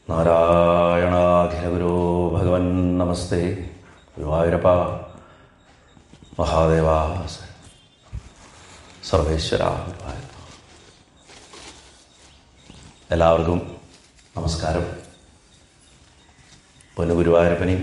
നാരായണാഖിലഗുരോ ഭഗവൻ നമസ്തേ ഗുരുവായൂരപ്പ മഹാദേവ സർവേശ്വര ഗുരുവായൂരപ്പ എല്ലാവർക്കും നമസ്കാരം പൊന്നു ഗുരുവായൂരപ്പനെയും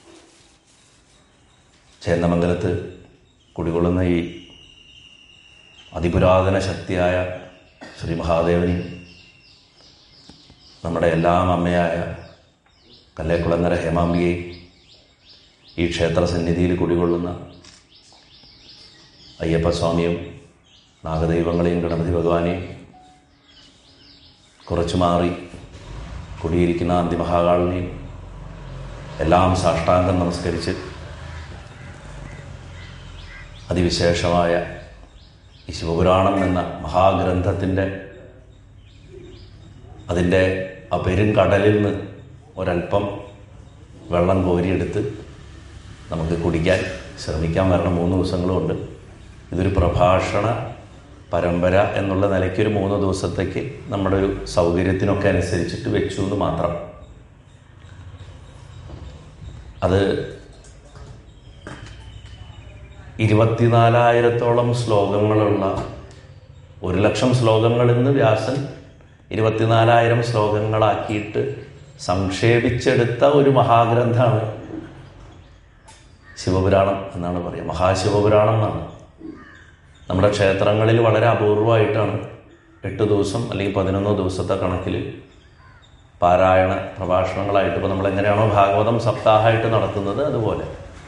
ചേന്നമംഗലത്ത് കുടികൊള്ളുന്ന ഈ അതിപുരാതന ശക്തിയായ ശ്രീ മഹാദേവനെയും നമ്മുടെ എല്ലാം അമ്മയായ കല്ലേക്കുളങ്ങര ഹേമാംബിയെ ഈ ക്ഷേത്ര സന്നിധിയിൽ കുടികൊള്ളുന്ന അയ്യപ്പസ്വാമിയും നാഗദൈവങ്ങളെയും ഗണപതി ഭഗവാനെയും കുറച്ചു മാറി കുടിയിരിക്കുന്ന അന്തിമഹാകാളിനെയും എല്ലാം സാഷ്ടാംഗം നമസ്കരിച്ച് അതിവിശേഷമായ ഈ ശിവപുരാണം എന്ന മഹാഗ്രന്ഥത്തിൻ്റെ അതിൻ്റെ ആ പെരുങ്കടലിൽ നിന്ന് ഒരല്പം വെള്ളം കോരിയെടുത്ത് നമുക്ക് കുടിക്കാൻ ശ്രമിക്കാൻ വരണം മൂന്ന് ദിവസങ്ങളുമുണ്ട് ഇതൊരു പ്രഭാഷണ പരമ്പര എന്നുള്ള നിലയ്ക്ക് ഒരു മൂന്ന് ദിവസത്തേക്ക് നമ്മുടെ ഒരു സൗകര്യത്തിനൊക്കെ അനുസരിച്ചിട്ട് വെച്ചു എന്ന് മാത്രം അത് ഇരുപത്തിനാലായിരത്തോളം ശ്ലോകങ്ങളുള്ള ഒരു ലക്ഷം ശ്ലോകങ്ങളിൽ നിന്ന് വ്യാസൻ ഇരുപത്തിനാലായിരം ശ്ലോകങ്ങളാക്കിയിട്ട് സംക്ഷേപിച്ചെടുത്ത ഒരു മഹാഗ്രന്ഥമാണ് ശിവപുരാണം എന്നാണ് പറയുക മഹാശിവപുരാണം എന്നാണ് നമ്മുടെ ക്ഷേത്രങ്ങളിൽ വളരെ അപൂർവമായിട്ടാണ് എട്ട് ദിവസം അല്ലെങ്കിൽ പതിനൊന്നോ ദിവസത്തെ കണക്കിൽ പാരായണ പ്രഭാഷണങ്ങളായിട്ട് ഇപ്പോൾ നമ്മൾ എങ്ങനെയാണോ ഭാഗവതം സപ്താഹമായിട്ട് നടത്തുന്നത് അതുപോലെ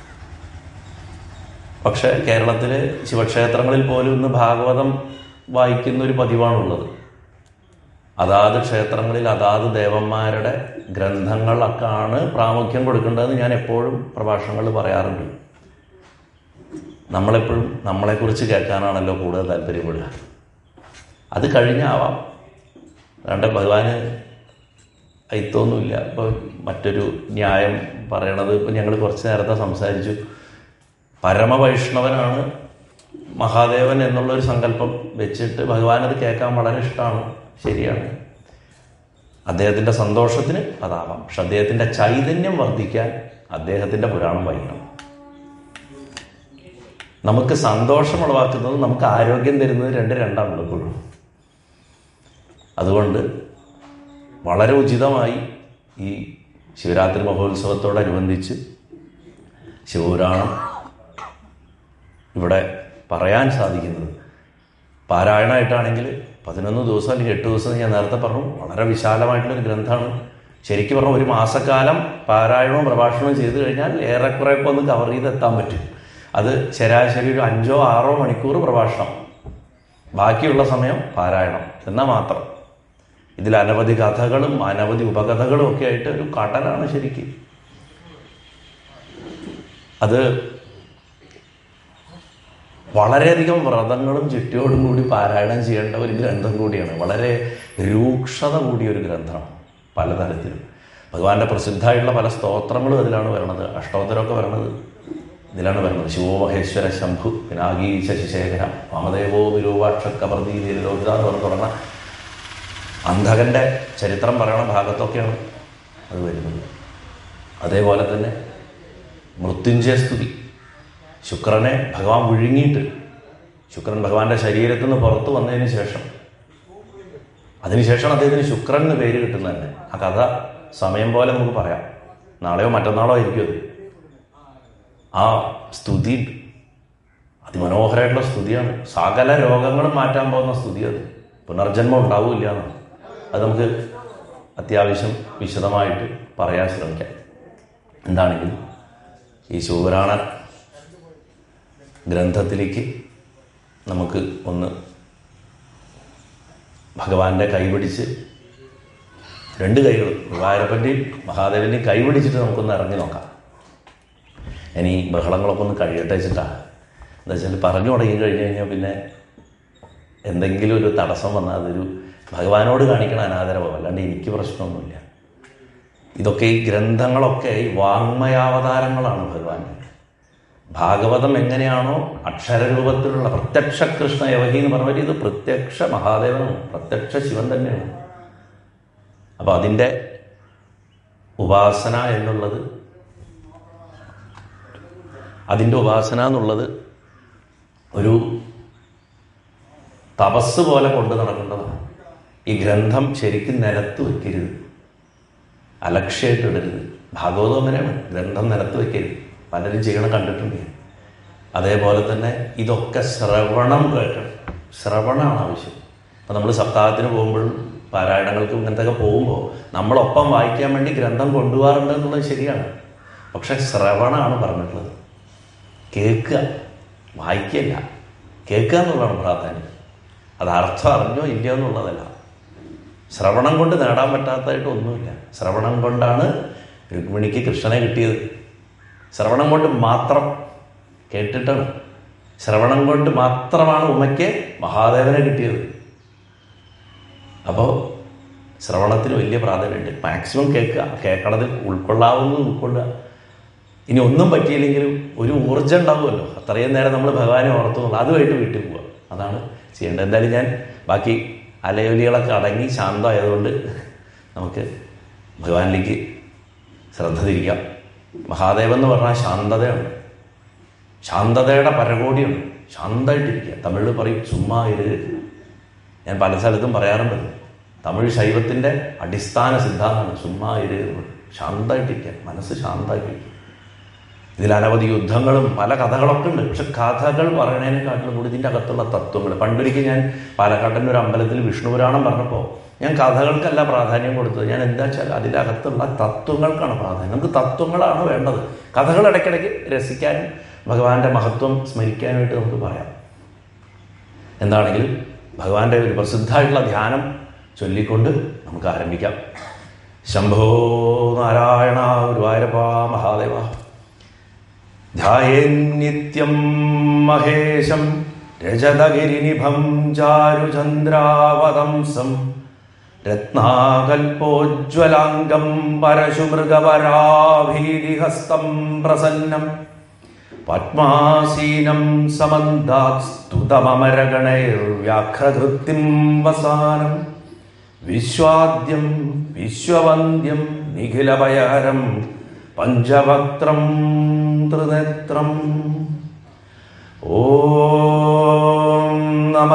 പക്ഷേ കേരളത്തിൽ ശിവക്ഷേത്രങ്ങളിൽ പോലും ഇന്ന് ഭാഗവതം വായിക്കുന്ന ഒരു പതിവാണുള്ളത് അതാത് ക്ഷേത്രങ്ങളിൽ അതാത് ദേവന്മാരുടെ ഗ്രന്ഥങ്ങളൊക്കെയാണ് പ്രാമുഖ്യം കൊടുക്കേണ്ടതെന്ന് ഞാൻ എപ്പോഴും പ്രഭാഷണങ്ങളിൽ പറയാറുണ്ട് നമ്മളെപ്പോഴും നമ്മളെക്കുറിച്ച് കേൾക്കാനാണല്ലോ കൂടുതൽ താല്പര്യപ്പെടുക അത് കഴിഞ്ഞാവാം അതുകൊണ്ട് ഭഗവാന് അയിത്തൊന്നുമില്ല ഇപ്പോൾ മറ്റൊരു ന്യായം പറയണത് ഇപ്പം ഞങ്ങൾ കുറച്ച് നേരത്തെ സംസാരിച്ചു പരമവൈഷ്ണവനാണ് മഹാദേവൻ എന്നുള്ളൊരു സങ്കല്പം വെച്ചിട്ട് ഭഗവാൻ അത് കേൾക്കാൻ വളരെ ഇഷ്ടമാണ് ശരിയാണ് അദ്ദേഹത്തിൻ്റെ സന്തോഷത്തിന് അതാവാം പക്ഷെ അദ്ദേഹത്തിൻ്റെ ചൈതന്യം വർദ്ധിക്കാൻ അദ്ദേഹത്തിൻ്റെ പുരാണം വായിക്കണം നമുക്ക് സന്തോഷം ഉളവാക്കുന്നത് നമുക്ക് ആരോഗ്യം തരുന്നത് രണ്ട് രണ്ടാണല്ലോ എപ്പോഴും അതുകൊണ്ട് വളരെ ഉചിതമായി ഈ ശിവരാത്രി മഹോത്സവത്തോടനുബന്ധിച്ച് ശിവപുരാണം ഇവിടെ പറയാൻ സാധിക്കുന്നത് പാരായണമായിട്ടാണെങ്കിൽ പതിനൊന്ന് ദിവസം അല്ലെങ്കിൽ എട്ട് ദിവസം ഞാൻ നേരത്തെ പറഞ്ഞു വളരെ വിശാലമായിട്ടുള്ളൊരു ഗ്രന്ഥമാണ് ശരിക്കും പറഞ്ഞാൽ ഒരു മാസക്കാലം പാരായണവും പ്രഭാഷണവും ചെയ്തു കഴിഞ്ഞാൽ ഏറെക്കുറെയൊക്കെ ഒന്ന് കവർ ചെയ്തെത്താൻ പറ്റും അത് ശരാശരി ഒരു അഞ്ചോ ആറോ മണിക്കൂർ പ്രഭാഷണം ബാക്കിയുള്ള സമയം പാരായണം എന്നാൽ മാത്രം ഇതിൽ അനവധി കഥകളും അനവധി ഉപകഥകളും ഒക്കെ ആയിട്ട് ഒരു കടലാണ് ശരിക്കും അത് വളരെയധികം വ്രതങ്ങളും ചുറ്റിയോടും കൂടി പാരായണം ചെയ്യേണ്ട ഒരു ഗ്രന്ഥം കൂടിയാണ് വളരെ രൂക്ഷത കൂടിയ ഒരു ഗ്രന്ഥമാണ് പലതരത്തിലും ഭഗവാന്റെ പ്രസിദ്ധമായിട്ടുള്ള പല സ്തോത്രങ്ങളും അതിലാണ് വരണത് അഷ്ടോത്തരമൊക്കെ വരണത് ഇതിലാണ് വരുന്നത് ശിവോ മഹേശ്വര ശംഭു പിനാഗീ ശശിശേഖര വാമദേവോ വിരൂപാക്ഷ കവർദീ ലോഹിത എന്ന് പറഞ്ഞ് തുടങ്ങുന്ന അന്ധകൻ്റെ ചരിത്രം പറയണ ഭാഗത്തൊക്കെയാണ് അത് വരുന്നത് അതേപോലെ തന്നെ മൃത്യുഞ്ജയ സ്തുതി ശുക്രനെ ഭഗവാൻ വിഴുങ്ങിയിട്ട് ശുക്രൻ ഭഗവാന്റെ ശരീരത്തിൽ നിന്ന് പുറത്തു വന്നതിന് ശേഷം അതിനുശേഷം അദ്ദേഹത്തിന് ശുക്രൻ എന്ന് പേര് കിട്ടുന്നത് തന്നെ ആ കഥ സമയം പോലെ നമുക്ക് പറയാം നാളെയോ മറ്റന്നാളോ ആയിരിക്കും അത് ആ സ്തുതി അതിമനോഹരമായിട്ടുള്ള സ്തുതിയാണ് സകല രോഗങ്ങളും മാറ്റാൻ പോകുന്ന സ്തുതി അത് പുനർജന്മം ഉണ്ടാവില്ല എന്നാണ് അത് നമുക്ക് അത്യാവശ്യം വിശദമായിട്ട് പറയാൻ ശ്രമിക്കാം എന്താണെങ്കിലും ഈ ശിവപുരാണ ഗ്രന്ഥത്തിലേക്ക് നമുക്ക് ഒന്ന് ഭഗവാന്റെ കൈപിടിച്ച് രണ്ട് കൈകൾ ഗുരുവായൂരപ്പൻ്റെയും മഹാദേവൻ്റെയും കൈപിടിച്ചിട്ട് നമുക്കൊന്ന് ഇറങ്ങി നോക്കാം ഇനി ബഹളങ്ങളൊക്കെ ഒന്ന് കഴിയട്ടെ വെച്ചിട്ടാണ് എന്താ വെച്ചാൽ പറഞ്ഞു തുടങ്ങി കഴിഞ്ഞ് കഴിഞ്ഞാൽ പിന്നെ എന്തെങ്കിലും ഒരു തടസ്സം വന്നാൽ അതൊരു ഭഗവാനോട് കാണിക്കണ അനാദരവോ അല്ലാണ്ട് എനിക്ക് പ്രശ്നമൊന്നുമില്ല ഇതൊക്കെ ഈ ഗ്രന്ഥങ്ങളൊക്കെ ഈ വാങ്മയാവതാരങ്ങളാണ് ഭഗവാന്റെ ഭാഗവതം എങ്ങനെയാണോ അക്ഷരരൂപത്തിലുള്ള പ്രത്യക്ഷ കൃഷ്ണ യവഹി എന്ന് പറഞ്ഞാൽ ഇത് പ്രത്യക്ഷ മഹാദേവനാണ് പ്രത്യക്ഷ ശിവൻ തന്നെയാണ് അപ്പോൾ അതിൻ്റെ ഉപാസന എന്നുള്ളത് അതിൻ്റെ ഉപാസന എന്നുള്ളത് ഒരു തപസ് പോലെ കൊണ്ട് നടക്കേണ്ടതാണ് ഈ ഗ്രന്ഥം ശരിക്കും നിലത്ത് വെക്കരുത് അലക്ഷ്യമായിട്ട് ഇടരുത് ഭാഗവതം അങ്ങനെയാണ് ഗ്രന്ഥം നിലത്ത് വെക്കരുത് പലരും ചെയ്യണം കണ്ടിട്ടുണ്ട് ഞാൻ അതേപോലെ തന്നെ ഇതൊക്കെ ശ്രവണം കേൾക്കണം ശ്രവണമാണ് ആവശ്യം അപ്പം നമ്മൾ സപ്താഹത്തിന് പോകുമ്പോഴും പാരായണങ്ങൾക്കും ഇങ്ങനത്തെയൊക്കെ പോകുമ്പോൾ നമ്മളൊപ്പം വായിക്കാൻ വേണ്ടി ഗ്രന്ഥം കൊണ്ടുപോകാറുണ്ട് എന്നുള്ളത് ശരിയാണ് പക്ഷെ ശ്രവണമാണ് പറഞ്ഞിട്ടുള്ളത് കേൾക്കുക വായിക്കല്ല കേൾക്കുക എന്നുള്ളതാണ് പ്രാധാന്യം അത് അർത്ഥം അറിഞ്ഞോ ഇല്ലയോ എന്നുള്ളതല്ല ശ്രവണം കൊണ്ട് നേടാൻ പറ്റാത്തതായിട്ട് ഒന്നുമില്ല ശ്രവണം കൊണ്ടാണ് രുക്മിണിക്ക് കൃഷ്ണനെ കിട്ടിയത് ശ്രവണം കൊണ്ട് മാത്രം കേട്ടിട്ടാണ് ശ്രവണം കൊണ്ട് മാത്രമാണ് ഉമ്മയ്ക്ക് മഹാദേവനെ കിട്ടിയത് അപ്പോൾ ശ്രവണത്തിന് വലിയ പ്രാധാന്യമുണ്ട് മാക്സിമം കേൾക്കുക കേൾക്കണതിൽ ഉൾക്കൊള്ളാവുന്നത് ഉൾക്കൊള്ളുക ഇനി ഒന്നും പറ്റിയില്ലെങ്കിലും ഒരു ഊർജ്ജം ഉണ്ടാവുമല്ലോ അത്രയും നേരം നമ്മൾ ഭഗവാനെ ഓർത്തുന്നുള്ളൂ അതുമായിട്ട് വീട്ടിൽ പോവുക അതാണ് ചെയ്യേണ്ടത് എന്തായാലും ഞാൻ ബാക്കി അലയൊലികളൊക്കെ അടങ്ങി ശാന്തമായതുകൊണ്ട് നമുക്ക് ഭഗവാനിലേക്ക് ശ്രദ്ധ തിരിക്കാം മഹാദേവൻ എന്ന് പറഞ്ഞാൽ ശാന്തതയാണ് ശാന്തതയുടെ പരകോടിയാണ് ശാന്തമായിട്ടിരിക്കുക തമിഴിൽ പറയും ചുമ്മാ ഇത് ഞാൻ പല സ്ഥലത്തും പറയാറുണ്ട് തമിഴ് ശൈവത്തിൻ്റെ അടിസ്ഥാന സിദ്ധാന്തമാണ് ചുമ്മാ ഇത് ശാന്തമായിട്ടിരിക്കുക മനസ്സ് ശാന്തമായിട്ടിരിക്കുക ഇതിൽ അനവധി യുദ്ധങ്ങളും പല കഥകളൊക്കെ ഉണ്ട് പക്ഷെ കഥകൾ പറയണതിനെക്കാട്ടിലും കൂടി ഇതിൻ്റെ അകത്തുള്ള തത്വങ്ങൾ പണ്ടൊരിക്കൽ ഞാൻ പാലക്കാട്ടിൻ്റെ ഒരു അമ്പലത്തിൽ വിഷ്ണു പുരാണം പറഞ്ഞപ്പോൾ ഞാൻ കഥകൾക്കല്ല പ്രാധാന്യം കൊടുത്തത് ഞാൻ എന്താ വെച്ചാൽ അതിൻ്റെ അകത്തുള്ള തത്വങ്ങൾക്കാണ് പ്രാധാന്യം നമുക്ക് തത്വങ്ങളാണ് വേണ്ടത് കഥകൾ ഇടയ്ക്കിടയ്ക്ക് രസിക്കാനും ഭഗവാന്റെ മഹത്വം സ്മരിക്കാനായിട്ട് നമുക്ക് പറയാം എന്താണെങ്കിലും ഭഗവാന്റെ ഒരു പ്രസിദ്ധമായിട്ടുള്ള ധ്യാനം ചൊല്ലിക്കൊണ്ട് നമുക്ക് ആരംഭിക്കാം ശംഭോ നാരായണ ഗുരുവായൂരപ്പ മഹാദേവ ധ്യായേന്നിത്യം മഹേശം രജതഗിരിനിഭം ചാരുചന്ദ്രാവതംസം രത്നാകൽപ്പോജ്വലാംഗം പരശുമൃഗവരാഭീതിഹസ്തം പ്രസന്നം പത്മാസീനം സമന്താത് സ്തുതമരഗണൈർവ്യാഘ്രകൃത്തിം വസാനം വിശ്വാദ്യം വിശ്വവന്ദ്യം നിഖിലഭയഹരം പഞ്ചവക്ത്രം ത്രിനേത്രം ഓം നമ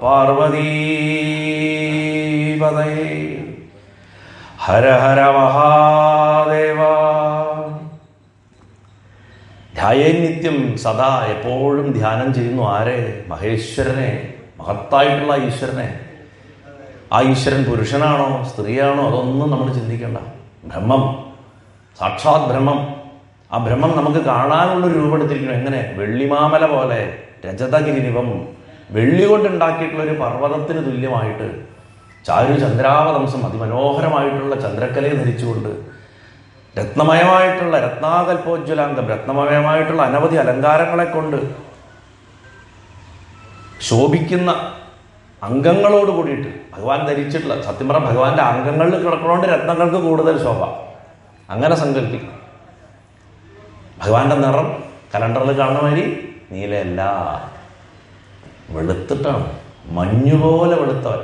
പാർവതീപതയേ ഹര ഹര മഹാദേവ ധ്യായനിത്യം സദാ എപ്പോഴും ധ്യാനം ചെയ്യുന്നു ആരെ മഹേശ്വരനെ മഹത്തായിട്ടുള്ള ഈശ്വരനെ ആ ഈശ്വരൻ പുരുഷനാണോ സ്ത്രീയാണോ അതൊന്നും നമ്മൾ ചിന്തിക്കേണ്ട ബ്രഹ്മം സാക്ഷാത് ബ്രഹ്മം ആ ബ്രഹ്മം നമുക്ക് കാണാനുള്ള രൂപമെടുത്തിരിക്കണം എങ്ങനെ വെള്ളിമാമല പോലെ രജതഗിരിനിവം വെള്ളി കൊണ്ടുണ്ടാക്കിയിട്ടുള്ള ഒരു പർവ്വതത്തിന് തുല്യമായിട്ട് ചാരു ചന്ദ്രാവതംസം അതിമനോഹരമായിട്ടുള്ള ചന്ദ്രക്കലയെ ധരിച്ചുകൊണ്ട് രത്നമയമായിട്ടുള്ള രത്നാകൽപോജ്വലാംഗം രത്നമയമായിട്ടുള്ള അനവധി അലങ്കാരങ്ങളെ കൊണ്ട് ശോഭിക്കുന്ന അംഗങ്ങളോട് കൂടിയിട്ട് ഭഗവാൻ ധരിച്ചിട്ടുള്ള സത്യം പറഞ്ഞ ഭഗവാന്റെ അംഗങ്ങളിൽ കിടക്കണോണ്ട് രത്നങ്ങൾക്ക് കൂടുതൽ ശോഭ അങ്ങനെ സങ്കല്പിക്കും ഭഗവാന്റെ നിറം കലണ്ടറിൽ കാണുന്ന മാതിരി നീലയല്ല വെളുത്തിട്ടാണ് മഞ്ഞുപോലെ വെളുത്തവൻ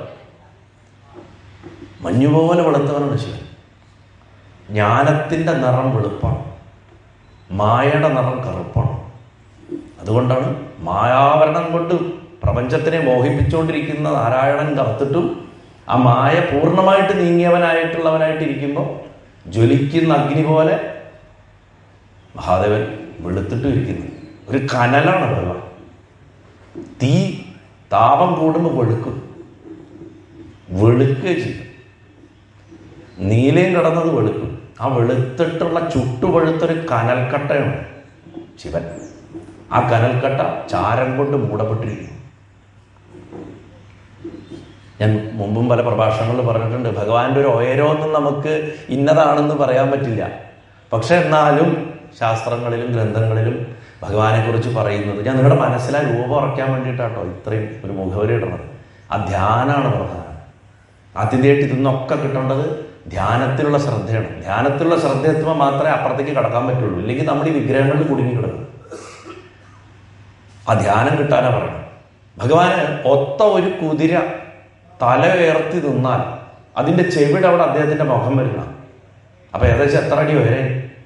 മഞ്ഞുപോലെ വെളുത്തവനാണ് ശിവൻ ജ്ഞാനത്തിൻ്റെ നിറം വെളുപ്പാണ് മായയുടെ നിറം കറുപ്പാണ് അതുകൊണ്ടാണ് മായാവരണം കൊണ്ട് പ്രപഞ്ചത്തിനെ മോഹിപ്പിച്ചുകൊണ്ടിരിക്കുന്ന നാരായണൻ കറുത്തിട്ടും ആ മായ പൂർണ്ണമായിട്ട് നീങ്ങിയവനായിട്ടുള്ളവനായിട്ട് ഇരിക്കുമ്പോൾ ജ്വലിക്കുന്ന അഗ്നി പോലെ മഹാദേവൻ വെളുത്തിട്ടും ഇരിക്കുന്നു ഒരു കനലാണ് ഭഗവാൻ തീ താപം കൂടുമ്പോൾ വെളുക്കും വെളുക്കുക ചെയ്യും നീലയും കിടന്നത് വെളുക്കും ആ വെളുത്തിട്ടുള്ള ചുട്ടുപഴുത്തൊരു കനൽക്കട്ടയാണ് ശിവൻ ആ കനൽക്കട്ട ചാരം കൊണ്ട് മൂടപ്പെട്ടിരിക്കുന്നു ഞാൻ മുമ്പും പല പ്രഭാഷണങ്ങളിൽ പറഞ്ഞിട്ടുണ്ട് ഭഗവാന്റെ ഒരു ഉയരമൊന്നും നമുക്ക് ഇന്നതാണെന്ന് പറയാൻ പറ്റില്ല പക്ഷെ എന്നാലും ശാസ്ത്രങ്ങളിലും ഗ്രന്ഥങ്ങളിലും ഭഗവാനെക്കുറിച്ച് പറയുന്നത് ഞാൻ നിങ്ങളുടെ മനസ്സിലാ രൂപം ഉറയ്ക്കാൻ വേണ്ടിയിട്ടാട്ടോ ഇത്രയും ഒരു മുഖവരി ഇടുന്നത് ആ ധ്യാനമാണ് പ്രധാനം ആദ്യമായിട്ട് ഇതൊന്നൊക്കെ കിട്ടേണ്ടത് ധ്യാനത്തിലുള്ള ശ്രദ്ധയാണ് ധ്യാനത്തിലുള്ള ശ്രദ്ധ എത്തുമ്പോൾ മാത്രമേ അപ്പുറത്തേക്ക് കടക്കാൻ പറ്റുള്ളൂ ഇല്ലെങ്കിൽ നമ്മൾ ഈ വിഗ്രഹങ്ങളിൽ കുടുങ്ങി കിടക്കും ആ ധ്യാനം കിട്ടാനാ പറയണം ഭഗവാന് ഒത്ത ഒരു കുതിര തല ഉയർത്തി നിന്നാൽ അതിൻ്റെ ചെവിടെ അവിടെ അദ്ദേഹത്തിൻ്റെ മുഖം വരണം അപ്പോൾ ഏകദേശം എത്ര അടി വരെ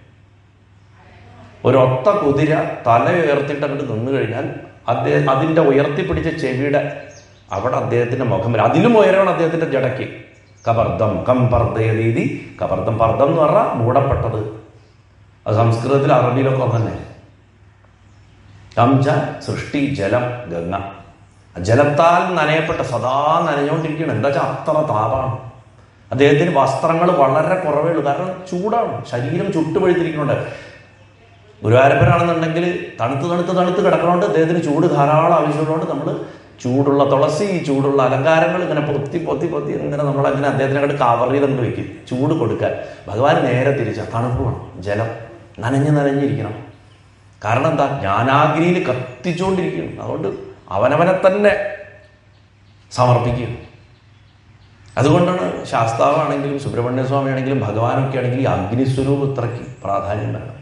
ഒരൊത്ത കുതിര തല ഉയർത്തിയിട്ട് അങ്ങോട്ട് നിന്നു കഴിഞ്ഞാൽ അദ്ദേഹം അതിൻ്റെ ഉയർത്തിപ്പിടിച്ച ചെവിയുടെ അവിടെ അദ്ദേഹത്തിൻ്റെ മുഖം വരും അതിലും ഉയരമാണ് അദ്ദേഹത്തിൻ്റെ ജടയ്ക്ക് കബർദം കംപർദയതീതി കബർദം പർദ്ദം എന്ന് പറഞ്ഞാൽ മൂടപ്പെട്ടത് അത് സംസ്കൃതത്തിൽ അറബിയിലൊക്കെ ഒന്ന് തന്നെ കംച സൃഷ്ടി ജലം ഗംഗ ജലത്താൽ നനയപ്പെട്ട സദാ നനഞ്ഞുകൊണ്ടിരിക്കുകയാണ് എന്താ വെച്ചാൽ അത്ര താപാണ് അദ്ദേഹത്തിന് വസ്ത്രങ്ങൾ വളരെ കുറവേ ഉള്ളൂ കാരണം ചൂടാണ് ശരീരം ചുട്ടുപഴുത്തിരിക്കുന്നുണ്ട് ഗുരുവായൂരപ്പനാണെന്നുണ്ടെങ്കിൽ തണുത്ത് തണുത്ത് തണുത്ത് കിടക്കണോണ്ട് അദ്ദേഹത്തിന് ചൂട് ധാരാളം ആവശ്യമുള്ളതുകൊണ്ട് നമ്മൾ ചൂടുള്ള തുളസി ചൂടുള്ള അലങ്കാരങ്ങൾ ഇങ്ങനെ പൊത്തി പൊത്തി പൊത്തി ഇങ്ങനെ നമ്മളങ്ങനെ അദ്ദേഹത്തിനെ അങ്ങോട്ട് കവർ ചെയ്തുകൊണ്ട് വെക്കും ചൂട് കൊടുക്കാൻ ഭഗവാൻ നേരെ തിരിച്ച തണുപ്പ് വേണം ജലം നനഞ്ഞ് നനഞ്ഞിരിക്കണം കാരണം എന്താ ജ്ഞാനാഗ്നിയിൽ കത്തിച്ചുകൊണ്ടിരിക്കുകയാണ് അതുകൊണ്ട് അവനവനെ തന്നെ സമർപ്പിക്കുക അതുകൊണ്ടാണ് ശാസ്താവാണെങ്കിലും സുബ്രഹ്മണ്യ സ്വാമി ആണെങ്കിലും ഭഗവാനൊക്കെ ആണെങ്കിലും ഈ അഗ്നിസ്വരൂപം ഇത്രയ്ക്ക് പ്രാധാന്യം വരണം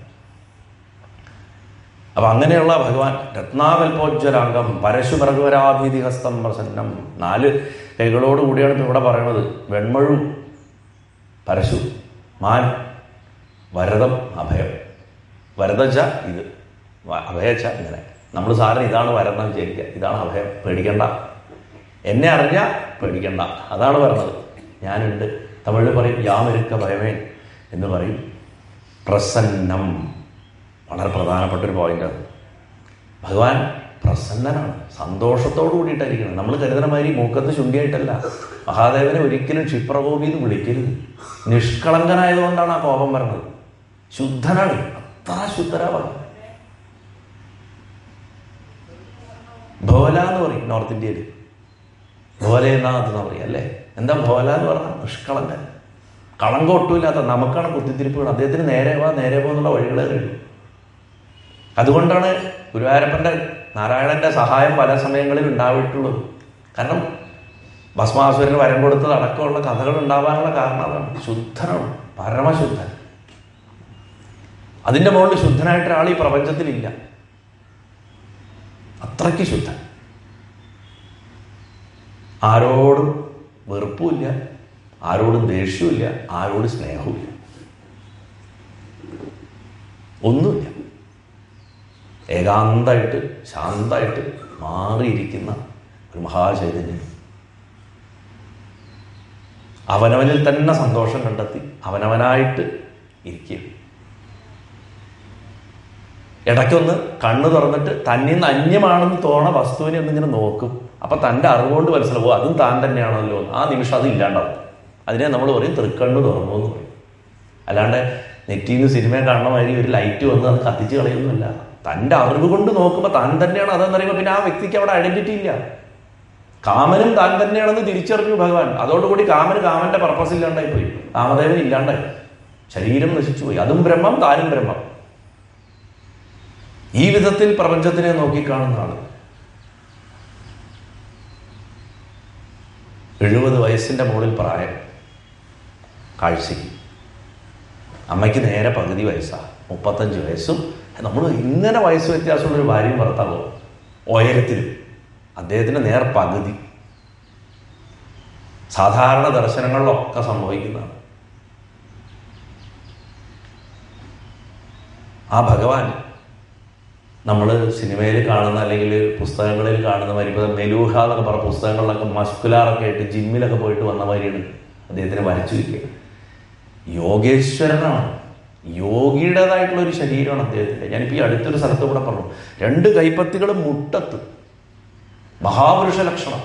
അപ്പൊ അങ്ങനെയുള്ള ഭഗവാൻ രത്നാകൽപോജ്വരാംഗം പരശുമൃഗവരാഭീതിഹസ്തം പ്രസന്നം നാല് കൈകളോട് കൂടിയാണ് ഇപ്പൊ ഇവിടെ പറയുന്നത് വെൺമഴു പരശു മാൻ വരദം അഭയം വരദച്ച ഇത് വ- അഭയച്ച ഇങ്ങനെ നമ്മൾ സാറിന് ഇതാണ് വരദം വിചാരിക്കുക ഇതാണ് അഭയം പേടിക്കണ്ട എന്നെ അറിഞ്ഞാൽ പേടിക്കണ്ട അതാണ് പറഞ്ഞത് ഞാനുണ്ട് തമിഴിൽ പറയും യാമരുക്ക ഭയമേ എന്ന് പറയും പ്രസന്നം വളരെ പ്രധാനപ്പെട്ട ഒരു പോയിന്റാണ് ഭഗവാൻ പ്രസന്നനാണ് സന്തോഷത്തോടു കൂടിയിട്ടായിരിക്കണം നമ്മൾ കരുതണ മാതിരി മൂക്കത്ത് ശുണ്ടിയായിട്ടല്ല മഹാദേവനെ ഒരിക്കലും ക്ഷിപ്രകോപി എന്ന് വിളിക്കരുത് നിഷ്കളങ്കനായതുകൊണ്ടാണ് ആ കോപം വരുന്നത് ശുദ്ധനാണ് അത്ര ശുദ്ധരാ ഭഗവാൻ ഭോല എന്ന് പറയും നോർത്ത് ഇന്ത്യയിൽ ഭോലേനാഥ് എന്ന് പറയും അല്ലേ എന്താ ഭോല എന്ന് പറഞ്ഞാൽ നിഷ്കളങ്കൻ കളങ്കം ഒട്ടുമില്ലാത്ത നമുക്കാണ് കുത്തിത്തിരിപ്പുകൾ അദ്ദേഹത്തിന് നേരെ വാ നേരെ പോകുന്നുള്ള വഴികളെ കഴിയും അതുകൊണ്ടാണ് ഗുരുവായൂരപ്പൻ്റെ നാരായണന്റെ സഹായം പല സമയങ്ങളിൽ ഉണ്ടായിട്ടുള്ളത് കാരണം ഭസ്മാസുരന് വരം കൊടുത്തത് അടക്കമുള്ള കഥകൾ ഉണ്ടാവാനുള്ള കാരണം അതാണ് ശുദ്ധനാണ് പരമശുദ്ധൻ അതിൻ്റെ മുകളിൽ ശുദ്ധനായിട്ട് ഒരാൾ ഈ പ്രപഞ്ചത്തിലില്ല അത്രയ്ക്ക് ശുദ്ധൻ ആരോടും വെറുപ്പുമില്ല ആരോടും ദേഷ്യമില്ല ആരോടും സ്നേഹവുമില്ല ഒന്നുമില്ല ഏകാന്തമായിട്ട് ശാന്തമായിട്ട് മാറിയിരിക്കുന്ന ഒരു മഹാചൈതന്യം അവനവനിൽ തന്നെ സന്തോഷം കണ്ടെത്തി അവനവനായിട്ട് ഇരിക്കുക ഇടയ്ക്കൊന്ന് കണ്ണു തുറന്നിട്ട് തന്നിൽ നിന്ന് അന്യമാണെന്ന് തോന്നണ വസ്തുവിനെ ഒന്നിങ്ങനെ നോക്കും അപ്പൊ തൻ്റെ അറിവുകൊണ്ട് മനസ്സിലാവും അതും താൻ തന്നെയാണല്ലോ എന്ന്. ആ നിമിഷം അത് ഇല്ലാണ്ടാവും അതിനെ നമ്മൾ പറയും തൃക്കണ്ണ് തുറന്നു എന്ന് പറയും അല്ലാണ്ട് നെറ്റിയിൽ നിന്ന് സിനിമ കാണുന്ന മാതിരി ഒരു ലൈറ്റ് വന്ന് അത് കത്തിച്ച് കളയൊന്നുമില്ല തൻ്റെ അറിവ് കൊണ്ട് നോക്കുമ്പോൾ താൻ തന്നെയാണ് അതെന്ന് പറയുമ്പോൾ പിന്നെ ആ വ്യക്തിക്ക് അവിടെ ഐഡന്റിറ്റി ഇല്ല കാമനും താൻ തന്നെയാണെന്ന് തിരിച്ചറിഞ്ഞു ഭഗവാൻ അതോടുകൂടി കാമന് കാമന്റെ പർപ്പസ് ഇല്ലാണ്ടായി പോയി കാമദേവൻ ഇല്ലാണ്ടായി ശരീരം നശിച്ചു പോയി അതും ബ്രഹ്മം താനും ബ്രഹ്മം ഈ വിധത്തിൽ പ്രപഞ്ചത്തിനെ നോക്കിക്കാണുന്ന ആള് എഴുപത് വയസ്സിന്റെ മുകളിൽ പ്രായം കാഴ്ചയ്ക്ക് അമ്മയ്ക്ക് നേരെ പകുതി വയസ്സാണ് മുപ്പത്തഞ്ച് വയസ്സും നമ്മൾ ഇങ്ങനെ വയസ്സ് വ്യത്യാസമുള്ള ഒരു ഭാര്യയും ഭർത്താവോ ഉയരത്തിലും അദ്ദേഹത്തിന് നേർ പകുതി സാധാരണ ദർശനങ്ങളിലൊക്കെ സംഭവിക്കുന്നതാണ് ആ ഭഗവാൻ നമ്മൾ സിനിമയിൽ കാണുന്ന അല്ലെങ്കിൽ പുസ്തകങ്ങളിൽ കാണുന്ന മാതിരി ഇപ്പോൾ മെലൂഹ എന്നൊക്കെ പറഞ്ഞ പുസ്തകങ്ങളിലൊക്കെ മസ്കുലാറൊക്കെ ആയിട്ട് ജിമ്മിലൊക്കെ പോയിട്ട് വന്ന മാതിരിയാണ് അദ്ദേഹത്തിനെ വരച്ചു വയ്ക്കുക യോഗേശ്വരനാണ് യോഗിയുടേതായിട്ടുള്ള ഒരു ശരീരമാണ് അദ്ദേഹത്തിൻ്റെ ഞാനിപ്പോൾ ഈ അടുത്തൊരു സ്ഥലത്ത് കൂടെ പറഞ്ഞു രണ്ട് കൈപ്പത്തികൾ മുട്ടത്ത് മഹാപുരുഷ ലക്ഷണം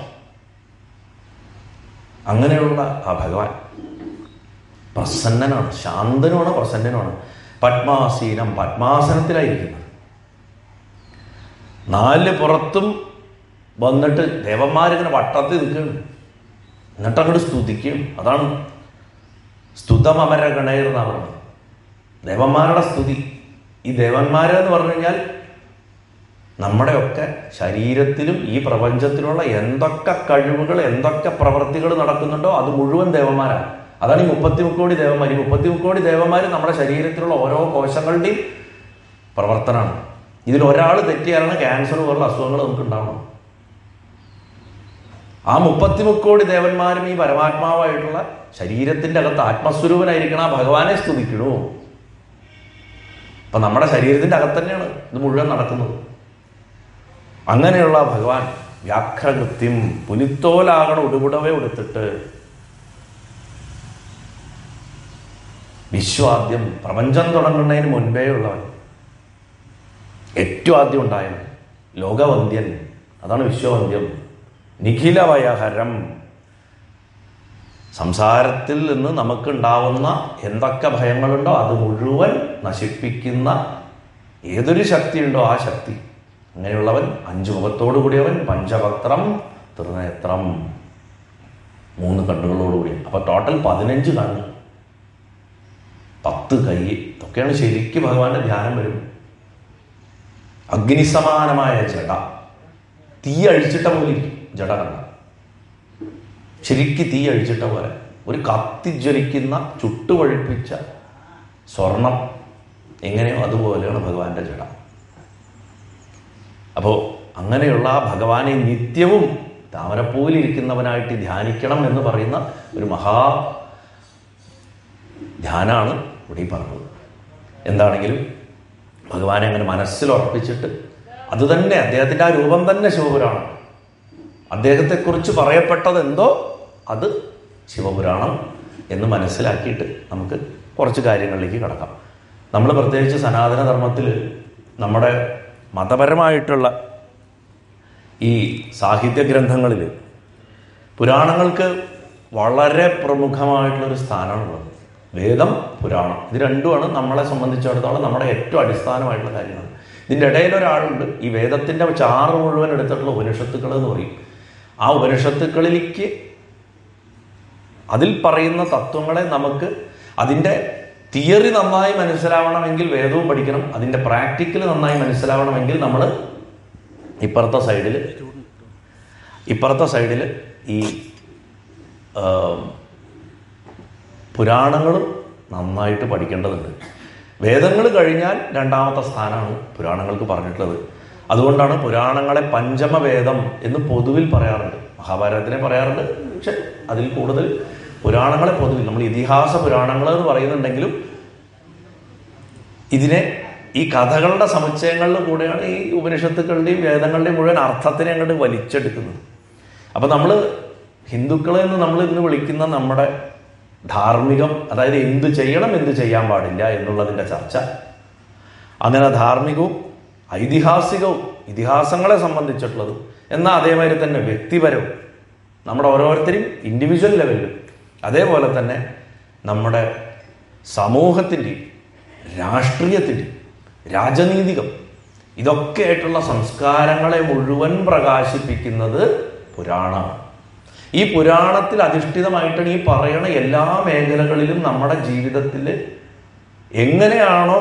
അങ്ങനെയുള്ള ആ ഭഗവാൻ പ്രസന്നനാണ് ശാന്തനുമാണ് പ്രസന്നനുമാണ് പത്മാസീനം പത്മാസനത്തിലായിരിക്കുന്നത് നാല് പുറത്തും വന്നിട്ട് ദേവന്മാരിങ്ങനെ വട്ടത്തിൽ നിൽക്കുകയാണ് എന്നിട്ട് അങ്ങോട്ട് സ്തുതിക്കും അതാണ് സ്തുതമര ഗണയർ എന്നാണ് പറയുന്നത് ദേവന്മാരുടെ സ്തുതി ഈ ദേവന്മാരെന്ന് പറഞ്ഞു കഴിഞ്ഞാൽ നമ്മുടെയൊക്കെ ശരീരത്തിലും ഈ പ്രപഞ്ചത്തിലുള്ള എന്തൊക്കെ കഴിവുകൾ എന്തൊക്കെ പ്രവൃത്തികൾ നടക്കുന്നുണ്ടോ അത് മുഴുവൻ ദേവന്മാരാണ് അതാണ് ഈ മുപ്പത്തി മുക്കോടി ദേവന്മാർ ഈ മുപ്പത്തി മുക്കോടി ദേവന്മാർ നമ്മുടെ ശരീരത്തിലുള്ള ഓരോ കോശങ്ങളുടെയും പ്രവർത്തനമാണ് ഇതിൽ ഒരാൾ തെറ്റിയാലാണ് ക്യാൻസർ പോലുള്ള അസുഖങ്ങൾ നമുക്ക് ഉണ്ടാവണം ആ മുപ്പത്തിമുക്കോടി ദേവന്മാരും ഈ പരമാത്മാവായിട്ടുള്ള ശരീരത്തിന്റെ അകത്ത് ആത്മസ്വരൂപനായിരിക്കണം ആ ഭഗവാനെ സ്തുതിക്കണു അപ്പൊ നമ്മുടെ ശരീരത്തിന്റെ അകത്ത് തന്നെയാണ് ഇത് മുഴുവൻ നടക്കുന്നത് അങ്ങനെയുള്ള ഭഗവാൻ വ്യാഘ്രകൃത്യം പുലിത്തോലാകണ ഉടുപുടവേ ഉടുത്തിട്ട് വിശ്വാദ്യം പ്രപഞ്ചം തുടങ്ങുന്നതിന് മുൻപേ ഉള്ളവൻ ഏറ്റവും ആദ്യം ഉണ്ടായവൻ ലോകവന്ധ്യൻ അതാണ് വിശ്വവന്ധ്യം നിഖിലവയഹരം സംസാരത്തിൽ നിന്ന് നമുക്കുണ്ടാവുന്ന എന്തൊക്കെ ഭയങ്ങളുണ്ടോ അത് മുഴുവൻ നശിപ്പിക്കുന്ന ഏതൊരു ശക്തിയുണ്ടോ ആ ശക്തി അങ്ങനെയുള്ളവൻ അഞ്ചു മുഖത്തോടു കൂടിയവൻ പഞ്ചഭക്ത്രം ത്രിനേത്രം മൂന്ന് കണ്ണുകളോടുകൂടി അപ്പൊ ടോട്ടൽ പതിനഞ്ച് കണ്ണ് പത്ത് കൈ ഇതൊക്കെയാണ് ശരിക്കും ഭഗവാന്റെ ധ്യാനം വരും അഗ്നിസമാനമായ ജട തീ അഴിച്ചിട്ട പോലെ ഇരിക്കും ജട കണ്ട ശരിക്ക് തീ അഴിച്ചിട്ട പോലെ ഒരു കത്തിജ്വലിക്കുന്ന ചുട്ടുപഴുപ്പിച്ച സ്വർണം എങ്ങനെയോ അതുപോലെയാണ് ഭഗവാന്റെ ജട അപ്പോൾ അങ്ങനെയുള്ള ആ ഭഗവാനെ നിത്യവും താമരപ്പൂവിലിരിക്കുന്നവനായിട്ട് ധ്യാനിക്കണം എന്ന് പറയുന്ന ഒരു മഹാ ധ്യാനാണ് ഇവിടെ ഈ പറഞ്ഞത് എന്താണെങ്കിലും ഭഗവാനെ അങ്ങനെ മനസ്സിൽ ഉറപ്പിച്ചിട്ട് അത് തന്നെ അദ്ദേഹത്തിൻ്റെ ആ രൂപം തന്നെ ശിവപുരാണം അദ്ദേഹത്തെക്കുറിച്ച് പറയപ്പെട്ടത് എന്തോ അത് ശിവപുരാണം എന്ന് മനസ്സിലാക്കിയിട്ട് നമുക്ക് കുറച്ച് കാര്യങ്ങളിലേക്ക് കടക്കാം നമ്മൾ പ്രത്യേകിച്ച് സനാതന ധർമ്മത്തിൽ നമ്മുടെ മതപരമായിട്ടുള്ള ഈ സാഹിത്യ ഗ്രന്ഥങ്ങളിൽ പുരാണങ്ങൾക്ക് വളരെ പ്രമുഖമായിട്ടുള്ളൊരു സ്ഥാനമാണുള്ളത് വേദം പുരാണം ഇത് രണ്ടുമാണ് നമ്മളെ സംബന്ധിച്ചിടത്തോളം നമ്മുടെ ഏറ്റവും അടിസ്ഥാനമായിട്ടുള്ള കാര്യങ്ങൾ ഇതിൻ്റെ ഇടയിൽ ഒരാളുണ്ട് ഈ വേദത്തിൻ്റെ ചാറ് മുഴുവൻ എടുത്തിട്ടുള്ള ഉപനിഷത്തുക്കൾ എന്ന് പറയും ആ ഉപനിഷത്തുക്കളിലേക്ക് അതിൽ പറയുന്ന തത്വങ്ങളെ നമുക്ക് അതിൻ്റെ തിയറി നന്നായി മനസ്സിലാവണമെങ്കിൽ വേദവും പഠിക്കണം അതിൻ്റെ പ്രാക്ടിക്കൽ നന്നായി മനസ്സിലാവണമെങ്കിൽ നമ്മൾ ഇപ്പുറത്തെ സൈഡിൽ ഇപ്പുറത്തെ സൈഡിൽ ഈ ആ, പുരാണങ്ങളും നന്നായിട്ട് പഠിക്കേണ്ടതുണ്ട് വേദങ്ങൾ കഴിഞ്ഞാൽ രണ്ടാമത്തെ സ്ഥാനമാണ് പുരാണങ്ങൾക്ക് പറഞ്ഞിട്ടുള്ളത് അതുകൊണ്ടാണ് പുരാണങ്ങളെ പഞ്ചമവേദം എന്ന് പൊതുവിൽ പറയാറുണ്ട് മഹാഭാരതത്തിനെ പറയാറുണ്ട് പക്ഷെ അതിൽ കൂടുതൽ പുരാണങ്ങളെ പൊതുവിൽ നമ്മൾ ഇതിഹാസ പുരാണങ്ങൾ എന്ന് പറയുന്നുണ്ടെങ്കിലും ഇതിനെ ഈ കഥകളുടെ സമുച്ചയങ്ങളിൽ കൂടെയാണ് ഈ ഉപനിഷത്തുക്കളുടെയും വേദങ്ങളുടെയും മുഴുവൻ അർത്ഥത്തിനെ അങ്ങോട്ട് വലിച്ചെടുക്കുന്നത് അപ്പം നമ്മൾ ഹിന്ദുക്കളെ എന്ന് നമ്മൾ ഇന്ന് വിളിക്കുന്ന നമ്മുടെ ധാർമ്മികം അതായത് എന്ത് ചെയ്യണം എന്ത് ചെയ്യാൻ പാടില്ല എന്നുള്ളതിൻ്റെ ചർച്ച അങ്ങനെ ധാർമ്മികവും ഐതിഹാസികവും ഇതിഹാസങ്ങളെ സംബന്ധിച്ചിട്ടുള്ളതും എന്നാൽ അതേമാതിരി തന്നെ വ്യക്തിപരവും നമ്മുടെ ഓരോരുത്തരും ഇൻഡിവിജ്വൽ ലെവലിലും അതേപോലെ തന്നെ നമ്മുടെ സമൂഹത്തിൻ്റെയും രാഷ്ട്രീയത്തിൻ്റെയും രാജനീതികം ഇതൊക്കെ ആയിട്ടുള്ള സംസ്കാരങ്ങളെ മുഴുവൻ പ്രകാശിപ്പിക്കുന്നത് പുരാണമാണ് ഈ പുരാണത്തിൽ അധിഷ്ഠിതമായിട്ടാണ് ഈ പറയണ എല്ലാ മേഖലകളിലും നമ്മുടെ ജീവിതത്തിൽ എങ്ങനെയാണോ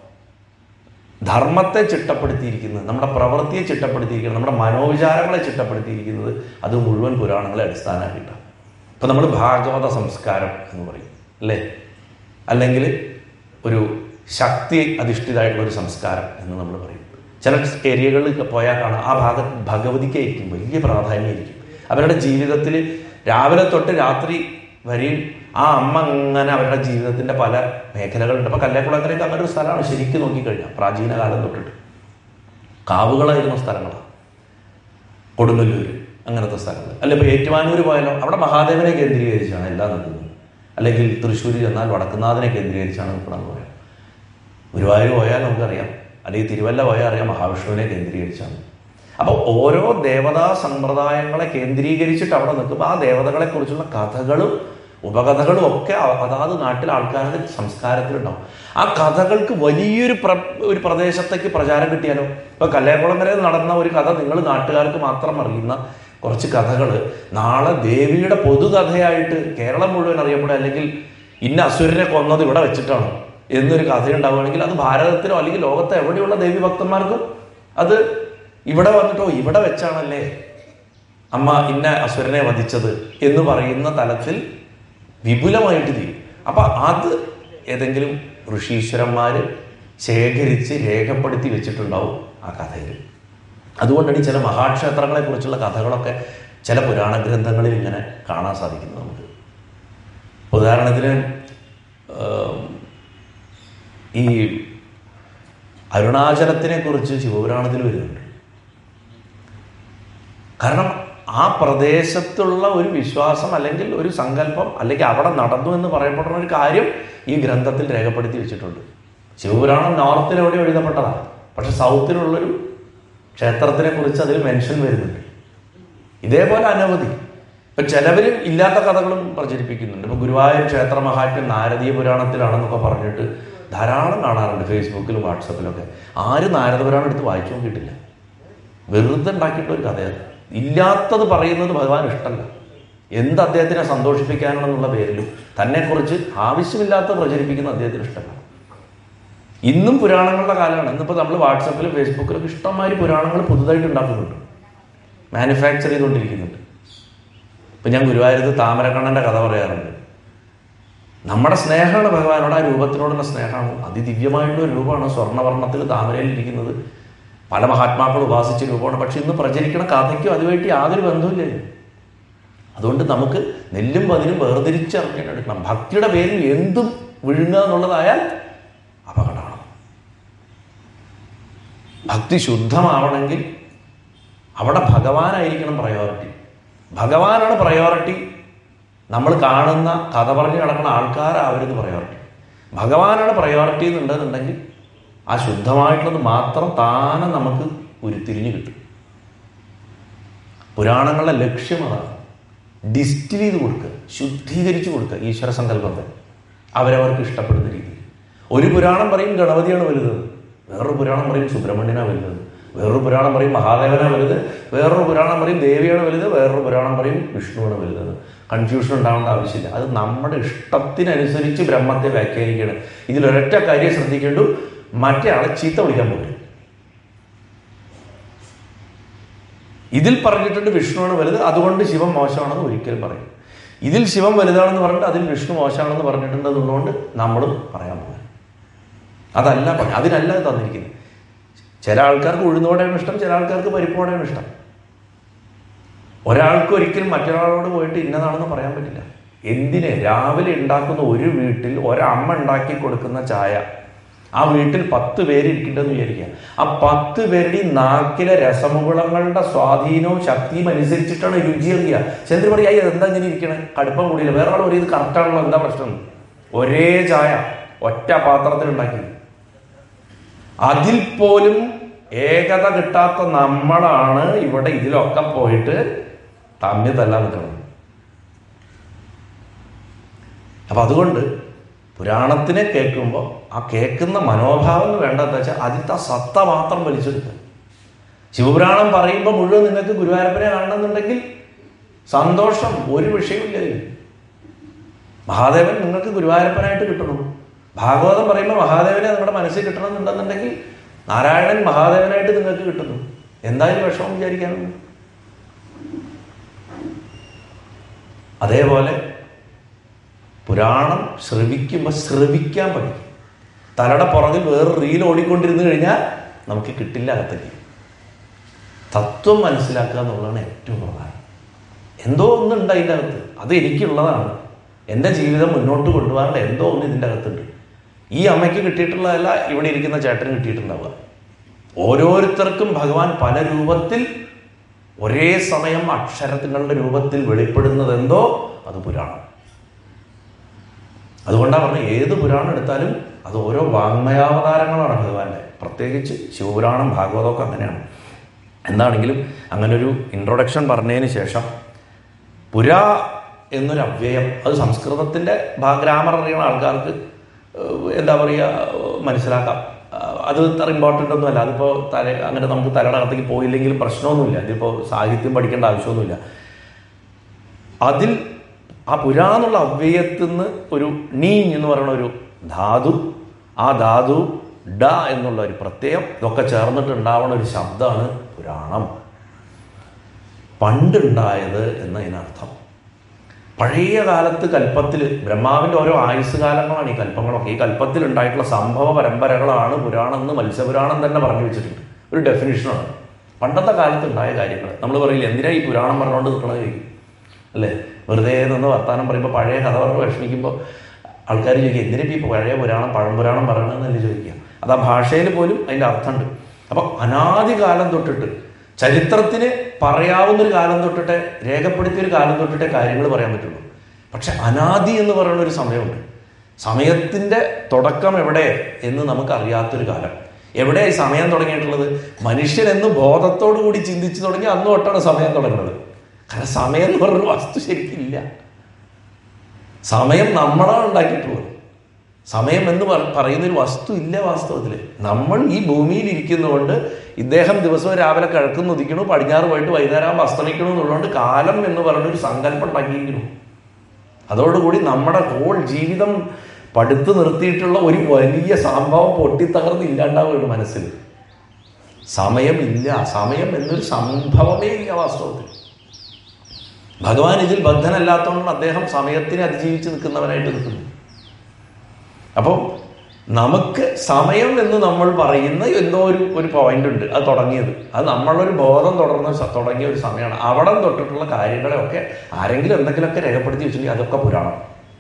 ധർമ്മത്തെ ചിട്ടപ്പെടുത്തിയിരിക്കുന്നത് നമ്മുടെ പ്രവൃത്തിയെ ചിട്ടപ്പെടുത്തിയിരിക്കുന്നത് നമ്മുടെ മനോവിചാരങ്ങളെ ചിട്ടപ്പെടുത്തിയിരിക്കുന്നത് അത് മുഴുവൻ പുരാണങ്ങളെ അടിസ്ഥാനമാക്കിയിട്ടാണ് ഇപ്പം നമ്മൾ ഭാഗവത സംസ്കാരം എന്ന് പറയും അല്ലേ അല്ലെങ്കിൽ ഒരു ശക്തി അധിഷ്ഠിതമായിട്ടുള്ള ഒരു സംസ്കാരം എന്ന് നമ്മൾ പറയും ചില ഏരിയകളിൽ പോയാൽ കാണാം ആ ഭാഗത്ത് ഭഗവതിക്കായിരിക്കും വലിയ പ്രാധാന്യമായിരിക്കും അവരുടെ ജീവിതത്തിൽ രാവിലെ തൊട്ട് രാത്രി വരെയും ആ അമ്മ അങ്ങനെ അവരുടെ ജീവിതത്തിന്റെ പല മേഖലകളുണ്ട് അപ്പൊ കല്ലേക്കുളങ്ങരയൊക്കെ അങ്ങനെ ഒരു സ്ഥലമാണ് ശരിക്കും നോക്കിക്കഴിഞ്ഞാൽ പ്രാചീന കാലം തൊട്ടിട്ട് കാവുകളായിരുന്ന സ്ഥലങ്ങളാണ് കൊടുങ്ങല്ലൂര് അങ്ങനത്തെ സ്ഥലങ്ങൾ അല്ല ഇപ്പോൾ ഏറ്റുമാനൂർ പോയാലോ അവിടെ മഹാദേവനെ കേന്ദ്രീകരിച്ചാണ് എല്ലാം നിൽക്കുന്നത് അല്ലെങ്കിൽ തൃശ്ശൂർ ചെന്നാൽ വടക്കുന്നാഥനെ കേന്ദ്രീകരിച്ചാണ് നിൽക്കണമെന്ന് പറയാം ഗുരുവായൂർ പോയാൽ നമുക്കറിയാം അല്ലെങ്കിൽ തിരുവല്ല പോയാൽ അറിയാം മഹാവിഷ്ണുവിനെ കേന്ദ്രീകരിച്ചാണ് അപ്പോൾ ഓരോ ദേവതാ സമ്പ്രദായങ്ങളെ കേന്ദ്രീകരിച്ചിട്ട് അവിടെ നിൽക്കുമ്പോൾ ആ ദേവതകളെ കുറിച്ചുള്ള കഥകളും ഉപകഥകളും ഒക്കെ അ- അതാത് നാട്ടിലെ ആൾക്കാരുടെ സംസ്കാരത്തിലുണ്ടാവും ആ കഥകൾക്ക് വലിയൊരു പ്ര ഒരു പ്രദേശത്തേക്ക് പ്രചാരം കിട്ടിയാലോ ഇപ്പൊ കല്ലേക്കുളങ്ങരയിൽ നടന്ന ഒരു കഥ നിങ്ങൾ നാട്ടുകാർക്ക് മാത്രം അറിയുന്ന കുറച്ച് കഥകൾ നാളെ ദേവിയുടെ പൊതുകഥയായിട്ട് കേരളം മുഴുവൻ അറിയപ്പെടുക അല്ലെങ്കിൽ ഇന്ന അസുരനെ കൊന്നത് ഇവിടെ വെച്ചിട്ടാണ് എന്നൊരു കഥ ഉണ്ടാവുകയാണെങ്കിൽ അത് ഭാരതത്തിലോ അല്ലെങ്കിൽ ലോകത്തെ എവിടെയുള്ള ദേവി ഭക്തന്മാർക്കും അത് ഇവിടെ വന്നിട്ടോ ഇവിടെ വെച്ചാണല്ലേ അമ്മ ഇന്ന അസുരനെ വധിച്ചത് എന്ന് പറയുന്ന തലത്തിൽ വിപുലമായിട്ട് തീരും അപ്പൊ അത് ഏതെങ്കിലും ഋഷീശ്വരന്മാര് ശേഖരിച്ച് രേഖപ്പെടുത്തി വെച്ചിട്ടുണ്ടാവും ആ കഥയിൽ അതുകൊണ്ടാണ് ഈ ചില മഹാക്ഷേത്രങ്ങളെ കുറിച്ചുള്ള കഥകളൊക്കെ ചില പുരാണ ഗ്രന്ഥങ്ങളിൽ ഇങ്ങനെ കാണാൻ സാധിക്കുന്നു നമുക്ക് ഉദാഹരണത്തിന് ഏം, ഈ അരുണാചലത്തിനെ കുറിച്ച് ശിവപുരാണത്തിൽ വരുന്നുണ്ട് കാരണം ആ പ്രദേശത്തുള്ള ഒരു വിശ്വാസം അല്ലെങ്കിൽ ഒരു സങ്കല്പം അല്ലെങ്കിൽ അവിടെ നടന്നു എന്ന് പറയപ്പെടുന്ന ഒരു കാര്യം ഈ ഗ്രന്ഥത്തിൽ രേഖപ്പെടുത്തി വെച്ചിട്ടുണ്ട് ശിവപുരാണം നോർത്തിൽ എവിടെ എഴുതപ്പെട്ടതാണ് പക്ഷെ സൗത്തിലുള്ളൊരു ക്ഷേത്രത്തിനെ കുറിച്ച് അതിൽ മെൻഷൻ വരുന്നുണ്ട് ഇതേപോലെ അനവധി ഇപ്പൊ ചിലവർ ഇല്ലാത്ത കഥകളും പ്രചരിപ്പിക്കുന്നുണ്ട് ഇപ്പൊ ഗുരുവായൂർ ക്ഷേത്ര മഹാത്മ്യം നാരദീയ പുരാണത്തിലാണെന്നൊക്കെ പറഞ്ഞിട്ട് ധാരാളം കാണാറുണ്ട് ഫേസ്ബുക്കിലും വാട്സപ്പിലൊക്കെ ആരും നാരദ പുരാണം എടുത്ത് വായിച്ചു നോക്കിയിട്ടില്ല വെറുതെ ഉണ്ടാക്കിയിട്ടുള്ള ഒരു കഥയാണ് ഇല്ലാത്തത് പറയുന്നത് ഭഗവാൻ ഇഷ്ടമല്ല എന്ത് അദ്ദേഹത്തിനെ സന്തോഷിപ്പിക്കാനാണെന്നുള്ള പേരിലും തന്നെക്കുറിച്ച് ആവശ്യമില്ലാത്ത പ്രചരിപ്പിക്കുന്ന അദ്ദേഹത്തിന് ഇഷ്ടമല്ല ഇന്നും പുരാണങ്ങളുടെ കാലമാണ് ഇന്നിപ്പോൾ നമ്മൾ വാട്സപ്പിലും ഫേസ്ബുക്കിലും ഇഷ്ടംമാതിരി പുരാണങ്ങൾ പുതുതായിട്ട് ഉണ്ടാക്കുന്നുണ്ട് മാനുഫാക്ചർ ചെയ്തുകൊണ്ടിരിക്കുന്നുണ്ട് ഇപ്പം ഞാൻ ഗുരുവായൂരത്ത് താമരക്കണ്ണൻ്റെ കഥ പറയാറുണ്ട് നമ്മുടെ സ്നേഹമാണ് ഭഗവാനോട് ആ രൂപത്തിനോടുള്ള സ്നേഹമാണ് അതിദിവ്യമായിട്ടുള്ള ഒരു രൂപമാണ് സ്വർണ്ണവർണ്ണത്തിൽ താമരയിൽ ഇരിക്കുന്നത് പല മഹാത്മാക്കൾ ഉപാസിച്ച രൂപമാണ് പക്ഷെ ഇന്ന് പ്രചരിക്കുന്ന കഥയ്ക്കും അതുമായിട്ട് യാതൊരു ബന്ധവുമില്ല അതുകൊണ്ട് നമുക്ക് നെല്ലും പതിനും വേർതിരിച്ചറിഞ്ഞെടുക്കണം ഭക്തിയുടെ പേരിൽ എന്തും വിഴുങ്ങുക എന്നുള്ളതായാൽ അപകടമാണ് ഭക്തി ശുദ്ധമാവണമെങ്കിൽ അവിടെ ഭഗവാനായിരിക്കണം പ്രയോറിറ്റി ഭഗവാനാണ് പ്രയോറിറ്റി നമ്മൾ കാണുന്ന കഥ പറഞ്ഞ് കിടക്കുന്ന ആൾക്കാരാവരുത് പ്രയോറിറ്റി ഭഗവാനാണ് പ്രയോറിറ്റി എന്നുണ്ടെന്നുണ്ടെങ്കിൽ ആ ശുദ്ധമായിട്ടുള്ളത് മാത്രം താനെ നമുക്ക് ഉരുത്തിരിഞ്ഞ് കിട്ടും പുരാണങ്ങളുടെ ലക്ഷ്യം അതാണ് ഡിസ്റ്റിൽ ചെയ്ത് കൊടുക്കുക ശുദ്ധീകരിച്ച് കൊടുക്കുക ഈശ്വര സങ്കല്പത്തെ അവരവർക്ക് ഇഷ്ടപ്പെടുന്ന രീതിയിൽ ഒരു പുരാണം പറയും ഗണപതിയാണ് വലുത് വേറൊരു പുരാണം പറയും സുബ്രഹ്മണ്യനാണ് വലുത് വേറൊരു പുരാണം പറയും മഹാദേവനാണ് വലുത് വേറൊരു പുരാണം പറയും ദേവിയാണ് വലുത് വേറൊരു പുരാണം പറയും വിഷ്ണുവാണ് വലുത് കൺഫ്യൂഷൻ ഉണ്ടാവേണ്ട ആവശ്യമില്ല അത് നമ്മുടെ ഇഷ്ടത്തിനനുസരിച്ച് ബ്രഹ്മത്തെ വ്യാഖ്യാനിക്കുകയാണ് ഇതിലൊരൊറ്റ കാര്യം ശ്രദ്ധിക്കേണ്ടു മറ്റേ ആളെ ചീത്ത വിളിക്കാൻ പറ്റും ഇതിൽ പറഞ്ഞിട്ടുണ്ട് വിഷ്ണുവാണ് വലുത് അതുകൊണ്ട് ശിവൻ മോശമാണെന്ന് ഒരിക്കലും പറയും ഇതിൽ ശിവൻ വലുതാണെന്ന് പറഞ്ഞിട്ട് അതിൽ വിഷ്ണു മോശമാണെന്ന് പറഞ്ഞിട്ടുണ്ട് എന്നുള്ളതുകൊണ്ട് നമ്മളും പറയാൻ പോകും അതല്ല പറഞ്ഞ അതിനല്ല ഇത് തന്നിരിക്കുന്നത് ചില ആൾക്കാർക്ക് ഉഴുന്നോടെയാണ് ഇഷ്ടം ചില ആൾക്കാർക്ക് പരിപ്പോടെയാണ് ഇഷ്ടം ഒരാൾക്ക് ഒരിക്കലും മറ്റൊരാളോട് പോയിട്ട് ഇന്നതാണെന്ന് പറയാൻ പറ്റില്ല എന്തിന് രാവിലെ ഉണ്ടാക്കുന്ന ഒരു വീട്ടിൽ ഒരമ്മ ഉണ്ടാക്കി കൊടുക്കുന്ന ചായ ആ വീട്ടിൽ പത്ത് പേര് ഇരിക്കണ്ടെന്ന് വിചാരിക്കുക ആ പത്ത് പേരുടെയും നാക്കിലെ രസമുകുളങ്ങളുടെ സ്വാധീനവും ശക്തിയും അനുസരിച്ചിട്ടാണ് രുചി അറിയുക ചന്ദ്ര പറയാ "അയ്യ, എന്താ ഇങ്ങനെ ഇരിക്കണേ കടുപ്പം കൂടിയില്ല വേറെ ആൾ പറയും ഇത് കറക്റ്റാണല്ലോ എന്താ പ്രശ്നം ഒരേ ചായ ഒറ്റ പാത്രത്തിൽ ഉണ്ടാക്കി അതിൽ പോലും ഏകത കിട്ടാത്ത നമ്മളാണ് ഇവിടെ ഇതിലൊക്കെ പോയിട്ട് തമ്മിൽ തല്ലാൻ നിൽക്കുന്നത് അപ്പൊ അതുകൊണ്ട് പുരാണത്തിനെ കേൾക്കുമ്പോൾ ആ കേൾക്കുന്ന മനോഭാവം വേണ്ടതെന്ന് വെച്ചാൽ അതിലത്തെ ആ സത്ത മാത്രം വലിച്ചെടുക്കുക ശിവപുരാണം പറയുമ്പോൾ മുഴുവൻ നിങ്ങൾക്ക് ഗുരുവായൂരപ്പനെ കാണണമെന്നുണ്ടെങ്കിൽ സന്തോഷം ഒരു വിഷയമില്ല ഇതിൽ. മഹാദേവൻ നിങ്ങൾക്ക് ഗുരുവായൂരപ്പനായിട്ട് കിട്ടണം ഭാഗവതം പറയുമ്പോൾ മഹാദേവനെ നിങ്ങളുടെ മനസ്സിൽ കിട്ടണമെന്നുണ്ടെന്നുണ്ടെങ്കിൽ നാരായണൻ മഹാദേവനായിട്ട് നിങ്ങൾക്ക് കിട്ടുന്നു എന്തായാലും വിഷമം വിചാരിക്കാനുണ്ട് അതേപോലെ പുരാണം ശ്രവിക്കുമ്പോൾ ശ്രവിക്കാൻ പഠിക്കും തലയുടെ പുറകിൽ വേറെ റീൽ ഓടിക്കൊണ്ടിരുന്നു കഴിഞ്ഞാൽ നമുക്ക് കിട്ടില്ല അകത്തേക്ക് തത്വം മനസ്സിലാക്കുക എന്നുള്ളതാണ് ഏറ്റവും പ്രധാനം എന്തോ ഒന്നുണ്ട് അതിൻ്റെ അകത്ത് അത് എനിക്കുള്ളതാണ് എൻ്റെ ജീവിതം മുന്നോട്ട് കൊണ്ടുപോകാനുള്ള എന്തോ ഒന്ന് ഇതിൻ്റെ അകത്തുണ്ട് ഈ അമ്മയ്ക്ക് കിട്ടിയിട്ടുള്ളതല്ല ഇവിടെ ഇരിക്കുന്ന ചേട്ടന് കിട്ടിയിട്ടുണ്ടാവുക ഓരോരുത്തർക്കും ഭഗവാൻ പല രൂപത്തിൽ ഒരേ സമയം അക്ഷരങ്ങളുടെ രൂപത്തിൽ വെളിപ്പെടുന്നത് എന്തോ അത് പുരാണം അതുകൊണ്ടാണ് പറഞ്ഞത് ഏത് പുരാണം എടുത്താലും അത് ഓരോ വാങ്മയാവതാരങ്ങളാണ് ഭഗവാന്റെ പ്രത്യേകിച്ച് ശിവപുരാണം ഭാഗവതമൊക്കെ അങ്ങനെയാണ് എന്താണെങ്കിലും അങ്ങനെ ഒരു ഇൻട്രൊഡക്ഷൻ പറഞ്ഞതിന് ശേഷം പുരാ എന്നൊരു അവ്യയം അത് സംസ്കൃതത്തിൻ്റെ ഗ്രാമർ അറിയുന്ന ആൾക്കാർക്ക് ഏഹ്, എന്താ പറയുക മനസ്സിലാക്കാം ആഹ് അത് ഇത്ര ഇമ്പോർട്ടൻ്റ് ഒന്നുമല്ല അതിപ്പോൾ തല അങ്ങനെ നമുക്ക് തലയുടെ അകത്തേക്ക് പോയില്ലെങ്കിലും പ്രശ്നമൊന്നുമില്ല ഇതിപ്പോൾ സാഹിത്യം പഠിക്കേണ്ട ആവശ്യമൊന്നുമില്ല അതിൽ ആ പുരാന്നുള്ള അവ്യയത്തിൽ നിന്ന് ഒരു നീ എന്ന് പറയുന്ന ഒരു ധാതു ആ ധാതു ഡ എന്നുള്ള ഒരു പ്രത്യയം ഇതൊക്കെ ചേർന്നിട്ട് ഉണ്ടാവുന്ന ഒരു ശബ്ദമാണ് പുരാണം പണ്ടുണ്ടായത് എന്നതിനർത്ഥം പഴയ കാലത്ത് കൽപ്പത്തിൽ ബ്രഹ്മാവിൻ്റെ ഓരോ ആയുസ് കാലങ്ങളാണ് ഈ കൽപ്പങ്ങളൊക്കെ ഈ കൽപ്പത്തിൽ ഉണ്ടായിട്ടുള്ള സംഭവ പരമ്പരകളാണ് പുരാണം എന്ന് മത്സ്യപുരാണം തന്നെ പറഞ്ഞു വെച്ചിട്ടുണ്ട് ഒരു ഡെഫിനിഷനാണ് പണ്ടത്തെ കാലത്ത് ഉണ്ടായ കാര്യങ്ങൾ നമ്മൾ പറയില്ല എന്തിനാ ഈ പുരാണം പറഞ്ഞുകൊണ്ട് നിൽക്കണത് ചോദിക്കും അല്ലേ വെറുതെ നിന്ന് വർത്താനം പറയുമ്പോൾ പഴയ കഥ പറഞ്ഞ് വിഷമിക്കുമ്പോൾ ആൾക്കാർ ചോദിക്കുക എന്തിനാ ഈ പഴയ പുരാണം പഴംപുരാണം പറയണമെന്നല്ലേ ചോദിക്കുക അത് ആ ഭാഷയിൽ പോലും അതിൻ്റെ അർത്ഥമുണ്ട് അപ്പോൾ അനാദി കാലം തൊട്ടിട്ട് ചരിത്രത്തിന് പറയാവുന്നൊരു കാലം തൊട്ടിട്ട് രേഖപ്പെടുത്തിയൊരു കാലം തൊട്ടിട്ടേ കാര്യങ്ങൾ പറയാൻ പറ്റുള്ളൂ പക്ഷെ അനാദി എന്ന് പറയുന്ന ഒരു സമയമുണ്ട് സമയത്തിൻ്റെ തുടക്കം എവിടെ എന്ന് നമുക്കറിയാത്തൊരു കാലം എവിടെ ഈ സമയം തുടങ്ങിയിട്ടുള്ളത് മനുഷ്യൻ എന്ന് ബോധത്തോടു കൂടി ചിന്തിച്ചു തുടങ്ങി അന്ന് തൊട്ടാണ് സമയം തുടങ്ങുന്നത് കാരണം സമയം എന്ന് പറഞ്ഞൊരു വസ്തു ശരിക്കില്ല സമയം നമ്മളാണ് ഉണ്ടാക്കിയിട്ടുള്ളത് സമയം എന്ന് പറ- പറയുന്നൊരു വസ്തു ഇല്ല വാസ്തവത്തിൽ നമ്മൾ ഈ ഭൂമിയിൽ ഇരിക്കുന്നതുകൊണ്ട് ഇദ്ദേഹം ദിവസവും രാവിലെ കിഴക്കുന്ന് ഉദിക്കണു പടിഞ്ഞാറ് പോയിട്ട് വൈകുന്നേരം അസ്തമിക്കണു എന്നുള്ളതുകൊണ്ട് കാലം എന്ന് പറയുന്ന ഒരു സങ്കല്പം ഉണ്ടാക്കിയിരിക്കുന്നു അതോടുകൂടി നമ്മുടെ ഹോൾ ജീവിതം പടുത്തു നിർത്തിയിട്ടുള്ള ഒരു വലിയ സംഭവം പൊട്ടിത്തകർന്ന് ഇല്ലാണ്ടാവുകയാണ് മനസ്സിൽ സമയമില്ല സമയം എന്നൊരു സംഭവമേ ഇല്ല വാസ്തവത്തിൽ ഭഗവാൻ ഇതിൽ ബദ്ധനല്ലാത്തതുകൊണ്ട് അദ്ദേഹം സമയത്തിനെ അതിജീവിച്ച് നിൽക്കുന്നവനായിട്ട് നിൽക്കുന്നു അപ്പം നമുക്ക് സമയം എന്ന് നമ്മൾ പറയുന്ന എന്തോ ഒരു ഒരു പോയിന്റ് ഉണ്ട് അത് തുടങ്ങിയത് അത് നമ്മളൊരു ബോധം തുടർന്ന സ- തുടങ്ങിയ ഒരു സമയമാണ് അവിടെ തൊട്ടിട്ടുള്ള കാര്യങ്ങളെയൊക്കെ ആരെങ്കിലും എന്തെങ്കിലുമൊക്കെ രേഖപ്പെടുത്തി വെച്ചിട്ടുണ്ടെങ്കിൽ അതൊക്കെ പുരാണം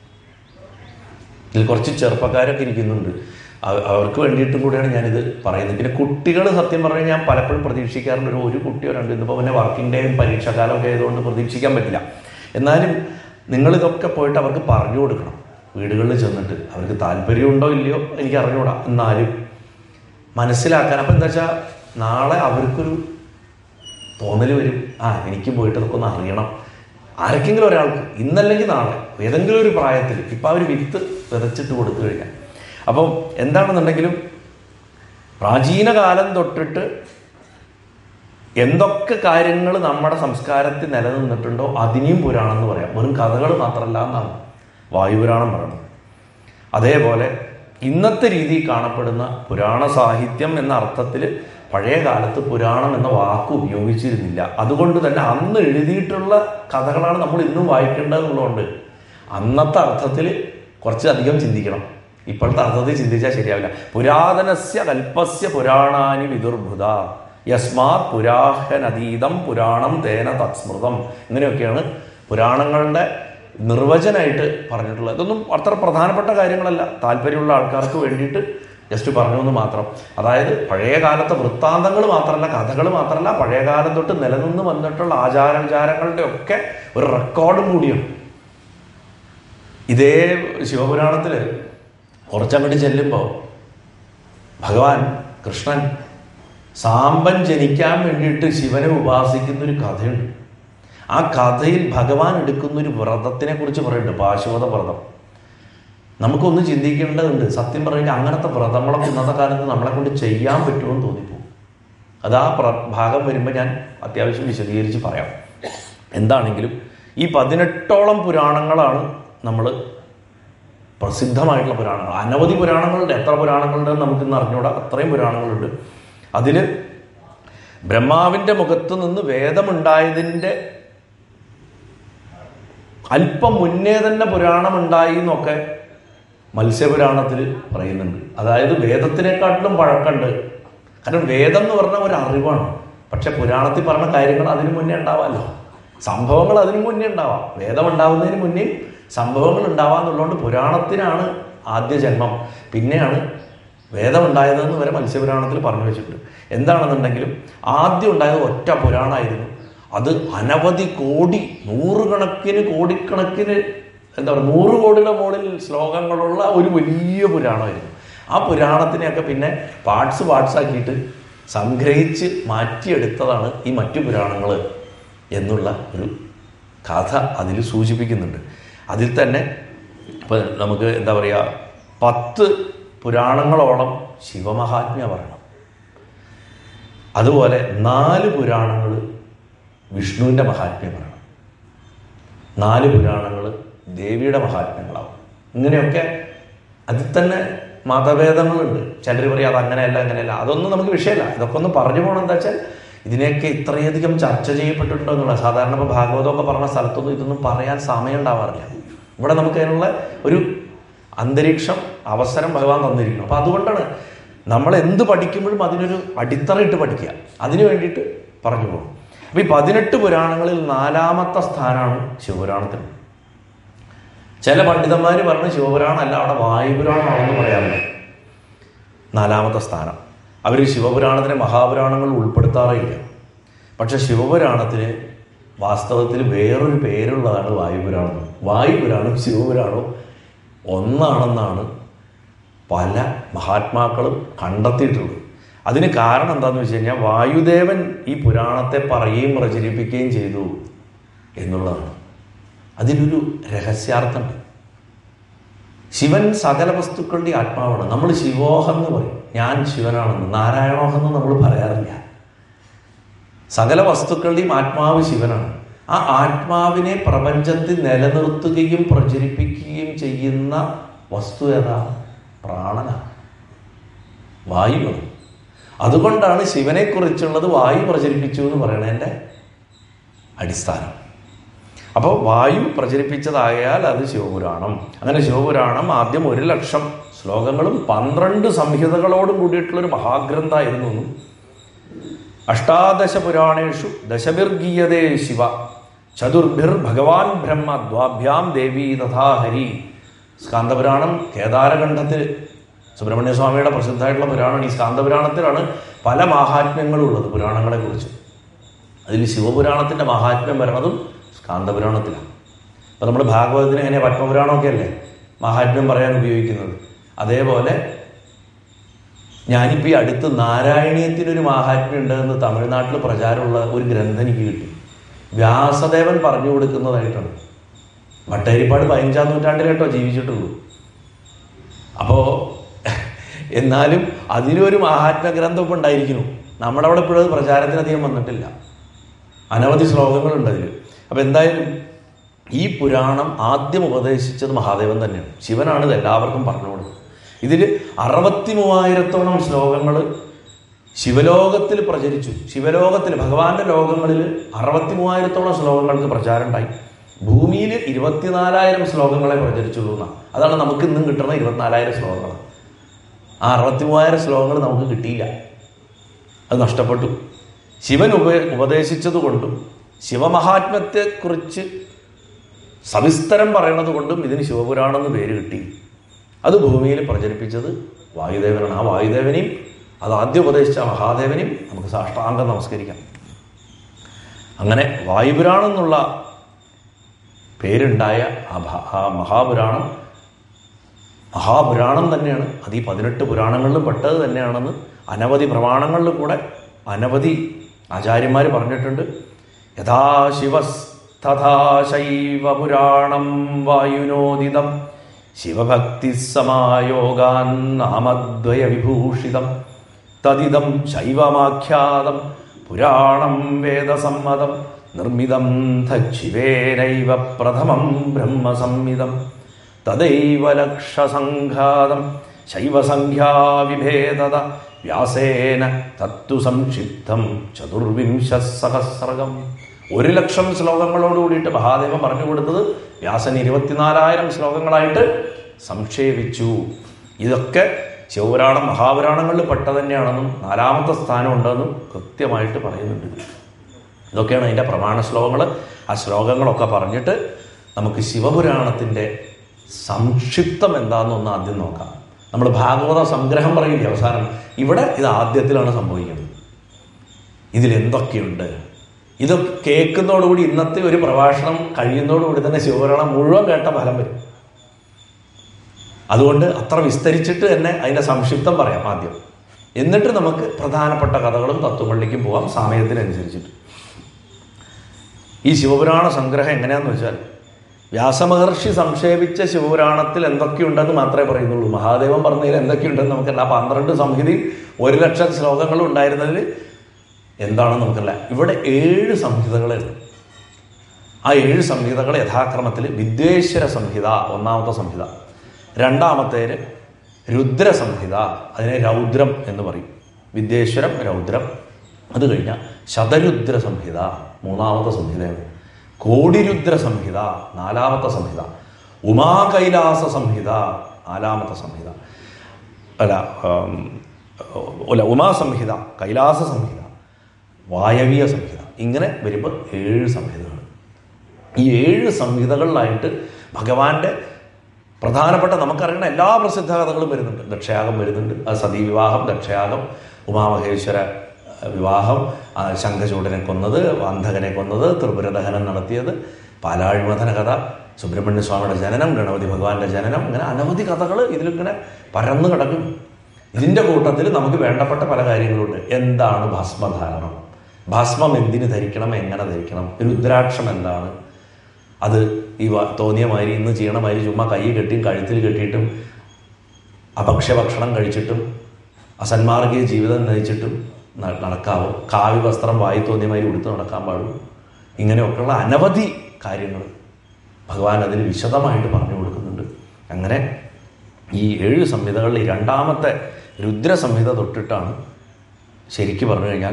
ഇതിൽ കുറച്ച് ചെറുപ്പക്കാരൊക്കെ ഇരിക്കുന്നുണ്ട് അവ- അവർക്ക് വേണ്ടിയിട്ടും കൂടിയാണ് ഞാനിത് പറയുന്നത് പിന്നെ കുട്ടികൾ സത്യം പറഞ്ഞാൽ ഞാൻ പലപ്പോഴും പ്രതീക്ഷിക്കാറുണ്ട് ഒരു ഒരു കുട്ടിയോ രണ്ടോ ഇന്നിപ്പോൾ പിന്നെ വർക്കിംഗ് ഡേയും പരീക്ഷാകാലമൊക്കെ ആയതുകൊണ്ട് പ്രതീക്ഷിക്കാൻ പറ്റില്ല എന്നാലും നിങ്ങളിതൊക്കെ പോയിട്ട് അവർക്ക് പറഞ്ഞു കൊടുക്കണം വീടുകളിൽ ചെന്നിട്ട് അവർക്ക് താല്പര്യമുണ്ടോ ഇല്ലയോ എനിക്ക് അറിഞ്ഞുകൂടാ എന്നാലും മനസ്സിലാക്കാൻ അപ്പം എന്താ വെച്ചാൽ നാളെ അവർക്കൊരു തോന്നൽ വരും ആ എനിക്ക് പോയിട്ട് അതൊക്കെ ഒന്ന് അറിയണം ആർക്കെങ്കിലും ഒരാൾക്ക് ഇന്നല്ലെങ്കിൽ നാളെ ഏതെങ്കിലും ഒരു പ്രായത്തിൽ ഇപ്പം ആ ഒരു വിത്ത് വിതച്ചിട്ട് കൊടുത്തു കഴിഞ്ഞാൽ അപ്പം എന്താണെന്നുണ്ടെങ്കിലും പ്രാചീന കാലം തൊട്ടിട്ട് എന്തൊക്കെ കാര്യങ്ങൾ നമ്മുടെ സംസ്കാരത്തിൽ നിലനിന്നിട്ടുണ്ടോ അതിനെയും പുരാണം എന്ന് പറയാം വെറും കഥകൾ മാത്രമല്ല എന്നാണ് വായുപുരാണം പറയുന്നത് അതേപോലെ ഇന്നത്തെ രീതിയിൽ കാണപ്പെടുന്ന പുരാണ സാഹിത്യം എന്ന അർത്ഥത്തിൽ പഴയ കാലത്ത് പുരാണം എന്ന വാക്ക് ഉപയോഗിച്ചിരുന്നില്ല അതുകൊണ്ട് തന്നെ അന്ന് എഴുതിയിട്ടുള്ള കഥകളാണ് നമ്മൾ ഇന്നും വായിക്കേണ്ടതെന്നുള്ളതുകൊണ്ട് അന്നത്തെ അർത്ഥത്തിൽ കുറച്ചധികം ചിന്തിക്കണം ഇപ്പോഴത്തെ അർത്ഥത്തിൽ ചിന്തിച്ചാൽ ശരിയാവില്ല പുരാതനസ്യ കൽപ്പസ്യ പുരാണാനി വിദുർഭുത യസ്മാത് പുരാഹനതീതം പുരാണം തേന തത്സ്മൃതം ഇങ്ങനെയൊക്കെയാണ് പുരാണങ്ങളുടെ നിർവചനമായിട്ട് പറഞ്ഞിട്ടുള്ളത് ഇതൊന്നും അത്ര പ്രധാനപ്പെട്ട കാര്യങ്ങളല്ല താല്പര്യമുള്ള ആൾക്കാർക്ക് വേണ്ടിയിട്ട് ജസ്റ്റ് പറഞ്ഞു എന്ന് മാത്രം അതായത് പഴയ കാലത്തെ വൃത്താന്തങ്ങൾ മാത്രമല്ല കഥകൾ മാത്രമല്ല പഴയ കാലം തൊട്ട് നിലനിന്ന് വന്നിട്ടുള്ള ആചാരവിചാരങ്ങളുടെ ഒക്കെ ഒരു റെക്കോർഡും കൂടിയാണ് ഇതേ ശിവപുരാണത്തിൽ കുറച്ചങ്ങോട്ട് ചെല്ലുമ്പോൾ ഭഗവാൻ കൃഷ്ണൻ സാമ്പൻ ജനിക്കാൻ വേണ്ടിയിട്ട് ശിവനെ ഉപാസിക്കുന്ന ഒരു കഥയുണ്ട് ആ കഥയിൽ ഭഗവാൻ എടുക്കുന്ന ഒരു വ്രതത്തിനെ കുറിച്ച് പറയുന്നുണ്ട് പാശുവത വ്രതം നമുക്കൊന്ന് ചിന്തിക്കേണ്ടതുണ്ട് സത്യം പറഞ്ഞാൽ അങ്ങനത്തെ വ്രതങ്ങളൊക്കെ ഇന്നത്തെ കാലത്ത് നമ്മളെ കൊണ്ട് ചെയ്യാൻ പറ്റുമെന്ന് തോന്നിപ്പോകും അത് ആ പ്ര ഭാഗം വരുമ്പോൾ ഞാൻ അത്യാവശ്യം വിശദീകരിച്ച് പറയാം എന്താണെങ്കിലും ഈ പതിനെട്ടോളം പുരാണങ്ങളാണ് നമ്മൾ പ്രസിദ്ധമായിട്ടുള്ള പുരാണങ്ങൾ അനവധി പുരാണങ്ങളുണ്ട് എത്ര പുരാണങ്ങളുണ്ട് എന്ന് നമുക്കിന്ന് അറിഞ്ഞൂടാ അത്രയും പുരാണങ്ങളുണ്ട് അതിൽ ബ്രഹ്മാവിൻ്റെ മുഖത്ത് നിന്ന് വേദമുണ്ടായതിൻ്റെ അല്പം മുന്നേ തന്നെ പുരാണം ഉണ്ടായി എന്നൊക്കെ മത്സ്യപുരാണത്തിൽ പറയുന്നുണ്ട് അതായത് വേദത്തിനെക്കാട്ടിലും പഴക്കമുണ്ട് കാരണം വേദം എന്ന് പറഞ്ഞ ഒരു അറിവാണ് പക്ഷെ പുരാണത്തിൽ പറഞ്ഞ കാര്യങ്ങൾ അതിനു മുന്നേ ഉണ്ടാവാമല്ലോ സംഭവങ്ങൾ അതിനു മുന്നേ ഉണ്ടാവാം വേദം ഉണ്ടാവുന്നതിന് മുന്നേ സംഭവങ്ങൾ ഉണ്ടാവാന്നുള്ളതുകൊണ്ട് പുരാണത്തിനാണ് ആദ്യ ജന്മം പിന്നെയാണ് വേദം ഉണ്ടായതെന്ന് വരെ മത്സ്യപുരാണത്തിൽ പറഞ്ഞു വെച്ചിട്ടുണ്ട് എന്താണെന്നുണ്ടെങ്കിലും ആദ്യം ഉണ്ടായത് ഒറ്റ പുരാണമായിരുന്നു അത് അനവധി കോടി നൂറുകണക്കിന് കോടിക്കണക്കിന് എന്താ പറയുക നൂറ് കോടിയുടെ മുകളിൽ ശ്ലോകങ്ങളുള്ള ഒരു വലിയ പുരാണമായിരുന്നു ആ പുരാണത്തിനെയൊക്കെ പിന്നെ പാർട്സ് പാർട്സ് ആക്കിയിട്ട് സംഗ്രഹിച്ച് മാറ്റിയെടുത്തതാണ് ഈ മറ്റു പുരാണങ്ങൾ എന്നുള്ള ഒരു കഥ അതിൽ സൂചിപ്പിക്കുന്നുണ്ട് അതിൽ തന്നെ ഇപ്പം നമുക്ക് എന്താ പറയുക പത്ത് പുരാണങ്ങളോളം ശിവമഹാത്മ്യ പറയണം അതുപോലെ നാല് പുരാണങ്ങൾ വിഷ്ണുവിൻ്റെ മഹാത്മ്യം പറയണം നാല് പുരാണങ്ങൾ ദേവിയുടെ മഹാത്മ്യങ്ങളാവും ഇങ്ങനെയൊക്കെ അതിൽ തന്നെ മതഭേദങ്ങളുണ്ട് ചിലർ പറയും അത് അങ്ങനെയല്ല അങ്ങനെയല്ല അതൊന്നും നമുക്ക് വിഷയമല്ല ഇതൊക്കെ ഒന്ന് പറഞ്ഞു പോകണം എന്താ വെച്ചാൽ ഇതിനെയൊക്കെ ഇത്രയധികം ചർച്ച ചെയ്യപ്പെട്ടിട്ടുണ്ടോ എന്നുള്ള സാധാരണ ഇപ്പോൾ ഭാഗവതമൊക്കെ പറഞ്ഞ സ്ഥലത്തൊന്നും ഇതൊന്നും പറയാൻ സമയം ഉണ്ടാവാറില്ല ഇവിടെ നമുക്ക് അതിനുള്ള ഒരു അന്തരീക്ഷം അവസരം ഭഗവാൻ തന്നിരിക്കണം അപ്പം അതുകൊണ്ടാണ് നമ്മൾ എന്ത് പഠിക്കുമ്പോഴും അതിനൊരു അടിത്തറയിട്ട് പഠിക്കുക അതിനു വേണ്ടിയിട്ട് പറഞ്ഞു പോകും അപ്പോൾ ഈ പതിനെട്ട് പുരാണങ്ങളിൽ നാലാമത്തെ സ്ഥാനമാണ് ശിവപുരാണത്തിന് ചില പണ്ഡിതന്മാർ പറഞ്ഞ് ശിവപുരാണം അല്ല അവിടെ വായുപുരാണമാണെന്ന് പറയാറുണ്ട് നാലാമത്തെ സ്ഥാനം അവർ ശിവപുരാണത്തിനെ മഹാപുരാണങ്ങളിൽ ഉൾപ്പെടുത്താറില്ല പക്ഷെ ശിവപുരാണത്തിന് വാസ്തവത്തിൽ വേറൊരു പേരുള്ളതാണ് വായുപുരാണം വായുപുരാണം ശിവപുരാണവും ഒന്നാണെന്നാണ് പല മഹാത്മാക്കളും കണ്ടെത്തിയിട്ടുള്ളത് അതിന് കാരണം എന്താണെന്ന് വെച്ച് കഴിഞ്ഞാൽ വായുദേവൻ ഈ പുരാണത്തെ പറയുകയും പ്രചരിപ്പിക്കുകയും ചെയ്തു എന്നുള്ളതാണ് അതിലൊരു രഹസ്യാർത്ഥമുണ്ട് ശിവൻ സകല വസ്തുക്കളുടെ ആത്മാവാണ് നമ്മൾ ശിവോഹം എന്ന് പറയും ഞാൻ ശിവനാണെന്ന് നാരായണോഹം എന്ന് നമ്മൾ പറയാറില്ല സകല വസ്തുക്കളുടെയും ആത്മാവ് ശിവനാണ് ആ ആത്മാവിനെ പ്രപഞ്ചത്തിൽ നിലനിർത്തുകയും പ്രചരിപ്പിക്കുകയും ചെയ്യുന്ന വസ്തു ഏതാ പ്രാണനാണ് വായുവാണ് അതുകൊണ്ടാണ് ശിവനെക്കുറിച്ചുള്ളത് വായു പ്രചരിപ്പിച്ചു എന്ന് പറയണതിൻ്റെ അടിസ്ഥാനം അപ്പോൾ വായു പ്രചരിപ്പിച്ചതായാൽ അത് ശിവപുരാണം അങ്ങനെ ശിവപുരാണം ആദ്യം ഒരു ലക്ഷം ശ്ലോകങ്ങളും പന്ത്രണ്ട് സംഹിതകളോടും കൂടിയിട്ടുള്ളൊരു മഹാഗ്രന്ഥമായിരുന്നു എന്നും അഷ്ടാദശ പുരാണേഷു ദശഭിർഗീയതേ ശിവ ചതുർഭിർ ഭഗവാൻ ബ്രഹ്മ ദ്വാഭ്യാം ദേവി തഥാ ഹരി സ്കാന്തപുരാണം കേദാരഖണ്ഡത്തിൽ സുബ്രഹ്മണ്യ സ്വാമിയുടെ പ്രസിദ്ധമായിട്ടുള്ള പുരാണമാണ് ഈ സ്കാന്തപുരാണത്തിലാണ് പല മാഹാത്മ്യങ്ങളും ഉള്ളത് പുരാണങ്ങളെക്കുറിച്ച് അതിൽ ശിവപുരാണത്തിൻ്റെ മഹാത്മ്യം വരണതും സ്കാന്തപുരാണത്തിലാണ് അപ്പോൾ നമ്മൾ ഭാഗവതത്തിന് എങ്ങനെ പത്മപുരാണമൊക്കെ അല്ലേ മഹാത്മ്യം പറയാൻ ഉപയോഗിക്കുന്നത് അതേപോലെ ഞാനിപ്പോൾ ഈ അടുത്ത് നാരായണീയത്തിനൊരു മഹാത്മ്യം ഉണ്ടെന്ന് തമിഴ്നാട്ടിൽ പ്രചാരമുള്ള ഒരു ഗ്രന്ഥം എനിക്ക് കിട്ടി വ്യാസദേവൻ പറഞ്ഞു കൊടുക്കുന്നതായിട്ടാണ് ഭട്ടേരിപ്പാട് പതിനഞ്ചാം നൂറ്റാണ്ടിൽ കേട്ടോ ജീവിച്ചിട്ടുള്ളൂ അപ്പോൾ എന്നാലും അതിലൊരു മഹാത്മ്യ ഗ്രന്ഥം ഇപ്പം ഉണ്ടായിരിക്കുന്നു നമ്മുടെ അവിടെ ഇപ്പോഴത് പ്രചാരത്തിനധികം വന്നിട്ടില്ല അനവധി ശ്ലോകങ്ങളുണ്ട് അതിൽ അപ്പോൾ എന്തായാലും ഈ പുരാണം ആദ്യം ഉപദേശിച്ചത് മഹാദേവൻ തന്നെയാണ് ശിവനാണ് ഇത് എല്ലാവർക്കും പറഞ്ഞു കൊടുത്തത് ഇതിൽ അറുപത്തി മൂവായിരത്തോളം ശ്ലോകങ്ങൾ ശിവലോകത്തിൽ പ്രചരിച്ചു ശിവലോകത്തിൽ ഭഗവാന്റെ ലോകങ്ങളിൽ അറുപത്തി മൂവായിരത്തോളം ശ്ലോകങ്ങൾക്ക് പ്രചാരം ഉണ്ടായി ഭൂമിയിൽ ഇരുപത്തിനാലായിരം ശ്ലോകങ്ങളെ പ്രചരിച്ചുള്ളൂ എന്നാണ് അതാണ് നമുക്ക് ഇന്നും കിട്ടുന്ന ഇരുപത്തിനാലായിരം ശ്ലോകങ്ങൾ ആ അറുപത്തി മൂവായിരം ശ്ലോകങ്ങൾ നമുക്ക് കിട്ടിയില്ല അത് നഷ്ടപ്പെട്ടു ശിവൻ ഉപ ഉപദേശിച്ചത് കൊണ്ടും ശിവമഹാത്മ്യത്തെക്കുറിച്ച് സവിസ്തരം പറയണത് കൊണ്ടും ഇതിന് ശിവപുരാണം എന്ന് പേര് കിട്ടി അത് ഭൂമിയിൽ പ്രചരിപ്പിച്ചത് വായുദേവനാണ് ആ വായുദേവനെയും അത് ആദ്യം ഉപദേശിച്ച മഹാദേവനെയും നമുക്ക് സാഷ്ടാംഗം നമസ്കരിക്കാം അങ്ങനെ വായുപുരാണം എന്നുള്ള പേരുണ്ടായ ആ ഭ- ആ മഹാപുരാണം മഹാപുരാണം തന്നെയാണ് അത് ഈ പതിനെട്ട് പുരാണങ്ങളിലും പെട്ടത് തന്നെയാണെന്ന് അനവധി പ്രമാണങ്ങളിൽ കൂടെ അനവധി ആചാര്യന്മാർ പറഞ്ഞിട്ടുണ്ട് യഥാ ശിവസ് തഥാ ശൈവ പുരാണം വായുനോദിതം ശിവഭക്തി സമായോഗാൻ നാമദ്വയ വിഭൂഷിതം തദിതം ശൈവമാഖ്യാതം പുരാണം വേദസമ്മതം നിർമ്മിതം തച്ചിവേനൈവ പ്രഥമം ബ്രഹ്മസംഹിതം തദൈവ ലക്ഷസംഘാതം ശൈവസംഖ്യാവിഭേദത വ്യാസേന തത്തു സംക്ഷിപ്തം ചതുർവിംശ സഹസ്രകം ഒരു ലക്ഷം ശ്ലോകങ്ങളോട് കൂടിയിട്ട് മഹാദേവൻ പറഞ്ഞു കൊടുത്തത് വ്യാസൻ ഇരുപത്തിനാലായിരം ശ്ലോകങ്ങളായിട്ട് സംക്ഷേപിച്ചു ഇതൊക്കെ ശിവപുരാണം മഹാപുരാണങ്ങളിൽ പെട്ട തന്നെയാണെന്നും നാലാമത്തെ സ്ഥാനം ഉണ്ടെന്നും കൃത്യമായിട്ട് പറയുന്നുണ്ട് ഇതിൽ. ഇതൊക്കെയാണ് അതിൻ്റെ പ്രമാണ ശ്ലോകങ്ങൾ ആ ശ്ലോകങ്ങളൊക്കെ പറഞ്ഞിട്ട് നമുക്ക് ശിവപുരാണത്തിൻ്റെ സംക്ഷിപ്തം എന്താണെന്നൊന്ന് ആദ്യം നോക്കാം നമ്മൾ ഭാഗവത സംഗ്രഹം പറയില്ലേ അവസാനം ഇവിടെ ഇത് ആദ്യത്തിലാണ് സംഭവിക്കുന്നത് ഇതിൽ എന്തൊക്കെയുണ്ട് ഇതൊക്കെ കേൾക്കുന്നതോടുകൂടി ഇന്നത്തെ ഒരു പ്രഭാഷണം കഴിയുന്നതോടുകൂടി തന്നെ ശിവപുരാണം മുഴുവൻ കേട്ട ഫലം വരും അതുകൊണ്ട് അത്ര വിസ്തരിച്ചിട്ട് തന്നെ അതിൻ്റെ സംക്ഷിപ്തം പറയാം ആദ്യം എന്നിട്ട് നമുക്ക് പ്രധാനപ്പെട്ട കഥകളും തത്വങ്ങളിലേക്കും പോകാം സമയത്തിനനുസരിച്ചിട്ട് ഈ ശിവപുരാണ സംഗ്രഹം എങ്ങനെയാന്ന് വെച്ചാൽ വ്യാസമഹർഷി സംക്ഷേപിച്ച ശിവപുരാണത്തിൽ എന്തൊക്കെയുണ്ടെന്ന് മാത്രമേ പറയുന്നുള്ളൂ മഹാദേവൻ പറഞ്ഞതിൽ എന്തൊക്കെയുണ്ടെന്ന് നമുക്കല്ല ആ പന്ത്രണ്ട് സംഹിതയും ഒരു ലക്ഷം ശ്ലോകങ്ങളും ഉണ്ടായിരുന്നതിൽ എന്താണെന്ന് നമുക്കല്ല ഇവിടെ ഏഴ് സംഹിതകളേ ഉള്ളൂ ആ ഏഴ് സംഹിതകൾ യഥാക്രമത്തിൽ വിദ്വേശ്വര സംഹിത ഒന്നാമത്തെ സംഹിത രണ്ടാമത്തേന് രുദ്ര സംഹിത അതിനെ രൗദ്രം എന്ന് പറയും വിദ്വേശ്വരം രൗദ്രം അത് കഴിഞ്ഞാൽ ശതരുദ്ര സംഹിത മൂന്നാമത്തെ സംഹിതയാണ് കോടിരുദ്ര സംഹിത നാലാമത്തെ സംഹിത ഉമാകൈലാസ സംഹിത നാലാമത്തെ സംഹിത അല്ല ആം, അല്ല ഉമാ സംഹിത കൈലാസ സംഹിത വായവീയ സംഹിത ഇങ്ങനെ വരുമ്പോൾ ഏഴ് സംഹിതകൾ ഈ ഏഴ് സംഹിതകളിലായിട്ട് ഭഗവാന്റെ പ്രധാനപ്പെട്ട നമുക്കറിയുന്ന എല്ലാ പ്രസിദ്ധ കഥകളും വരുന്നുണ്ട് ദക്ഷയാഗം വരുന്നുണ്ട് ആ സതീ വിവാഹം ദക്ഷയാഗം ഉമാമഹേശ്വര അഹ് വിവാഹം ആ ശംഖചൂടനെ കൊന്നത് അന്ധകനെ കൊന്നത് ത്രിപുരദഹനം നടത്തിയത് പാലാഴിമഥന കഥ സുബ്രഹ്മണ്യ സ്വാമിയുടെ ജനനം ഗണപതി ഭഗവാന്റെ ജനനം ഇങ്ങനെ അനവധി കഥകൾ ഇതിലിങ്ങനെ പരന്നു കിടക്കും ഇതിൻ്റെ കൂട്ടത്തിൽ നമുക്ക് വേണ്ടപ്പെട്ട പല കാര്യങ്ങളുണ്ട് എന്താണ് ഭസ്മധാരണം ഭസ്മം എന്തിന് ധരിക്കണം എങ്ങനെ ധരിക്കണം രുദ്രാക്ഷം എന്താണ് അത് ഈ വ- തോന്നിയ മാതിരി ഇന്ന് ചെയ്യണ മാതിരി ചുമ്മാ കൈ കെട്ടിയും കഴുത്തിൽ കെട്ടിയിട്ടും അഭക്ഷ്യ ഭക്ഷണം കഴിച്ചിട്ടും അസന്മാർഗീയ ജീവിതം നയിച്ചിട്ടും ന- നടക്കാവോ കാവ്യ വസ്ത്രം വായി തോന്നിയ മാതിരി ഉടുത്ത് നടക്കാൻ പാടും ഇങ്ങനെയൊക്കെയുള്ള അനവധി കാര്യങ്ങൾ ഭഗവാൻ അതിന് വിശദമായിട്ട് പറഞ്ഞു കൊടുക്കുന്നുണ്ട് അങ്ങനെ ഈ ഏഴ് സംഹിതകളിൽ ഈ രണ്ടാമത്തെ രുദ്ര സംഹിത തൊട്ടിട്ടാണ് ശരിക്കും പറഞ്ഞു കഴിഞ്ഞാൽ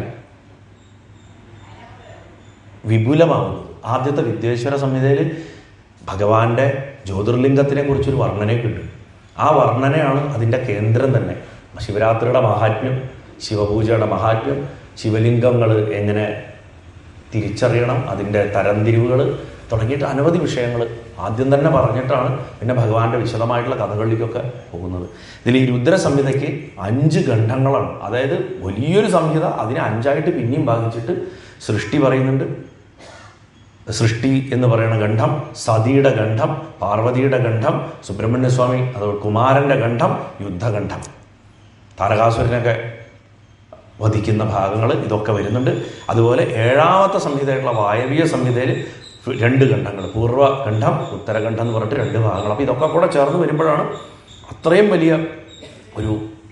വിപുലമാവുന്നത് ആദ്യത്തെ വിദ്വേശ്വര സംഹിതയിൽ ഭഗവാന്റെ ജ്യോതിർലിംഗത്തിനെ കുറിച്ചൊരു വർണ്ണനയൊക്കെ ഉണ്ട് ആ വർണ്ണനയാണ് അതിൻ്റെ കേന്ദ്രം തന്നെ ശിവരാത്രിയുടെ മഹാത്മ്യം ശിവപൂജയുടെ മഹാത്മ്യം ശിവലിംഗങ്ങൾ എങ്ങനെ തിരിച്ചറിയണം അതിൻ്റെ തരംതിരിവുകൾ തുടങ്ങിയിട്ട് അനവധി വിഷയങ്ങൾ ആദ്യം തന്നെ പറഞ്ഞിട്ടാണ് പിന്നെ ഭഗവാന്റെ വിശദമായിട്ടുള്ള കഥകളിലേക്കൊക്കെ പോകുന്നത് ഇതിൽ ഈ രുദ്ര സംഹിതയ്ക്ക് അഞ്ച് ഖണ്ഡങ്ങളാണ് അതായത് വലിയൊരു സംഹിത അതിനെ അഞ്ചായിട്ട് പിന്നെയും ഭാഗിച്ചിട്ട് സൃഷ്ടി പറയുന്നുണ്ട് സൃഷ്ടി എന്ന് പറയുന്ന ഗണ്ഡം സതിയുടെ ഗണ്ഡം പാർവതിയുടെ ഗണ്ഡം സുബ്രഹ്മണ്യസ്വാമി അത് കുമാരൻ്റെ ഗണ്ഡം യുദ്ധഗണ്ഡം താരകാസുരനൊക്കെ വധിക്കുന്ന ഭാഗങ്ങൾ ഇതൊക്കെ വരുന്നുണ്ട് അതുപോലെ ഏഴാമത്തെ സംഹിതയായിട്ടുള്ള വായവീയ സംഹിതയിൽ രണ്ട് ഖണ്ഡങ്ങൾ പൂർവ്വഖണ്ഡം ഉത്തരഖണ്ഡം എന്ന് പറഞ്ഞിട്ട് രണ്ട് ഭാഗങ്ങൾ അപ്പോൾ ഇതൊക്കെ കൂടെ ചേർന്ന് വരുമ്പോഴാണ് അത്രയും വലിയ ഒരു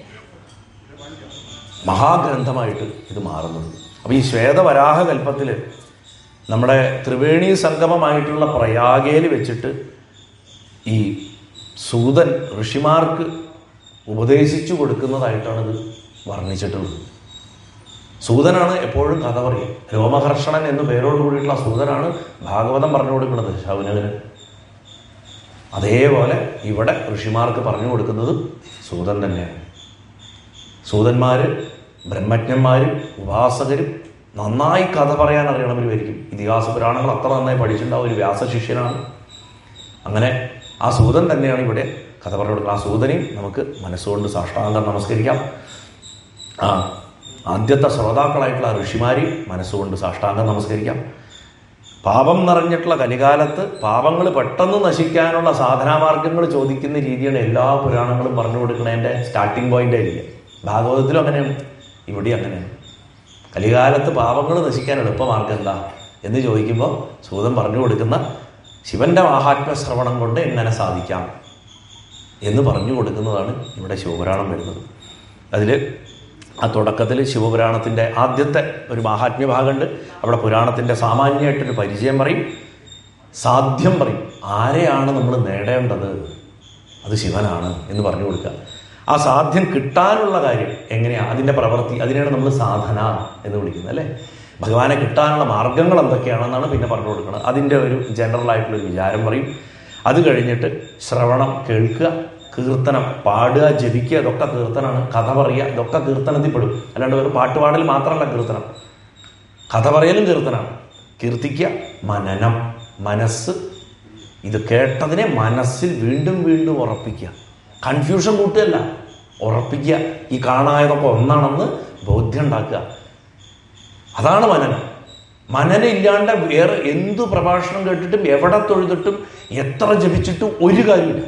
മഹാഗ്രന്ഥമായിട്ട് ഇത് മാറുന്നത് അപ്പോൾ ഈ ശ്വേതവരാഹ കൽപ്പത്തിൽ നമ്മുടെ ത്രിവേണി സംഗമമായിട്ടുള്ള പ്രയാഗയിൽ വെച്ചിട്ട് ഈ സൂതൻ ഋഷിമാർക്ക് ഉപദേശിച്ചു കൊടുക്കുന്നതായിട്ടാണ് ഇത് വർണ്ണിച്ചിട്ടുള്ളത് സൂതനാണ് എപ്പോഴും കഥ പറയും രോമഹർഷണൻ എന്ന് പേരോട് കൂടിയിട്ടുള്ള സൂതനാണ് ഭാഗവതം പറഞ്ഞു കൊടുക്കുന്നത് ശൗനകന് അതേപോലെ ഇവിടെ ഋഷിമാർക്ക് പറഞ്ഞു കൊടുക്കുന്നത് സൂതൻ തന്നെയാണ് സൂതന്മാര് ബ്രഹ്മജ്ഞന്മാരും ഉപാസകരും നന്നായി കഥ പറയാൻ അറിയണവരുമായിരിക്കും ഇതിഹാസ പുരാണങ്ങൾ അത്ര നന്നായി പഠിച്ചിട്ടുണ്ടാവും ഒരു വ്യാസശിഷ്യനാണ് അങ്ങനെ ആ സൂതൻ തന്നെയാണ് ഇവിടെ കഥ പറഞ്ഞു കൊടുക്കുന്നത് ആ സൂതനെയും നമുക്ക് മനസ്സുകൊണ്ട് സാഷ്ടാംഗം നമസ്കരിക്കാം ആ ആദ്യത്തെ ശ്രോതാക്കളായിട്ടുള്ള ഋഷിമാരി മനസ്സുകൊണ്ട് സാഷ്ടാംഗം നമസ്കരിക്കാം പാപം നിറഞ്ഞിട്ടുള്ള കലികാലത്ത് പാപങ്ങൾ പെട്ടെന്ന് നശിക്കാനുള്ള സാധനാമാർഗങ്ങൾ ചോദിക്കുന്ന രീതിയാണ് എല്ലാ പുരാണങ്ങളും പറഞ്ഞു കൊടുക്കുന്നതിൻ്റെ സ്റ്റാർട്ടിംഗ് പോയിന്റ് ആയിരിക്കുക ഭാഗവതത്തിലും അങ്ങനെയാണ് ഇവിടെ അങ്ങനെയാണ് കലികാലത്ത് പാപങ്ങൾ നശിക്കാൻ എളുപ്പമാർഗം എന്താ എന്ന് ചോദിക്കുമ്പോൾ സൂതൻ പറഞ്ഞു കൊടുക്കുന്ന ശിവന്റെ മാഹാത്മ്യ ശ്രവണം കൊണ്ട് എങ്ങനെ സാധിക്കാം എന്ന് പറഞ്ഞു കൊടുക്കുന്നതാണ് ഇവിടെ ശിവപുരാണം വരുന്നത് അതിൽ ആ തുടക്കത്തിൽ ശിവപുരാണത്തിൻ്റെ ആദ്യത്തെ ഒരു മാഹാത്മ്യ ഭാഗമുണ്ട് അവിടെ പുരാണത്തിൻ്റെ സാമാന്യമായിട്ടൊരു പരിചയം പറയും സാധ്യം പറയും ആരെയാണ് നമ്മൾ നേടേണ്ടത് അത് ശിവനാണ് എന്ന് പറഞ്ഞു കൊടുക്കുക ആ സാധ്യം കിട്ടാനുള്ള കാര്യം എങ്ങനെയാണ് അതിൻ്റെ പ്രവൃത്തി അതിനെയാണ് നമ്മൾ സാധന എന്ന് വിളിക്കുന്നത് അല്ലേ ഭഗവാനെ കിട്ടാനുള്ള മാർഗങ്ങൾ എന്തൊക്കെയാണെന്നാണ് പിന്നെ പറഞ്ഞു കൊടുക്കുന്നത് അതിൻ്റെ ഒരു ജനറൽ ആയിട്ടുള്ള ഒരു വിചാരം പറയും അത് കഴിഞ്ഞിട്ട് ശ്രവണം കേൾക്കുക കീർത്തനം പാടുക ജപിക്കുക ഇതൊക്കെ കീർത്തനാണ് കഥ പറയുക ഇതൊക്കെ കീർത്തനത്തിൽ പെടും അല്ലാണ്ട് വെറും പാട്ടുപാടൽ മാത്രമല്ല കീർത്തനം കഥ പറയലും കീർത്തനാണ് കീർത്തിക്കുക മനനം മനസ്സ് ഇത് കേട്ടതിനെ മനസ്സിൽ വീണ്ടും വീണ്ടും ഉറപ്പിക്കുക കൺഫ്യൂഷൻ കൂട്ടുകയല്ല ഉറപ്പിക്കുക ഈ കാണായതൊക്കെ ഒന്നാണെന്ന് ബോധ്യം ഉണ്ടാക്കുക അതാണ് മനനം മനനം ഇല്ലാണ്ട് വേറെ എന്തു പ്രഭാഷണം കേട്ടിട്ടും എവിടെ തൊഴുതിട്ടും എത്ര ജപിച്ചിട്ടും ഒരു കാര്യമില്ല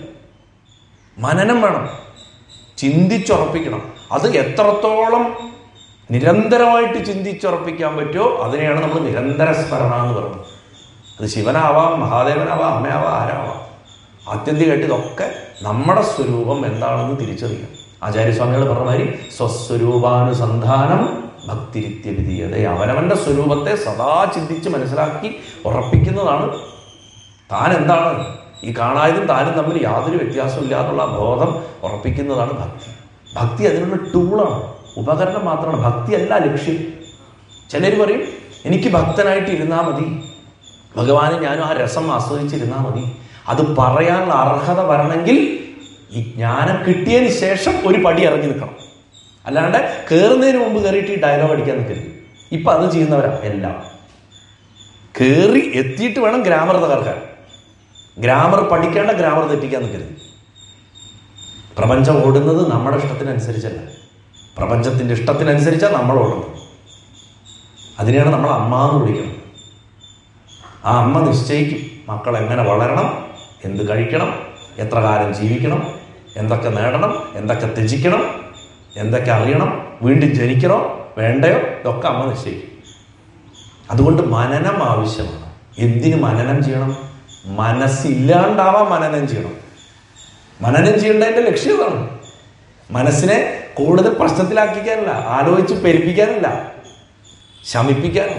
മനനം വേണം ചിന്തിച്ചുറപ്പിക്കണം അത് എത്രത്തോളം നിരന്തരമായിട്ട് ചിന്തിച്ചുറപ്പിക്കാൻ പറ്റുമോ അതിനെയാണ് നമ്മൾ നിരന്തര സ്മരണ എന്ന് പറയുന്നത് അത് ശിവനാവാം മഹാദേവനാവാം അമ്മയാവാം ആരാവാം ആത്യന്തികമായിട്ട് ഇതൊക്കെ നമ്മുടെ സ്വരൂപം എന്താണെന്ന് തിരിച്ചറിയാം ആചാര്യസ്വാമികൾ പറഞ്ഞ മാതിരി സ്വസ്വരൂപാനുസന്ധാനം ഭക്തിരിത്യവിധീയത അവനവന്റെ സ്വരൂപത്തെ സദാ ചിന്തിച്ച് മനസ്സിലാക്കി ഉറപ്പിക്കുന്നതാണ് താൻ എന്താണ് ഈ കാണായതും താനും തമ്മിൽ യാതൊരു വ്യത്യാസമില്ല എന്നുള്ള ബോധം ഉറപ്പിക്കുന്നതാണ് ഭക്തി ഭക്തി അതിനുള്ള ടൂളാണ് ഉപകരണം മാത്രമാണ് ഭക്തി അല്ല ലക്ഷ്യം ചിലർ പറയും എനിക്ക് ഭക്തനായിട്ട് ഇരുന്നാൽ മതി ഭഗവാനെ ഞാനും ആ രസം ആസ്വദിച്ചിരുന്നാൽ മതി അത് പറയാനുള്ള അർഹത വരണമെങ്കിൽ ഈ ജ്ഞാനം കിട്ടിയതിന് ശേഷം ഒരു പടി ഇറങ്ങി നിൽക്കണം അല്ലാണ്ട് കയറുന്നതിന് മുമ്പ് കയറിയിട്ട് ഈ ഡയലോഗ് അടിക്കാൻ നിൽക്കരുത് ഇപ്പം അത് ചെയ്യുന്നവരാ എല്ലാം കയറി എത്തിയിട്ട് വേണം ഗ്രാമർ തകർക്കാൻ ഗ്രാമർ പഠിക്കേണ്ട ഗ്രാമർ തെറ്റിക്കാൻ നിൽക്കരുത് പ്രപഞ്ചം ഓടുന്നത് നമ്മുടെ ഇഷ്ടത്തിനനുസരിച്ചല്ല പ്രപഞ്ചത്തിൻ്റെ ഇഷ്ടത്തിനനുസരിച്ചാണ് നമ്മൾ ഓടുന്നത് അതിനെയാണ് നമ്മൾ അമ്മ എന്ന് വിളിക്കുന്നത് ആ അമ്മ നിശ്ചയിക്കും മക്കൾ എങ്ങനെ വളരണം എന്ത് കഴിക്കണം എത്ര കാലം ജീവിക്കണം എന്തൊക്കെ നേടണം എന്തൊക്കെ ത്യജിക്കണം എന്തൊക്കെ അറിയണം വീണ്ടും ജനിക്കണോ വേണ്ടയോ ഇതൊക്കെ അമ്മ നിശ്ചയിക്കും അതുകൊണ്ട് മനനം ആവശ്യമാണ് എന്തിന് മനനം ചെയ്യണം മനസ്സില്ലാണ്ടാവാൻ മനനം ചെയ്യണം മനനം ചെയ്യേണ്ടതിൻ്റെ ലക്ഷ്യം ഇതാണ് മനസ്സിനെ കൂടുതൽ പ്രശ്നത്തിലാക്കിക്കാനല്ല ആലോചിച്ച് പെരുപ്പിക്കാനല്ല ശമിപ്പിക്കാനും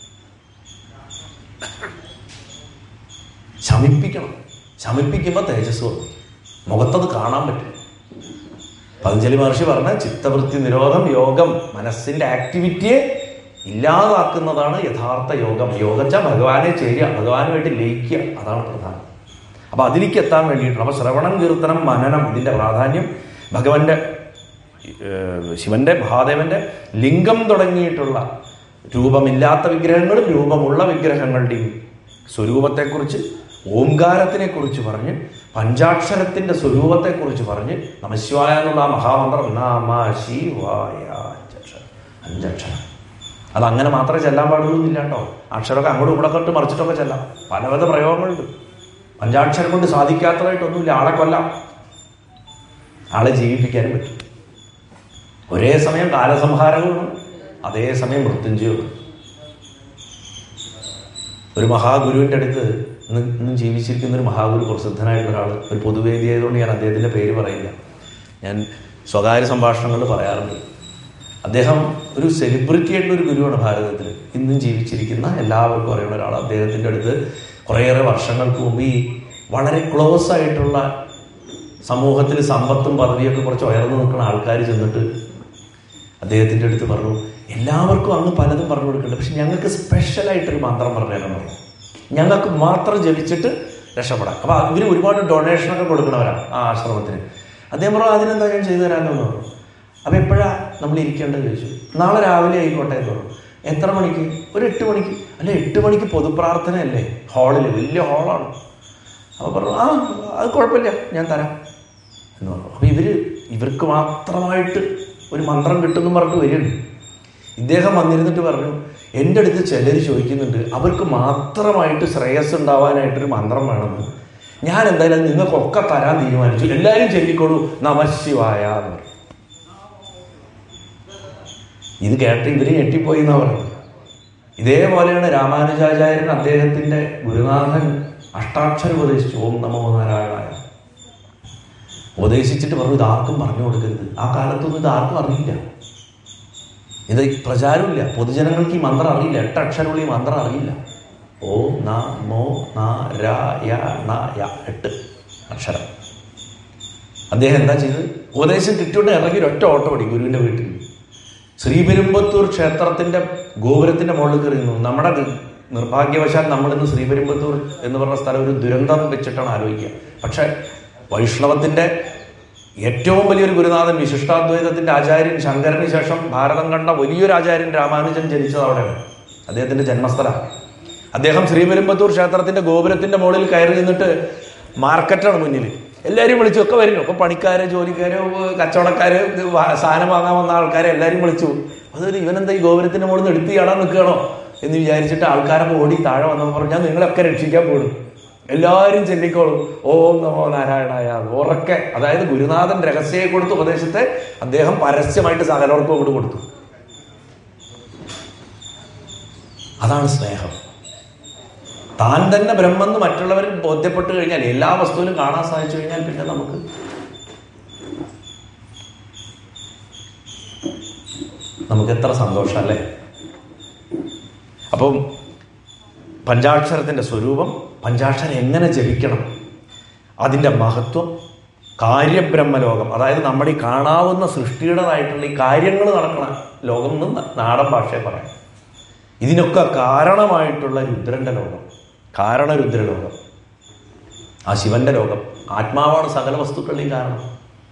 ശമിപ്പിക്കണം ശമിപ്പിക്കുമ്പോൾ തേജസ് വന്നു മുഖത്തത് കാണാൻ പറ്റും പതഞ്ജലി മഹർഷി പറഞ്ഞ ചിത്തവൃത്തി നിരോധം യോഗം മനസ്സിന്റെ ആക്ടിവിറ്റിയെ ഇല്ലാതാക്കുന്നതാണ് യഥാർത്ഥ യോഗം യോഗച്ച ഭഗവാനെ ചേരുക ഭഗവാനുമായിട്ട് ലയിക്കുക അതാണ് പ്രധാനം അപ്പൊ അതിലേക്ക് എത്താൻ വേണ്ടിയിട്ടാണ് അപ്പൊ ശ്രവണം കീർത്തനം മനനം ഇതിന്റെ പ്രാധാന്യം ഭഗവാന്റെ ഏഹ്, ശിവന്റെ മഹാദേവന്റെ ലിംഗം തുടങ്ങിയിട്ടുള്ള രൂപമില്ലാത്ത വിഗ്രഹങ്ങളും രൂപമുള്ള വിഗ്രഹങ്ങളുടെയും സ്വരൂപത്തെക്കുറിച്ച് ഓംകാരത്തിനെ കുറിച്ച് പറഞ്ഞ് പഞ്ചാക്ഷരത്തിന്റെ സ്വരൂപത്തെക്കുറിച്ച് പറഞ്ഞ് നമശിവായ എന്നുള്ള ആ മഹാമന്ത്രം നമ ശിവായ അഞ്ചക്ഷരം അഞ്ചക്ഷരം അത് അങ്ങനെ മാത്രമേ ചെല്ലാൻ പാടുള്ളൂ എന്നില്ല കേട്ടോ അക്ഷരമൊക്കെ അങ്ങോട്ടും ഇവിടെ തൊട്ട് മറിച്ചിട്ടൊക്കെ ചെല്ലാം പലവിധ പ്രയോഗങ്ങളുണ്ട് പഞ്ചാക്ഷരം കൊണ്ട് സാധിക്കാത്തതായിട്ടൊന്നുമില്ല ആളെ കൊല്ലാം ആളെ ജീവിപ്പിക്കാനും പറ്റും ഒരേ സമയം കാലസംഹാരവുമാണ് അതേസമയം മൃത്യുഞ്ജയമാണ് ഒരു മഹാഗുരുവിൻ്റെ അടുത്ത് ഇന്ന് ഇന്ന് ജീവിച്ചിരിക്കുന്ന ഒരു മഹാഗുരു പ്രസിദ്ധനായിട്ടുള്ള ഒരാൾ ഒരു പൊതുവേദി ആയതുകൊണ്ട് ഞാൻ അദ്ദേഹത്തിൻ്റെ പേര് പറയില്ല ഞാൻ സ്വകാര്യ സംഭാഷണങ്ങളിൽ പറയാറുണ്ട് അദ്ദേഹം ഒരു സെലിബ്രിറ്റി ആയിട്ടുള്ള ഒരു ഗുരുവാണ് ഭാരതത്തിൽ ഇന്നും ജീവിച്ചിരിക്കുന്ന എല്ലാവർക്കും അറിയുന്ന ഒരാൾ അദ്ദേഹത്തിൻ്റെ അടുത്ത് കുറേയേറെ വർഷങ്ങൾക്ക് മുമ്പ് ഈ വളരെ ക്ലോസ് ആയിട്ടുള്ള സമൂഹത്തിൽ സമ്പത്തും പദവിയൊക്കെ കുറച്ച് ഉയർന്നു നിൽക്കുന്ന ആൾക്കാർ ചെന്നിട്ട് അദ്ദേഹത്തിൻ്റെ അടുത്ത് പറഞ്ഞു എല്ലാവർക്കും അങ്ങ് പലതും പറഞ്ഞു കൊടുക്കുന്നുണ്ട് പക്ഷെ ഞങ്ങൾക്ക് സ്പെഷ്യലായിട്ടൊരു മന്ത്രം പറഞ്ഞു തരാൻ പറഞ്ഞു ഞങ്ങൾക്ക് മാത്രം ജപിച്ചിട്ട് രക്ഷപ്പെടാം അപ്പോൾ ഇവർ ഒരുപാട് ഡൊണേഷനൊക്കെ കൊടുക്കണവരാണ് ആ ആശ്രമത്തിന് അദ്ദേഹം പറഞ്ഞു അതിനെന്താ ഞാൻ ചെയ്തു തരാമെന്ന് പറഞ്ഞു അപ്പോൾ എപ്പോഴാണ് നമ്മൾ ഇരിക്കേണ്ടത് ചോദിച്ചു നാളെ രാവിലെ ആയിക്കോട്ടെ എന്ന് പറഞ്ഞു എത്ര മണിക്ക് ഒരു എട്ട് മണിക്ക് അല്ല എട്ട് മണിക്ക് പൊതുപ്രാർത്ഥനയല്ലേ ഹാളിൽ വലിയ ഹാളാണ് അപ്പോൾ പറഞ്ഞു ആ അത് കുഴപ്പമില്ല ഞാൻ തരാം എന്ന് പറഞ്ഞു അപ്പോൾ ഇവർ ഇവർക്ക് മാത്രമായിട്ട് ഒരു മന്ത്രം കിട്ടുമെന്ന് പറഞ്ഞിട്ട് വരികയാണ് ഇദ്ദേഹം വന്നിരുന്നിട്ട് പറഞ്ഞു എൻ്റെ അടുത്ത് ചിലർ ചോദിക്കുന്നുണ്ട് അവർക്ക് മാത്രമായിട്ട് ശ്രേയസ് ഉണ്ടാവാനായിട്ടൊരു മന്ത്രം വേണമെന്ന് ഞാൻ എന്തായാലും അത് നിങ്ങൾക്കൊക്കെ തരാൻ തീരുമാനിച്ചു എല്ലാവരും ചൊല്ലിക്കോളൂ നമശിവായ എന്ന് പറഞ്ഞു ഇത് കേട്ട് ഇവര് ഞെട്ടിപ്പോയി എന്നാ പറയുന്നത് ഇതേപോലെയാണ് രാമാനുജാചാര്യൻ അദ്ദേഹത്തിന്റെ ഗുരുനാഥൻ അഷ്ടാക്ഷരം ഉപദേശിച്ചു ഓം നമോ നാരായണായ ഉപദേശിച്ചിട്ട് പറഞ്ഞു ഇത് ആർക്കും പറഞ്ഞു കൊടുക്കരുത് ആ കാലത്തൊന്നും ഇത് ആർക്കും അറിയില്ല ഇത് പ്രചാരമില്ല പൊതുജനങ്ങൾക്ക് ഈ മന്ത്രം അറിയില്ല എട്ട് അക്ഷരമുള്ള ഈ മന്ത്രം അറിയില്ല ഓം നമോ നാരായണ എട്ട് അക്ഷരം അദ്ദേഹം എന്താ ചെയ്തത് ഉപദേശം കിട്ടിയോണ്ട് ഇറങ്ങി ഒറ്റ ഓട്ടം ഓടി ഗുരുവിന്റെ വീട്ടിൽ ശ്രീപെരുമ്പത്തൂർ ക്ഷേത്രത്തിന്റെ ഗോപുരത്തിന്റെ മുകളിൽ കയറിയുന്നു നമ്മുടെ ദ- നിർഭാഗ്യവശാൽ നമ്മളിന്ന് ശ്രീപെരുമ്പത്തൂർ എന്ന് പറഞ്ഞ സ്ഥലം ഒരു ദുരന്തം വെച്ചിട്ടാണ് ആലോചിക്കുക പക്ഷെ വൈഷ്ണവത്തിന്റെ ഏറ്റവും വലിയൊരു ഗുരുനാഥൻ വിശിഷ്ടാദ്വൈതത്തിന്റെ ആചാര്യൻ ശങ്കരന് ശേഷം ഭാരതം കണ്ട വലിയൊരു ആചാര്യൻ രാമാനുജൻ ജനിച്ചത് അവിടെയാണ് അദ്ദേഹത്തിന്റെ ജന്മസ്ഥലം അദ്ദേഹം ശ്രീപെരുമ്പത്തൂർ ക്ഷേത്രത്തിന്റെ ഗോപുരത്തിന്റെ മുകളിൽ കയറി നിന്നിട്ട് മാർക്കറ്റാണ് മുന്നിൽ എല്ലാവരും വിളിച്ചു ഒക്കെ വരുന്നു ഒക്കെ പണിക്കാര് ജോലിക്കാര് കച്ചവടക്കാര് ഇത് വാ- സാധനം വാങ്ങാൻ വന്ന ആൾക്കാരെ എല്ലാവരും വിളിച്ചു അതൊരു ഇവനെന്താ ഈ ഗോപുരത്തിന്റെ മുകളിൽ നിന്ന് എടുത്ത് ചാടാൻ നിൽക്കുകയാണോ എന്ന് വിചാരിച്ചിട്ട് ആൾക്കാരൊക്കെ ഓടി താഴെ വന്നപ്പോൾ പറഞ്ഞു ഞാൻ നിങ്ങളെയൊക്കെ രക്ഷിക്കാൻ പോകും എല്ലാവരും ചെല്ലിക്കോളും ഓം നമോ നാരായണായ ഉറക്കെ അതായത് ഗുരുനാഥൻ രഹസ്യയെ കൊടുത്ത ഉപദേശത്തെ അദ്ദേഹം പരസ്യമായിട്ട് സകലവർക്കും അങ്ങോട്ട് കൊടുത്തു അതാണ് സ്നേഹം താൻ തന്നെ ബ്രഹ്മെന്ന് മറ്റുള്ളവരിൽ ബോധ്യപ്പെട്ട് കഴിഞ്ഞാൽ എല്ലാ വസ്തുവിലും കാണാൻ സാധിച്ചു കഴിഞ്ഞാൽ പിന്നെ നമുക്ക് നമുക്ക് എത്ര സന്തോഷം അല്ലേ അപ്പം പഞ്ചാക്ഷരത്തിൻ്റെ സ്വരൂപം പഞ്ചാക്ഷരം എങ്ങനെ ജപിക്കണം അതിൻ്റെ മഹത്വം കാര്യബ്രഹ്മലോകം അതായത് നമ്മുടെ ഈ കാണാവുന്ന സൃഷ്ടിയുടേതായിട്ടുള്ള ഈ കാര്യങ്ങൾ നടക്കണ ലോകം എന്ന് നാടൻ ഭാഷയെ പറയാം ഇതിനൊക്കെ കാരണമായിട്ടുള്ള രുദ്രന്റെ ലോകം കാരണരുദ്രലോകം ആ ശിവന്റെ ലോകം ആത്മാവാണ് സകല വസ്തുക്കളുടെയും കാരണം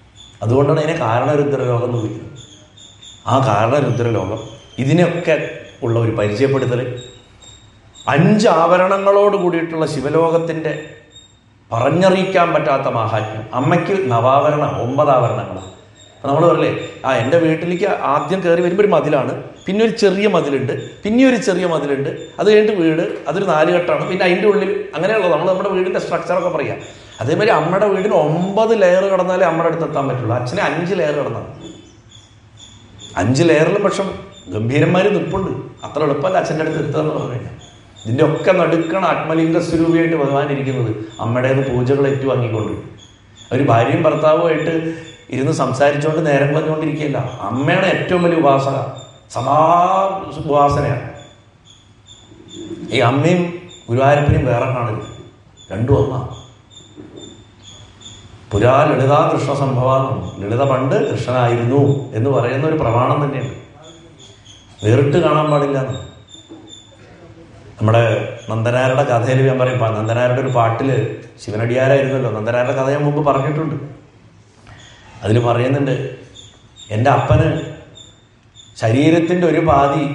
അതുകൊണ്ടാണ് അതിനെ കാരണരുദ്രലോകം എന്ന് വിളിക്കുന്നത് ആ കാരണരുദ്രലോകം ഇതിനെയൊക്കെ ഉള്ള ഒരു പരിചയപ്പെടുത്തൽ അഞ്ച് ആവരണങ്ങളോട് കൂടിയിട്ടുള്ള ശിവലോകത്തിൻ്റെ പറഞ്ഞറിയിക്കാൻ പറ്റാത്ത മാഹാത്മ്യം അമ്മയ്ക്ക് നവാവരണ ഒമ്പതാവരണങ്ങളാണ് അപ്പം നമ്മൾ പറയില്ലേ ആ എൻ്റെ വീട്ടിലേക്ക് ആദ്യം കയറി വരുമ്പോൾ ഒരു മതിലാണ് പിന്നെ ഒരു ചെറിയ മതിലുണ്ട് പിന്നെ ഒരു ചെറിയ മതിലുണ്ട് അത് കഴിഞ്ഞിട്ട് വീട് അതൊരു നാലുകെട്ടാണ് പിന്നെ അതിൻ്റെ ഉള്ളിൽ അങ്ങനെയുള്ളത് നമ്മൾ നമ്മുടെ വീടിൻ്റെ സ്ട്രക്ചറൊക്കെ പറയാം അതേമാതിരി അമ്മയുടെ വീടിന് ഒമ്പത് ലെയർ കടന്നാലേ അമ്മയുടെ അടുത്ത് എത്താൻ പറ്റുള്ളൂ അച്ഛനെ അഞ്ച് ലെയർ കടന്നാൽ അഞ്ച് ലെയറിലും പക്ഷം ഗംഭീരന്മാർ നിൽപ്പുണ്ട് അത്ര എളുപ്പമല്ല അച്ഛൻ്റെ അടുത്ത് എത്തുക എന്ന് പറഞ്ഞു കഴിഞ്ഞാൽ ഇതിൻ്റെ ഒക്കെ നടുക്കണം ആത്മലിംഗ സ്വരൂപിയായിട്ട് ഭഗവാൻ ഇരിക്കുന്നത് അമ്മയുടേത് പൂജകൾ ഏറ്റുവാങ്ങിക്കൊണ്ട് ഒരു ഭാര്യയും ഭർത്താവുമായിട്ട് ഇരുന്ന് സംസാരിച്ചുകൊണ്ട് നേരം കളഞ്ഞുകൊണ്ടിരിക്കുകയല്ല അമ്മയാണ് ഏറ്റവും വലിയ ഉപാസക സദാ ഉപാസനയാണ് ഈ അമ്മയും ഗുരുവായൂരപ്പനെയും വേറെ കാണരുത് രണ്ടും ഒന്നാണ് പുരാ ലളിതാ കൃഷ്ണ സംഭവം ലളിത പണ്ട് കൃഷ്ണനായിരുന്നു എന്ന് പറയുന്ന ഒരു പ്രമാണം തന്നെയാണ് വേറിട്ട് കാണാൻ പാടില്ല എന്ന് നമ്മുടെ നന്ദനാരുടെ കഥയിൽ ഞാൻ പറയും പ- നന്ദനാരുടെ ഒരു പാട്ടില് ശിവനടിയാരായിരുന്നല്ലോ നന്ദനാരുടെ കഥ ഞാൻ മുമ്പ് പറഞ്ഞിട്ടുണ്ട് അതിൽ പറയുന്നുണ്ട് എൻ്റെ അപ്പന് ശരീരത്തിൻ്റെ ഒരു പാതി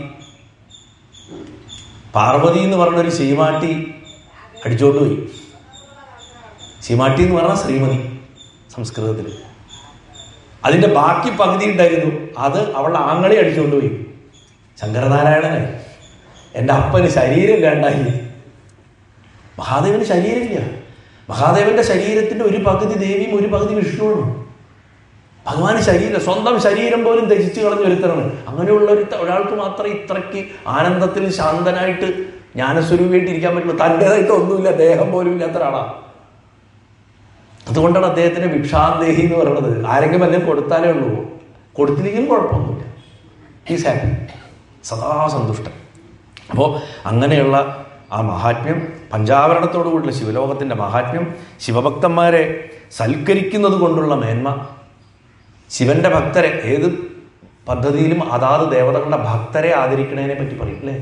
പാർവതി എന്ന് പറഞ്ഞൊരു ശീമാട്ടി അടിച്ചോണ്ട് പോയി ശീമാട്ടി എന്ന് പറഞ്ഞാൽ ശ്രീമതി സംസ്കൃതത്തിൽ അതിൻ്റെ ബാക്കി പകുതി ഉണ്ടായിരുന്നു അത് അവളുടെ ആങ്ങളെ അടിച്ചുകൊണ്ട് പോയി ശങ്കരനാരായണനെ എൻ്റെ അപ്പന് ശരീരം വേണ്ടായി മഹാദേവന് ശരീരമില്ല മഹാദേവന്റെ ശരീരത്തിന്റെ ഒരു പകുതി ദേവിയും ഒരു പകുതി വിഷ്ണുവാണ് ഭഗവാന് ശരീരം സ്വന്തം ശരീരം പോലും ത്യജിച്ചു കളഞ്ഞ ഒരുത്തരാണ് അങ്ങനെയുള്ള ഒരു ഒരാൾക്ക് മാത്രമേ ഇത്രയ്ക്ക് ആനന്ദത്തിൽ ശാന്തനായിട്ട് ജ്ഞാനസ്വരൂപിയായിട്ട് ഇരിക്കാൻ പറ്റുള്ളൂ തൻ്റെതായിട്ട് ഒന്നുമില്ല ദേഹം പോലും ഇല്ലാത്ത ഒരാളാണ് അതുകൊണ്ടാണ് അദ്ദേഹത്തിന് ഭിക്ഷാന്തേഹി എന്ന് പറയുന്നത് ആരെങ്കിലും വല്ലതും കൊടുത്താലേ ഉള്ളൂ കൊടുത്തില്ലെങ്കിലും കുഴപ്പമൊന്നുമില്ല ഈസ് ഹാപ്പി സദാ സന്തുഷ്ടൻ അപ്പോൾ അങ്ങനെയുള്ള ആ മഹാത്മ്യം പഞ്ചാവരണത്തോടു കൂടിയുള്ള ശിവലോകത്തിൻ്റെ മഹാത്മ്യം ശിവഭക്തന്മാരെ സൽക്കരിക്കുന്നത് കൊണ്ടുള്ള മേന്മ ശിവന്റെ ഭക്തരെ ഏത് പദ്ധതിയിലും അതാത് ദേവതകളുടെ ഭക്തരെ ആദരിക്കണതിനെ പറ്റി പറയും അല്ലേ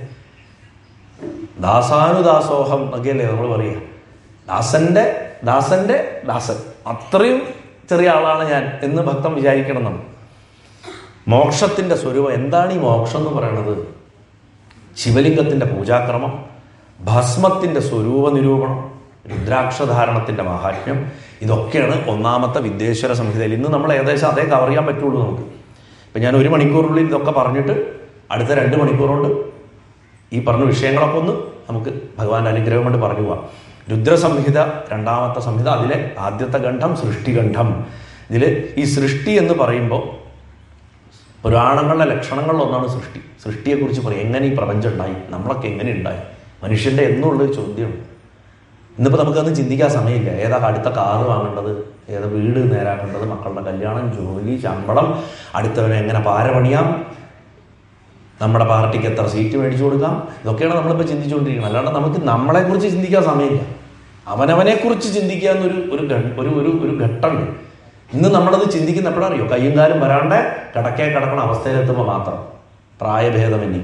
ദാസാനുദാസോഹം എന്നൊക്കെയല്ലേ നമ്മൾ പറയുക ദാസന്റെ ദാസന്റെ ദാസൻ അത്രയും ചെറിയ ആളാണ് ഞാൻ എന്ന് ഭക്തൻ വിചാരിക്കണം നമ്മൾ മോക്ഷത്തിന്റെ സ്വരൂപം എന്താണ് ഈ മോക്ഷം എന്ന് പറയുന്നത് ശിവലിംഗത്തിന്റെ പൂജാക്രമം ഭസ്മത്തിന്റെ സ്വരൂപ നിരൂപണം രുദ്രാക്ഷധാരണത്തിന്റെ മഹാത്മ്യം ഇതൊക്കെയാണ് ഒന്നാമത്തെ വിദ്വേശ്വര സംഹിതയിൽ ഇന്ന് നമ്മൾ ഏകദേശം അതേ കവർ ചെയ്യാൻ പറ്റുള്ളൂ നമുക്ക് ഇപ്പം ഞാൻ ഒരു മണിക്കൂറിനുള്ളിൽ ഇതൊക്കെ പറഞ്ഞിട്ട് അടുത്ത രണ്ട് മണിക്കൂർ കൊണ്ട് ഈ പറഞ്ഞ വിഷയങ്ങളൊക്കെ ഒന്ന് നമുക്ക് ഭഗവാന്റെ അനുഗ്രഹം കൊണ്ട് പറഞ്ഞു പോവാം രുദ്രസംഹിത രണ്ടാമത്തെ സംഹിത അതിലെ ആദ്യത്തെ ഖണ്ഡം സൃഷ്ടിഖണ്ഡം ഇതിൽ ഈ സൃഷ്ടി എന്ന് പറയുമ്പോൾ പുരാണങ്ങളുടെ ലക്ഷണങ്ങളിൽ ഒന്നാണ് സൃഷ്ടി സൃഷ്ടിയെക്കുറിച്ച് പറയും എങ്ങനെ ഈ പ്രപഞ്ചം ഉണ്ടായി നമ്മളൊക്കെ എങ്ങനെ ഉണ്ടായി മനുഷ്യൻ്റെ എന്നുള്ളൊരു ചോദ്യമാണ് ഇന്നിപ്പോൾ നമുക്കതൊന്നും ചിന്തിക്കാൻ സമയമില്ല ഏതാ അടുത്ത കാറ് വാങ്ങേണ്ടത് ഏതാ വീട് നേരാക്കേണ്ടത് മക്കളുടെ കല്യാണം ജോലി ശമ്പളം അടുത്തവനെ എങ്ങനെ പാര പണിയാം നമ്മുടെ പാർട്ടിക്ക് എത്ര സീറ്റ് മേടിച്ചു കൊടുക്കാം ഇതൊക്കെയാണ് നമ്മളിപ്പോൾ ചിന്തിച്ചുകൊണ്ടിരിക്കുന്നത് അല്ലാണ്ട് നമുക്ക് നമ്മളെക്കുറിച്ച് ചിന്തിക്കാൻ സമയമില്ല അവനവനെക്കുറിച്ച് ചിന്തിക്കുക എന്നൊരു ഒരു ഘ- ഒരു ഒരു ഒരു ഘട്ടമുണ്ട് ഇന്ന് നമ്മളത് ചിന്തിക്കുന്ന എപ്പോഴറിയോ കയ്യും കാലും വരാണ്ട് കിടക്കേ കിടക്കണ അവസ്ഥയിലെത്തുമ്പോൾ മാത്രം പ്രായഭേദമന്യേ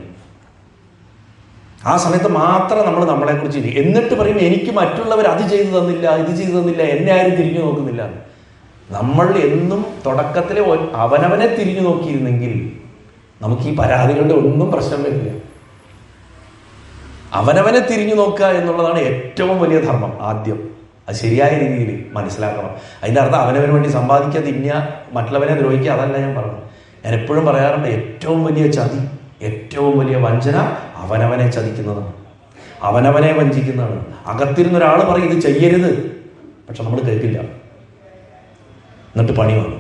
ആ സമയത്ത് മാത്രം നമ്മൾ നമ്മളെക്കുറിച്ച് ചിന്തിക്കും എന്നിട്ട് പറയും എനിക്ക് മറ്റുള്ളവർ അത് ചെയ്തു തന്നില്ല ഇത് ചെയ്തു തന്നില്ല എന്നെ ആരും തിരിഞ്ഞു നോക്കുന്നില്ല എന്ന്. നമ്മൾ എന്നും തുടക്കത്തിലെ ഒ- അവനവനെ തിരിഞ്ഞു നോക്കിയിരുന്നെങ്കിൽ നമുക്ക് ഈ പരാതികളുടെ ഒന്നും പ്രശ്നം വരില്ല അവനവനെ തിരിഞ്ഞു നോക്കുക എന്നുള്ളതാണ് ഏറ്റവും വലിയ ധർമ്മം ആദ്യം അത് ശരിയായ രീതിയിൽ മനസ്സിലാക്കണം അതിൻ്റെ അർത്ഥം അവനവന് വേണ്ടി സമ്പാദിക്കുക തിന്നുക മറ്റുള്ളവനെ ദ്രോഹിക്കുക അതല്ല ഞാൻ പറഞ്ഞത് ഞാൻ എപ്പോഴും പറയാറുണ്ട് ഏറ്റവും വലിയ ചതി ഏറ്റവും വലിയ വഞ്ചന അവനവനെ ചതിക്കുന്നതാണ് അവനവനെ വഞ്ചിക്കുന്നതാണ് അകത്തിരുന്ന ഒരാൾ പറയും ഇത് ചെയ്യരുത് പക്ഷെ നമ്മൾ കേൾക്കില്ല എന്നിട്ട് പണി വന്നു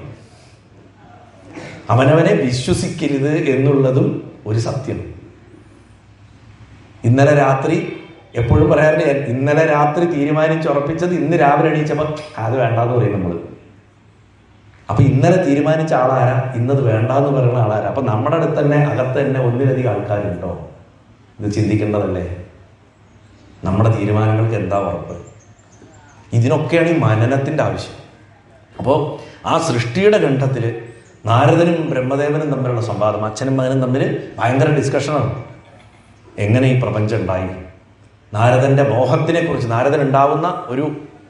അവനവനെ വിശ്വസിക്കരുത് എന്നുള്ളതും ഒരു സത്യം ഇന്നലെ രാത്രി എപ്പോഴും പറയാറുണ്ട് ഞാൻ ഇന്നലെ രാത്രി തീരുമാനിച്ചുറപ്പിച്ചത് ഇന്ന് രാവിലെ എണീച്ചപ്പോൾ അത് വേണ്ടാന്ന് പറയും നമ്മൾ അപ്പൊ ഇന്നലെ തീരുമാനിച്ച ആളാരാ ഇന്നത് വേണ്ടാന്ന് പറയുന്ന ആളാരാ അപ്പൊ നമ്മുടെ അടുത്ത് തന്നെ അകത്ത് തന്നെ ഒന്നിലധികം ആൾക്കാരുണ്ടോ ഇത് ചിന്തിക്കേണ്ടതല്ലേ നമ്മുടെ തീരുമാനങ്ങൾക്ക് എന്താ ഉറപ്പ് ഇതിനൊക്കെയാണ് ഈ മനനത്തിന്റെ ആവശ്യം അപ്പോൾ ആ സൃഷ്ടിയുടെ ഖണ്ഡത്തിൽ നാരദനും ബ്രഹ്മദേവനും തമ്മിലുള്ള സംവാദം അച്ഛനും മകനും തമ്മിൽ ഭയങ്കര ഡിസ്കഷനാണ് എങ്ങനെ ഈ പ്രപഞ്ചം ഉണ്ടായി നാരദന്റെ മോഹത്തിനെ കുറിച്ച് നാരദൻ ഉണ്ടാവുന്ന ഒരു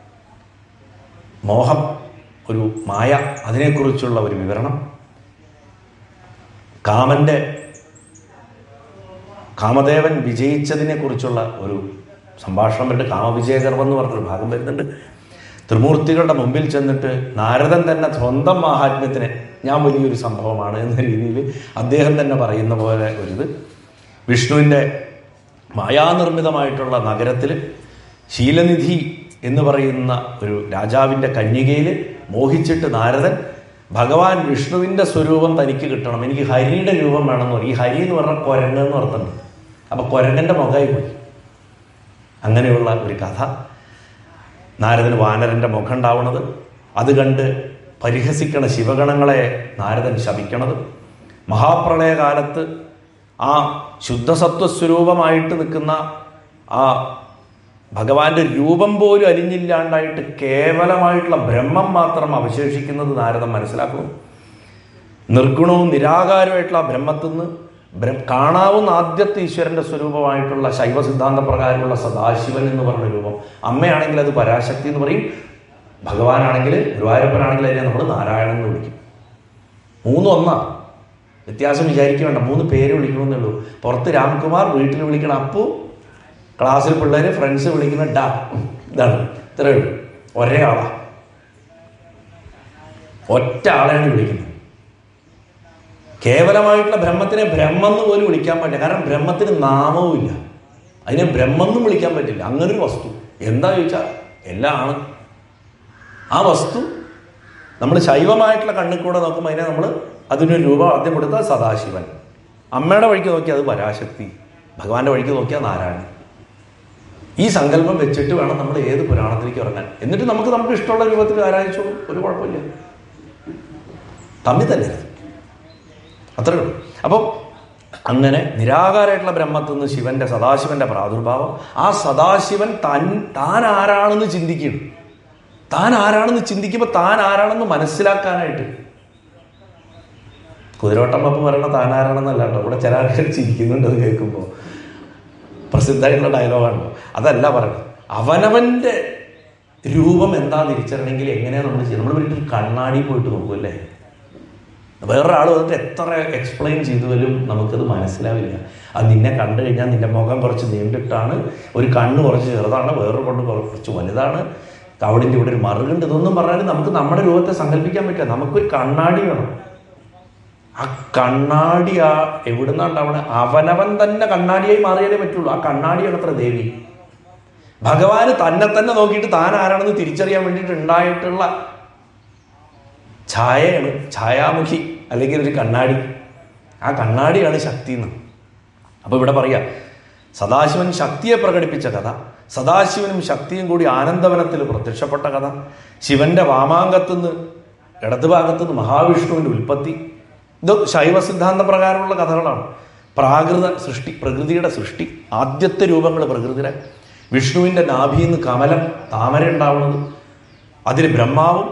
മോഹം ഒരു മായ അതിനെക്കുറിച്ചുള്ള ഒരു വിവരണം കാമന്റെ കാമദേവൻ വിജയിച്ചതിനെ കുറിച്ചുള്ള ഒരു സംഭാഷണം വരുന്നുണ്ട് കാമവിജയഗർഭം എന്ന് പറഞ്ഞൊരു ഭാഗം വരുന്നുണ്ട് ത്രിമൂർത്തികളുടെ മുമ്പിൽ ചെന്നിട്ട് നാരദൻ തന്നെ സ്വന്തം മാഹാത്മ്യത്തിന് ഞാൻ വലിയൊരു സംഭവമാണ് എന്ന രീതിയിൽ അദ്ദേഹം തന്നെ പറയുന്ന പോലെ ഒരിത് വിഷ്ണുവിൻ്റെ മായാനിർമ്മിതമായിട്ടുള്ള നഗരത്തിൽ ശീലനിധി എന്ന് പറയുന്ന ഒരു രാജാവിൻ്റെ കന്യകയിൽ മോഹിച്ചിട്ട് നാരദൻ ഭഗവാൻ വിഷ്ണുവിൻ്റെ സ്വരൂപം തനിക്ക് കിട്ടണം എനിക്ക് ഹരിയുടെ രൂപം വേണമെന്ന് പറയും ഈ ഹരി എന്ന് പറഞ്ഞാൽ കുരങ്ങ് എന്ന് അർത്ഥമുണ്ട് അപ്പോൾ കുരങ്ങൻ്റെ മുഖമായി പോയി അങ്ങനെയുള്ള ഒരു കഥ നാരദന് വാനരൻ്റെ മുഖം ഉണ്ടാവുന്നത് അത് കണ്ട് പരിഹസിക്കണ ശിവഗണങ്ങളെ നാരദൻ ശപിക്കണത് മഹാപ്രളയകാലത്ത് ആ ശുദ്ധസത്വസ്വരൂപമായിട്ട് നിൽക്കുന്ന ആ ഭഗവാന്റെ രൂപം പോലും അലിഞ്ഞില്ലാണ്ടായിട്ട് കേവലമായിട്ടുള്ള ബ്രഹ്മം മാത്രം അവശേഷിക്കുന്നത് നാരദൻ മനസ്സിലാക്കുന്നു നിർഗുണവും നിരാകാരമായിട്ടുള്ള ആ ബ്രഹ്മത്തിൽ നിന്ന് ബ്ര- കാണാവുന്ന ആദ്യത്തെ ഈശ്വരന്റെ സ്വരൂപമായിട്ടുള്ള ശൈവ സിദ്ധാന്ത പ്രകാരമുള്ള സദാശിവൻ എന്ന് പറഞ്ഞ രൂപം അമ്മയാണെങ്കിൽ അത് പരാശക്തി എന്ന് പറയും ഭഗവാനാണെങ്കിൽ ഗുരുവായൂരപ്പനാണെങ്കിൽ അതിനെ നമ്മൾ നാരായണൻ എന്ന് വിളിക്കും മൂന്നും ഒന്നാ വ്യത്യാസം വിചാരിക്കുക വേണ്ട മൂന്ന് പേര് വിളിക്കണമെന്നേ ഉള്ളൂ പുറത്ത് രാംകുമാർ വീട്ടിൽ വിളിക്കണ അപ്പു ക്ലാസ്സിൽ പിള്ളേർ ഫ്രണ്ട്സ് വിളിക്കുന്ന ഡാ ഇതാണ് ഇത്രയേ ഉള്ളൂ ഒരേ ആളാ ഒറ്റ ആളെയാണ് വിളിക്കുന്നത് കേവലമായിട്ടുള്ള ബ്രഹ്മത്തിനെ ബ്രഹ്മം എന്ന് പോലും വിളിക്കാൻ പറ്റില്ല കാരണം ബ്രഹ്മത്തിന് നാമവും ഇല്ല അതിനെ ബ്രഹ്മം എന്നും വിളിക്കാൻ പറ്റില്ല അങ്ങനൊരു വസ്തു എന്താ ചോദിച്ചാൽ എല്ലാം ആണ് ആ വസ്തു നമ്മൾ ശൈവമായിട്ടുള്ള കണ്ണിൽ കൂടെ നോക്കുമ്പോൾ അതിനെ നമ്മൾ അതിനൊരു രൂപം ആദ്യം കൊടുത്താൽ സദാശിവൻ അമ്മയുടെ വഴിക്ക് നോക്കിയാൽ അത് പരാശക്തി ഭഗവാന്റെ വഴിക്ക് നോക്കിയാൽ നാരായണൻ ഈ സങ്കല്പം വെച്ചിട്ട് വേണം നമ്മൾ ഏത് പുരാണത്തിലേക്ക് ഇറങ്ങാൻ എന്നിട്ട് നമുക്ക് നമുക്ക് ഇഷ്ടമുള്ള രൂപത്തിൽ ആരാധിച്ചോ ഒരു കുഴപ്പമില്ല തമ്മിൽ തന്നെ അത്രേ ഉള്ളൂ അപ്പം അങ്ങനെ നിരാകാരമായിട്ടുള്ള ബ്രഹ്മത്തിൽ നിന്ന് ശിവന്റെ സദാശിവന്റെ പ്രാദുർഭാവം ആ സദാശിവൻ തൻ താൻ ആരാണെന്ന് ചിന്തിക്കണം താൻ ആരാണെന്ന് ചിന്തിക്കുമ്പോൾ താൻ ആരാണെന്ന് മനസ്സിലാക്കാനായിട്ട് കുതിരോട്ടം പപ്പ് പറയണ താൻ ആരാണെന്നല്ല കേട്ടോ ഇവിടെ ചില ആൾക്കാർ ചിരിക്കുന്നുണ്ട് അത് കേൾക്കുമ്പോൾ പ്രസിദ്ധമായിട്ടുള്ള ഡയലോഗാണല്ലോ അതല്ല പറയുന്നത് അവനവന്റെ രൂപം എന്താ തിരിച്ചറിയണമെങ്കിൽ എങ്ങനെയാണ് നമ്മൾ ചെയ്യുന്നത് നമ്മൾ വീട്ടിൽ കണ്ണാടി പോയിട്ട് നോക്കുമല്ലേ വേറൊരാൾ വന്നിട്ട് എത്ര എക്സ്പ്ലെയിൻ ചെയ്തുവരും നമുക്കത് മനസ്സിലാവില്ല അത് നിന്നെ കണ്ടു കഴിഞ്ഞാൽ നിന്റെ മുഖം കുറച്ച് നീണ്ടിട്ടാണ് ഒരു കണ്ണ് കുറച്ച് ചെറുതാണ് വേറൊരു കൊണ്ട് കുറച്ച് വലുതാണ് കവടിൻ്റെ ഇവിടെ ഒരു മറുകുണ്ട് ഇതൊന്നും പറഞ്ഞാൽ നമുക്ക് നമ്മുടെ രൂപത്തെ സങ്കല്പിക്കാൻ പറ്റില്ല നമുക്കൊരു കണ്ണാടി വേണം ആ കണ്ണാടി ആ എവിടുന്നാണ്ടാവണ അവനവൻ തന്നെ കണ്ണാടിയായി മാറിയാലേ പറ്റുള്ളൂ ആ കണ്ണാടിയാണ് അത്ര ദേവി ഭഗവാന് തന്നെ തന്നെ നോക്കിയിട്ട് താൻ ആരാണെന്ന് തിരിച്ചറിയാൻ വേണ്ടിയിട്ട് ഉണ്ടായിട്ടുള്ള ഛായയാണ് ഛായാമുഖി അല്ലെങ്കിൽ ഒരു കണ്ണാടി ആ കണ്ണാടിയാണ് ശക്തി എന്ന് അപ്പോൾ ഇവിടെ പറയാം സദാശിവൻ ശക്തിയെ പ്രകടിപ്പിച്ച കഥ സദാശിവനും ശക്തിയും കൂടി ആനന്ദവനത്തിൽ പ്രത്യക്ഷപ്പെട്ട കഥ ശിവന്റെ വാമാങ്കത്തുനിന്ന് ഇടതുഭാഗത്തുനിന്ന് മഹാവിഷ്ണുവിൻ്റെ ഉൽപ്പത്തി ഇത് ശൈവ സിദ്ധാന്ത പ്രകാരമുള്ള കഥകളാണ് പ്രാകൃത സൃഷ്ടി പ്രകൃതിയുടെ സൃഷ്ടി ആദ്യത്തെ രൂപങ്ങൾ പ്രകൃതിയുടെ വിഷ്ണുവിൻ്റെ നാഭിയിൽ നിന്ന് കമലം താമര ഉണ്ടാവുന്നത് അതിൽ ബ്രഹ്മാവും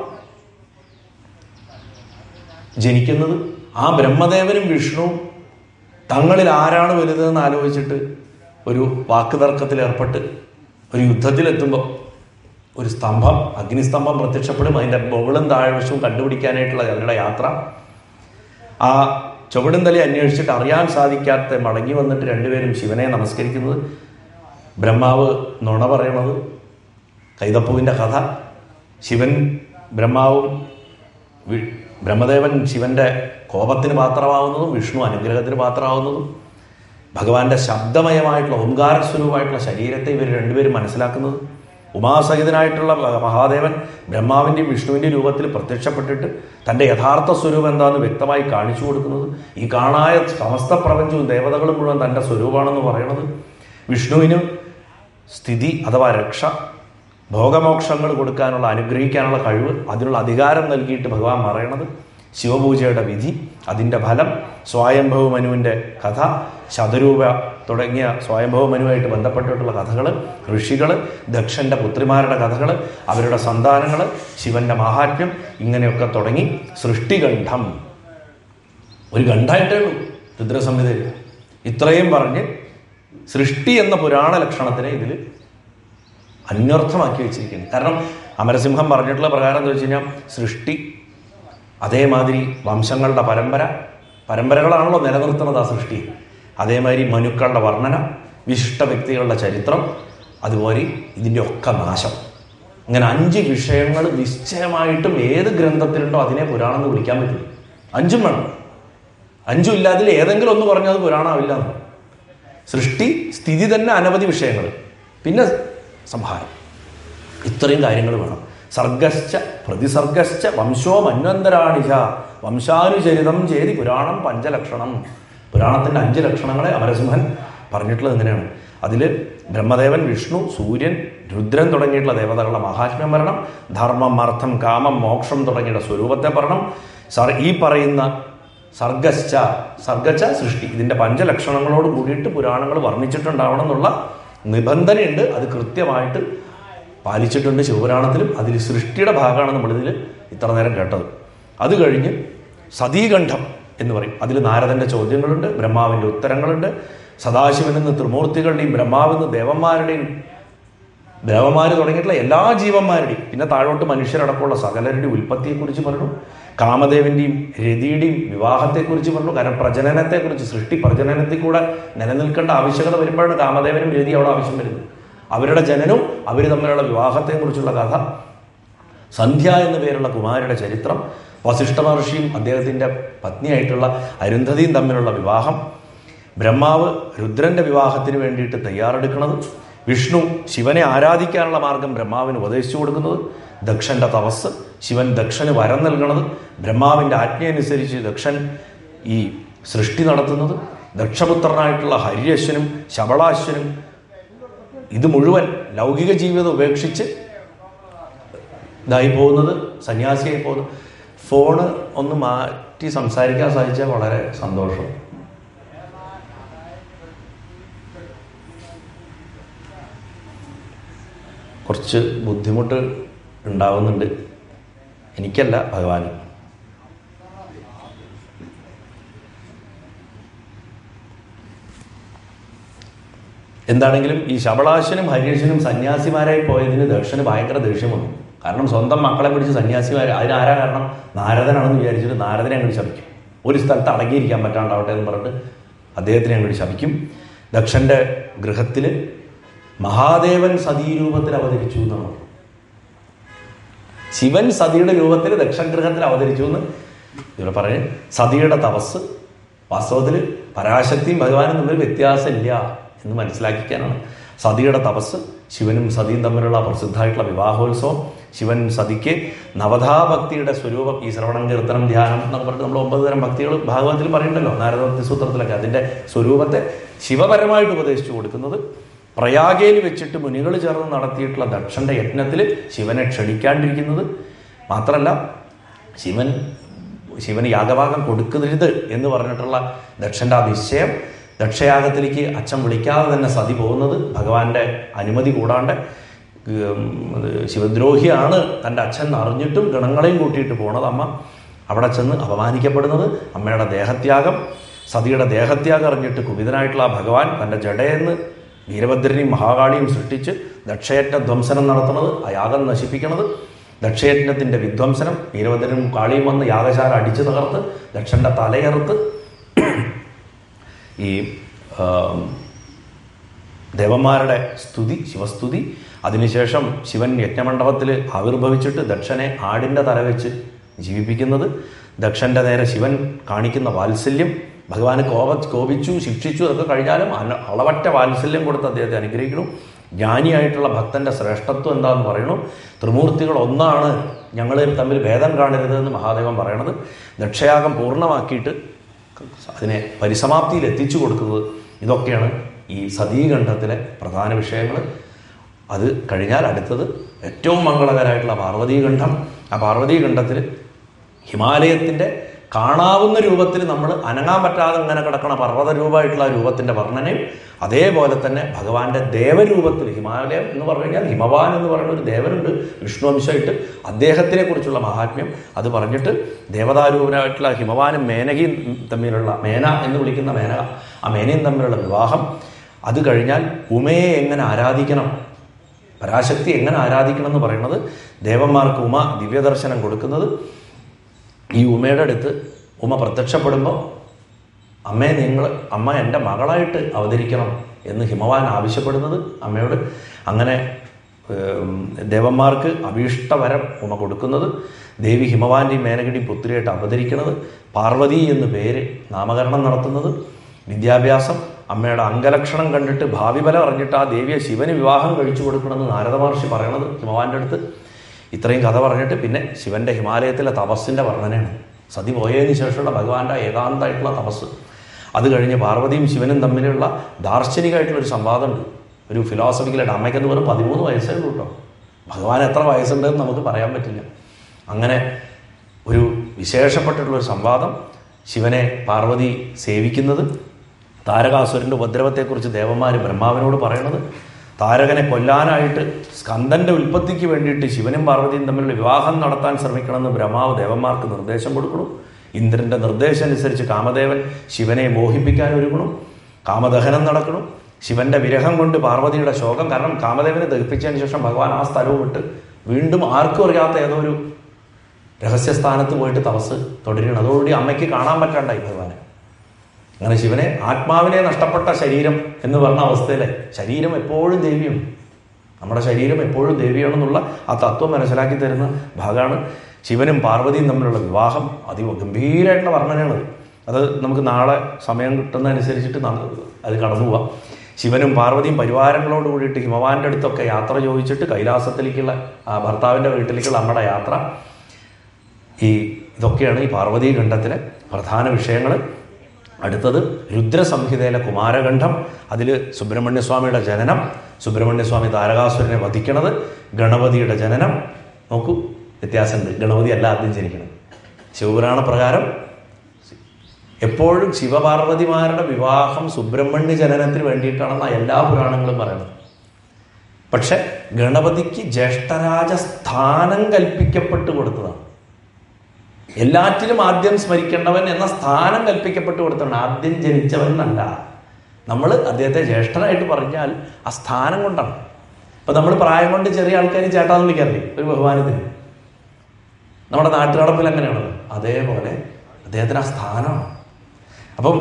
ജനിക്കുന്നത് ആ ബ്രഹ്മദേവനും വിഷ്ണുവും തങ്ങളിൽ ആരാണ് വലുതെന്ന് ആലോചിച്ചിട്ട് ഒരു വാക്കുതർക്കത്തിൽ ഏർപ്പെട്ട് ഒരു യുദ്ധത്തിലെത്തുമ്പോൾ ഒരു സ്തംഭം അഗ്നിസ്തംഭം പ്രത്യക്ഷപ്പെടും അതിൻ്റെ മുകളും താഴ്വശവും കണ്ടുപിടിക്കാനായിട്ടുള്ള അവരുടെ യാത്ര ആ ചുവടും തലി അന്വേഷിച്ചിട്ട് അറിയാൻ സാധിക്കാത്ത മടങ്ങി വന്നിട്ട് രണ്ടുപേരും ശിവനെ നമസ്കരിക്കുന്നത് ബ്രഹ്മാവ് നുണ പറയണത് കൈതപ്പുവിൻ്റെ കഥ ശിവൻ ബ്രഹ്മാവും വി- ബ്രഹ്മദേവൻ ശിവന്റെ കോപത്തിന് പാത്രമാവുന്നതും വിഷ്ണു അനുഗ്രഹത്തിന് പാത്രമാവുന്നതും ഭഗവാന്റെ ശബ്ദമയമായിട്ടുള്ള ഓംകാര സ്വരൂപമായിട്ടുള്ള ശരീരത്തെ ഇവർ രണ്ടുപേരും മനസ്സിലാക്കുന്നത് ഉമാസഹിതനായിട്ടുള്ള മഹാദേവൻ ബ്രഹ്മാവിൻ്റെയും വിഷ്ണുവിൻ്റെയും രൂപത്തിൽ പ്രത്യക്ഷപ്പെട്ടിട്ട് തൻ്റെ യഥാർത്ഥ സ്വരൂപം എന്താണെന്ന് വ്യക്തമായി കാണിച്ചു കൊടുക്കുന്നത് ഈ കാണായ സമസ്ത പ്രപഞ്ചവും ദേവതകളും മുഴുവൻ തൻ്റെ സ്വരൂപമാണെന്ന് പറയണത് വിഷ്ണുവിന് സ്ഥിതി അഥവാ രക്ഷ ഭോഗമോക്ഷങ്ങൾ കൊടുക്കാനുള്ള അനുഗ്രഹിക്കാനുള്ള കഴിവ് അതിനുള്ള അധികാരം നൽകിയിട്ട് ഭഗവാൻ പറയണത് ശിവപൂജയുടെ വിധി അതിൻ്റെ ഫലം സ്വയംഭവ മനുവിൻ്റെ കഥ ശതരൂപ തുടങ്ങിയ സ്വയംഭവ മനുവായിട്ട് ബന്ധപ്പെട്ടിട്ടുള്ള കഥകൾ ഋഷികൾ ദക്ഷൻ്റെ പുത്രിമാരുടെ കഥകൾ അവരുടെ സന്താനങ്ങൾ ശിവന്റെ മാഹാത്മ്യം ഇങ്ങനെയൊക്കെ തുടങ്ങി സൃഷ്ടിഗണ്ഠം ഒരു ഗണ്ഠായിട്ടേ ഉള്ളൂ രുദ്രസംഹിതയിൽ ഇത്രയും പറഞ്ഞ് സൃഷ്ടി എന്ന പുരാണ ലക്ഷണത്തിനെ ഇതിൽ അന്വർത്ഥമാക്കി വെച്ചിരിക്കുന്നു കാരണം അമരസിംഹം പറഞ്ഞിട്ടുള്ള പ്രകാരം എന്താ വെച്ച് കഴിഞ്ഞാൽ സൃഷ്ടി അതേമാതിരി വംശങ്ങളുടെ പരമ്പര പരമ്പരകളാണല്ലോ നിലനിർത്തുന്നത് ആ സൃഷ്ടി അതേമാതിരി മനുക്കളുടെ വർണ്ണന വിശിഷ്ട വ്യക്തികളുടെ ചരിത്രം അതുപോലെ ഇതിൻ്റെ ഒക്കെ നാശം ഇങ്ങനെ അഞ്ച് വിഷയങ്ങൾ നിശ്ചയമായിട്ടും ഏത് ഗ്രന്ഥത്തിലുണ്ടോ അതിനെ പുരാണം എന്ന് വിളിക്കാൻ പറ്റില്ല അഞ്ചും വേണം അഞ്ചും ഇല്ലാതിൽ ഏതെങ്കിലും ഒന്ന് പറഞ്ഞാൽ അത് പുരാണമാവില്ല എന്ന് സൃഷ്ടി സ്ഥിതി തന്നെ അനവധി വിഷയങ്ങൾ പിന്നെ സംഹാരം ഇത്രയും കാര്യങ്ങൾ വേണം സർഗശ്ച പ്രതിസർഗശ്ച വംശോ മന്വന്തരാണിച വംശാനുചരിതം ചെയ്തി പുരാണം പഞ്ചലക്ഷണം പുരാണത്തിൻ്റെ അഞ്ച് ലക്ഷണങ്ങളെ അമരസിംഹൻ പറഞ്ഞിട്ടുള്ളത് എങ്ങനെയാണ് അതിൽ ബ്രഹ്മദേവൻ വിഷ്ണു സൂര്യൻ രുദ്രൻ തുടങ്ങിയിട്ടുള്ള ദേവതകളുടെ മഹാത്മ്യം വരണം ധർമ്മം അർത്ഥം കാമം മോക്ഷം തുടങ്ങിയുള്ള സ്വരൂപത്തെ പറയണം സർ ഈ പറയുന്ന സർഗശ്ച സർഗച്ച സൃഷ്ടി ഇതിൻ്റെ പഞ്ചലക്ഷണങ്ങളോട് കൂടിയിട്ട് പുരാണങ്ങൾ വർണ്ണിച്ചിട്ടുണ്ടാവണം എന്നുള്ള നിബന്ധനയുണ്ട് അത് കൃത്യമായിട്ട് പാലിച്ചിട്ടുണ്ട് ശിവപുരാണത്തിലും അതിൽ സൃഷ്ടിയുടെ ഭാഗമാണ് നമ്മളിതിൽ ഇത്ര നേരം കേട്ടത് അത് കഴിഞ്ഞ് സതീകണ്ഠം എന്ന് പറയും അതിൽ നാരദൻ്റെ ചോദ്യങ്ങളുണ്ട് ബ്രഹ്മാവിൻ്റെ ഉത്തരങ്ങളുണ്ട് സദാശിവനിൽ നിന്ന് ത്രിമൂർത്തികളുടെയും ബ്രഹ്മാവിൽ നിന്ന് ദേവന്മാരുടെയും ദേവന്മാർ തുടങ്ങിയിട്ടുള്ള എല്ലാ ജീവന്മാരുടെയും പിന്നെ താഴോട്ട് മനുഷ്യരടക്കമുള്ള സകലരുടെയും ഉൽപ്പത്തിയെക്കുറിച്ച് പറഞ്ഞു കാമദേവന്റെയും രതിയുടെയും വിവാഹത്തെക്കുറിച്ച് പറഞ്ഞു കാരണം പ്രജനനത്തെക്കുറിച്ച് സൃഷ്ടി പ്രജനനത്തിൽ കൂടെ നിലനിൽക്കേണ്ട ആവശ്യകത വരുമ്പോഴാണ് കാമദേവനും രതി അവിടെ ആവശ്യം വരുന്നത് അവരുടെ ജനനവും അവർ തമ്മിലുള്ള വിവാഹത്തെക്കുറിച്ചുള്ള കഥ സന്ധ്യ എന്ന പേരുള്ള കുമാരിയുടെ ചരിത്രം വസിഷ്ഠ മഹർഷിയും അദ്ദേഹത്തിൻ്റെ പത്നിയായിട്ടുള്ള അരുന്ധതിയും തമ്മിലുള്ള വിവാഹം ബ്രഹ്മാവ് രുദ്രന്റെ വിവാഹത്തിന് വേണ്ടിയിട്ട് തയ്യാറെടുക്കുന്നത് വിഷ്ണു ശിവനെ ആരാധിക്കാനുള്ള മാർഗം ബ്രഹ്മാവിന് ഉപദേശിച്ചു കൊടുക്കുന്നത് ദക്ഷന്റെ തപസ് ശിവൻ ദക്ഷന് വരം നൽകണത് ബ്രഹ്മാവിൻ്റെ ആജ്ഞയനുസരിച്ച് ദക്ഷൻ ഈ സൃഷ്ടി നടത്തുന്നത് ദക്ഷപുത്രനായിട്ടുള്ള ഹര്യശ്വനും ശബളാശ്വനും ഇത് മുഴുവൻ ലൗകിക ജീവിതം ഉപേക്ഷിച്ച് ഇതായി പോകുന്നത് സന്യാസിയായി പോകുന്നത് ഫോണ് ഒന്ന് മാറ്റി സംസാരിക്കാൻ സാധിച്ചാൽ വളരെ സന്തോഷം കുറച്ച് ബുദ്ധിമുട്ട് ഉണ്ടാവുന്നുണ്ട് എനിക്കല്ല ഭഗവാൻ എന്താണെങ്കിലും ഈ ശബളാശനും ഹരീഷനും സന്യാസിമാരായി പോയതിന് ദക്ഷന് ഭയങ്കര ദേഷ്യം വന്നു കാരണം സ്വന്തം മക്കളെ പിടിച്ച് സന്യാസിമാർ അതിനാരാ കാരണം നാരദനാണെന്ന് വിചാരിച്ചിട്ട് നാരദനെ അങ്ങോട്ട് ശപിക്കും ഒരു സ്ഥലത്ത് അടങ്ങിയിരിക്കാൻ പറ്റാണ്ടാവട്ടെ എന്ന് പറഞ്ഞിട്ട് അദ്ദേഹത്തിനെ അങ്ങോട്ട് ശപിക്കും ദക്ഷന്റെ ഗൃഹത്തിൽ മഹാദേവൻ സതീരൂപത്തിൽ അവതരിച്ചു എന്നാണ് ശിവൻ സതിയുടെ രൂപത്തിൽ ദക്ഷഗ്രഹത്തിൽ അവതരിച്ചു എന്ന് ഇവിടെ പറഞ്ഞ് സതിയുടെ തപസ് വാസ്തവത്തിൽ പരാശക്തിയും ഭഗവാനും തമ്മിൽ വ്യത്യാസമില്ല എന്ന് മനസ്സിലാക്കിക്കാനാണ് സതിയുടെ തപസ് ശിവനും സതിയും തമ്മിലുള്ള പ്രസിദ്ധമായിട്ടുള്ള വിവാഹോത്സവം ശിവൻ സതിക്ക് നവധാഭക്തിയുടെ സ്വരൂപം ഈ ശ്രവണം കീർത്തനം ധ്യാനം എന്നൊക്കെ പറഞ്ഞിട്ട് നമ്മൾ ഒമ്പത് തരം ഭക്തികൾ ഭാഗവതത്തിൽ പറയുന്നുണ്ടല്ലോ നാരദഭക്തി സൂത്രത്തിലൊക്കെ അതിൻ്റെ സ്വരൂപത്തെ ശിവപരമായിട്ട് ഉപദേശിച്ചു കൊടുക്കുന്നത് പ്രയാഗയിൽ വെച്ചിട്ട് മുനികൾ ചേർന്ന് നടത്തിയിട്ടുള്ള ദക്ഷന്റെ യജ്ഞത്തിൽ ശിവനെ ക്ഷണിക്കാണ്ടിരിക്കുന്നത് മാത്രമല്ല ശിവൻ ശിവന് യാഗഭാഗം കൊടുക്കരുത് എന്ന് പറഞ്ഞിട്ടുള്ള ദക്ഷന്റെ ആ നിശ്ചയം ദക്ഷയാഗത്തിലേക്ക് അച്ഛൻ വിളിക്കാതെ തന്നെ സതി പോകുന്നത് ഭഗവാന്റെ അനുമതി കൂടാണ്ട് ഉം, അത് ശിവദ്രോഹിയാണ് തൻ്റെ അച്ഛൻ അറിഞ്ഞിട്ടും ഗണങ്ങളെയും കൂട്ടിയിട്ട് പോണത് അമ്മ അവിടെ ചെന്ന് അപമാനിക്കപ്പെടുന്നത് അമ്മയുടെ ദേഹത്യാഗം സതിയുടെ ദേഹത്യാഗം അറിഞ്ഞിട്ട് കുപിതനായിട്ടുള്ള ആ ഭഗവാൻ തൻ്റെ ജടയെന്ന് വീരഭദ്രനെയും മഹാകാളിയും സൃഷ്ടിച്ച് ദക്ഷയജ്ഞ ധ്വംസനം നടത്തുന്നത് ആ യാഗം നശിപ്പിക്കുന്നത് ദക്ഷയജ്ഞത്തിൻ്റെ വിധ്വംസനം വീരഭദ്രനും കാളിയും വന്ന് യാഗശാല അടിച്ചു തകർത്ത് ദക്ഷൻ്റെ തലയറുത്ത് ഈ ആം, ദേവന്മാരുടെ സ്തുതി ശിവസ്തുതി അതിനുശേഷം ശിവൻ യജ്ഞമണ്ഡപത്തിൽ ആവിർഭവിച്ചിട്ട് ദക്ഷനെ ആടിൻ്റെ തല വെച്ച് ജീവിപ്പിക്കുന്നത് ദക്ഷൻ്റെ നേരെ ശിവൻ കാണിക്കുന്ന വാത്സല്യം ഭഗവാന് കോപ കോപിച്ചു ശിക്ഷിച്ചു അതൊക്കെ കഴിഞ്ഞാലും അന- അളവറ്റ വാത്സല്യം കൊടുത്ത് അദ്ദേഹത്തെ അനുഗ്രഹിക്കണം ജ്ഞാനിയായിട്ടുള്ള ഭക്തന്റെ ശ്രേഷ്ഠത്വം എന്താണെന്ന് പറയണു ത്രിമൂർത്തികൾ ഒന്നാണ് ഞങ്ങൾ തമ്മിൽ ഭേദം കാണരുത് എന്ന് മഹാദേവൻ പറയണത് ദക്ഷയാഗം പൂർണ്ണമാക്കിയിട്ട് അതിനെ പരിസമാപ്തിയിൽ എത്തിച്ചു കൊടുക്കുന്നത് ഇതൊക്കെയാണ് ഈ സതീകണ്ഠത്തിലെ പ്രധാന വിഷയങ്ങൾ അത് കഴിഞ്ഞാൽ അടുത്തത് ഏറ്റവും മംഗളകരമായിട്ടുള്ള പാർവതീകണ്ഠം ആ പാർവതീകണ്ഠത്തിൽ ഹിമാലയത്തിൻ്റെ കാണാവുന്ന രൂപത്തിൽ നമ്മൾ അനങ്ങാൻ പറ്റാതെ ഇങ്ങനെ കിടക്കണ പർവ്വത രൂപമായിട്ടുള്ള ആ രൂപത്തിൻ്റെ വർണ്ണനയും അതേപോലെ തന്നെ ഭഗവാന്റെ ദേവരൂപത്തിൽ ഹിമാലയം എന്ന് പറഞ്ഞു കഴിഞ്ഞാൽ ഹിമവാൻ എന്ന് പറയുന്ന ഒരു ദേവനുണ്ട് വിഷ്ണുവംശമായിട്ട് അദ്ദേഹത്തിനെ കുറിച്ചുള്ള മഹാത്മ്യം അത് പറഞ്ഞിട്ട് ദേവതാരൂപനായിട്ടുള്ള ഹിമവാനും മേനകയും തമ്മിലുള്ള മേന എന്ന് വിളിക്കുന്ന മേനക ആ മേനയും തമ്മിലുള്ള വിവാഹം അത് കഴിഞ്ഞാൽ ഉമയെ എങ്ങനെ ആരാധിക്കണം പരാശക്തി എങ്ങനെ ആരാധിക്കണം എന്ന് പറയുന്നത് ദേവന്മാർക്ക് ഉമ ദിവ്യദർശനം കൊടുക്കുന്നത് ഈ ഉമയുടെ അടുത്ത് ഉമ പ്രത്യക്ഷപ്പെടുമ്പോൾ അമ്മയെ നിങ്ങൾ അമ്മ എൻ്റെ മകളായിട്ട് അവതരിക്കണം എന്ന് ഹിമവാൻ ആവശ്യപ്പെടുന്നത് അമ്മയോട് അങ്ങനെ ഏം, ദേവന്മാർക്ക് അഭീഷ്ടവരം ഉമ കൊടുക്കുന്നത് ദേവി ഹിമവാന്റെയും മേനകടിയും പുത്രിയായിട്ട് അവതരിക്കുന്നത് പാർവതി എന്ന് പേര് നാമകരണം നടത്തുന്നത് വിദ്യാഭ്യാസം അമ്മയുടെ അംഗലക്ഷണം കണ്ടിട്ട് ഭാവി ബലം അറിഞ്ഞിട്ട് ആ ദേവിയെ ശിവന് വിവാഹം കഴിച്ചു കൊടുക്കണമെന്ന് നാരദ മഹർഷി പറയണത് ഹിമവാന്റെ അടുത്ത് ഇത്രയും കഥ പറഞ്ഞിട്ട് പിന്നെ ശിവന്റെ ഹിമാലയത്തിലെ തപസ്സിന്റെ വർണ്ണനയാണ് സതി പോയതിന് ശേഷമുള്ള ഭഗവാന്റെ ഏകാന്തമായിട്ടുള്ള തപസ് അത് കഴിഞ്ഞ് പാർവതിയും ശിവനും തമ്മിലുള്ള ദാർശനികമായിട്ടുള്ള ഒരു സംവാദമുണ്ട് ഒരു ഫിലോസഫിക്കലായിട്ട് അമ്മയ്ക്കെന്ന് വെറും പതിമൂന്ന് വയസ്സേ ഉള്ളൂ കേട്ടോ ഭഗവാൻ എത്ര വയസ്സുണ്ടെന്ന് നമുക്ക് പറയാൻ പറ്റില്ല അങ്ങനെ ഒരു വിശേഷപ്പെട്ടിട്ടുള്ള ഒരു സംവാദം ശിവനെ പാർവതി സേവിക്കുന്നത് താരകാസുരൻ്റെ ഉപദ്രവത്തെക്കുറിച്ച് ദേവന്മാർ ബ്രഹ്മാവിനോട് പറയണത് താരകനെ കൊല്ലാനായിട്ട് സ്കന്ദന്റെ ഉൽപ്പത്തിക്ക് വേണ്ടിയിട്ട് ശിവനും പാർവതിയും തമ്മിലുള്ള വിവാഹം നടത്താൻ ശ്രമിക്കണമെന്ന് ബ്രഹ്മാവ് ദേവന്മാർക്ക് നിർദ്ദേശം കൊടുക്കണം ഇന്ദ്രന്റെ നിർദ്ദേശം അനുസരിച്ച് കാമദേവൻ ശിവനെ മോഹിപ്പിക്കാൻ ഒരുങ്ങണം കാമദഹനം നടക്കണം ശിവന്റെ വിരഹം കൊണ്ട് പാർവതിയുടെ ശോകം കാരണം കാമദേവനെ ദഹിപ്പിച്ചതിന് ശേഷം ഭഗവാൻ ആ സ്ഥലവും വിട്ട് വീണ്ടും ആർക്കും അറിയാത്ത ഏതോ ഒരു രഹസ്യസ്ഥാനത്ത് പോയിട്ട് തപസ് തുടരുകയാണ് അതോടുകൂടി അമ്മയ്ക്ക് കാണാൻ പറ്റാണ്ടായി ഭഗവാനെ അങ്ങനെ ശിവനെ ആത്മാവിനെ നഷ്ടപ്പെട്ട ശരീരം എന്ന് പറഞ്ഞ അവസ്ഥയിലെ ശരീരം എപ്പോഴും ദേവിയാണ് നമ്മുടെ ശരീരം എപ്പോഴും ദേവിയാണെന്നുള്ള ആ തത്വം മനസ്സിലാക്കി തരുന്ന ഭാഗമാണ് ശിവനും പാർവതിയും തമ്മിലുള്ള വിവാഹം അതിഗംഭീരമായിട്ടുള്ള വർണ്ണനയാണ് അത് നമുക്ക് നാളെ സമയം കിട്ടുന്നതനുസരിച്ചിട്ട് ന- അത് കടന്നു പോവാം ശിവനും പാർവതിയും പരിവാരങ്ങളോട് കൂടിയിട്ട് ഹിമവാന്റെ അടുത്തൊക്കെ യാത്ര ചോദിച്ചിട്ട് കൈലാസത്തിലേക്കുള്ള ആ ഭർത്താവിൻ്റെ വീട്ടിലേക്കുള്ള നമ്മുടെ യാത്ര ഈ ഇതൊക്കെയാണ് ഈ പാർവതീ ഖണ്ഡത്തിലെ പ്രധാന വിഷയങ്ങൾ അടുത്തത് രുദ്രസംഹിതയിലെ കുമാരഖണ്ഡം അതിൽ സുബ്രഹ്മണ്യസ്വാമിയുടെ ജനനം സുബ്രഹ്മണ്യസ്വാമി താരകാസുരനെ വധിക്കണത് ഗണപതിയുടെ ജനനം നോക്കൂ വ്യത്യാസമുണ്ട് ഗണപതി അല്ല ആദ്യം ജനിക്കണം ശിവപുരാണ പ്രകാരം എപ്പോഴും ശിവപാർവതിമാരുടെ വിവാഹം സുബ്രഹ്മണ്യ ജനനത്തിന് വേണ്ടിയിട്ടാണെന്നാണ് എല്ലാ പുരാണങ്ങളും പറയുന്നത് പക്ഷെ ഗണപതിക്ക് ജ്യേഷ്ഠരാജ സ്ഥാനം കൽപ്പിക്കപ്പെട്ട് കൊടുത്തതാണ് എല്ലാറ്റിലും ആദ്യം സ്മരിക്കേണ്ടവൻ എന്ന സ്ഥാനം കൽപ്പിക്കപ്പെട്ട് കൊടുത്തവൻ ആദ്യം ജനിച്ചവൻ എന്നല്ല നമ്മൾ അദ്ദേഹത്തെ ജ്യേഷ്ഠനായിട്ട് പറഞ്ഞാൽ ആ സ്ഥാനം കൊണ്ടാണ് ഇപ്പൊ നമ്മൾ പ്രായം കൊണ്ട് ചെറിയ ആൾക്കാർ ചേട്ടാന്ന് വിളിക്കാറില്ലേ ഒരു ബഹുമാനത്തിന് നമ്മുടെ നാട്ടുനടപ്പിൽ അങ്ങനെയാണല്ലോ അതേപോലെ അദ്ദേഹത്തിന് ആ സ്ഥാനമാണ് അപ്പം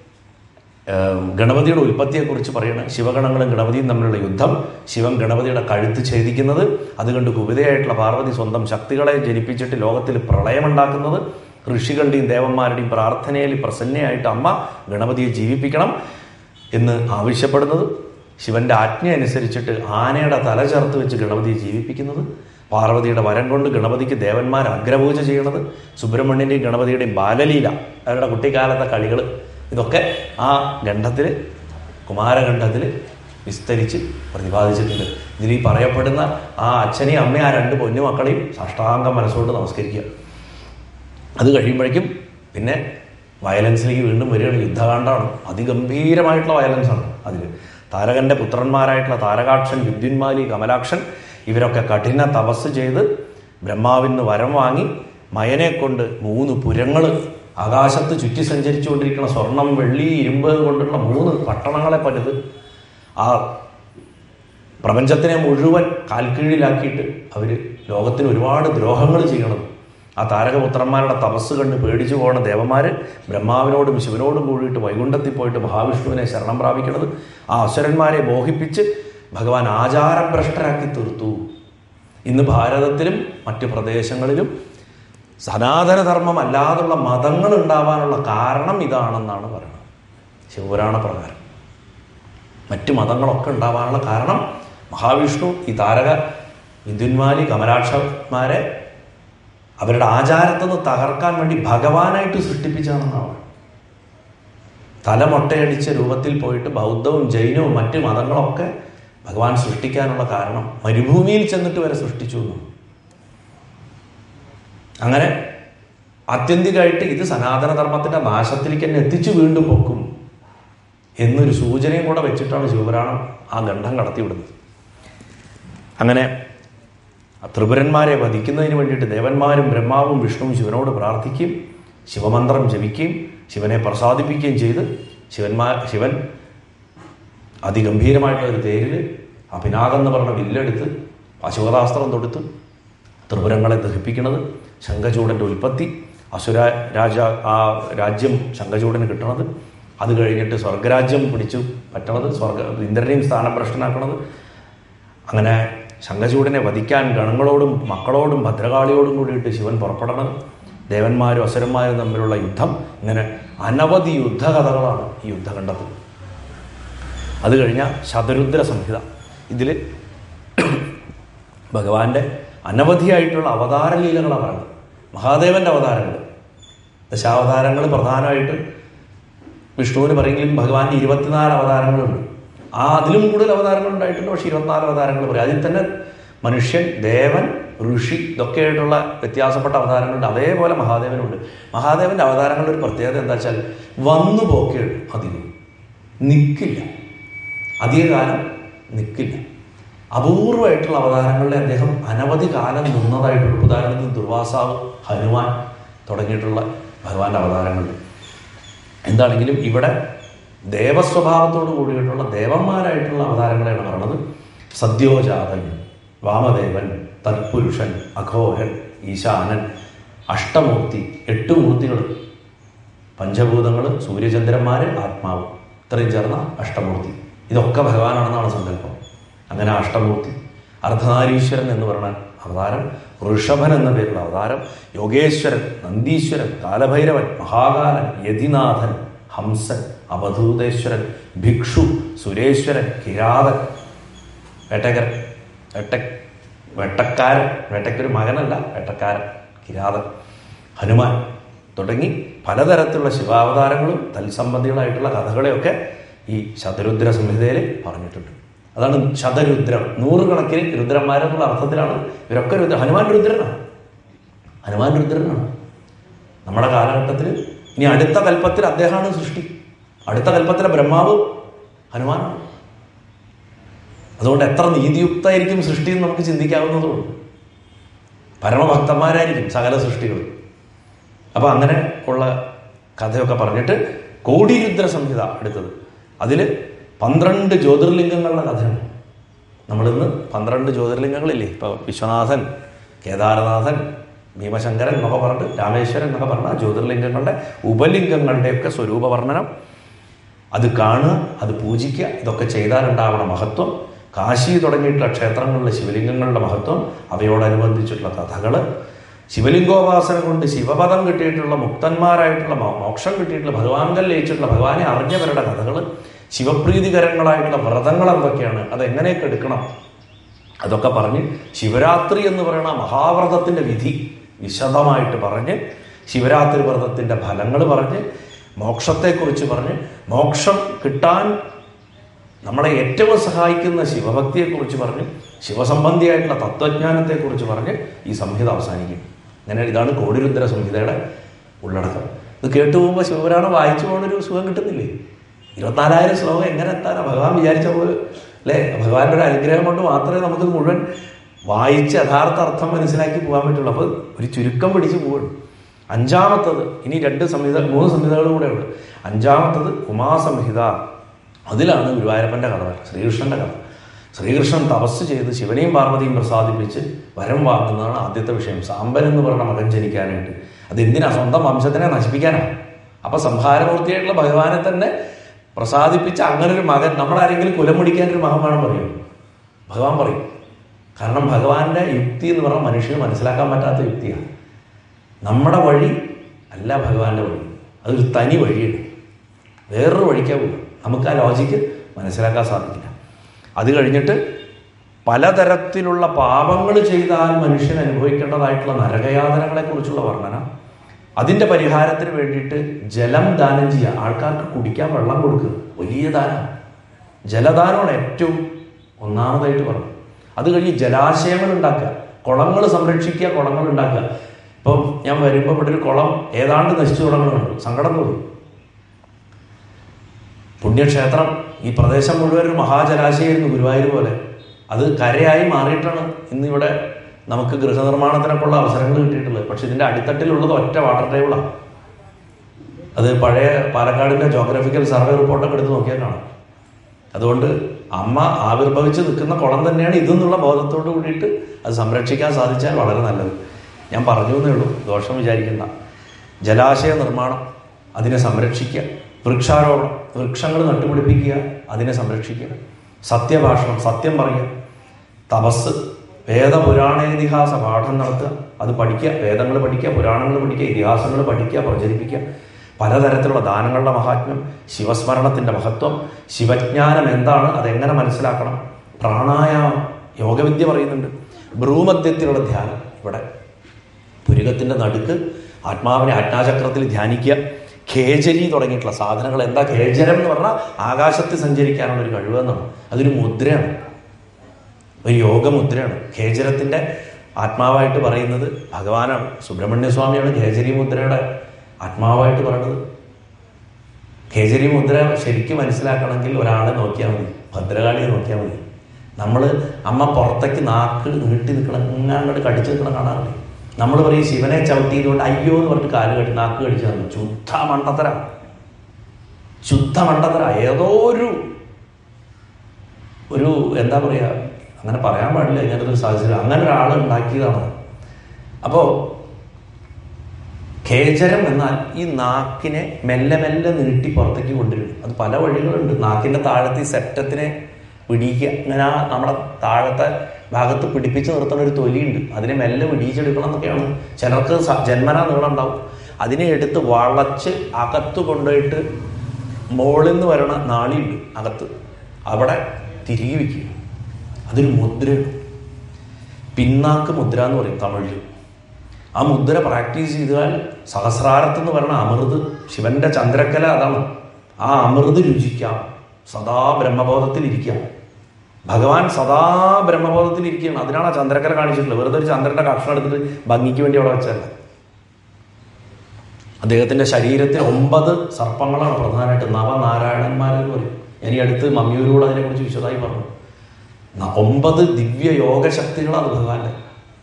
ഏം, ഗണപതിയുടെ ഉൽപ്പത്തിയെക്കുറിച്ച് പറയുന്നത് ശിവഗണങ്ങളും ഗണപതിയും തമ്മിലുള്ള യുദ്ധം ശിവൻ ഗണപതിയുടെ കഴുത്ത് ഛേദിക്കുന്നത് അതുകൊണ്ട് കുപിതയായിട്ടുള്ള പാർവതി സ്വന്തം ശക്തികളെ ജനിപ്പിച്ചിട്ട് ലോകത്തിൽ പ്രളയമുണ്ടാക്കുന്നത് ഋഷികളുടെയും ദേവന്മാരുടെയും പ്രാർത്ഥനയിൽ പ്രസന്നയായിട്ട് അമ്മ ഗണപതിയെ ജീവിപ്പിക്കണം എന്ന് ആവശ്യപ്പെടുന്നത് ശിവന്റെ ആജ്ഞ അനുസരിച്ചിട്ട് ആനയുടെ തല ചേർത്ത് വെച്ച് ഗണപതിയെ ജീവിപ്പിക്കുന്നത് പാർവതിയുടെ വരം കൊണ്ട് ഗണപതിക്ക് ദേവന്മാർ അഗ്രപൂജ ചെയ്യണത് സുബ്രഹ്മണ്യൻ്റെയും ഗണപതിയുടെയും ബാലലീല അവരുടെ കുട്ടിക്കാലത്തെ കളികൾ ഇതൊക്കെ ആ ഖണ്ഡത്തിൽ കുമാരഖണ്ഡത്തിൽ വിസ്തരിച്ച് പ്രതിപാദിച്ചിട്ടുണ്ട് ഇതിൽ ഈ പറയപ്പെടുന്ന ആ അച്ഛനെയും അമ്മയും ആ രണ്ട് പൊന്നുമക്കളെയും സാഷ്ടാംഗം മനസ്സുകൊണ്ട് നമസ്കരിക്കുക അത് കഴിയുമ്പോഴേക്കും പിന്നെ വയലൻസിലേക്ക് വീണ്ടും വരികയാണ് യുദ്ധകാണ്ഡമാണ് അതിഗംഭീരമായിട്ടുള്ള വയലൻസാണ് അതിൽ താരകന്റെ പുത്രന്മാരായിട്ടുള്ള താരകാക്ഷൻ വിദ്യുന്മാലി കമലാക്ഷൻ ഇവരൊക്കെ കഠിന തപസ് ചെയ്ത് ബ്രഹ്മാവിന്ന് വരം വാങ്ങി മയനെ കൊണ്ട് മൂന്ന് പുരങ്ങൾ ആകാശത്ത് ചുറ്റി സഞ്ചരിച്ചുകൊണ്ടിരിക്കുന്ന സ്വർണം വെള്ളി ഇരുമ്പ് കൊണ്ടുള്ള മൂന്ന് പട്ടണങ്ങളെ പണിത് ആ പ്രപഞ്ചത്തിനെ മുഴുവൻ കാൽക്കീഴിലാക്കിയിട്ട് അവർ ലോകത്തിന് ഒരുപാട് ദ്രോഹങ്ങൾ ചെയ്യണം ആ താരകപുത്രന്മാരുടെ തപസ് കണ്ട് പേടിച്ചു പോണ ദേവന്മാർ ബ്രഹ്മാവിനോടും ശിവനോടും കൂടിയിട്ട് വൈകുണ്ഠത്തിൽ പോയിട്ട് മഹാവിഷ്ണുവിനെ ശരണം പ്രാപിക്കുന്നത് ആ അസുരന്മാരെ മോഹിപ്പിച്ച് ഭഗവാൻ ആചാരഭ്രഷ്ടരാക്കി തീർത്തു ഇന്ന് ഭാരതത്തിലും മറ്റ് പ്രദേശങ്ങളിലും സനാതനധർമ്മം അല്ലാതുള്ള മതങ്ങൾ ഉണ്ടാവാനുള്ള കാരണം ഇതാണെന്നാണ് പറയുന്നത് ശിവപുരാണ പ്രകാരം മറ്റു മതങ്ങളൊക്കെ ഉണ്ടാവാനുള്ള കാരണം മഹാവിഷ്ണു ഈ താരക വിദ്യുന്മാലി കമലാക്ഷന്മാരെ അവരുടെ ആചാരത്തിൽ നിന്ന് തകർക്കാൻ വേണ്ടി ഭഗവാനായിട്ട് സൃഷ്ടിപ്പിച്ചാണെന്നാണ് തലമൊട്ടയടിച്ച രൂപത്തിൽ പോയിട്ട് ബൗദ്ധവും ജൈനവും മറ്റ് മതങ്ങളൊക്കെ ഭഗവാൻ സൃഷ്ടിക്കാനുള്ള കാരണം മരുഭൂമിയിൽ ചെന്നിട്ട് വരെ സൃഷ്ടിച്ചു എന്നാണ് അങ്ങനെ ആത്യന്തികമായിട്ട് ഇത് സനാതനധർമ്മത്തിന്റെ നാശത്തിലേക്ക് തന്നെ എത്തിച്ചു വീണ്ടും പൊക്കും എന്നൊരു സൂചനയും കൂടെ വെച്ചിട്ടാണ് ശിവപുരാണം ആ ഗണ്ഡം കടത്തിവിടുന്നത് അങ്ങനെ ത്രിപുരന്മാരെ വധിക്കുന്നതിന് വേണ്ടിയിട്ട് ദേവന്മാരും ബ്രഹ്മാവും വിഷ്ണുവും ശിവനോട് പ്രാർത്ഥിക്കുകയും ശിവമന്ത്രം ജപിക്കുകയും ശിവനെ പ്രസാദിപ്പിക്കുകയും ചെയ്ത് ശിവന്മാർ ശിവൻ അതിഗംഭീരമായിട്ടുള്ള ഒരു തേരിൽ ആ പിനാകം എന്ന് പറഞ്ഞ വില്ലെടുത്ത് അശോകതാസ്ത്രം തൊടുത്ത് ത്രിപുരങ്ങളെ ദഹിപ്പിക്കുന്നത് ശംഖചൂടൻ്റെ ഉൽപ്പത്തി അസുര രാജ ആ രാജ്യം ശംഖചൂടന് കിട്ടണത് അത് കഴിഞ്ഞിട്ട് സ്വർഗരാജ്യം പിടിച്ചു പറ്റണത് സ്വർഗ ഇന്ദ്രനെയും സ്ഥാനഭ്രഷ്ടനാക്കണത് അങ്ങനെ ശംഖചൂടനെ വധിക്കാൻ ഗണങ്ങളോടും മക്കളോടും ഭദ്രകാളിയോടും കൂടിയിട്ട് ശിവൻ പുറപ്പെടണം ദേവന്മാരും അസുരന്മാരും തമ്മിലുള്ള യുദ്ധം ഇങ്ങനെ അനവധി യുദ്ധകഥകളാണ് ഈ യുദ്ധഖണ്ഡത്തിൽ അത് കഴിഞ്ഞാൽ ശതരുദ്ര സംഹിത ഇതിൽ ഭഗവാന്റെ അനവധിയായിട്ടുള്ള അവതാര ലീലകളാണ് പറയുന്നത് മഹാദേവന്റെ അവതാരങ്ങൾ ദശാവതാരങ്ങൾ പ്രധാനമായിട്ട് വിഷ്ണുവിന് പറയുമെങ്കിലും ഭഗവാന്റെ ഇരുപത്തിനാല് അവതാരങ്ങളുണ്ട് ആ അതിലും കൂടുതൽ അവതാരങ്ങൾ ഉണ്ടായിട്ടുണ്ട് പക്ഷേ ഇരുപത്തിനാല് അവതാരങ്ങൾ പറയും അതിൽ തന്നെ മനുഷ്യൻ ദേവൻ ഋഷി ഇതൊക്കെയായിട്ടുള്ള വ്യത്യാസപ്പെട്ട അവതാരങ്ങളുണ്ട് അതേപോലെ മഹാദേവനുണ്ട് മഹാദേവന്റെ അവതാരങ്ങളുടെ ഒരു പ്രത്യേകത എന്താ വെച്ചാൽ വന്നു പോക്കേയുള്ളൂ അധികം നിൽക്കില്ല അധികകാലം നിൽക്കില്ല അപൂർവമായിട്ടുള്ള അവതാരങ്ങളിൽ അദ്ദേഹം അനവധി കാലം നിന്നതായിട്ടുള്ള ഉദാഹരണത്തിന് ദുർവാസാവ് ഹനുമാൻ തുടങ്ങിയിട്ടുള്ള ഭഗവാന്റെ അവതാരങ്ങളുണ്ട് എന്താണെങ്കിലും ഇവിടെ ദേവസ്വഭാവത്തോട് കൂടിയിട്ടുള്ള ദേവന്മാരായിട്ടുള്ള അവതാരങ്ങളെയാണ് പറയുന്നത് സദ്യോജാതൻ വാമദേവൻ തത്പുരുഷൻ അഘോരൻ ഈശാനൻ അഷ്ടമൂർത്തി എട്ട് മൂർത്തികൾ പഞ്ചഭൂതങ്ങൾ സൂര്യചന്ദ്രന്മാർ ആത്മാവ് ഇത്രയും ചേർന്ന അഷ്ടമൂർത്തി ഇതൊക്കെ ഭഗവാനാണെന്നാണ് സങ്കല്പം അങ്ങനെ അഷ്ടമൂർത്തി അർദ്ധനാരീശ്വരൻ എന്ന് പറയുന്ന അവതാരം ഋഷഭൻ എന്ന പേരുള്ള അവതാരം യോഗേശ്വരൻ നന്ദീശ്വരൻ കാലഭൈരവൻ മഹാകാലൻ യതിനാഥൻ ഹംസൻ അവധൂതേശ്വരൻ ഭിക്ഷു സുരേശ്വരൻ കിരാതൻ വേട്ടക്കരൻ വേട്ട വേട്ടക്കാരൻ വേട്ടയ്ക്കൊരു മകനല്ല വേട്ടക്കാരൻ കിരാതൻ ഹനുമാൻ തുടങ്ങി പലതരത്തിലുള്ള ശിവാവതാരങ്ങളും തൽസംബന്ധികളായിട്ടുള്ള കഥകളെയൊക്കെ ഈ ശതരുദ്ര സംഹിതയിൽ പറഞ്ഞിട്ടുണ്ട് അതാണ് ശതരുദ്രം നൂറുകണക്കിന് രുദ്രന്മാരെന്നുള്ള അർത്ഥത്തിലാണ് ഇവരൊക്കെ രുദ്ര ഹനുമാൻ രുദ്രനാണ് ഹനുമാൻ രുദ്രനാണ് നമ്മുടെ കാലഘട്ടത്തിൽ ഇനി അടുത്ത കൽപ്പത്തിൽ അദ്ദേഹമാണ് സൃഷ്ടി അടുത്ത കൽപ്പത്തിലെ ബ്രഹ്മാവ് ഹനുമാനാണ് അതുകൊണ്ട് എത്ര നീതിയുക്തമായിരിക്കും സൃഷ്ടി എന്ന് നമുക്ക് ചിന്തിക്കാവുന്നതുകൊണ്ട് പരമഭക്തന്മാരായിരിക്കും സകല സൃഷ്ടികളും അപ്പോൾ അങ്ങനെ ഉള്ള കഥയൊക്കെ പറഞ്ഞിട്ട് കോടിരുദ്ര സംഹിത എടുത്തത് അതിൽ പന്ത്രണ്ട് ജ്യോതിർലിംഗങ്ങളുടെ കഥയാണ് നമ്മളിന്ന് പന്ത്രണ്ട് ജ്യോതിർലിംഗങ്ങളില്ലേ ഇപ്പോൾ വിശ്വനാഥൻ കേദാരനാഥൻ ഭീമശങ്കരൻ എന്നൊക്കെ പറഞ്ഞിട്ട് രാമേശ്വരൻ എന്നൊക്കെ പറഞ്ഞ ആ ജ്യോതിർലിംഗങ്ങളുടെ ഉപലിംഗങ്ങളുടെയൊക്കെ സ്വരൂപ വർണ്ണനം അത് കാണുക അത് പൂജിക്കുക ഇതൊക്കെ ചെയ്താലുണ്ടാവണ മഹത്വം കാശി തുടങ്ങിയിട്ടുള്ള ക്ഷേത്രങ്ങളിലെ ശിവലിംഗങ്ങളുടെ മഹത്വം അവയോടനുബന്ധിച്ചിട്ടുള്ള കഥകൾ ശിവലിംഗോപാസന കൊണ്ട് ശിവപദം കിട്ടിയിട്ടുള്ള മുക്തന്മാരായിട്ടുള്ള മോ- മോക്ഷം കിട്ടിയിട്ടുള്ള ഭഗവാൻകൽ ലയിച്ചിട്ടുള്ള ഭഗവാനെ അറിഞ്ഞവരുടെ കഥകൾ ശിവപ്രീതികരങ്ങളായിട്ടുള്ള വ്രതങ്ങൾ എന്തൊക്കെയാണ് അത് എങ്ങനെയൊക്കെ എടുക്കണം അതൊക്കെ പറഞ്ഞ് ശിവരാത്രി എന്ന് പറയുന്ന മഹാവ്രതത്തിൻ്റെ വിധി വിശദമായിട്ട് പറഞ്ഞ് ശിവരാത്രി വ്രതത്തിൻ്റെ ഫലങ്ങൾ പറഞ്ഞ് മോക്ഷത്തെക്കുറിച്ച് പറഞ്ഞ് മോക്ഷം കിട്ടാൻ നമ്മളെ ഏറ്റവും സഹായിക്കുന്ന ശിവഭക്തിയെക്കുറിച്ച് പറഞ്ഞ് ശിവസംബന്ധിയായിട്ടുള്ള തത്വജ്ഞാനത്തെക്കുറിച്ച് പറഞ്ഞ് ഈ സംഹിത അവസാനിക്കും അങ്ങനെ ഇതാണ് കോടിരുദ്ര സംഹിതയുടെ ഉള്ളടക്കം ഇത് കേട്ടു പോകുമ്പോൾ ശിവപുരാണം വായിച്ചു പോകുന്നൊരു സുഖം കിട്ടുന്നില്ലേ ഇരുപത്തിനാലായിരം ശ്ലോകം എങ്ങനെ എത്താനാ ഭഗവാൻ വിചാരിച്ച പോലെ അല്ലേ ഭഗവാന്റെ ഒരു അനുഗ്രഹം കൊണ്ട് മാത്രമേ നമുക്ക് മുഴുവൻ വായിച്ച് യഥാർത്ഥ അർത്ഥം മനസ്സിലാക്കി പോകാൻ പറ്റുള്ളൂ അപ്പോൾ ഒരു ചുരുക്കം പിടിച്ച് പോവുള്ളൂ അഞ്ചാമത്തത് ഇനി രണ്ട് സംഹിത മൂന്ന് സംഹിതകൾ കൂടെ ഉണ്ട് അഞ്ചാമത്തത് ഉമാസംഹിത അതിലാണ് ഗുരുവായൂരപ്പൻ്റെ കഥ വരുന്നത്. ശ്രീകൃഷ്ണൻ്റെ കഥ ശ്രീകൃഷ്ണൻ തപസ് ചെയ്ത് ശിവനെയും പാർവതിയും പ്രസാദിപ്പിച്ച് വരം വാങ്ങുന്നതാണ് ആദ്യത്തെ വിഷയം സാമ്പൻ എന്ന് പറയുന്ന മകൻ ജനിക്കാനായിട്ട് അത് എന്തിനാ സ്വന്തം വംശത്തിനെ നശിപ്പിക്കാനാണ് അപ്പൊ സംഹാരമൂർത്തിയായിട്ടുള്ള ഭഗവാനെ തന്നെ പ്രസാദിപ്പിച്ച അങ്ങനെ ഒരു മകൻ നമ്മളാരെങ്കിലും കുലം മുടിക്കാൻ ഒരു മകൻ വേണം പറയും ഭഗവാൻ പറയും കാരണം ഭഗവാന്റെ യുക്തി എന്ന് പറഞ്ഞാൽ മനുഷ്യന് മനസ്സിലാക്കാൻ പറ്റാത്ത യുക്തിയാണ് നമ്മുടെ വഴി അല്ല ഭഗവാന്റെ വഴി അതൊരു തനി വഴിയാണ് വേറൊരു വഴിക്കാവില്ല നമുക്ക് ആ ലോജിക്ക് മനസ്സിലാക്കാൻ സാധിക്കില്ല അത് കഴിഞ്ഞിട്ട് പലതരത്തിലുള്ള പാപങ്ങൾ ചെയ്താൽ മനുഷ്യൻ അനുഭവിക്കേണ്ടതായിട്ടുള്ള നരകയാതനകളെക്കുറിച്ചുള്ള വർണ്ണന അതിൻ്റെ പരിഹാരത്തിന് വേണ്ടിയിട്ട് ജലം ദാനം ചെയ്യുക ആൾക്കാർക്ക് കുടിക്കാൻ വെള്ളം കൊടുക്കുക വലിയ ദാനം ജലദാനമാണ് ഏറ്റവും ഒന്നാമതായിട്ട് പറഞ്ഞു അത് കഴിഞ്ഞ് ജലാശയങ്ങൾ ഉണ്ടാക്കുക കുളങ്ങൾ സംരക്ഷിക്കുക കുളങ്ങൾ ഉണ്ടാക്കുക ഇപ്പം ഞാൻ വരുമ്പോൾ ഇവിടെ ഒരു കുളം ഏതാണ്ട് നശിച്ചു തുടങ്ങുന്നുണ്ട് സങ്കടം തോന്നി പുണ്യക്ഷേത്രം ഈ പ്രദേശം മുഴുവൻ ഒരു മഹാജലാശയമായിരുന്നു ഗുരുവായൂർ പോലെ അത് കരയായി മാറിയിട്ടാണ് ഇന്നിവിടെ നമുക്ക് ഗൃഹനിർമ്മാണത്തിനൊക്കെയുള്ള അവസരങ്ങൾ കിട്ടിയിട്ടുള്ളത് പക്ഷെ ഇതിൻ്റെ അടിത്തട്ടിലുള്ളത് ഒറ്റ വാട്ടർ ടേബിളാണ് അത് പഴയ പാലക്കാടിൻ്റെ ജോഗ്രഫിക്കൽ സർവേ റിപ്പോർട്ടൊക്കെ എടുത്ത് നോക്കിയാൽ കാണാം അതുകൊണ്ട് അമ്മ ആവിർഭവിച്ച് നിൽക്കുന്ന കുളം തന്നെയാണ് ഇതെന്നുള്ള ബോധത്തോട് കൂടിയിട്ട് അത് സംരക്ഷിക്കാൻ സാധിച്ചാൽ വളരെ നല്ലത് ഞാൻ പറഞ്ഞു എന്നേ ഉള്ളൂ ദോഷം വിചാരിക്കണ്ട ജലാശയ നിർമ്മാണം അതിനെ സംരക്ഷിക്കുക വൃക്ഷാരോപണം വൃക്ഷങ്ങൾ നട്ടുപിടിപ്പിക്കുക അതിനെ സംരക്ഷിക്കുക സത്യഭാഷണം സത്യം പറയുക തപസ് വേദപുരാണേതിഹാസ പാഠം നടത്തുക അത് പഠിക്കുക വേദങ്ങൾ പഠിക്കുക പുരാണങ്ങൾ പഠിക്കുക ഇതിഹാസങ്ങൾ പഠിക്കുക പ്രചരിപ്പിക്കുക പലതരത്തിലുള്ള ദാനങ്ങളുടെ മഹാത്മ്യം ശിവസ്മരണത്തിൻ്റെ മഹത്വം ശിവജ്ഞാനം എന്താണ് അതെങ്ങനെ മനസ്സിലാക്കണം പ്രാണായാമം യോഗവിദ്യ പറയുന്നുണ്ട് ഭ്രൂമധ്യത്തിലുള്ള ധ്യാനം ഇവിടെ പുരുകത്തിൻ്റെ നടുക്ക് ആത്മാവിനെ ആജ്ഞാചക്രത്തിൽ ധ്യാനിക്കുക ഖേജരി തുടങ്ങിയിട്ടുള്ള സാധനങ്ങൾ എന്താ ഖേജരം എന്ന് പറഞ്ഞാൽ ആകാശത്ത് സഞ്ചരിക്കാനുള്ള ഒരു കഴിവെന്നാണ് അതൊരു മുദ്രയാണ് ഒരു യോഗമുദ്രയാണ് ഖേജരത്തിൻ്റെ ആത്മാവായിട്ട് പറയുന്നത് ഭഗവാനാണ് സുബ്രഹ്മണ്യ സ്വാമിയാണ് ഖേജരി മുദ്രയുടെ ആത്മാവായിട്ട് പറയുന്നത് ഖേജരി മുദ്ര ശരിക്കും മനസ്സിലാക്കണമെങ്കിൽ ഒരാളെ നോക്കിയാൽ മതി ഭദ്രകാളിയെ നോക്കിയാൽ മതി നമ്മൾ അമ്മ പുറത്തേക്ക് നാക്ക് നീട്ടി നിൽക്കണം ഇങ്ങനെ അങ്ങോട്ട് കടിച്ചു നിൽക്കണം കാണാറില്ലേ നമ്മൾ പറയും ശിവനെ ചവിട്ടിയതുകൊണ്ട് അയ്യോ എന്ന് പറഞ്ഞിട്ട് കാല് കെട്ടി നാക്ക് കടിച്ചു തന്നു ശുദ്ധ മണ്ടത്തര ശുദ്ധ മണ്ടത്തര ഏതോ ഒരു ഒരു എന്താ പറയുക അങ്ങനെ പറയാൻ പാടില്ല ഇങ്ങനത്തെ ഒരു സാഹചര്യം അങ്ങനെ ഒരാൾ ഉണ്ടാക്കിയതാണ് അപ്പോൾ ഖേചരം എന്നാൽ ഈ നാക്കിനെ മെല്ലെ മെല്ലെ നീട്ടി പുറത്തേക്ക് കൊണ്ടുവരും അത് പല വഴികളുണ്ട് നാക്കിൻ്റെ താഴത്ത് ഈ സെറ്റത്തിനെ പിടിക്കുക ഇങ്ങനെ ആ നമ്മുടെ താഴത്തെ ഭാഗത്ത് പിടിപ്പിച്ച് നിർത്തുന്ന ഒരു തൊലിയുണ്ട് അതിനെ മെല്ലെ പിടിച്ചെടുക്കണം എന്നൊക്കെയാണ് ചിലർക്ക് സ- ജന്മനാ നീളം ഉണ്ടാവും അതിനെ എടുത്ത് വളച്ച് അകത്ത് കൊണ്ടുപോയിട്ട് മുകളിൽ നിന്ന് വരണ നാളിയുണ്ട് അകത്ത് അവിടെ തിരികെ വയ്ക്കുക അതൊരു മുദ്രയാണ് പിന്നാക്ക് മുദ്ര എന്ന് പറയും തമിഴിൽ ആ മുദ്ര പ്രാക്ടീസ് ചെയ്താൽ സഹസ്രാരത്ത് എന്ന് പറയുന്ന അമൃത് ശിവന്റെ ചന്ദ്രക്കല അതാണ് ആ അമൃത് രുചിക്കാം സദാ ബ്രഹ്മബോധത്തിലിരിക്കാം ഭഗവാൻ സദാ ബ്രഹ്മബോധത്തിലിരിക്കുകയാണ് അതിനാണ് ആ ചന്ദ്രക്കല കാണിച്ചിട്ടുള്ളത് വെറുതെ ഒരു ചന്ദ്രന്റെ കഷ്ണം എടുത്തിട്ട് ഭംഗിക്ക് വേണ്ടി അവിടെ വെച്ചതല്ല അദ്ദേഹത്തിന്റെ ശരീരത്തിൽ ഒമ്പത് സർപ്പങ്ങളാണ് പ്രധാനമായിട്ട് നവനാരായണന്മാരെന്ന് പറയും ഞാൻ ഈ അടുത്ത് മമ്മിയൂരോട് അതിനെക്കുറിച്ച് വിശദമായി പറഞ്ഞു ന- ഒമ്പത് ദിവ്യ യോഗശക്തികളാണ് ഭഗവാന്റെ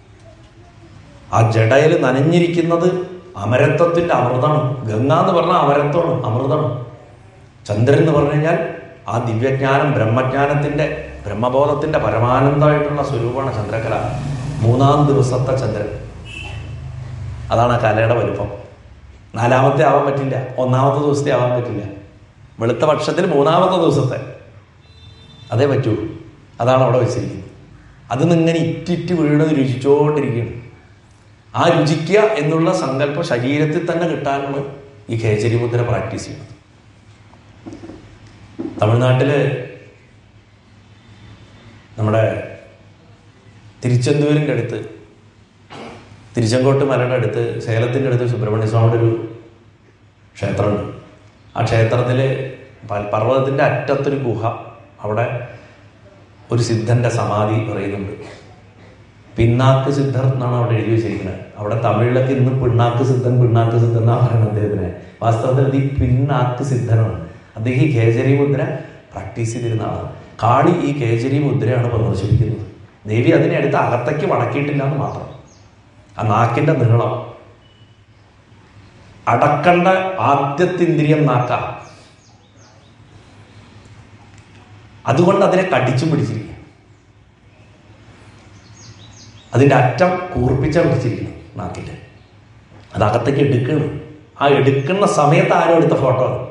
ആ ജടയിൽ നനഞ്ഞിരിക്കുന്നത് അമരത്വത്തിന്റെ അമൃതാണ് ഗംഗ എന്ന് പറഞ്ഞാൽ അമരത്വമാണ് അമൃതമാണ് ചന്ദ്രൻ എന്ന് പറഞ്ഞു കഴിഞ്ഞാൽ ആ ദിവ്യജ്ഞാനം ബ്രഹ്മജ്ഞാനത്തിന്റെ ബ്രഹ്മബോധത്തിന്റെ പരമാനന്ദമായിട്ടുള്ള സ്വരൂപമാണ് ചന്ദ്രകല മൂന്നാം ദിവസത്തെ ചന്ദ്രൻ അതാണ് ആ കലയുടെ വലുപ്പം നാലാമത്തെ ആവാൻ പറ്റില്ല ഒന്നാമത്തെ ദിവസത്തെ ആവാൻ പറ്റില്ല വെളുത്ത പക്ഷത്തിൽ മൂന്നാമത്തെ ദിവസത്തെ അതേ പറ്റൂ അതാണ് അവിടെ വെച്ചിരിക്കുന്നത് അത് ഇങ്ങനെ ഇറ്റിറ്റ് വീണത് രുചിച്ചുകൊണ്ടിരിക്കുകയാണ് ആ രുചിക്കുക എന്നുള്ള സങ്കല്പം ശരീരത്തിൽ തന്നെ കിട്ടാനാണ് ഈ ഖേചരി മുദ്ര പ്രാക്ടീസ് ചെയ്യുന്നത് തമിഴ്നാട്ടില് നമ്മുടെ തിരുച്ചെന്തൂരിൻ്റെ അടുത്ത് തിരുച്ചെങ്കോട്ട് മലയുടെ അടുത്ത് സേലത്തിൻ്റെ അടുത്ത് സുബ്രഹ്മണ്യ സ്വാമിയുടെ ഒരു ക്ഷേത്രമുണ്ട് ആ ക്ഷേത്രത്തിൽ പർവ്വതത്തിൻ്റെ അറ്റത്തൊരു ഗുഹ അവിടെ ഒരു സിദ്ധന്റെ സമാധി പറയുന്നുണ്ട് പിന്നാക്ക് സിദ്ധർ എന്നാണ് അവിടെ എഴുതി വെച്ചിരിക്കുന്നത് അവിടെ തമിഴിലൊക്കെ ഇന്ന് പിണ്ണാക്ക് സിദ്ധൻ പിണ്ണാക്ക് സിദ്ധൻ എന്നാണ് പറയുന്നത് അദ്ദേഹത്തിന് വാസ്തവത്തിൽ അത് ഈ പിന്നാക്ക് സിദ്ധനാണ് അദ്ദേഹം ഈ കേജരി മുദ്ര പ്രാക്ടീസ് ചെയ്തിരുന്ന ആളാണ് കാളി ഈ കേജരി മുദ്രയാണ് പ്രദർശിപ്പിക്കുന്നത് ദേവി അതിനെ അടുത്ത് അകത്തേക്ക് മടക്കിയിട്ടില്ല എന്ന് മാത്രം ആ നാക്കിന്റെ നീളം അടക്കണ്ട ആദ്യത്തെ ഇന്ദ്രിയം നാക്ക അതുകൊണ്ട് അതിനെ കടിച്ചു പിടിച്ചിരിക്കും അതിൻ്റെ അറ്റം കൂർപ്പിച്ച പിടിച്ചിരിക്കണം നാക്കിൻ്റെ അത് അകത്തേക്ക് എടുക്കണം ആ എടുക്കുന്ന സമയത്ത് ആരും എടുത്ത ഫോട്ടോ ആണ്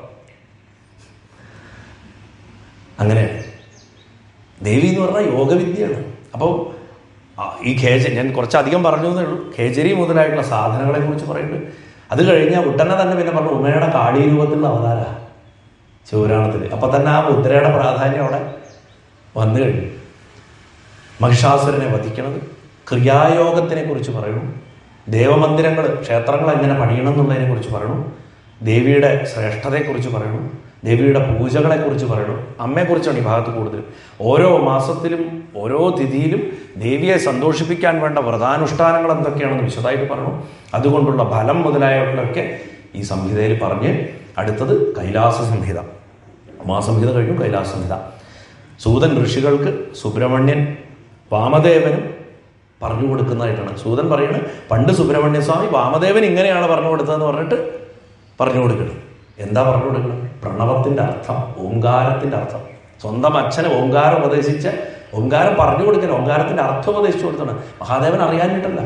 അങ്ങനെയാണ് ദേവി എന്ന് പറഞ്ഞാൽ യോഗവിദ്യയാണ് അപ്പോൾ ആ, ഈ ഖേജ ഞാൻ കുറച്ചധികം പറഞ്ഞു എന്നേ ഉള്ളൂ ഖേജരി മുതലായിട്ടുള്ള സാധനങ്ങളെ കുറിച്ച് പറയുന്നുണ്ട് അത് കഴിഞ്ഞാൽ ഉടനെ തന്നെ പിന്നെ പറഞ്ഞു ഉമയുടെ കാളി രൂപത്തിലുള്ള അവതാര ശിവപുരാണത്തിൽ അപ്പം തന്നെ ആ മുദ്രയുടെ പ്രാധാന്യം അവിടെ വന്നു കഴിഞ്ഞു മഹിഷാസുരനെ വധിക്കണത് ക്രിയായോഗത്തിനെ കുറിച്ച് പറയണു ദേവമന്ദിരങ്ങൾ ക്ഷേത്രങ്ങൾ എങ്ങനെ പണിയണം എന്നുള്ളതിനെ കുറിച്ച് പറയണു ദേവിയുടെ ശ്രേഷ്ഠതയെക്കുറിച്ച് പറയണു ദേവിയുടെ പൂജകളെക്കുറിച്ച് പറയണു അമ്മയെക്കുറിച്ചാണ് ഈ ഭാഗത്ത് കൂടുതലും ഓരോ മാസത്തിലും ഓരോ തിഥിയിലും ദേവിയെ സന്തോഷിപ്പിക്കാൻ വേണ്ട വ്രതാനുഷ്ഠാനങ്ങൾ എന്തൊക്കെയാണെന്ന് വിശദമായിട്ട് പറഞ്ഞു അതുകൊണ്ടുള്ള ഫലം മുതലായവയൊക്കെ ഈ സംഹിതയിൽ പറഞ്ഞ് അടുത്തത് കൈലാസ സംഹിത ഉമാസംഹിത കഴിഞ്ഞു കൈലാസ സംഹിത സൂതൻ ഋഷികൾക്ക് സുബ്രഹ്മണ്യൻ വാമദേവനും പറഞ്ഞു കൊടുക്കുന്നതായിട്ടാണ് സൂതൻ പറയുന്നത് പണ്ട് സുബ്രഹ്മണ്യ സ്വാമി വാമദേവൻ ഇങ്ങനെയാണ് പറഞ്ഞു കൊടുത്തതെന്ന് പറഞ്ഞിട്ട് പറഞ്ഞു കൊടുക്കണം എന്താ പറഞ്ഞു കൊടുക്കണം പ്രണവത്തിന്റെ അർത്ഥം ഓങ്കാരത്തിന്റെ അർത്ഥം സ്വന്തം അച്ഛന് ഓങ്കാരം ഉപദേശിച്ച് ഓങ്കാരം പറഞ്ഞു കൊടുക്കണം ഓങ്കാരത്തിന്റെ അർത്ഥം ഉപദേശിച്ചു കൊടുത്താണ് മഹാദേവൻ അറിയാനിട്ടല്ല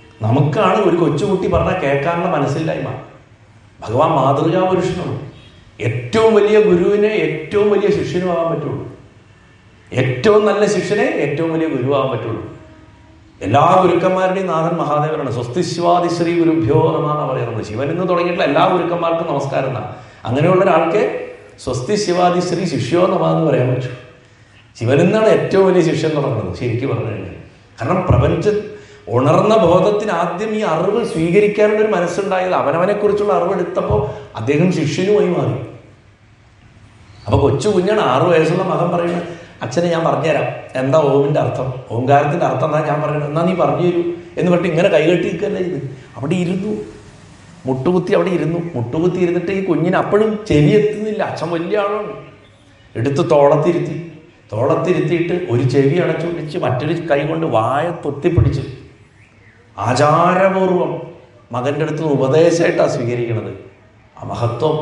നമുക്കാണ് ഒരു കൊച്ചുകുട്ടി പറഞ്ഞാൽ കേൾക്കാനുള്ള മനസ്സില്ലായ്മ ഭഗവാൻ മാതൃകാ പുരുഷനാണ് ഏറ്റവും വലിയ ഗുരുവിനെ ഏറ്റവും വലിയ ശിഷ്യനും ആവാൻ പറ്റുള്ളൂ ഏറ്റവും നല്ല ശിഷ്യനെ ഏറ്റവും വലിയ ഗുരുവാകാൻ പറ്റുള്ളൂ എല്ലാ ഗുരുക്കന്മാരുടെയും നാഥൻ മഹാദേവനാണ് സ്വസ്തിശ്വാതി ശ്രീ ഗുരുഭ്യോ നമ എന്ന് പറയുന്നത് ശിവൻ എന്ന് തുടങ്ങിയിട്ടുള്ള എല്ലാ ഗുരുക്കന്മാർക്കും നമസ്കാരം എന്നാ അങ്ങനെയുള്ള ഒരാൾക്ക് സ്വസ്തി ശിവാദി ശ്രീ ശിഷ്യോ നമ എന്ന് പറയാൻ പറ്റും ശിവൻ എന്നാണ് ഏറ്റവും വലിയ ശിഷ്യൻ എന്ന് പറയുന്നത് ശരിക്കും പറഞ്ഞു കഴിഞ്ഞാൽ കാരണം പ്രപഞ്ച ഉണർന്ന ബോധത്തിന് ആദ്യം ഈ അറിവ് സ്വീകരിക്കാനുള്ള ഒരു മനസ്സുണ്ടായത് അവനവനെ കുറിച്ചുള്ള അറിവ് എടുത്തപ്പോൾ അദ്ദേഹം ശിഷ്യനുമായി മാറി അപ്പൊ കൊച്ചു കുഞ്ഞാണ് ആറു വയസ്സുള്ള മകൻ പറയുന്നത് അച്ഛനെ ഞാൻ പറഞ്ഞുതരാം എന്താ ഓമിന്റെ അർത്ഥം ഓംകാരത്തിന്റെ അർത്ഥം എന്താ ഞാൻ പറയുന്നത് എന്നാ നീ പറഞ്ഞു തരൂ എന്ന് പറഞ്ഞിട്ട് ഇങ്ങനെ കൈകെട്ടി നിൽക്കല്ലേ ഇത് അവിടെ ഇരുന്നു മുട്ടുകുത്തി അവിടെ ഇരുന്നു മുട്ടുകുത്തി ഇരുന്നിട്ട് ഈ കുഞ്ഞിന് അപ്പോഴും ചെവി എത്തുന്നില്ല അച്ഛൻ വലിയ ആളാണ് എടുത്ത് തോളത്തിരുത്തി തോളത്തിരുത്തിയിട്ട് ഒരു ചെവി അടച്ചു പിടിച്ച് മറ്റൊരു കൈ കൊണ്ട് വായ പൊത്തിപ്പിടിച്ച് ആചാരപൂർവം മകൻ്റെ അടുത്ത് നിന്ന് ഉപദേശമായിട്ടാണ് സ്വീകരിക്കുന്നത് ആ മഹത്വം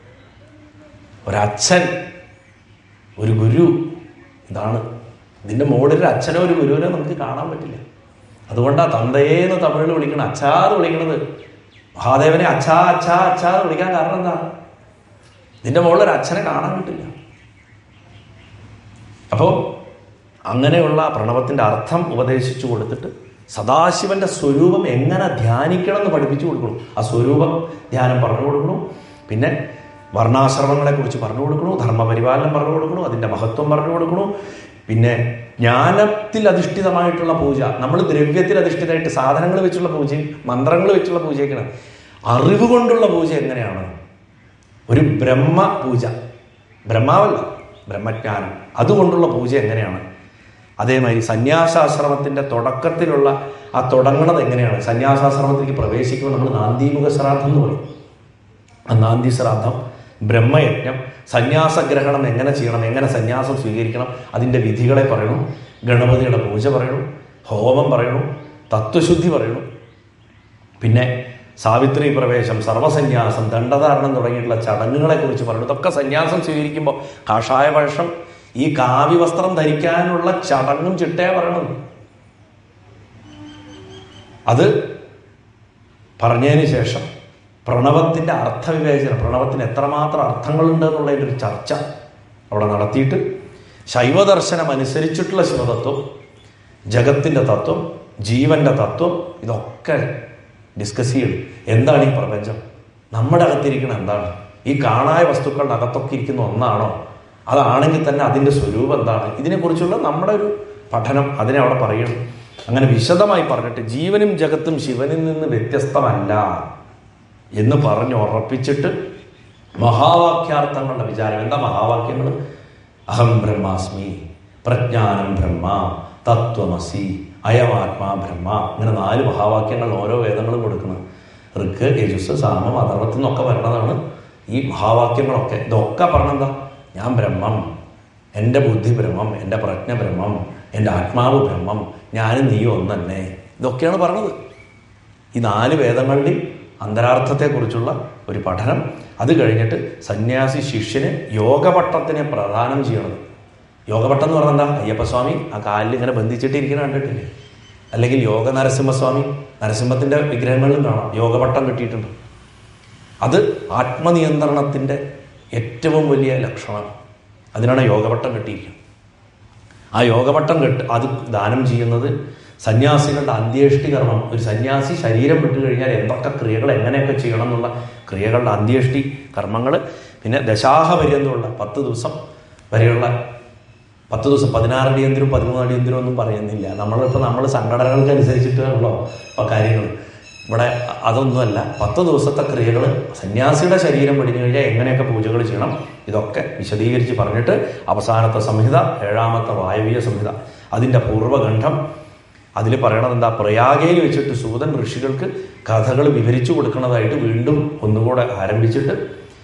ഒരച്ഛൻ ഒരു ഗുരു ഇതാണ് ഇതിൻ്റെ മുകളിൽ ഒരു അച്ഛനോ ഒരു ഗുരുവിനോ നമുക്ക് കാണാൻ പറ്റില്ല അതുകൊണ്ടാണ് തന്തയേന്ന് തമിഴിൽ വിളിക്കണം അച്ഛാന്ന് വിളിക്കണത് മഹാദേവനെ അച്ഛാ അച്ഛാ അച്ഛാ എന്ന് വിളിക്കാൻ കാരണം എന്താ ഇതിൻ്റെ മുകളിൽ ഒരു അച്ഛനെ കാണാൻ കിട്ടില്ല അപ്പോൾ അങ്ങനെയുള്ള പ്രണവത്തിൻ്റെ അർത്ഥം ഉപദേശിച്ചു കൊടുത്തിട്ട് സദാശിവന്റെ സ്വരൂപം എങ്ങനെ ധ്യാനിക്കണം എന്ന് പഠിപ്പിച്ചു കൊടുക്കണം ആ സ്വരൂപം ധ്യാനം പറഞ്ഞു കൊടുക്കണം പിന്നെ വർണ്ണാശ്രമങ്ങളെ കുറിച്ച് പറഞ്ഞു കൊടുക്കണു ധർമ്മപരിപാലനം പറഞ്ഞു കൊടുക്കണു അതിൻ്റെ മഹത്വം പറഞ്ഞു കൊടുക്കണു പിന്നെ ജ്ഞാനത്തിൽ അധിഷ്ഠിതമായിട്ടുള്ള പൂജ നമ്മൾ ദ്രവ്യത്തിൽ അധിഷ്ഠിതമായിട്ട് സാധനങ്ങൾ വെച്ചുള്ള പൂജയും മന്ത്രങ്ങൾ വെച്ചുള്ള പൂജയൊക്കെയാണ് അറിവ് കൊണ്ടുള്ള പൂജ എങ്ങനെയാണ് ഒരു ബ്രഹ്മ പൂജ ബ്രഹ്മാവല്ല ബ്രഹ്മജ്ഞാനം അതുകൊണ്ടുള്ള പൂജ എങ്ങനെയാണ് അതേമാതിരി സന്യാസാശ്രമത്തിൻ്റെ തുടക്കത്തിലുള്ള ആ തുടങ്ങണത് എങ്ങനെയാണ് സന്യാസാശ്രമത്തിലേക്ക് പ്രവേശിക്കുമ്പോൾ നമ്മൾ നാന്ദീമുഖ ശ്രാദ്ധം എന്ന് പറയും ആ നാന്ദി ശ്രാദ്ധം ബ്രഹ്മയജ്ഞം സന്യാസഗ്രഹണം എങ്ങനെ ചെയ്യണം എങ്ങനെ സന്യാസം സ്വീകരിക്കണം അതിൻ്റെ വിധികളെ പറയണം ഗണപതിയുടെ പൂജ പറയണം ഹോമം പറയണം തത്വശുദ്ധി പറയണം പിന്നെ സാവിത്രി പ്രവേശം സർവസന്യാസം ദണ്ഡധാരണം തുടങ്ങിയിട്ടുള്ള ചടങ്ങുകളെ കുറിച്ച് പറഞ്ഞു ഇതൊക്കെ സന്യാസം സ്വീകരിക്കുമ്പോൾ കാഷായ വർഷം ഈ കാവ്യ വസ്ത്രം ധരിക്കാനുള്ള ചടങ്ങും ചിട്ടയാ പറയണത് അത് പറഞ്ഞതിന് ശേഷം പ്രണവത്തിൻ്റെ അർത്ഥവിവേചനം പ്രണവത്തിന് എത്രമാത്രം അർത്ഥങ്ങളുണ്ട് എന്നുള്ളതിൻ്റെ ഒരു ചർച്ച അവിടെ നടത്തിയിട്ട് ശൈവദർശനം അനുസരിച്ചിട്ടുള്ള ശിവതത്വം ജഗത്തിൻ്റെ തത്വം ജീവന്റെ തത്വം ഇതൊക്കെ ഡിസ്കസ് ചെയ്യണം എന്താണ് ഈ പ്രപഞ്ചം നമ്മുടെ അകത്തിരിക്കുന്ന എന്താണ് ഈ കാണായ വസ്തുക്കളുടെ അകത്തൊക്കെ ഇരിക്കുന്ന ഒന്നാണോ അതാണെങ്കിൽ തന്നെ അതിൻ്റെ സ്വരൂപം എന്താണ് ഇതിനെക്കുറിച്ചുള്ള നമ്മുടെ ഒരു പഠനം അതിനെ അവിടെ പറയണം അങ്ങനെ വിശദമായി പറഞ്ഞിട്ട് ജീവനും ജഗത്തും ശിവനിൽ നിന്ന് വ്യത്യസ്തമല്ല എന്ന് പറഞ്ഞ് ഉറപ്പിച്ചിട്ട് മഹാവാക്യാർത്ഥങ്ങളുടെ വിചാരം എന്താ മഹാവാക്യങ്ങൾ അഹം ബ്രഹ്മാസ്മി പ്രജ്ഞാനം ബ്രഹ്മ തത്വമസി അയമാത്മാ ബ്രഹ്മ ഇങ്ങനെ നാല് മഹാവാക്യങ്ങൾ ഓരോ വേദങ്ങളും കൊടുക്കുന്നത് ഋക്ക് യജുസ് സാമം അഥർവത്തിൽ നിന്നൊക്കെ വരണതാണ് ഈ മഹാവാക്യങ്ങളൊക്കെ ഇതൊക്കെ പറഞ്ഞെന്താ ഞാൻ ബ്രഹ്മം എൻ്റെ ബുദ്ധി ബ്രഹ്മം എൻ്റെ പ്രജ്ഞ ബ്രഹ്മം എൻ്റെ ആത്മാവ് ബ്രഹ്മം ഞാനും നീയും ഒന്നെ ഇതൊക്കെയാണ് പറഞ്ഞത് ഈ നാല് വേദങ്ങളുടെയും അന്തരാർത്ഥത്തെക്കുറിച്ചുള്ള ഒരു പഠനം അത് കഴിഞ്ഞിട്ട് സന്യാസി ശിഷ്യന് യോഗപട്ടത്തിനെ പ്രദാനം ചെയ്യണത് യോഗപട്ടം എന്ന് പറഞ്ഞാൽ എന്താ അയ്യപ്പസ്വാമി ആ കാലിൽ ഇങ്ങനെ ബന്ധിച്ചിട്ട് ഇരിക്കുന്ന കണ്ടിട്ടില്ലേ അല്ലെങ്കിൽ യോഗ നരസിംഹസ്വാമി നരസിംഹത്തിൻ്റെ വിഗ്രഹങ്ങളിലും കാണാം യോഗപട്ടം കിട്ടിയിട്ടുണ്ട് അത് ആത്മനിയന്ത്രണത്തിൻ്റെ ഏറ്റവും വലിയ ലക്ഷണം അതിനാണ് യോഗപട്ടം കിട്ടിയിരിക്കുന്നത് ആ യോഗപട്ടം കെട്ട് അത് ദാനം ചെയ്യുന്നത് സന്യാസികളുടെ അന്ത്യേഷ്ടി കർമ്മം ഒരു സന്യാസി ശരീരം വിട്ടു കഴിഞ്ഞാൽ എന്തൊക്കെ ക്രിയകൾ എങ്ങനെയൊക്കെ ചെയ്യണം എന്നുള്ള ക്രിയകളുടെ അന്ത്യേഷ്ടി കർമ്മങ്ങൾ പിന്നെ ദശാഹ പര്യന്തമുള്ള പത്ത് ദിവസം വരെയുള്ള പത്ത് ദിവസം പതിനാറ് അടിയന്തരം പതിമൂന്ന് അടിയന്തരം ഒന്നും പറയുന്നില്ല നമ്മളിപ്പോൾ നമ്മൾ സംഘടനകൾക്ക് അനുസരിച്ചിട്ടുള്ളോ ഇപ്പോൾ കാര്യങ്ങൾ ഇവിടെ അതൊന്നുമല്ല പത്ത് ദിവസത്തെ ക്രിയകൾ സന്യാസിയുടെ ശരീരം വെടിഞ്ഞു കഴിഞ്ഞാൽ എങ്ങനെയൊക്കെ പൂജകൾ ചെയ്യണം ഇതൊക്കെ വിശദീകരിച്ച് പറഞ്ഞിട്ട് അവസാനത്തെ സംഹിത ഏഴാമത്തെ വായവീയ സംഹിത അതിൻ്റെ പൂർവ്വഖണ്ഡം അതിൽ പറയണത് എന്താ പ്രയാഗയിൽ വെച്ചിട്ട് സൂതൻ ഋഷികൾക്ക് കഥകൾ വിവരിച്ചു കൊടുക്കുന്നതായിട്ട് വീണ്ടും ഒന്നുകൂടെ ആരംഭിച്ചിട്ട്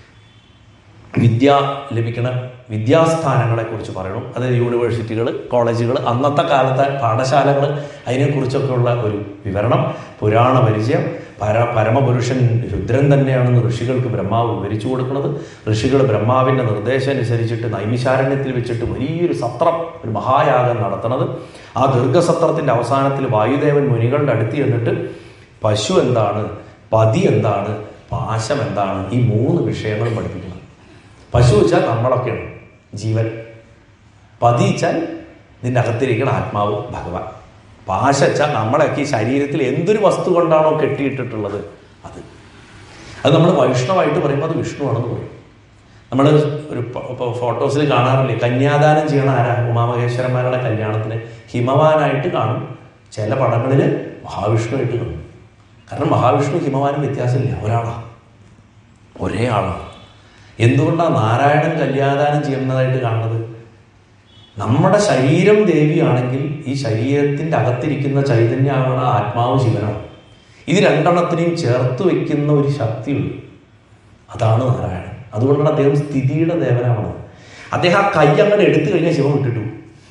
വിദ്യ ലഭിക്കണ വിദ്യാസ്ഥാനങ്ങളെ കുറിച്ച് പറയണം അതായത് യൂണിവേഴ്സിറ്റികൾ കോളേജുകൾ അന്നത്തെ കാലത്തെ പാഠശാലകൾ അതിനെക്കുറിച്ചൊക്കെയുള്ള ഒരു വിവരണം പുരാണ പരിചയം പര പരമപുരുഷൻ രുദ്രൻ തന്നെയാണെന്ന് ഋഷികൾക്ക് ബ്രഹ്മാവ് വിവരിച്ചു കൊടുക്കുന്നത് ഋഷികൾ ബ്രഹ്മാവിൻ്റെ നിർദ്ദേശം അനുസരിച്ചിട്ട് നൈമിശാരണ്യത്തിൽ വെച്ചിട്ട് വലിയൊരു സത്രം ഒരു മഹായാഗം നടത്തുന്നത് ആ ദീർഘസത്രത്തിൻ്റെ അവസാനത്തിൽ വായുദേവൻ മുനികളുടെ അടുത്ത് ചെന്നിട്ട് പശു എന്താണ് പതി എന്താണ് പാശം എന്താണ് ഈ മൂന്ന് വിഷയങ്ങളും പഠിപ്പിക്കുന്നത് പശു വെച്ചാൽ നമ്മളൊക്കെയാണ് ജീവൻ പതി വെച്ചാൽ നിന്റെ അകത്തിരിക്കുന്ന ആത്മാവ് ഭഗവാൻ പാശ വെച്ചാൽ നമ്മളൊക്കെ ഈ ശരീരത്തിൽ എന്തൊരു വസ്തു കൊണ്ടാണോ കെട്ടിയിട്ടിട്ടുള്ളത് അത് അത് നമ്മൾ വൈഷ്ണവായിട്ട് പറയുമ്പോൾ അത് വിഷ്ണുവാണെന്ന് പറയും നമ്മൾ ഒരു ഇപ്പോൾ ഫോട്ടോസിൽ കാണാറില്ലേ കന്യാദാനം ചെയ്യണ ആരാ ഉമാമഹേശ്വരന്മാരുടെ കല്യാണത്തിന് ഹിമവാനായിട്ട് കാണും ചില പടങ്ങളിൽ മഹാവിഷ്ണുവായിട്ട് കാണും കാരണം മഹാവിഷ്ണു ഹിമവാനും വ്യത്യാസമില്ല ഒരാളാണ് ഒരേ ആളാണ് എന്തുകൊണ്ടാണ് നാരായണൻ കല്യാദാനം ചെയ്യുന്നതായിട്ട് കാണുന്നത് നമ്മുടെ ശരീരം ദേവിയാണെങ്കിൽ ഈ ശരീരത്തിൻ്റെ അകത്തിരിക്കുന്ന ചൈതന്യമാണ് ആത്മാവ് ശിവനാണ് ഇത് രണ്ടെണ്ണത്തിനെയും ചേർത്ത് വെക്കുന്ന ഒരു ശക്തിയുണ്ട് അതാണ് നാരായണൻ അതുകൊണ്ടാണ് അദ്ദേഹം സ്ഥിതിയുടെ ദേവനാണ് അദ്ദേഹം ആ കൈ അങ്ങനെ എടുത്തു കഴിഞ്ഞാൽ ശിവൻ വിട്ടിട്ടു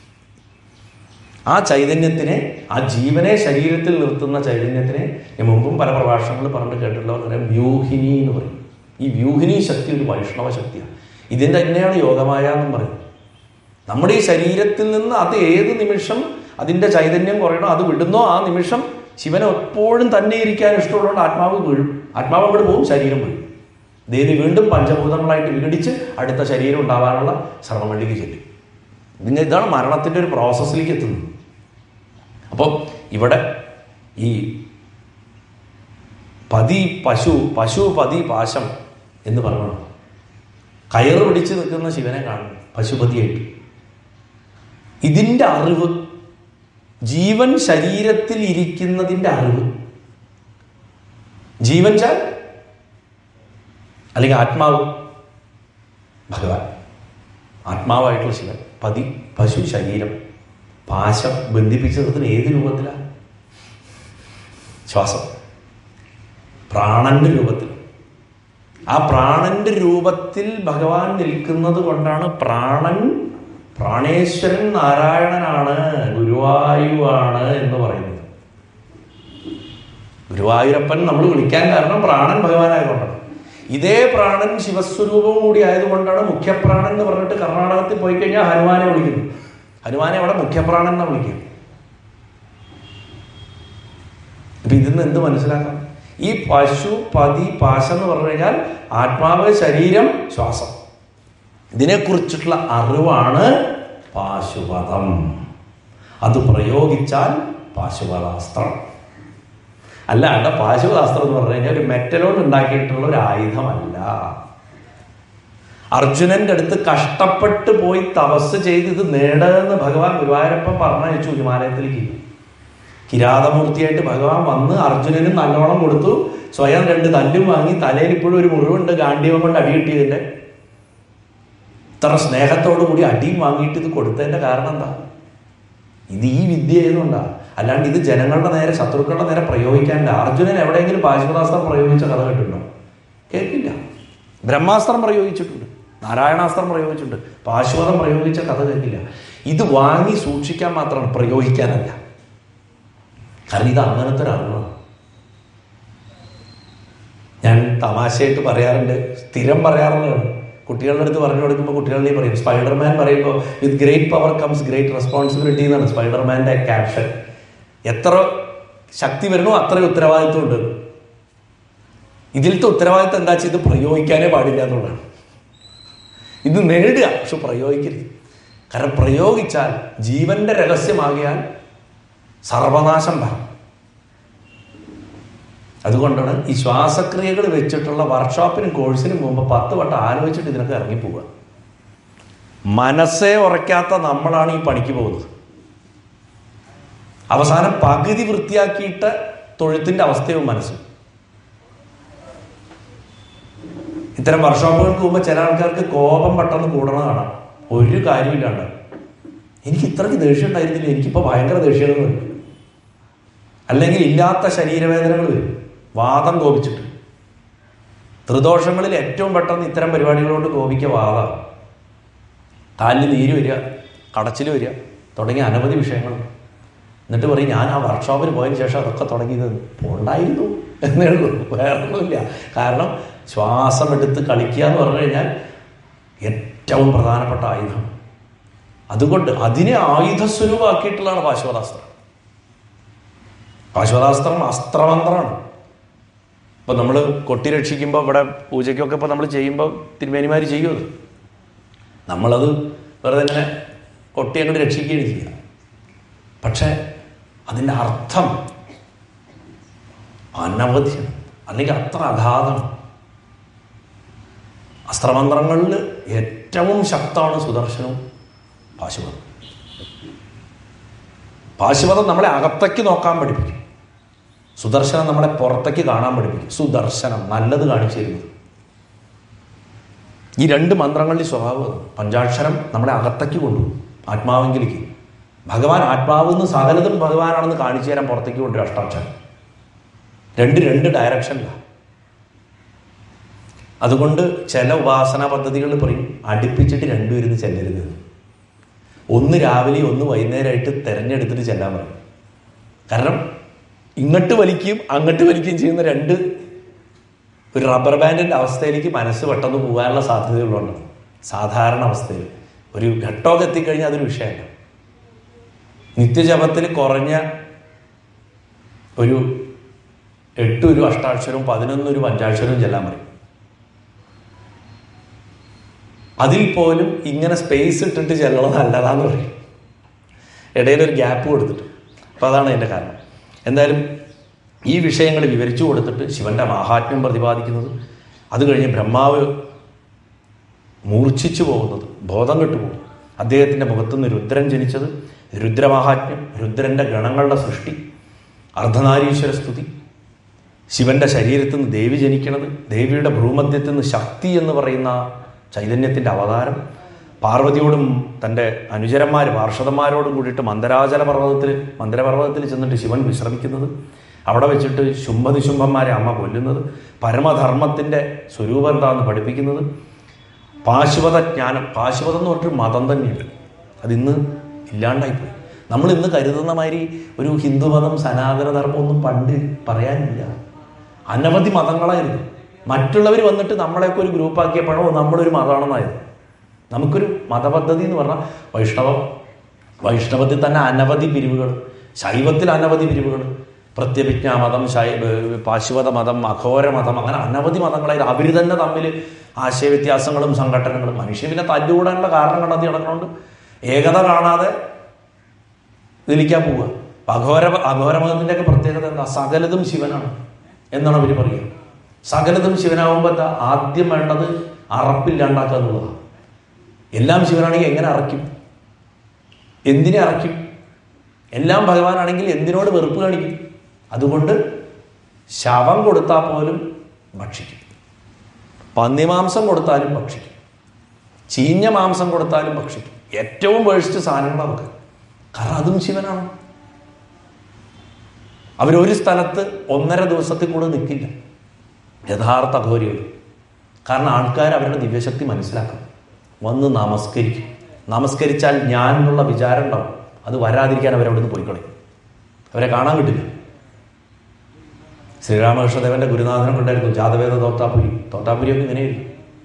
ആ ചൈതന്യത്തിനെ ആ ജീവനെ ശരീരത്തിൽ നിർത്തുന്ന ചൈതന്യത്തിനെ ഞാൻ മുമ്പും പല പ്രഭാഷണങ്ങളിൽ പറഞ്ഞിട്ട് കേട്ടിട്ടുള്ള പറയാം വ്യൂഹിനി എന്ന് പറയും ഈ വ്യൂഹിനി ശക്തി ഒരു വൈഷ്ണവ ശക്തിയാണ് ഇതിൻ്റെ തന്നെയാണ് യോഗമായ എന്നും പറയും നമ്മുടെ ഈ ശരീരത്തിൽ നിന്ന് അത് ഏത് നിമിഷം അതിൻ്റെ ചൈതന്യം കുറയണോ അത് വിടുന്നോ ആ നിമിഷം ശിവനെ എപ്പോഴും തന്നെ ഇരിക്കാൻ ഇഷ്ടമുള്ളതുകൊണ്ട് ആത്മാവ് വീഴും ആത്മാവ് അങ്ങോട്ട് പോകും ശരീരം വീഴും ദേവി വീണ്ടും പഞ്ചഭൂതങ്ങളായിട്ട് വിഘടിച്ച് അടുത്ത ശരീരം ഉണ്ടാവാനുള്ള ശ്രമങ്ങളിലേക്ക് ചെല്ലും ഇതിന് ഇതാണ് മരണത്തിൻ്റെ ഒരു പ്രോസസ്സിലേക്ക് എത്തുന്നത് അപ്പോൾ ഇവിടെ ഈ പതി പശു പശു പതി പാശം എന്ന് പറഞ്ഞു കയറ് പിടിച്ച് നിൽക്കുന്ന ശിവനെ കാണും പശുപതിയായിട്ട് ഇതിൻ്റെ അറിവ് ജീവൻ ശരീരത്തിൽ ഇരിക്കുന്നതിൻ്റെ അറിവ് ജീവൻ ചാൽ അല്ലെങ്കിൽ ആത്മാവ് ഭഗവാൻ ആത്മാവായിട്ടുള്ള ശിവൻ പതി പശു ശരീരം പാശം ബന്ധിപ്പിച്ച് നിർത്തുന്ന ഏത് രൂപത്തിലാണ് ശ്വാസം പ്രാണന്റെ രൂപത്തിൽ ആ പ്രാണന്റെ രൂപത്തിൽ ഭഗവാൻ നിൽക്കുന്നത് കൊണ്ടാണ് പ്രാണൻ പ്രാണേശ്വരൻ നാരായണനാണ് ഗുരുവായുവാണ് എന്ന് പറയുന്നത് ഗുരുവായൂരപ്പൻ നമ്മൾ വിളിക്കാൻ കാരണം പ്രാണൻ ഭഗവാനായതുകൊണ്ടാണ് ഇതേ പ്രാണൻ ശിവസ്വരൂപം കൂടി ആയതുകൊണ്ടാണ് മുഖ്യപ്രാണൻ എന്ന് പറഞ്ഞിട്ട് കർണാടകത്തിൽ പോയി കഴിഞ്ഞാൽ ഹനുമാനെ വിളിക്കുന്നു ഹനുമാനെ അവിടെ മുഖ്യപ്രാണൻ എന്നാണ് വിളിക്കുക അപ്പൊ ഇതിന്ന് എന്ത് മനസ്സിലാക്കാം ഈ പശു പതി പാശം എന്ന് പറഞ്ഞു കഴിഞ്ഞാൽ ആത്മാവ് ശരീരം ശ്വാസം ഇതിനെക്കുറിച്ചിട്ടുള്ള അറിവാണ് പാശുപതം അത് പ്രയോഗിച്ചാൽ പാശുപതാസ്ത്രം അല്ലാണ്ട് പാശുപതാസ്ത്രം എന്ന് പറഞ്ഞു കഴിഞ്ഞാൽ ഒരു മെറ്റലോട് ഉണ്ടാക്കിയിട്ടുള്ള ഒരു ആയുധമല്ല അർജുനന്റെ അടുത്ത് കഷ്ടപ്പെട്ട് പോയി തപസ് ചെയ്ത് ഇത് നേടുമെന്ന് ഭഗവാൻ ഗുരുവായൂരപ്പൻ പറഞ്ഞയച്ചു ഹിമാലയത്തിലേക്ക് കിരാതമൂർത്തിയായിട്ട് ഭഗവാൻ വന്ന് അർജുനനും നല്ലോണം കൊടുത്തു സ്വയം രണ്ട് തല്ലും വാങ്ങി തലയിൽ ഇപ്പോഴും ഒരു മുറിവുണ്ട് ഗാന്ഡീവം കൊണ്ട് അടി കിട്ടിയതിൻ്റെ ഇത്ര സ്നേഹത്തോടു കൂടി അടിയും വാങ്ങിയിട്ട് ഇത് കൊടുത്തതിൻ്റെ കാരണം എന്താ ഇത് ഈ വിദ്യ ആയതുകൊണ്ടാണ് അല്ലാണ്ട് ഇത് ജനങ്ങളുടെ നേരെ ശത്രുക്കളുടെ നേരെ പ്രയോഗിക്കാനില്ല അർജുനൻ എവിടെയെങ്കിലും പാശുപതാസ്ത്രം പ്രയോഗിച്ച കഥ കേട്ടിട്ടുണ്ടോ കേൾക്കില്ല ബ്രഹ്മാസ്ത്രം പ്രയോഗിച്ചിട്ടുണ്ട് നാരായണാസ്ത്രം പ്രയോഗിച്ചിട്ടുണ്ട് പാശുപതം പ്രയോഗിച്ച കഥ കേൾക്കില്ല ഇത് വാങ്ങി സൂക്ഷിക്കാൻ മാത്രമാണ് പ്രയോഗിക്കാനല്ല കാരണം ഇത് അങ്ങനത്തെ ഒരു അറിവാണ് ഞാൻ തമാശയായിട്ട് പറയാറുണ്ട് സ്ഥിരം പറയാറുള്ളതാണ് കുട്ടികളുടെ അടുത്ത് പറഞ്ഞു കൊടുക്കുമ്പോൾ കുട്ടികളുടെ പറയും സ്പൈഡർമാൻ പറയുമ്പോൾ with great power comes great responsibility എന്നാണ് സ്പൈഡർമാൻ്റെ ക്യാപ്ഷൻ എത്ര ശക്തി വരുന്നോ അത്രയും ഉത്തരവാദിത്വം ഉണ്ട് ഇതിലത്തെ ഉത്തരവാദിത്വം എന്താ വെച്ചാൽ ഇത് പ്രയോഗിക്കാനേ പാടില്ല എന്നുള്ളതാണ് ഇത് നേടുക പക്ഷെ പ്രയോഗിക്കരുത് കാരണം പ്രയോഗിച്ചാൽ ജീവന്റെ രഹസ്യമാകിയാൽ സർവനാശം വരും അതുകൊണ്ടാണ് ഈ ശ്വാസക്രിയകൾ വെച്ചിട്ടുള്ള വർക്ക്ഷോപ്പിനും കോഴ്സിനും മുമ്പ് പത്ത് വട്ടം ആലോചിച്ചിട്ട് ഇതിനൊക്കെ ഇറങ്ങിപ്പോവുക മനസ്സേ ഉറയ്ക്കാത്ത നമ്മളാണ് ഈ പണിക്ക് പോകുന്നത് അവസാനം പകുതി വൃത്തിയാക്കിയിട്ട് തൊഴുത്തിൻ്റെ അവസ്ഥയും മനസ്സും ഇത്തരം വർക്ക്ഷോപ്പുകൾക്ക് മുമ്പ് ചില ആൾക്കാർക്ക് കോപം പെട്ടെന്ന് കൂടണ കാണാം ഒരു കാര്യമില്ലാണ്ട് എനിക്ക് ഇത്രയ്ക്ക് ദേഷ്യം ഉണ്ടായിരുന്നില്ല എനിക്കിപ്പോൾ ഭയങ്കര ദേഷ്യങ്ങൾ വരും അല്ലെങ്കിൽ ഇല്ലാത്ത ശരീരവേദനകൾ വരും വാദം കോപിച്ചിട്ട് ത്രിദോഷങ്ങളിൽ ഏറ്റവും പെട്ടെന്ന് ഇത്തരം പരിപാടികളോട് കോപിക്ക വാദം കാലിൽ നീര് വരിക കടച്ചിൽ വരിക തുടങ്ങിയ അനവധി വിഷയങ്ങളുണ്ട് എന്നിട്ട് പറയും ഞാൻ ആ വർക്ക്ഷോപ്പിൽ പോയതിന് ശേഷം അതൊക്കെ തുടങ്ങിയത് പോണ്ടായിരുന്നു എന്നേ ഉള്ളൂ വേറെ ഒന്നുമില്ല കാരണം ശ്വാസം എടുത്ത് കളിക്കുക എന്ന് പറഞ്ഞു കഴിഞ്ഞാൽ ഏറ്റവും പ്രധാനപ്പെട്ട ആയുധം അതുകൊണ്ട് അതിനെ ആയുധസ്വരൂപമാക്കിയിട്ടുള്ളതാണ് പാശ്വതാസ്ത്രം പാശ്വതാസ്ത്രം അസ്ത്രമന്ത്രമാണ് ഇപ്പം നമ്മൾ കൊട്ടി രക്ഷിക്കുമ്പോൾ ഇവിടെ പൂജയ്ക്കൊക്കെ ഇപ്പോൾ നമ്മൾ ചെയ്യുമ്പോൾ തിരുമേനിമാർ ചെയ്യും അത് നമ്മളത് വെറുതെ ഇങ്ങനെ കൊട്ടി അങ്ങോട്ട് രക്ഷിക്കുകയാണ് ചെയ്യുക പക്ഷേ അതിൻ്റെ അർത്ഥം അനവധിയാണ് അല്ലെങ്കിൽ അത്ര അഗാധം അസ്ത്രമന്ത്രങ്ങളിൽ ഏറ്റവും ശക്തമാണ് സുദർശനവും പാശുപതം പാശുപതം നമ്മളെ അകത്തേക്ക് നോക്കാൻ പഠിപ്പിക്കും സുദർശനം നമ്മളെ പുറത്തേക്ക് കാണാൻ പഠിപ്പിക്കും സുദർശനം നല്ലത് കാണിച്ചു തരുന്നത് ഈ രണ്ട് മന്ത്രങ്ങളുടെ സ്വഭാവം അതാണ്. പഞ്ചാക്ഷരം നമ്മളെ അകത്തേക്ക് കൊണ്ടുപോകും ആത്മാവെങ്കിലേക്ക് ഭഗവാൻ ആത്മാവ് എന്ന് സകലതും ഭഗവാനാണെന്ന് കാണിച്ചു തരാൻ പുറത്തേക്ക് കൊണ്ടുവരും അഷ്ടാക്ഷരം രണ്ട് രണ്ട് ഡയറക്ഷനിലാണ് അതുകൊണ്ട് ചില ഉപാസനാ പദ്ധതികൾ പറയും അടുപ്പിച്ചിട്ട് രണ്ടുപേരും ചെല്ലരുത് ഒന്ന് രാവിലെ ഒന്ന് വൈകുന്നേരമായിട്ട് തിരഞ്ഞെടുത്തിട്ട് ചെല്ലാൻ പറയും കാരണം ഇങ്ങോട്ട് വലിക്കുകയും അങ്ങോട്ട് വലിക്കുകയും ചെയ്യുന്ന രണ്ട് ഒരു റബ്ബർ ബാൻഡിൻ്റെ അവസ്ഥയിലേക്ക് മനസ്സ് പെട്ടെന്ന് പോകാനുള്ള സാധ്യതകളുണ്ട് സാധാരണ അവസ്ഥയിൽ ഒരു ഘട്ടമൊക്കെ എത്തിക്കഴിഞ്ഞാൽ അതൊരു വിഷയമല്ല നിത്യജപത്തിൽ കുറഞ്ഞ ഒരു എട്ട് ഒരു അഷ്ടാക്ഷരവും പതിനൊന്ന് ഒരു പഞ്ചാക്ഷരവും ചെല്ലാൻ പറയും അതിൽ പോലും ഇങ്ങനെ സ്പേസ് ഇട്ടിട്ട് ചെല്ലണം നല്ലതാന്ന് പറയും ഇടയിൽ ഒരു ഗ്യാപ്പ് കൊടുത്തിട്ട് അപ്പം അതാണ് എൻ്റെ കാരണം എന്തായാലും ഈ വിഷയങ്ങൾ വിവരിച്ചു കൊടുത്തിട്ട് ശിവന്റെ മാഹാത്മ്യം പ്രതിപാദിക്കുന്നത് അത് കഴിഞ്ഞ് ബ്രഹ്മാവ് മൂർച്ഛിച്ചു പോകുന്നത് ബോധം കെട്ടുപോകും അദ്ദേഹത്തിൻ്റെ മുഖത്തുനിന്ന് രുദ്രൻ ജനിച്ചത് രുദ്രമാഹാത്മ്യം രുദ്രൻ്റെ ഗണങ്ങളുടെ സൃഷ്ടി അർദ്ധനാരീശ്വര സ്തുതി ശിവന്റെ ശരീരത്തിൽ നിന്ന് ദേവി ജനിക്കണത് ദേവിയുടെ ഭ്രൂമധ്യത്തിൽ നിന്ന് ശക്തി എന്ന് പറയുന്ന ചൈതന്യത്തിൻ്റെ അവതാരം പാർവതിയോടും തൻ്റെ അനുചരന്മാർ പാർഷദന്മാരോടും കൂടിയിട്ട് മന്ദരാചല പർവ്വതത്തിൽ മന്ദരപർവ്വതത്തിൽ ചെന്നിട്ട് ശിവൻ വിശ്രമിക്കുന്നത് അവിടെ വെച്ചിട്ട് ശുംഭനിശുംഭന്മാരെ അമ്മ കൊല്ലുന്നത് പരമധർമ്മത്തിൻ്റെ സ്വരൂപം എന്താണെന്ന് പഠിപ്പിക്കുന്നത് പാശുപത ജ്ഞാനം പാശുപതം എന്ന് പറഞ്ഞിട്ട് മതം തന്നെയുണ്ട് അതിന്ന് ഇല്ലാണ്ടായിപ്പോയി നമ്മൾ ഇന്ന് കരുതുന്ന മാതിരി ഒരു ഹിന്ദുമതം സനാതന ധർമ്മം ഒന്നും പണ്ട് പറയാനില്ല അനവധി മതങ്ങളായിരുന്നു മറ്റുള്ളവർ വന്നിട്ട് നമ്മളെയൊക്കെ ഒരു ഗ്രൂപ്പാക്കിയപ്പോഴോ നമ്മളൊരു മതമാണെന്നായിരുന്നു നമുക്കൊരു മതപദ്ധതി എന്ന് പറഞ്ഞാൽ വൈഷ്ണവം വൈഷ്ണവത്തിൽ തന്നെ അനവധി പിരിവുകൾ ശൈവത്തിൽ അനവധി പിരിവുകൾ പ്രത്യഭിജ്ഞാമതം ശൈ പാശുപത മതം അഘോര മതം അങ്ങനെ അനവധി മതങ്ങളായിരുന്നു അവർ തന്നെ തമ്മിൽ ആശയവ്യത്യാസങ്ങളും സംഘടനകളും മനുഷ്യൻ പിന്നെ തല്ലുകൂടാനുള്ള കാരണം കണ്ടെത്തി നടക്കുന്നുണ്ട് ഏകത കാണാതെ ഇതിലിക്കാൻ പോവുക അഘോര അഘോരമതത്തിൻ്റെ ഒക്കെ പ്രത്യേകത എന്താ സകലതും ശിവനാണ് എന്നാണ് അവർ പറയുക സകലതും ശിവനാകുമ്പോൾ എന്താ ആദ്യം വേണ്ടത് അറപ്പില്ലാണ്ടാക്കുക എന്നുള്ളതാണ് എല്ലാം ശിവനാണെങ്കിൽ എങ്ങനെ അറയ്ക്കും എന്തിനെ അറയ്ക്കും എല്ലാം ഭഗവാനാണെങ്കിൽ എന്തിനോട് വെറുപ്പ് കാണിക്കും അതുകൊണ്ട് ശവം കൊടുത്താൽ പോലും ഭക്ഷിക്കും പന്നിമാംസം കൊടുത്താലും ഭക്ഷിക്കും ചീഞ്ഞ മാംസം കൊടുത്താലും ഭക്ഷിക്കും ഏറ്റവും വേഴ്സ്റ്റ് സാധനങ്ങൾ നമുക്ക് കാരണം അതും ശിവനാണ് അവരൊരു സ്ഥലത്ത് ഒന്നര ദിവസത്തിൽ കൂടെ നിൽക്കില്ല യഥാർത്ഥ അഘോരികൾ കാരണം ആൾക്കാർ അവരുടെ ദിവ്യശക്തി മനസ്സിലാക്കും വന്ന് നമസ്കരിക്കും നമസ്കരിച്ചാൽ ഞാൻ എന്നുള്ള വിചാരം ഉണ്ടാവും അത് വരാതിരിക്കാൻ അവരവിടെ നിന്ന് പോയിക്കളയും അവരെ കാണാൻ കിട്ടില്ല ശ്രീരാമകൃഷ്ണദേവന്റെ ഗുരുനാഥനം ഉണ്ടായിരുന്നു ജാതവേദ തോത്താപുരി തോത്താപുരി ഒക്കെ ഇങ്ങനെയായിരുന്നു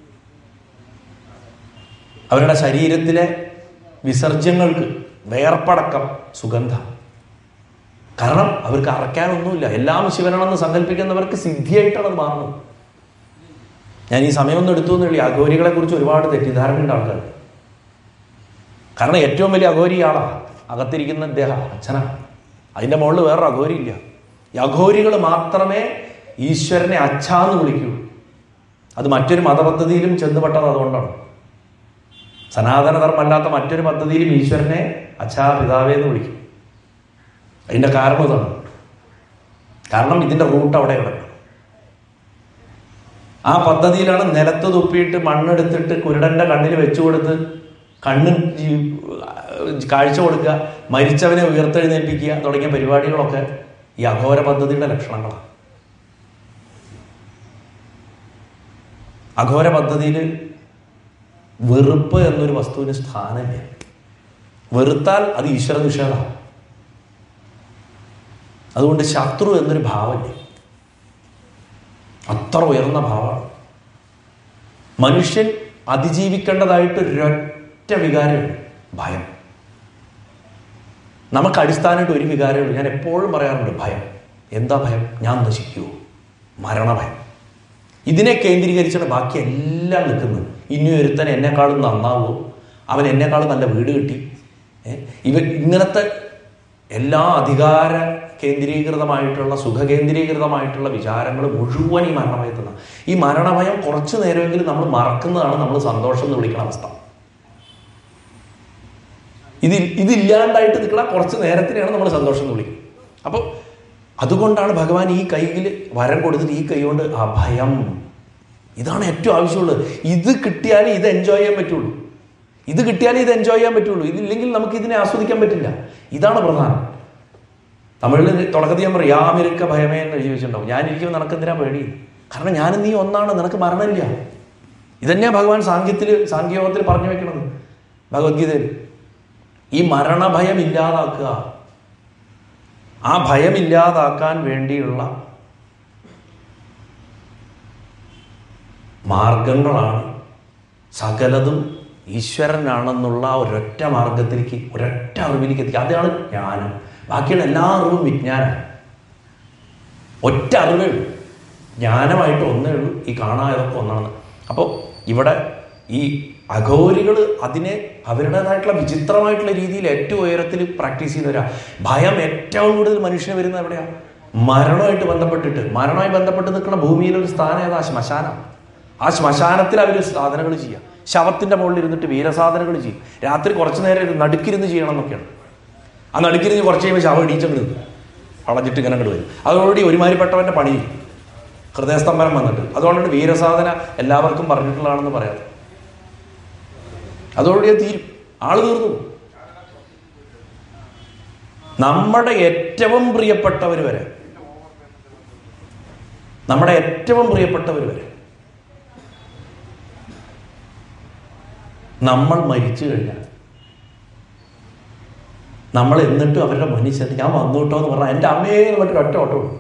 അവരുടെ ശരീരത്തിലെ വിസർജ്യങ്ങൾക്ക് വേർപ്പടക്കം സുഗന്ധ കാരണം അവർക്ക് അറയ്ക്കാനൊന്നുമില്ല എല്ലാം ശിവനാണെന്ന് സങ്കല്പിക്കുന്നവർക്ക് സിദ്ധിയായിട്ടാണ് അത് മാറുന്നത് ഞാൻ ഈ സമയമൊന്നും എടുത്തു എന്നുള്ളൂ അഘോരികളെ കുറിച്ച് ഒരുപാട് തെറ്റിദ്ധാരണയുണ്ട് ആൾക്കാർ കാരണം ഏറ്റവും വലിയ അഘോരി ആളാ അകത്തിരിക്കുന്ന ഇദ്ദേഹം അച്ഛനാ അതിൻ്റെ മുകളിൽ വേറൊരു അഘോരി ഇല്ല ഈ അഘോരികൾ മാത്രമേ ഈശ്വരനെ അച്ഛാന്ന് വിളിക്കൂ അത് മറ്റൊരു മതപദ്ധതിയിലും ചെന്നുപെട്ടത് അതുകൊണ്ടാണ് സനാതനധർമ്മല്ലാത്ത മറ്റൊരു പദ്ധതിയിലും ഈശ്വരനെ അച്ഛാ പിതാവേ എന്ന് വിളിക്കും അതിൻ്റെ കാരണം ഇതാണ് കാരണം ഇതിൻ്റെ റൂട്ട് അവിടെ കിടക്കും ആ പദ്ധതിയിലാണ് നിലത്ത് തുപ്പിയിട്ട് മണ്ണെടുത്തിട്ട് കുരുടന്റെ കണ്ണിൽ വെച്ചു കൊടുത്ത് കണ്ണ് ജീ- കാഴ്ച കൊടുക്കുക മരിച്ചവനെ ഉയർത്തെഴുന്നേൽപ്പിക്കുക തുടങ്ങിയ പരിപാടികളൊക്കെ ഈ അഘോര പദ്ധതിയുടെ ലക്ഷണങ്ങളാണ് അഘോര പദ്ധതിയിൽ വെറുപ്പ് എന്നൊരു വസ്തുവിന് സ്ഥാനമില്ല വെറുത്താൽ അത് ഈശ്വര നിഷേധമാണ് അതുകൊണ്ട് ശത്രു എന്നൊരു ഭാവമില്ല അത്ര ഉയർന്ന ഭാവമാണ് മനുഷ്യൻ അതിജീവിക്കേണ്ടതായിട്ട് ഒരൊറ്റ വികാരമുണ്ട് ഭയം നമുക്ക് അടിസ്ഥാനമായിട്ട് ഒരു വികാരമുള്ളൂ ഞാൻ എപ്പോഴും പറയാറുണ്ട് ഭയം എന്താ ഭയം ഞാൻ നശിക്കുമോ മരണഭയം ഇതിനെ കേന്ദ്രീകരിച്ചാണ് ബാക്കി എല്ലാം നിൽക്കുന്നത് ഇനി ഒരുത്തൻ എന്നെക്കാളും നന്നാവോ അവൻ എന്നെക്കാൾ നല്ല വീട് കിട്ടി ഏ? ഇവൻ ഇങ്ങനത്തെ എല്ലാ അധികാര കേന്ദ്രീകൃതമായിട്ടുള്ള സുഖകേന്ദ്രീകൃതമായിട്ടുള്ള വിചാരങ്ങൾ മുഴുവൻ ഈ മരണഭയത്തിൽ നിന്നാണ് ഈ മരണഭയം കുറച്ചു നേരമെങ്കിലും നമ്മൾ മറക്കുന്നതാണ് നമ്മൾ സന്തോഷം എന്ന് വിളിക്കുന്ന അവസ്ഥ ഇത് ഇതില്ലാണ്ടായിട്ട് നിൽക്കുന്ന കുറച്ച് നേരത്തിനെയാണ് നമ്മൾ സന്തോഷം എന്ന് വിളിക്കുന്നത് അപ്പോൾ അതുകൊണ്ടാണ് ഭഗവാൻ ഈ കയ്യിൽ വരം കൊടുത്തിട്ട് ഈ കൈ കൊണ്ട് അഭയം ഇതാണ് ഏറ്റവും ആവശ്യമുള്ളത് ഇത് കിട്ടിയാലേ ഇത് എൻജോയ് ചെയ്യാൻ പറ്റുള്ളൂ ഇത് കിട്ടിയാലേ ഇത് എൻജോയ് ചെയ്യാൻ പറ്റുള്ളൂ ഇതില്ലെങ്കിൽ നമുക്ക് ഇതിനെ ആസ്വദിക്കാൻ പറ്റില്ല ഇതാണ് പ്രധാനം തമിഴിൽ തുടക്കത്തിൽ ഞാൻ പറയും യാമിരുക്ക ഭയമേ എന്ന് എഴുതി വെച്ചിട്ടുണ്ടാവും ഞാനിരിക്കുമ്പോൾ നിനക്ക് എന്തിനാ പേടി കാരണം ഞാൻ നീ ഒന്നാണ് നിനക്ക് മരണമില്ല ഇതന്നെയാണ് ഭഗവാൻ സാങ്കേത്തിൽ സാങ്കേയോഗത്തിൽ പറഞ്ഞു വെക്കണത് ഭഗവത്ഗീതയിൽ ഈ മരണഭയം ഇല്ലാതാക്കുക ആ ഭയം ഇല്ലാതാക്കാൻ വേണ്ടിയുള്ള മാർഗങ്ങളാണ് സകലതും ഈശ്വരനാണെന്നുള്ള ആ ഒരൊറ്റ മാർഗത്തിലേക്ക് ഒരൊറ്റ അറിവിലേക്ക് എത്തിക്കുക അതാണ് ജ്ഞാനം ബാക്കിയുള്ള എല്ലാ അറിവും വിജ്ഞാനം ഒറ്റ അറിവേ ഉള്ളൂ ജ്ഞാനമായിട്ട് ഒന്നേ ഉള്ളൂ ഈ കാണാതൊക്കെ ഒന്നാണെന്ന് അപ്പോൾ ഇവിടെ ഈ അഘോരികൾ അതിനെ അവരുടേതായിട്ടുള്ള വിചിത്രമായിട്ടുള്ള രീതിയിൽ ഏറ്റവും ഉയരത്തിൽ പ്രാക്ടീസ് ചെയ്യുന്നവരാ ഭയം ഏറ്റവും കൂടുതൽ മനുഷ്യന് വരുന്നത് എവിടെയാ മരണമായിട്ട് ബന്ധപ്പെട്ടിട്ട് മരണമായി ബന്ധപ്പെട്ട് നിൽക്കുന്ന ഭൂമിയിൽ ഒരു സ്ഥാനം ഏതാ ശ്മശാനം ആ ശ്മശാനത്തിൽ അവർ സാധനങ്ങൾ ചെയ്യുക ശവത്തിന്റെ മുകളിൽ ഇരുന്നിട്ട് വീരസാധനങ്ങൾ ചെയ്യും രാത്രി കുറച്ചു നേരം ഇരുന്ന് നടുക്കിരുന്ന് ചെയ്യണം എന്നൊക്കെയാണ് ആ നടുക്കിരുന്ന് കുറച്ച് കഴിയുമ്പോൾ ശവം ഇടിച്ചങ്ങ് നിൽക്കും വളഞ്ഞിട്ട് ഇങ്ങനെ അങ്ങോട്ട് വരും അതോടുകൂടി ഒരുമാതിരിപ്പെട്ടവന്റെ പണി ഹൃദയസ്തംഭനം വന്നിട്ട് അതുകൊണ്ടാണ് വീരസാധന എല്ലാവർക്കും പറഞ്ഞിട്ടുള്ളതാണെന്ന് പറയാം അതോടുകൂടി അത് തീരും ആള് തീർന്നു നമ്മുടെ ഏറ്റവും പ്രിയപ്പെട്ടവർ വരെ നമ്മുടെ ഏറ്റവും പ്രിയപ്പെട്ടവർ വരെ നമ്മൾ മരിച്ചു കഴിഞ്ഞാൽ നമ്മൾ എന്നിട്ടും അവരുടെ മുന്നിൽ ചെന്ന് ഞാൻ വന്നു കേട്ടോ എന്ന് പറഞ്ഞാൽ എൻ്റെ അമ്മയെ മറ്റൊരു ഒറ്റ ഓട്ടോ ഉള്ളൂ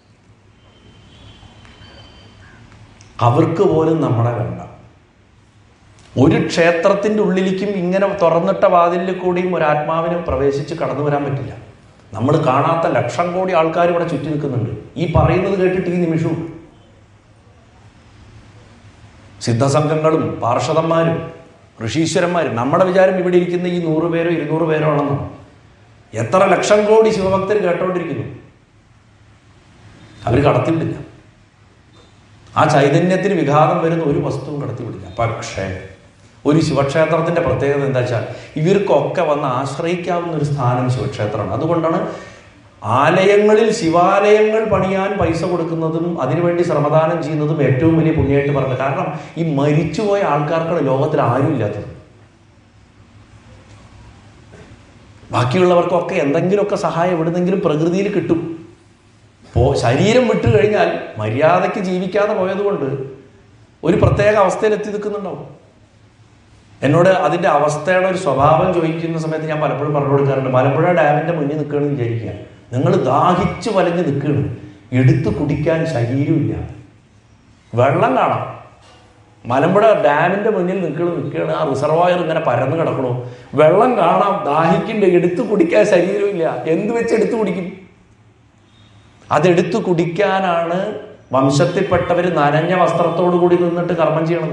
അവർക്ക് പോലും നമ്മളെ വേണ്ട ഒരു ക്ഷേത്രത്തിൻ്റെ ഉള്ളിലേക്കും ഇങ്ങനെ തുറന്നിട്ട വാതിലിൽ കൂടിയും ഒരു ആത്മാവിന് പ്രവേശിച്ച് കടന്നു വരാൻ പറ്റില്ല നമ്മൾ കാണാത്ത ലക്ഷം കോടി ആൾക്കാർ ഇവിടെ ചുറ്റി നിൽക്കുന്നുണ്ട് ഈ പറയുന്നത് കേട്ടിട്ട് ഈ നിമിഷവും സിദ്ധസംഘങ്ങളും പാർഷദന്മാരും ഋഷീശ്വരന്മാരും നമ്മുടെ വിചാരം ഇവിടെ ഇരിക്കുന്ന ഈ നൂറ് പേരോ ഇരുന്നൂറ് പേരോ ആണെന്നാണ് എത്ര ലക്ഷം കോടി ശിവഭക്തർ കേട്ടോണ്ടിരിക്കുന്നു അവർ കടത്തിവിടില്ല ആ ചൈതന്യത്തിന് വിഘാതം വരുന്ന ഒരു വസ്തുവും കടത്തിവിടില്ല പക്ഷേ ഒരു ശിവക്ഷേത്രത്തിന്റെ പ്രത്യേകത എന്താ വെച്ചാൽ ഇവർക്കൊക്കെ വന്ന് ആശ്രയിക്കാവുന്ന ഒരു സ്ഥാനം ശിവക്ഷേത്രമാണ് അതുകൊണ്ടാണ് ആലയങ്ങളിൽ ശിവാലയങ്ങൾ പണിയാൻ പൈസ കൊടുക്കുന്നതും അതിനുവേണ്ടി ശ്രമദാനം ചെയ്യുന്നതും ഏറ്റവും വലിയ പുണ്യമായിട്ട് പറഞ്ഞത് കാരണം ഈ മരിച്ചുപോയ ആൾക്കാർക്കാണ് ലോകത്തിൽ ആരും ഇല്ലാത്തത് ബാക്കിയുള്ളവർക്കൊക്കെ എന്തെങ്കിലുമൊക്കെ സഹായം എവിടുന്നെങ്കിലും പ്രകൃതിയിൽ കിട്ടും പോ ശരീരം വിട്ടു കഴിഞ്ഞാൽ മര്യാദയ്ക്ക് ജീവിക്കാതെ പോയതുകൊണ്ട് ഒരു പ്രത്യേക അവസ്ഥയിൽ എത്തി നിൽക്കുന്നുണ്ടാവും എന്നോട് അതിൻ്റെ അവസ്ഥയുടെ ഒരു സ്വഭാവം ചോദിക്കുന്ന സമയത്ത് ഞാൻ പലപ്പോഴും പറഞ്ഞു കൊടുക്കാറുണ്ട് മലമ്പുഴ ഡാമിൻ്റെ മുന്നിൽ നിൽക്കുകയാണെന്ന് വിചാരിക്കുക നിങ്ങൾ ദാഹിച്ച് വലഞ്ഞ് നിൽക്കുകയാണ് എടുത്തു കുടിക്കാൻ ശരീരമില്ല വെള്ളം കാണാം മലമ്പുഴ ഡാമിൻ്റെ മുന്നിൽ നിൽക്കണം നിൽക്കുകയാണ് ആ റിസർവായർ ഇങ്ങനെ പരന്ന് കിടക്കണു വെള്ളം കാണാം ദാഹിക്കുന്നുണ്ട് എടുത്തു കുടിക്കാൻ ശരീരമില്ല എന്ത് വെച്ച് എടുത്തു കുടിക്കും അതെടുത്തു കുടിക്കാനാണ് വംശത്തിൽപ്പെട്ടവർ നനഞ്ഞ വസ്ത്രത്തോടു കൂടി നിന്നിട്ട് കർമ്മം ചെയ്യണത്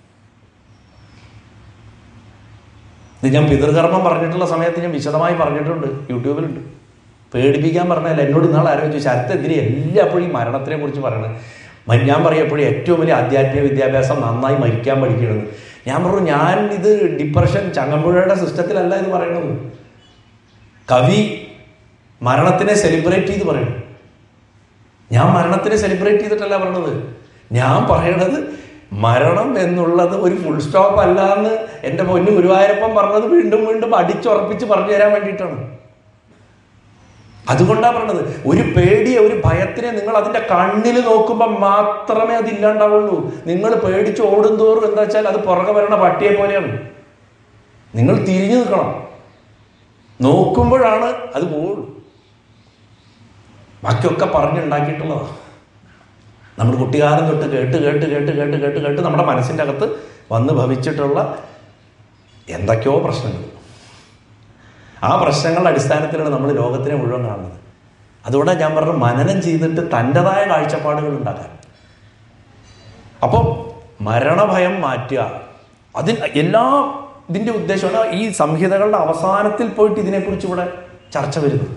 ഇത് ഞാൻ പിതൃകർമ്മം പറഞ്ഞിട്ടുള്ള സമയത്ത് ഞാൻ വിശദമായി പറഞ്ഞിട്ടുണ്ട് യൂട്യൂബിലുണ്ട് പേടിപ്പിക്കാൻ പറഞ്ഞല്ല എന്നോട് ഇന്നാൾ ആരോ ചോദിച്ചു അടുത്തെതിരെ എല്ലാപ്പോഴും ഈ മരണത്തിനെ കുറിച്ച് പറയണത് മ- ഞാൻ പറയും എപ്പോഴും ഏറ്റവും വലിയ ആധ്യാത്മിക വിദ്യാഭ്യാസം നന്നായി മരിക്കാൻ പഠിക്കണമെന്ന് ഞാൻ പറഞ്ഞു ഞാൻ ഇത് ഡിപ്രഷൻ ചങ്ങമ്പുഴയുടെ സിസ്റ്റത്തിലല്ല ഇത് പറയണത് കവി മരണത്തിനെ സെലിബ്രേറ്റ് ചെയ്ത് പറയണം ഞാൻ മരണത്തിനെ സെലിബ്രേറ്റ് ചെയ്തിട്ടല്ല പറയണത് ഞാൻ പറയണത് മരണം എന്നുള്ളത് ഒരു ഫുൾ സ്റ്റോപ്പ് അല്ല എന്ന് എൻ്റെ പൊന്നു ഗുരുവായൂരപ്പൻ പറഞ്ഞത് വീണ്ടും വീണ്ടും അടിച്ചുറപ്പിച്ച് പറഞ്ഞു തരാൻ വേണ്ടിയിട്ടാണ് അതുകൊണ്ടാണ് പറഞ്ഞത് ഒരു പേടിയെ ഒരു ഭയത്തിനെ നിങ്ങൾ അതിന്റെ കണ്ണിൽ നോക്കുമ്പോൾ മാത്രമേ അത് ഇല്ലാണ്ടാവുള്ളൂ നിങ്ങൾ പേടിച്ച് ഓടും തോറും എന്താ വെച്ചാൽ അത് പുറകെ വരണ പട്ടിയെ പോലെയാണ് നിങ്ങൾ തിരിഞ്ഞു നിൽക്കണം നോക്കുമ്പോഴാണ് അത് പോവുള്ളൂ ബാക്കിയൊക്കെ പറഞ്ഞുണ്ടാക്കിയിട്ടുള്ളതാണ് നമ്മൾ കുട്ടിക്കാലം തൊട്ട് കേട്ട് കേട്ട് കേട്ട് കേട്ട് കേട്ട് കേട്ട് നമ്മുടെ മനസ്സിൻ്റെ അകത്ത് വന്ന് ഭവിച്ചിട്ടുള്ള എന്തൊക്കെയോ പ്രശ്നങ്ങൾ ആ പ്രശ്നങ്ങളുടെ അടിസ്ഥാനത്തിലാണ് നമ്മൾ ലോകത്തിനെ മുഴുവൻ കാണുന്നത് അതുകൊണ്ടാണ് ഞാൻ പറഞ്ഞു മനനം ചെയ്തിട്ട് തൻ്റെതായ കാഴ്ചപ്പാടുകൾ ഉണ്ടാക്കാൻ അപ്പോൾ മരണഭയം മാറ്റുക അതിൽ എല്ലാ ഇതിന്റെ ഉദ്ദേശമാണ് ഈ സംഹിതകളുടെ അവസാനത്തിൽ പോയിട്ട് ഇതിനെക്കുറിച്ച് ഇവിടെ ചർച്ച വരുന്നത്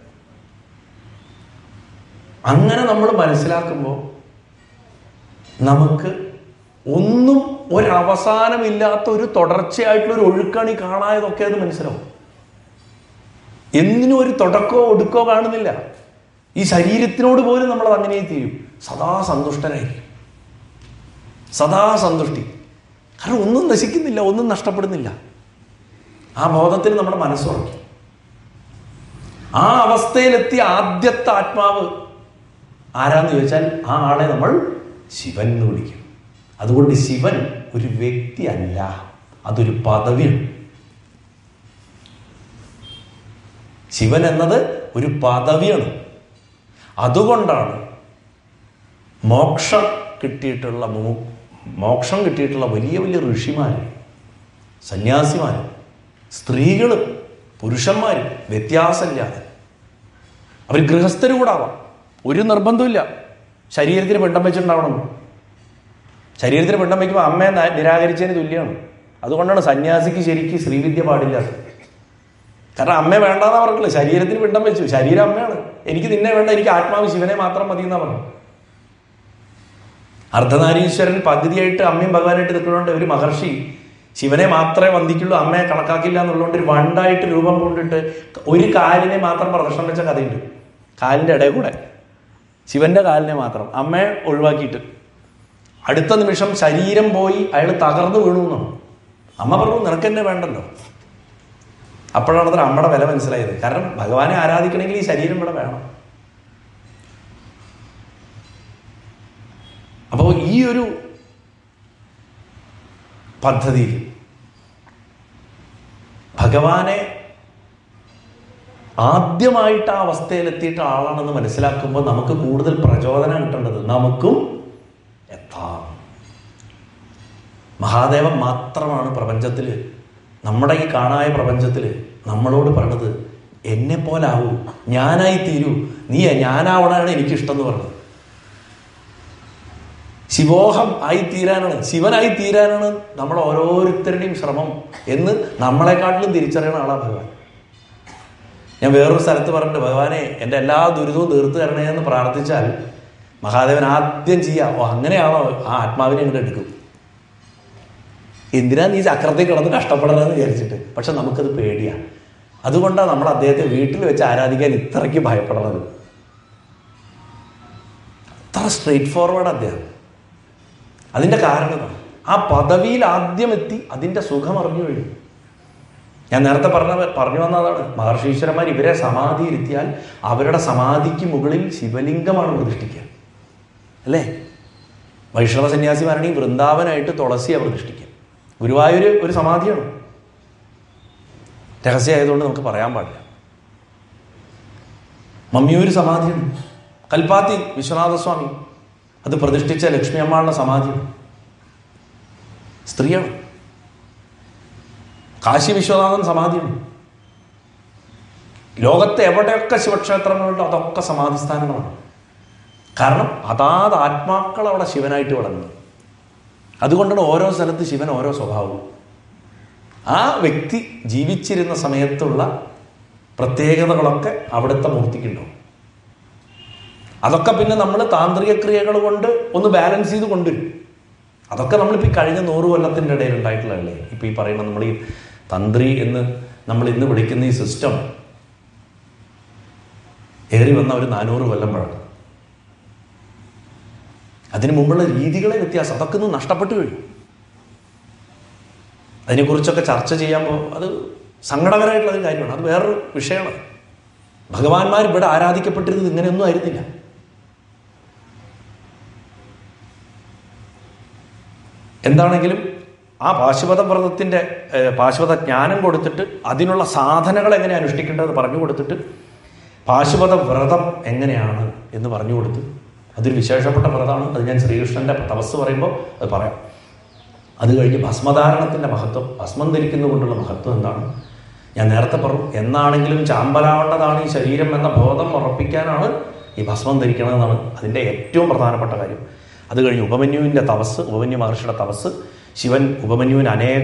അങ്ങനെ നമ്മൾ മനസ്സിലാക്കുമ്പോൾ നമുക്ക് ഒന്നും ഒരവസാനമില്ലാത്ത ഒരു തുടർച്ചയായിട്ടുള്ള ഒരു ഒഴുക്കാണ് ഈ കാണായതൊക്കെ അത് മനസ്സിലാവും എന്തിനും ഒരു തുടക്കമോ ഒടുക്കോ കാണുന്നില്ല ഈ ശരീരത്തിനോട് പോലും നമ്മൾ അങ്ങനെ തീരും സദാ സന്തുഷ്ടനായിരിക്കും സദാ സന്തുഷ്ടി കാരണം ഒന്നും നശിക്കുന്നില്ല ഒന്നും നഷ്ടപ്പെടുന്നില്ല ആ ബോധത്തിൽ നമ്മുടെ മനസ്സുറക്കും ആ അവസ്ഥയിലെത്തിയ ആദ്യത്തെ ആത്മാവ് ആരാന്ന് ചോദിച്ചാൽ ആ ആളെ നമ്മൾ ശിവൻ എന്ന് വിളിക്കും അതുകൊണ്ട് ശിവൻ ഒരു വ്യക്തി അല്ല അതൊരു പദവിയാണ് ശിവൻ എന്നത് ഒരു പദവിയാണ് അതുകൊണ്ടാണ് മോക്ഷം കിട്ടിയിട്ടുള്ള മോ മോക്ഷം കിട്ടിയിട്ടുള്ള വലിയ വലിയ ഋഷിമാർ സന്യാസിമാർ സ്ത്രീകൾ പുരുഷന്മാർ വ്യത്യാസമില്ലാതെ അവർ ഗൃഹസ്ഥരും കൂടെ ആവാം ഒരു നിർബന്ധമില്ല ശരീരത്തിന് പിണ്ടം വെച്ചിട്ടുണ്ടാവണം ശരീരത്തിന് പിണ്ടം വയ്ക്കുമ്പോൾ അമ്മയെ ന- നിരാകരിച്ചതിന് തുല്യമാണ് അതുകൊണ്ടാണ് സന്യാസിക്ക് ശരിക്ക് ശ്രീവിദ്യ പാടില്ലാത്തത് കാരണം അമ്മയെ വേണ്ടാന്നാ പറഞ്ഞില്ല ശരീരത്തിന് പിണ്ടം വെച്ചു ശരീരം അമ്മയാണ് എനിക്ക് നിന്നെ വേണ്ട എനിക്ക് ആത്മാവ് ശിവനെ മാത്രം മതി എന്നാ പറഞ്ഞു അർദ്ധനാരീശ്വരൻ പകുതിയായിട്ട് അമ്മയും ഭഗവാനായിട്ട് നിൽക്കുന്നതുകൊണ്ട് ഒരു മഹർഷി ശിവനെ മാത്രമേ വന്ദിക്കുള്ളൂ അമ്മയെ കണക്കാക്കില്ല എന്നുള്ളതുകൊണ്ട് ഒരു വണ്ടായിട്ട് രൂപം കൊണ്ടിട്ട് ഒരു കാലിനെ മാത്രം പ്രദർശനം വെച്ച കഥയുണ്ട് കാലിൻ്റെ ഇടയിൽ കൂടെ ശിവന്റെ കാലിനെ മാത്രം അമ്മയെ ഒഴിവാക്കിയിട്ട് അടുത്ത നിമിഷം ശരീരം പോയി അയാൾ തകർന്നു വീണു എന്നാണ് അമ്മ പറഞ്ഞു നിനക്ക് എന്നെ വേണ്ടല്ലോ അപ്പോഴാണ് അത്ര അമ്മയുടെ വില മനസ്സിലായത് കാരണം ഭഗവാനെ ആരാധിക്കണമെങ്കിൽ ഈ ശരീരം ഇവിടെ വേണം അപ്പോൾ ഈ ഒരു പദ്ധതിയിൽ ഭഗവാനെ ആദ്യമായിട്ട് ആ അവസ്ഥയിലെത്തിയിട്ട് ആളാണെന്ന് മനസ്സിലാക്കുമ്പോൾ നമുക്ക് കൂടുതൽ പ്രചോദനം കിട്ടേണ്ടത് നമുക്കും എത്താം മഹാദേവൻ മാത്രമാണ് പ്രപഞ്ചത്തിൽ നമ്മുടെ ഈ കാണായ പ്രപഞ്ചത്തിൽ നമ്മളോട് പറഞ്ഞത് എന്നെ പോലാവൂ ഞാനായി തീരൂ നീ ഞാനാവണമാണ് എനിക്കിഷ്ടം എന്ന് പറഞ്ഞത് ശിവോഹം ആയി തീരാനാണ് ശിവനായി തീരാനാണ് നമ്മൾ ഓരോരുത്തരുടെയും ശ്രമം എന്ന് നമ്മളെക്കാട്ടിലും തിരിച്ചറിയണ ആളാ ഭഗവാൻ ഞാൻ വേറൊരു സ്ഥലത്ത് പറഞ്ഞിട്ട് ഭഗവാനെ എൻ്റെ എല്ലാ ദുരിതവും തീർത്തു തരണേ എന്ന് പ്രാർത്ഥിച്ചാൽ മഹാദേവൻ ആദ്യം ചെയ്യാം ഓ അങ്ങനെയാണോ ആ ആത്മാവിനെ ഇങ്ങോട്ട് എടുക്കും എന്തിനാ നീ ചക്രത്തിൽ കിടന്ന് കഷ്ടപ്പെടണമെന്ന് വിചാരിച്ചിട്ട് പക്ഷെ നമുക്കത് പേടിയാണ് അതുകൊണ്ടാണ് നമ്മൾ അദ്ദേഹത്തെ വീട്ടിൽ വെച്ച് ആരാധിക്കാൻ ഇത്രയ്ക്ക് ഭയപ്പെടണത് അത്ര സ്ട്രെയിറ്റ് ഫോർവേഡ് അദ്ദേഹം അതിൻ്റെ കാരണം ഇതാണ്. ആ പദവിയിൽ ആദ്യം എത്തി അതിൻ്റെ സുഖം അറിഞ്ഞു കഴിഞ്ഞു ഞാൻ നേരത്തെ പറഞ്ഞ പറഞ്ഞു വന്നതാണ് മഹർഷീശ്വരന്മാർ ഇവരെ സമാധി ഇരുത്തിയാൽ അവരുടെ സമാധിക്ക് മുകളിൽ ശിവലിംഗമാണ് പ്രതിഷ്ഠിക്കുക അല്ലേ വൈഷ്ണവ സന്യാസിമാരാണെങ്കിൽ വൃന്ദാവനായിട്ട് തുളസിയാണ് പ്രതിഷ്ഠിക്കുക ഗുരുവായൂർ ഒരു സമാധിയാണ് രഹസ്യമായതുകൊണ്ട് നമുക്ക് പറയാൻ പാടില്ല മമ്മിയൂർ സമാധിയാണ് കൽപ്പാത്തി വിശ്വനാഥസ്വാമി അത് പ്രതിഷ്ഠിച്ച ലക്ഷ്മി അമ്മാളുടെ സമാധിയാണ് സ്ത്രീയാണ് കാശി വിശ്വനാഥൻ സമാധിയാണ് ലോകത്തെ എവിടെയൊക്കെ ശിവക്ഷേത്രങ്ങളുണ്ടോ അതൊക്കെ സമാധിസ്ഥാനങ്ങളാണ് കാരണം അതാത് ആത്മാക്കൾ അവിടെ ശിവനായിട്ട് വളർന്നു അതുകൊണ്ടാണ് ഓരോ സ്ഥലത്ത് ശിവൻ ഓരോ സ്വഭാവവും ആ വ്യക്തി ജീവിച്ചിരുന്ന സമയത്തുള്ള പ്രത്യേകതകളൊക്കെ അവിടുത്തെ മൂർത്തിക്കുണ്ടാവും അതൊക്കെ പിന്നെ നമ്മൾ താന്ത്രിക ക്രിയകൾ കൊണ്ട് ഒന്ന് ബാലൻസ് ചെയ്ത് കൊണ്ടുവരും അതൊക്കെ നമ്മളിപ്പോൾ ഈ കഴിഞ്ഞ നൂറ് കൊല്ലത്തിൻ്റെ ഇടയിൽ ഉണ്ടായിട്ടുള്ളതല്ലേ ഇപ്പോൾ ഈ പറയുന്ന നമ്മൾ ഈ തന്ത്രി എന്ന് നമ്മൾ ഇന്ന് വിളിക്കുന്ന ഈ സിസ്റ്റം ഏറി വന്ന ഒരു നാനൂറ് കൊല്ലം പഴക്കം അതിനു മുമ്പുള്ള രീതികളെ വ്യത്യാസം അതൊക്കെ ഇന്ന് നഷ്ടപ്പെട്ടു കഴിഞ്ഞു അതിനെക്കുറിച്ചൊക്കെ ചർച്ച ചെയ്യുമ്പോൾ അത് സങ്കടകരമായിട്ടുള്ള ഒരു കാര്യമാണ് അത് വേറൊരു വിഷയമാണ് ഭഗവാന്മാർ ഇവിടെ ആരാധിക്കപ്പെട്ടിരുന്നത് ഇങ്ങനെയൊന്നും ആയിരുന്നില്ല എന്താണെങ്കിലും ആ പാശുപത വ്രതത്തിൻ്റെ പാശുപത ജ്ഞാനം കൊടുത്തിട്ട് അതിനുള്ള സാധനകൾ എങ്ങനെ അനുഷ്ഠിക്കേണ്ടത് പറഞ്ഞു കൊടുത്തിട്ട് പാശുപത വ്രതം എങ്ങനെയാണ് എന്ന് പറഞ്ഞു കൊടുത്ത് അതൊരു വിശേഷപ്പെട്ട വ്രതമാണ് അത് ഞാൻ ശ്രീകൃഷ്ണൻ്റെ തപസ് പറയുമ്പോൾ അത് പറയാം അത് കഴിഞ്ഞ് ഭസ്മധാരണത്തിൻ്റെ മഹത്വം ഭസ്മം ധരിക്കുന്നതുകൊണ്ടുള്ള മഹത്വം എന്താണ് ഞാൻ നേരത്തെ പറഞ്ഞു എന്നാണെങ്കിലും ചാമ്പലാവേണ്ടതാണ് ഈ ശരീരം എന്ന ബോധം ഉറപ്പിക്കാനാണ് ഈ ഭസ്മം ധരിക്കണമെന്നാണ് അതിൻ്റെ ഏറ്റവും പ്രധാനപ്പെട്ട കാര്യം അത് കഴിഞ്ഞ് ഉപമന്യുവിൻ്റെ തപസ് ഉപമന്യു മഹർഷിയുടെ തപസ് ശിവൻ ഉപമന്യുവിന് അനേക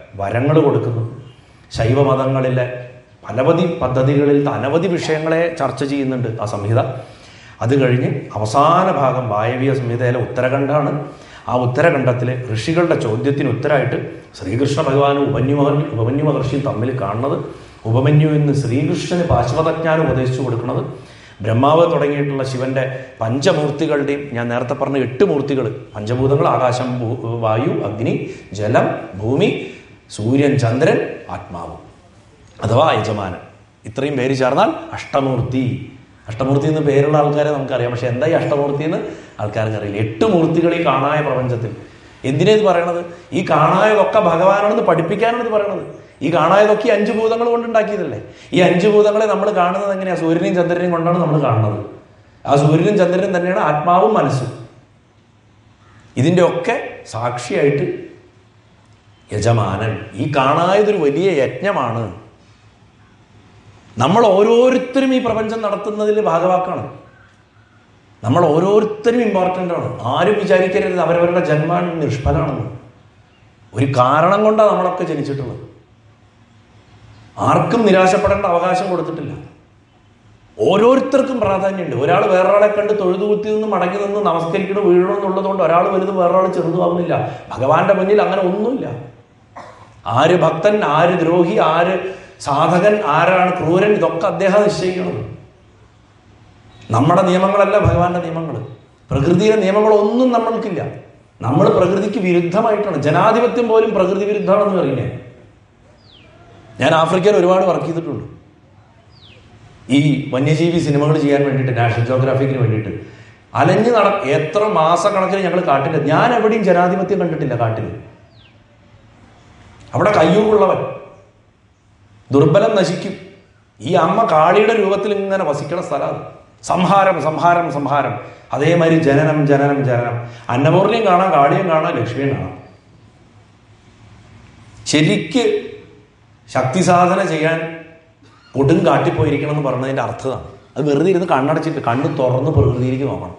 വരങ്ങൾ കൊടുക്കുന്നു ശൈവമതങ്ങളിലെ പലവധി പദ്ധതികളിൽ അനവധി വിഷയങ്ങളെ ചർച്ച ചെയ്യുന്നുണ്ട് ആ സംഹിത അത് കഴിഞ്ഞ് അവസാന ഭാഗം വായവീയ സംഹിതയിലെ ഉത്തരഖണ്ഡാണ് ആ ഉത്തരഖണ്ഡത്തിലെ ഋഷികളുടെ ചോദ്യത്തിന് ഉത്തരമായിട്ട് ശ്രീകൃഷ്ണ ഭഗവാനും ഉപന്യു മഹർഷി ഉപമന്യു മഹർഷിയും തമ്മിൽ കാണുന്നത് ഉപമന്യു എന്ന് ശ്രീകൃഷ്ണന് പാശ്വതജ്ഞാനം ഉപദേശിച്ചു കൊടുക്കുന്നത് ബ്രഹ്മാവ് തുടങ്ങിയിട്ടുള്ള ശിവന്റെ പഞ്ചമൂർത്തികളുടെയും ഞാൻ നേരത്തെ പറഞ്ഞ എട്ട് മൂർത്തികൾ പഞ്ചഭൂതങ്ങൾ ആകാശം ഭൂ- വായു അഗ്നി ജലം ഭൂമി സൂര്യൻ ചന്ദ്രൻ ആത്മാവ് അഥവാ യജമാനൻ ഇത്രയും പേര് ചേർന്നാൽ അഷ്ടമൂർത്തി അഷ്ടമൂർത്തി എന്ന് പേരുള്ള ആൾക്കാരെ നമുക്കറിയാം പക്ഷെ എന്താ ഈ അഷ്ടമൂർത്തി എന്ന് ആൾക്കാർക്ക് അറിയില്ല എട്ട് മൂർത്തികൾ ഈ കാണായ പ്രപഞ്ചത്തിൽ എന്തിനാ ഇത് പറയണത് ഈ കാണായതൊക്കെ ഭഗവാനാണെന്ന് പഠിപ്പിക്കാനാണ് ഇത് പറയണത് ഈ കാണായതൊക്കെ ഈ അഞ്ച് ഭൂതങ്ങൾ കൊണ്ട് ഉണ്ടാക്കിയതല്ലേ ഈ അഞ്ച് ഭൂതങ്ങളെ നമ്മൾ കാണുന്നത് എങ്ങനെയാണ് സൂര്യനെയും ചന്ദ്രനെയും കൊണ്ടാണ് നമ്മൾ കാണുന്നത് ആ സൂര്യനും ചന്ദ്രനും തന്നെയാണ് ആത്മാവും മനസ്സും ഇതിൻ്റെ ഒക്കെ സാക്ഷിയായിട്ട് യജമാനൻ ഈ കാണായതൊരു വലിയ യജ്ഞമാണ് നമ്മൾ ഓരോരുത്തരും ഈ പ്രപഞ്ചം നടത്തുന്നതിൽ ഭാഗവാക്കാണ് നമ്മൾ ഓരോരുത്തരും ഇമ്പോർട്ടൻ്റ് ആണ് ആരും വിചാരിക്കരുത് അവരവരുടെ ജന്മം നിഷ്ഫലമാണെന്ന് ഒരു കാരണം കൊണ്ടാണ് നമ്മളൊക്കെ ജനിച്ചിട്ടുള്ളത് ആർക്കും നിരാശപ്പെടേണ്ട അവകാശം കൊടുത്തിട്ടില്ല ഓരോരുത്തർക്കും പ്രാധാന്യമുണ്ട് ഒരാൾ വേറൊരാളെ കണ്ട് തൊഴുതുകുത്തി നിന്ന് മടങ്ങി നിന്ന് നമസ്കരിക്കണം വീഴണം എന്നുള്ളതുകൊണ്ട് ഒരാൾ വലുത് വേറൊരാൾ ചെറുതുമാവുന്നില്ല ഭഗവാന്റെ മുന്നിൽ അങ്ങനെ ഒന്നുമില്ല ആര് ഭക്തൻ ആര് ദ്രോഹി ആര് സാധകൻ ആരാണ് ക്രൂരൻ ഇതൊക്കെ അദ്ദേഹം നിശ്ചയിക്കണം നമ്മുടെ നിയമങ്ങളല്ല ഭഗവാന്റെ നിയമങ്ങൾ പ്രകൃതിയിലെ നിയമങ്ങളൊന്നും നമ്മൾക്കില്ല നമ്മൾ പ്രകൃതിക്ക് വിരുദ്ധമായിട്ടാണ് ജനാധിപത്യം പോലും പ്രകൃതി വിരുദ്ധമാണെന്ന് പറയുന്നത് ഞാൻ ആഫ്രിക്കയിൽ ഒരുപാട് വർക്ക് ചെയ്തിട്ടുണ്ട് ഈ വന്യജീവി സിനിമകൾ ചെയ്യാൻ വേണ്ടിയിട്ട് നാഷണൽ ജോഗ്രാഫിക്കിന് വേണ്ടിയിട്ട് അലഞ്ഞ് നട എത്ര മാസക്കണക്കിന് ഞങ്ങൾ കാട്ടില്ല ഞാൻ എവിടെയും ജനാധിപത്യം കണ്ടിട്ടില്ല കാട്ടിൽ അവിടെ കയ്യൂറുള്ളവൻ ദുർബലം നശിക്കും ഈ അമ്മ കാളിയുടെ രൂപത്തിൽ ഇങ്ങനെ വസിക്കണ സ്ഥലമാണ് സംഹാരം സംഹാരം സംഹാരം അതേമാതിരി ജനനം ജനനം ജനനം അന്നപൂർണയും കാണാം കാളിയും കാണാം ലക്ഷ്മിയും കാണാം ശരിക്ക് ശക്തി സാധന ചെയ്യാൻ കൊടും കാട്ടിപ്പോയിരിക്കണം എന്ന് പറഞ്ഞതിൻ്റെ അർത്ഥമാണ് അത് വെറുതെ ഇരുന്ന് കണ്ണടച്ചിട്ട് കണ്ണ് തുറന്ന് പ്രകൃതിയിലേക്ക് നോക്കണം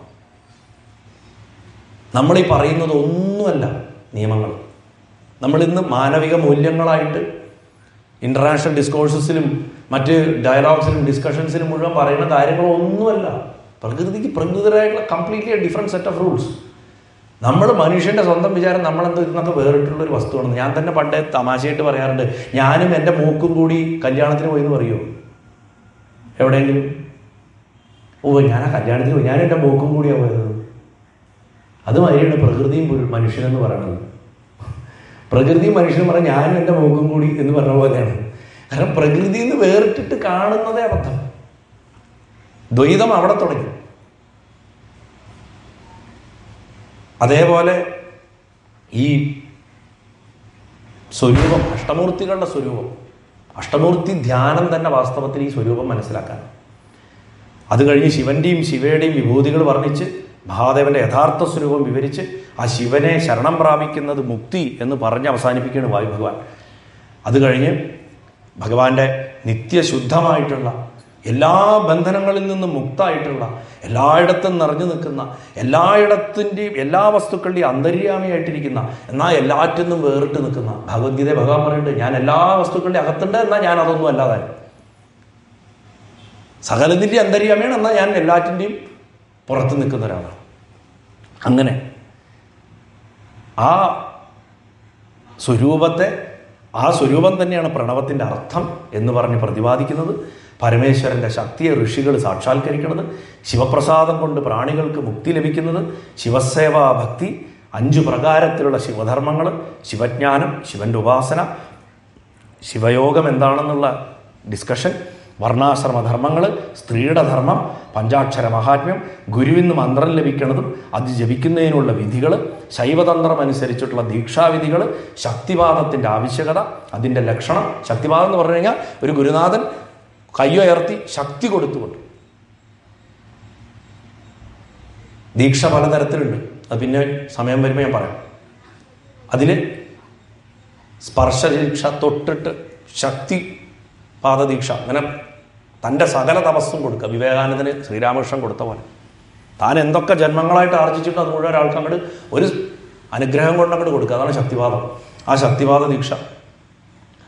നമ്മൾ ഈ പറയുന്നത് ഒന്നുമല്ല നിയമങ്ങൾ നമ്മളിന്ന് മാനവിക മൂല്യങ്ങളായിട്ട് ഇൻ്റർനാഷണൽ ഡിസ്കോഴ്സസിലും മറ്റ് ഡയലോഗ്സിലും ഡിസ്കഷൻസിലും മുഴുവൻ പറയുന്ന കാര്യങ്ങളൊന്നുമല്ല പ്രകൃതിക്ക് പ്രകൃതിരായിട്ടുള്ള completely different set of rules നമ്മൾ മനുഷ്യൻ്റെ സ്വന്തം വിചാരം നമ്മളെന്തോ ഇതിനൊക്കെ വേറിട്ടുള്ള ഒരു വസ്തുവാണ് ഞാൻ തന്നെ പണ്ടേ തമാശയായിട്ട് പറയാറുണ്ട് ഞാനും എൻ്റെ മൂക്കും കൂടി കല്യാണത്തിന് പോയി എന്ന് പറയുമോ എവിടെയെങ്കിലും ഓ ഞാൻ ആ കല്യാണത്തിന് പോയി ഞാൻ എൻ്റെ മൂക്കും കൂടിയാണ് പോയത് അതുമാതിരിയാണ് പ്രകൃതിയും പുരു- മനുഷ്യനെന്ന് പറയുന്നത് പ്രകൃതിയും മനുഷ്യനും പറഞ്ഞാൽ ഞാനും എൻ്റെ മൂക്കും കൂടി എന്ന് പറഞ്ഞ പോലെയാണ് കാരണം പ്രകൃതിയിൽ നിന്ന് വേറിട്ടിട്ട് കാണുന്നതേ അബദ്ധം ദ്വൈതം അവിടെ തുടങ്ങി അതേപോലെ ഈ സ്വരൂപം അഷ്ടമൂർത്തികളുടെ സ്വരൂപം അഷ്ടമൂർത്തി ധ്യാനം തന്നെ വാസ്തവത്തിൽ ഈ സ്വരൂപം മനസ്സിലാക്കാൻ അത് കഴിഞ്ഞ് ശിവന്റെയും ശിവയുടെയും വിഭൂതികൾ വർണ്ണിച്ച് മഹാദേവന്റെ യഥാർത്ഥ സ്വരൂപം വിവരിച്ച് ആ ശിവനെ ശരണം പ്രാപിക്കുന്നത് മുക്തി എന്ന് പറഞ്ഞ് അവസാനിപ്പിക്കുകയാണ് വായു ഭഗവാൻ അത് കഴിഞ്ഞ് ഭഗവാന്റെ നിത്യശുദ്ധമായിട്ടുള്ള എല്ലാ ബന്ധനങ്ങളിൽ നിന്നും മുക്തമായിട്ടുള്ള എല്ലായിടത്തും നിറഞ്ഞു നിൽക്കുന്ന എല്ലായിടത്തിൻ്റെയും എല്ലാ വസ്തുക്കളുടെയും അന്തര്യാമിയായിട്ടിരിക്കുന്ന എന്നാൽ എല്ലാറ്റിൽ നിന്നും വേറിട്ട് നിൽക്കുന്ന ഭഗവത്ഗീത ഭഗവാൻ പറയുന്നുണ്ട് ഞാൻ എല്ലാ വസ്തുക്കളുടെയും അകത്തുണ്ട് എന്നാൽ ഞാൻ അതൊന്നും അല്ലാതായി സകലതിൻ്റെ അന്തര്യാമിയാണ് എന്നാൽ ഞാൻ എല്ലാറ്റിൻ്റെയും പുറത്ത് നിൽക്കുന്ന ഒരാളാണ് അങ്ങനെ ആ സ്വരൂപത്തെ ആ സ്വരൂപം തന്നെയാണ് പ്രണവത്തിൻ്റെ അർത്ഥം എന്ന് പറഞ്ഞ് പ്രതിപാദിക്കുന്നത് പരമേശ്വരൻ്റെ ശക്തിയെ ഋഷികൾ സാക്ഷാത്കരിക്കുന്നത് ശിവപ്രസാദം കൊണ്ട് പ്രാണികൾക്ക് മുക്തി ലഭിക്കുന്നത് ശിവസേവാ ഭക്തി അഞ്ചു പ്രകാരത്തിലുള്ള ശിവധർമ്മങ്ങൾ ശിവജ്ഞാനം ശിവന്റെ ഉപാസന ശിവയോഗം എന്താണെന്നുള്ള ഡിസ്കഷൻ വർണ്ണാശ്രമധർമ്മങ്ങൾ സ്ത്രീയുടെ ധർമ്മം പഞ്ചാക്ഷര മഹാത്മ്യം ഗുരുവിൽ നിന്ന് മന്ത്രം ലഭിക്കുന്നതും അത് ജപിക്കുന്നതിനുള്ള വിധികൾ ശൈവതന്ത്രം അനുസരിച്ചിട്ടുള്ള ദീക്ഷാവിധികൾ ശക്തിവാദത്തിൻ്റെ ആവശ്യകത അതിൻ്റെ ലക്ഷണം ശക്തിവാദം എന്ന് പറഞ്ഞു കഴിഞ്ഞാൽ ഒരു ഗുരുനാഥൻ കയ്യുയർത്തി ശക്തി കൊടുത്തുകൊണ്ട് ദീക്ഷ പലതരത്തിലുണ്ട് അത് പിന്നെ സമയം വരുമ്പോൾ ഞാൻ പറയാം അതിൽ സ്പർശദീക്ഷ തൊട്ടിട്ട് ശക്തി പാദദീക്ഷ അങ്ങനെ തൻ്റെ സകല തപസ്സും കൊടുക്കുക വിവേകാനന്ദന് ശ്രീരാമകൃഷ്ണൻ കൊടുത്ത പോലെ താൻ എന്തൊക്കെ ജന്മങ്ങളായിട്ട് ആർജിച്ചിട്ട് അത് മുഴുവൻ ഒരാൾക്ക് അങ്ങോട്ട് ഒരു അനുഗ്രഹം കൊണ്ട് അങ്ങോട്ട് കൊടുക്കുക അതാണ് ശക്തിവാദം ആ ശക്തിവാദ ദീക്ഷ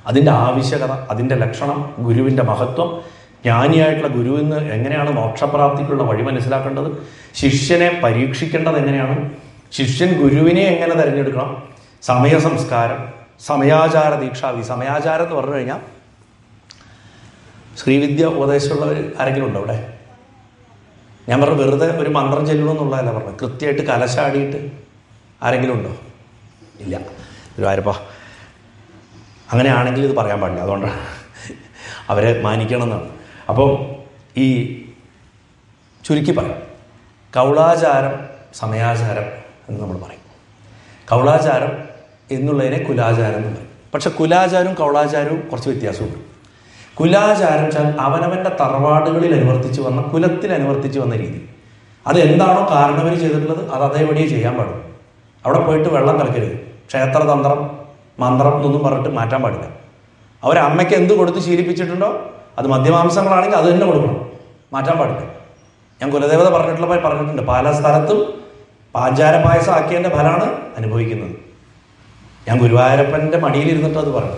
അതിൻ്റെ ആവശ്യകത അതിൻ്റെ ലക്ഷണം ഗുരുവിൻ്റെ മഹത്വം ജ്ഞാനിയായിട്ടുള്ള ഗുരുവിൽ നിന്ന് എങ്ങനെയാണ് മോക്ഷപ്രാപ്തിക്കുള്ള വഴി മനസ്സിലാക്കേണ്ടത് ശിഷ്യനെ പരീക്ഷിക്കേണ്ടത് എങ്ങനെയാണ് ശിഷ്യൻ ഗുരുവിനെ എങ്ങനെ തിരഞ്ഞെടുക്കണം സമയ സംസ്കാരം സമയാചാര ദീക്ഷാവി സമയാചാരം എന്ന് പറഞ്ഞു കഴിഞ്ഞാൽ ശ്രീവിദ്യ ഉപദേശമുള്ളവർ ആരെങ്കിലും ഉണ്ടോ അവിടെ ഞാൻ പറഞ്ഞു വെറുതെ ഒരു മന്ത്രം ചെല്ലണമെന്നുള്ളതല്ല പറഞ്ഞു കൃത്യമായിട്ട് കലശാടിയിട്ട് ആരെങ്കിലും ഉണ്ടോ ഇല്ല ഗുരുവായൂരപ്പ അങ്ങനെയാണെങ്കിൽ ഇത് പറയാൻ പാടില്ല അതുകൊണ്ടാണ് അവരെ മാനിക്കണം എന്നാണ് അപ്പോൾ ഈ ചുരുക്കി പറയാം കൗളാചാരം സമയാചാരം എന്ന് നമ്മൾ പറയും കൗളാചാരം എന്നുള്ളതിനെ കുലാചാരം എന്ന് പറയും പക്ഷെ കുലാചാരവും കൗളാചാരവും കുറച്ച് വ്യത്യാസമുണ്ട് കുലാചാരം വെച്ചാൽ അവനവൻ്റെ തറവാടുകളിൽ അനുവർത്തിച്ച് വന്ന കുലത്തിൽ അനുവർത്തിച്ച് വന്ന രീതി അത് എന്താണോ കാരണവർ ചെയ്തിട്ടുള്ളത് അത് അതേപടിയേ ചെയ്യാൻ പാടും അവിടെ പോയിട്ട് വെള്ളം കലക്കരുത് ക്ഷേത്രതന്ത്രം മന്ത്രം എന്നൊന്നും പറഞ്ഞിട്ട് മാറ്റാൻ പാടില്ല അവർ അമ്മയ്ക്ക് എന്ത് കൊടുത്ത് ശീലിപ്പിച്ചിട്ടുണ്ടോ അത് മദ്യമാംസങ്ങളാണെങ്കിൽ അത് തന്നെ കൊടുക്കണം മാറ്റാൻ പാടില്ല ഞാൻ കുലദേവത പറഞ്ഞിട്ടുള്ള പറഞ്ഞിട്ടുണ്ട് പല സ്ഥലത്തും പാഞ്ചാര പായസം ആക്കിയതിൻ്റെ ഫലമാണ് അനുഭവിക്കുന്നത് ഞാൻ ഗുരുവായൂരപ്പൻ്റെ മടിയിലിരുന്നിട്ട് അത് പറഞ്ഞു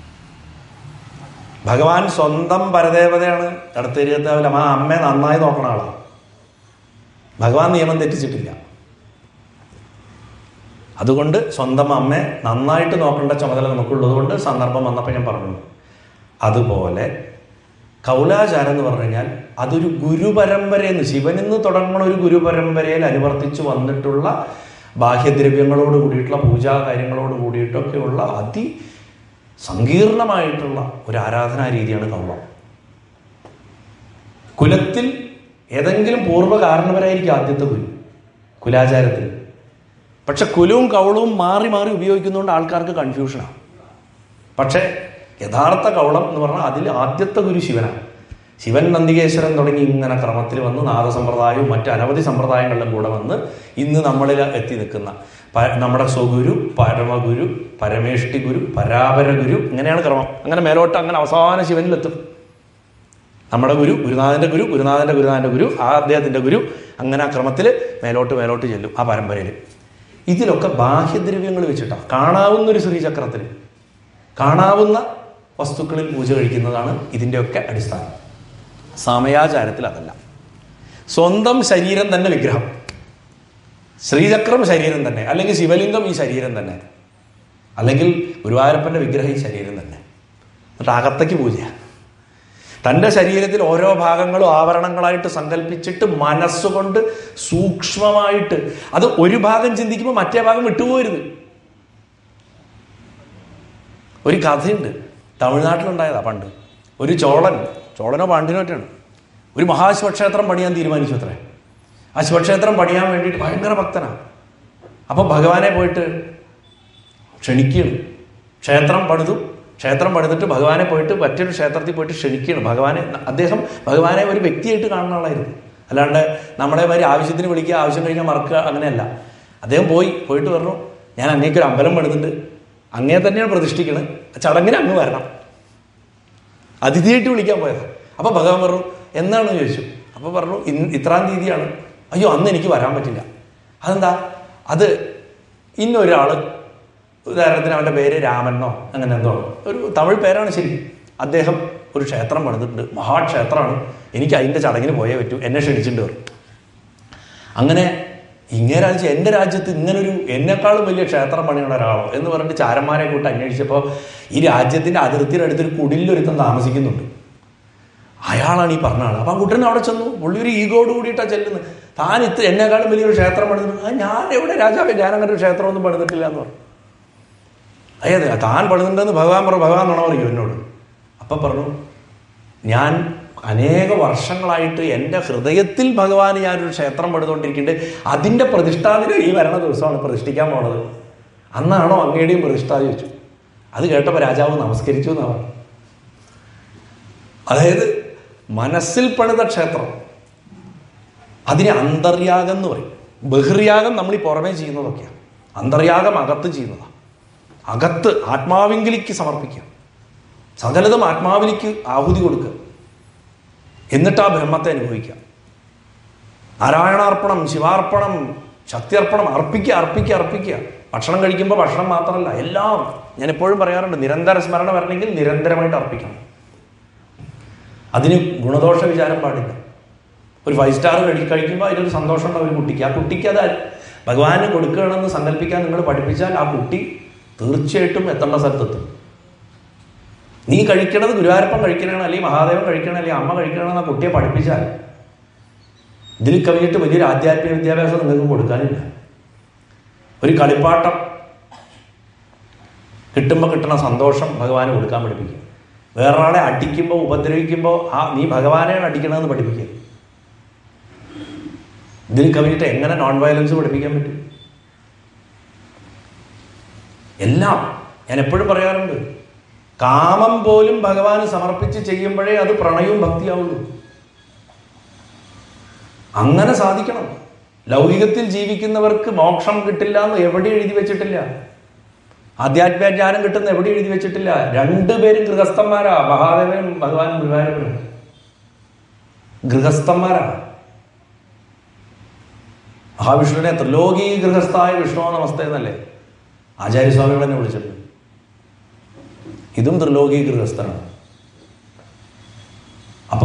ഭഗവാൻ സ്വന്തം പരദേവതയാണ് കടത്തേരിയത്താവില്ല ആ അമ്മയെ നന്നായി നോക്കണ ആളാണ് ഭഗവാൻ നിയമം തെറ്റിച്ചിട്ടില്ല അതുകൊണ്ട് സ്വന്തം അമ്മയെ നന്നായിട്ട് നോക്കേണ്ട ചുമതല നമുക്കുള്ളത് കൊണ്ട് സന്ദർഭം വന്നപ്പോൾ ഞാൻ പറഞ്ഞു അതുപോലെ കൗലാചാരം എന്ന് പറഞ്ഞു കഴിഞ്ഞാൽ അതൊരു ഗുരുപരമ്പരയെന്ന് ശിവനിൽ നിന്ന് തുടങ്ങുന്ന ഒരു ഗുരുപരമ്പരയിൽ അനുവർത്തിച്ച് വന്നിട്ടുള്ള ബാഹ്യദ്രവ്യങ്ങളോട് കൂടിയിട്ടുള്ള പൂജാ കാര്യങ്ങളോട് കൂടിയിട്ടൊക്കെയുള്ള അതി സങ്കീർണമായിട്ടുള്ള ഒരു ആരാധനാ രീതിയാണ് കൗളം കുലത്തിൽ ഏതെങ്കിലും പൂർവ്വ കാരണവരായിരിക്കും ആദ്യത്തെ ഗുരു കുലാചാരത്തിൽ പക്ഷെ കുലവും കൗളവും മാറി മാറി ഉപയോഗിക്കുന്നതുകൊണ്ട് ആൾക്കാർക്ക് കൺഫ്യൂഷനാണ് പക്ഷേ യഥാർത്ഥ കൗളം എന്ന് പറഞ്ഞാൽ അതിൽ ആദ്യത്തെ ഗുരു ശിവനാണ് ശിവൻ നന്ദികേശ്വരൻ തുടങ്ങി ഇങ്ങനെ ക്രമത്തിൽ വന്ന് നാദസമ്പ്രദായവും മറ്റ് അനവധി സമ്പ്രദായങ്ങളിലും കൂടെ വന്ന് ഇന്ന് നമ്മളിൽ എത്തി നിൽക്കുന്ന പ- നമ്മുടെ സ്വഗുരു പരമഗുരു പരമേഷ്ടി ഗുരു പരാപര ഗുരു ഇങ്ങനെയാണ് ക്രമം അങ്ങനെ മേലോട്ട് അങ്ങനെ അവസാന ശിവനിലെത്തും നമ്മുടെ ഗുരു ഗുരുനാഥൻ്റെ ഗുരു ഗുരുനാഥൻ്റെ ഗുരുനാഥൻ്റെ ഗുരു ആ അദ്ദേഹത്തിൻ്റെ ഗുരു അങ്ങനെ ആ ക്രമത്തിൽ മേലോട്ട് മേലോട്ട് ചെല്ലും ആ പരമ്പരയിൽ ഇതിലൊക്കെ ബാഹ്യദ്രവ്യങ്ങൾ വെച്ചിട്ടാണ് കാണാവുന്ന ഒരു ശ്രീചക്രത്തിൽ കാണാവുന്ന വസ്തുക്കളിൽ പൂജ കഴിക്കുന്നതാണ് ഇതിൻ്റെയൊക്കെ അടിസ്ഥാനം സമയാചാരത്തിൽ അതല്ല സ്വന്തം ശരീരം തന്നെ വിഗ്രഹം ശ്രീചക്രം ശരീരം തന്നെ അല്ലെങ്കിൽ ശിവലിംഗം ഈ ശരീരം തന്നെ അല്ലെങ്കിൽ ഗുരുവായൂരപ്പൻ്റെ വിഗ്രഹം ഈ ശരീരം തന്നെ എന്നിട്ട് അകത്തേക്ക് പൂജയാണ് തൻ്റെ ശരീരത്തിൽ ഓരോ ഭാഗങ്ങളും ആവരണങ്ങളായിട്ട് സങ്കല്പിച്ചിട്ട് മനസ്സുകൊണ്ട് സൂക്ഷ്മമായിട്ട് അത് ഒരു ഭാഗം ചിന്തിക്കുമ്പോൾ മറ്റേ ഭാഗം വിട്ടുപോകരുത് ഒരു കഥയുണ്ട് തമിഴ്നാട്ടിലുണ്ടായതാ പണ്ട് ഒരു ചോളൻ ചോളനോ പാണ്ഡ്യനോ ഒറ്റയാണ് ഒരു മഹാശിവക്ഷേത്രം പണിയാൻ തീരുമാനിച്ചു അത്രേ ആ ശിവക്ഷേത്രം പണിയാൻ വേണ്ടിയിട്ട് ഭയങ്കര ഭക്തനാണ് അപ്പോൾ ഭഗവാനെ പോയിട്ട് ക്ഷണിക്കുകയാണ് ക്ഷേത്രം പണിതു ക്ഷേത്രം പണിതിട്ട് ഭഗവാനെ പോയിട്ട് മറ്റൊരു ക്ഷേത്രത്തിൽ പോയിട്ട് ക്ഷണിക്കുകയാണ് ഭഗവാനെ അദ്ദേഹം ഭഗവാനെ ഒരു വ്യക്തിയായിട്ട് കാണുന്ന ആളായിരുന്നു അല്ലാണ്ട് നമ്മളെ മാതിരി ആവശ്യത്തിന് വിളിക്കുക ആവശ്യം കഴിഞ്ഞാൽ മറക്കുക അങ്ങനെയല്ല അദ്ദേഹം പോയി പോയിട്ട് പറഞ്ഞു ഞാൻ അങ്ങേക്കൊരു അമ്പലം പണിതിട്ടുണ്ട് അങ്ങേ തന്നെയാണ് പ്രതിഷ്ഠിക്കുന്നത് ചടങ്ങിന് അങ്ങ് വരണം അതിഥിയായിട്ട് വിളിക്കാൻ പോയത് അപ്പോൾ ഭഗവാൻ പറഞ്ഞു എന്നാണെന്ന് ചോദിച്ചു അപ്പോൾ പറഞ്ഞു ഇന്ന് ഇത്രാം തീയതിയാണ് അയ്യോ അന്ന് എനിക്ക് വരാൻ പറ്റില്ല അതെന്താ അത് ഇന്നൊരാൾ ഉദാഹരണത്തിന് അവൻ്റെ പേര് രാമനോ അങ്ങനെ എന്തോ ആണ്. ഒരു തമിഴ് പേരാണ് ശരി അദ്ദേഹം ഒരു ക്ഷേത്രം പണിതിട്ടുണ്ട് മഹാക്ഷേത്രമാണ് എനിക്ക് അതിൻ്റെ ചടങ്ങിന് പോയേ പറ്റൂ എന്നെ ക്ഷണിച്ചിട്ടുണ്ട് പറഞ്ഞു അങ്ങനെ ഇങ്ങനെ രാജ്യം എൻ്റെ രാജ്യത്ത് ഇങ്ങനൊരു എന്നെക്കാളും വലിയ ക്ഷേത്രം പണിയുള്ള ഒരാളോ എന്ന് പറഞ്ഞിട്ട് ചാരന്മാരെ കൂട്ട് അന്വേഷിച്ചപ്പോൾ ഈ രാജ്യത്തിൻ്റെ അതിർത്തിയുടെ അടുത്തൊരു കുടിലൊരുത്തം താമസിക്കുന്നുണ്ട് അയാളാണ് ഈ പറഞ്ഞ ആൾ അപ്പം ആ കുട്ടൻ അവിടെ ചെന്നു പുള്ളി ഒരു ഈഗോട് കൂടിയിട്ടാണ് ചെല്ലുന്നത് താൻ ഇത്ര എന്നെക്കാളും വലിയൊരു ക്ഷേത്രം പണിതിട്ടുണ്ട് ആ ഞാൻ എവിടെ രാജാവേ ഞാൻ അങ്ങനെ ഒരു ക്ഷേത്രമൊന്നും പണിതിട്ടില്ല എന്ന് പറഞ്ഞു അയ്യതെ താൻ പണിതിട്ടുണ്ടെന്ന് ഭഗവാൻ പറഞ്ഞു ഭഗവാൻ നുണ പറയൂ എന്നോട് അപ്പം പറഞ്ഞു ഞാൻ അനേക വർഷങ്ങളായിട്ട് എൻ്റെ ഹൃദയത്തിൽ ഭഗവാന് ഞാനൊരു ക്ഷേത്രം പണിതുകൊണ്ടിരിക്കുന്നുണ്ട് അതിൻ്റെ പ്രതിഷ്ഠാദിനം ഈ വരണ ദിവസമാണ് പ്രതിഷ്ഠിക്കാൻ പോണത് അന്നാണോ അങ്ങയുടെയും പ്രതിഷ്ഠ എന്ന് ചോദിച്ചു അത് കേട്ടപ്പോൾ രാജാവ് നമസ്കരിച്ചു എന്നാണ് പറഞ്ഞു അതായത് മനസ്സിൽ പണിത ക്ഷേത്രം അതിനെ അന്തർയാഗം എന്ന് പറയും ബഹിർയാഗം നമ്മൾ ഈ പുറമേ ചെയ്യുന്നതൊക്കെയാണ് അന്തർയാഗം അകത്ത് ചെയ്യുന്നതാണ് അകത്ത് ആത്മാവിങ്കിലേക്ക് സമർപ്പിക്കുക സകലതും ആത്മാവിലേക്ക് ആഹുതി കൊടുക്കുക എന്നിട്ട് ആ ബ്രഹ്മത്തെ അനുഭവിക്കുക നാരായണാർപ്പണം ശിവാർപ്പണം ശക്തിയർപ്പണം അർപ്പിക്കുക അർപ്പിക്കുക അർപ്പിക്കുക ഭക്ഷണം കഴിക്കുമ്പോൾ ഭക്ഷണം മാത്രമല്ല എല്ലാം ഞാൻ എപ്പോഴും പറയാറുണ്ട് നിരന്തര സ്മരണ വരണമെങ്കിൽ നിരന്തരമായിട്ട് അർപ്പിക്കണം അതിന് ഗുണദോഷ വിചാരം പാടില്ല ഒരു ഫൈവ് സ്റ്റാർ കഴി കഴിക്കുമ്പോൾ അതിലൊരു സന്തോഷം ഉണ്ടാവും ഒരു കുട്ടിക്ക് ആ കുട്ടിക്ക് അത് ഭഗവാന് കൊടുക്കുകയാണെന്ന് സങ്കല്പിക്കാൻ നിങ്ങൾ പഠിപ്പിച്ചാൽ ആ കുട്ടി തീർച്ചയായിട്ടും എത്തേണ്ട സ്ഥലത്തെത്തും നീ കഴിക്കണത് ഗുരുവായൂരപ്പൻ കഴിക്കണതാണ് അല്ലെങ്കിൽ മഹാദേവൻ കഴിക്കണം അല്ലെങ്കിൽ അമ്മ കഴിക്കണമെന്ന് ആ കുട്ടിയെ പഠിപ്പിച്ചാൽ ഇതിൽ കവിഞ്ഞിട്ട് വലിയൊരു ആധ്യാത്മിക വിദ്യാഭ്യാസം നിങ്ങൾക്ക് കൊടുക്കാനില്ല ഒരു കളിപ്പാട്ടം കിട്ടുമ്പോൾ കിട്ടുന്ന സന്തോഷം ഭഗവാന് കൊടുക്കാൻ പഠിപ്പിക്കുക വേറൊരാളെ അടിക്കുമ്പോൾ ഉപദ്രവിക്കുമ്പോൾ ആ നീ ഭഗവാനെയാണ് അടിക്കണമെന്ന് പഠിപ്പിക്കുക ഇതിൽ കവിഞ്ഞിട്ട് എങ്ങനെ നോൺ വയലൻസ് പഠിപ്പിക്കാൻ പറ്റും എല്ലാം ഞാൻ എപ്പോഴും പറയാറുണ്ട് കാമം പോലും ഭഗവാന് സമർപ്പിച്ച് ചെയ്യുമ്പോഴേ അത് പ്രണയവും ഭക്തിയാവുള്ളൂ അങ്ങനെ സാധിക്കണം ലൗകികത്തിൽ ജീവിക്കുന്നവർക്ക് മോക്ഷം കിട്ടില്ല എന്ന് എവിടെ എഴുതി വെച്ചിട്ടില്ല ആധ്യാത്മിക ജ്ഞാനം കിട്ടുന്ന എവിടെ എഴുതി വെച്ചിട്ടില്ല രണ്ടുപേരും ഗൃഹസ്ഥന്മാരാ മഹാദേവനും ഭഗവാനും ഗുരുവായൂരപ്പനും ഗൃഹസ്ഥന്മാരാ മഹാവിഷ്ണുവിനെ ത്രിലോകി ഗൃഹസ്ഥായ വിഷ്ണു നമസ്തേ എന്നല്ലേ ആചാര്യസ്വാമികൾ തന്നെ വിളിച്ചിട്ടുണ്ട് ഇതും ത്രിലോകി ഗൃഹസ്ഥനാണ് അപ്പോ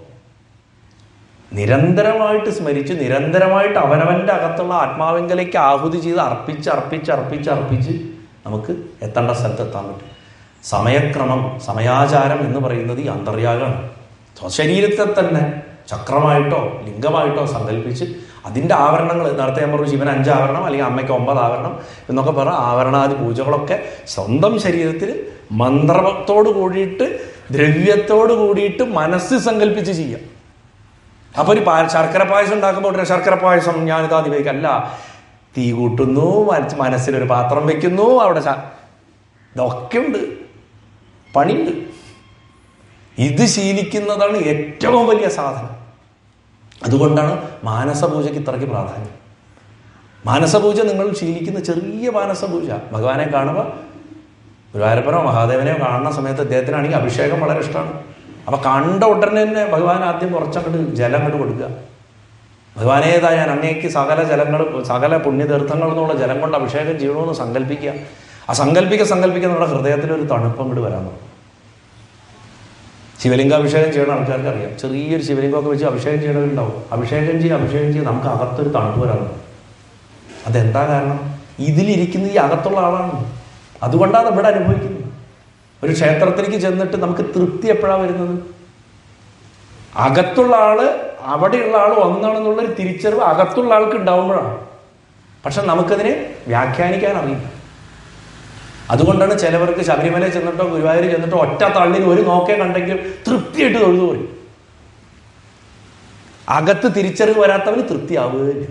നിരന്തരമായിട്ട് സ്മരിച്ച് നിരന്തരമായിട്ട് അവനവൻ്റെ അകത്തുള്ള ആത്മാവിങ്കലേക്ക് ആഹുതി ചെയ്ത് അർപ്പിച്ച് അർപ്പിച്ച് അർപ്പിച്ച് അർപ്പിച്ച് നമുക്ക് എത്തേണ്ട സ്ഥലത്ത് എത്താൻ പറ്റും സമയക്രമം സമയാചാരം എന്ന് പറയുന്നത് ഈ അന്തർയാഗമാണ് സ്വശരീരത്തെ തന്നെ ചക്രമായിട്ടോ ലിംഗമായിട്ടോ സങ്കല്പിച്ച് അതിൻ്റെ ആവരണങ്ങൾ നേരത്തെ ഞാൻ പറഞ്ഞു ശിവൻ അഞ്ച് ആവരണം അല്ലെങ്കിൽ അമ്മയ്ക്ക് ഒമ്പത് ആവരണം എന്നൊക്കെ പറഞ്ഞ ആവരണാദി പൂജകളൊക്കെ സ്വന്തം ശരീരത്തിൽ മന്ത്രത്തോട് കൂടിയിട്ട് ദ്രവ്യത്തോട് കൂടിയിട്ട് മനസ്സ് സങ്കല്പിച്ച് ചെയ്യാം അപ്പൊ ഒരു പാ- ശർക്കര പായസം ഉണ്ടാക്കുമ്പോൾ ഉടനെ ശർക്കര പായസം ഞാനിതാ നിവേദിക്കല്ല തീ കൂട്ടുന്നു മനസ് മനസ്സിലൊരു പാത്രം വെക്കുന്നു അവിടെ ശ- ഇതൊക്കെ ഉണ്ട് പണിയുണ്ട് ഇത് ശീലിക്കുന്നതാണ് ഏറ്റവും വലിയ സാധനം അതുകൊണ്ടാണ് മാനസപൂജയ്ക്ക് ഇത്രയ്ക്ക് പ്രാധാന്യം മാനസപൂജ നിങ്ങൾ ശീലിക്കുന്ന ചെറിയ മാനസപൂജ ഭഗവാനെ കാണുമ്പോൾ ഗുരുവായൂരപ്പനോ മഹാദേവനെയോ കാണുന്ന സമയത്ത് അദ്ദേഹത്തിനാണെങ്കിൽ അഭിഷേകം വളരെ ഇഷ്ടമാണ് അപ്പൊ കണ്ട ഉടനെ തന്നെ ഭഗവാൻ ആദ്യം കുറച്ചങ്ങോട്ട് ജലം അങ്ങോട്ട് കൊടുക്കുക ഭഗവാനേതാ ഞാൻ അങ്ങേക്ക് സകല ജലങ്ങൾ സകല പുണ്യതീർത്ഥങ്ങളിൽ നിന്നുള്ള ജലം കൊണ്ട് അഭിഷേകം ചെയ്യണമെന്ന് സങ്കല്പിക്കുക ആ സങ്കല്പിക്ക സങ്കല്പിക്കുക നമ്മുടെ ഹൃദയത്തിൽ ഒരു തണുപ്പം കൂടി വരാൻ തുടങ്ങും ശിവലിംഗാഭിഷേകം ചെയ്യുന്ന ആൾക്കാർക്ക് അറിയാം ചെറിയൊരു ശിവലിംഗമൊക്കെ വെച്ച് അഭിഷേകം ചെയ്യണവരുണ്ടാവും അഭിഷേകം ചെയ്യും അഭിഷേകം ചെയ്യും നമുക്ക് അകത്തൊരു തണുപ്പ് വരാൻ തുടങ്ങും അതെന്താ കാരണം ഇതിലിരിക്കുന്ന ഈ അകത്തുള്ള ആളാണ് അതുകൊണ്ടാണ് ഇവിടെ അനുഭവിക്കുന്നത് ഒരു ക്ഷേത്രത്തിലേക്ക് ചെന്നിട്ട് നമുക്ക് തൃപ്തി എപ്പോഴാണ് വരുന്നത് അകത്തുള്ള ആള് അവിടെയുള്ള ആൾ ഒന്നാണെന്നുള്ളൊരു തിരിച്ചറിവ് അകത്തുള്ള ആൾക്ക് ഉണ്ടാവുമ്പോഴാണ് പക്ഷെ നമുക്കതിനെ വ്യാഖ്യാനിക്കാൻ അറിയില്ല അതുകൊണ്ടാണ് ചിലവർക്ക് ശബരിമല ചെന്നിട്ടോ ഗുരുവായൂർ ചെന്നിട്ടോ ഒറ്റ തള്ളിന് ഒരു നോക്കേ കണ്ടെങ്കിൽ തൃപ്തിയായിട്ട് തൊഴുതു പറയും അകത്ത് തിരിച്ചറിവ് വരാത്തവന് തൃപ്തിയാവുകയില്ല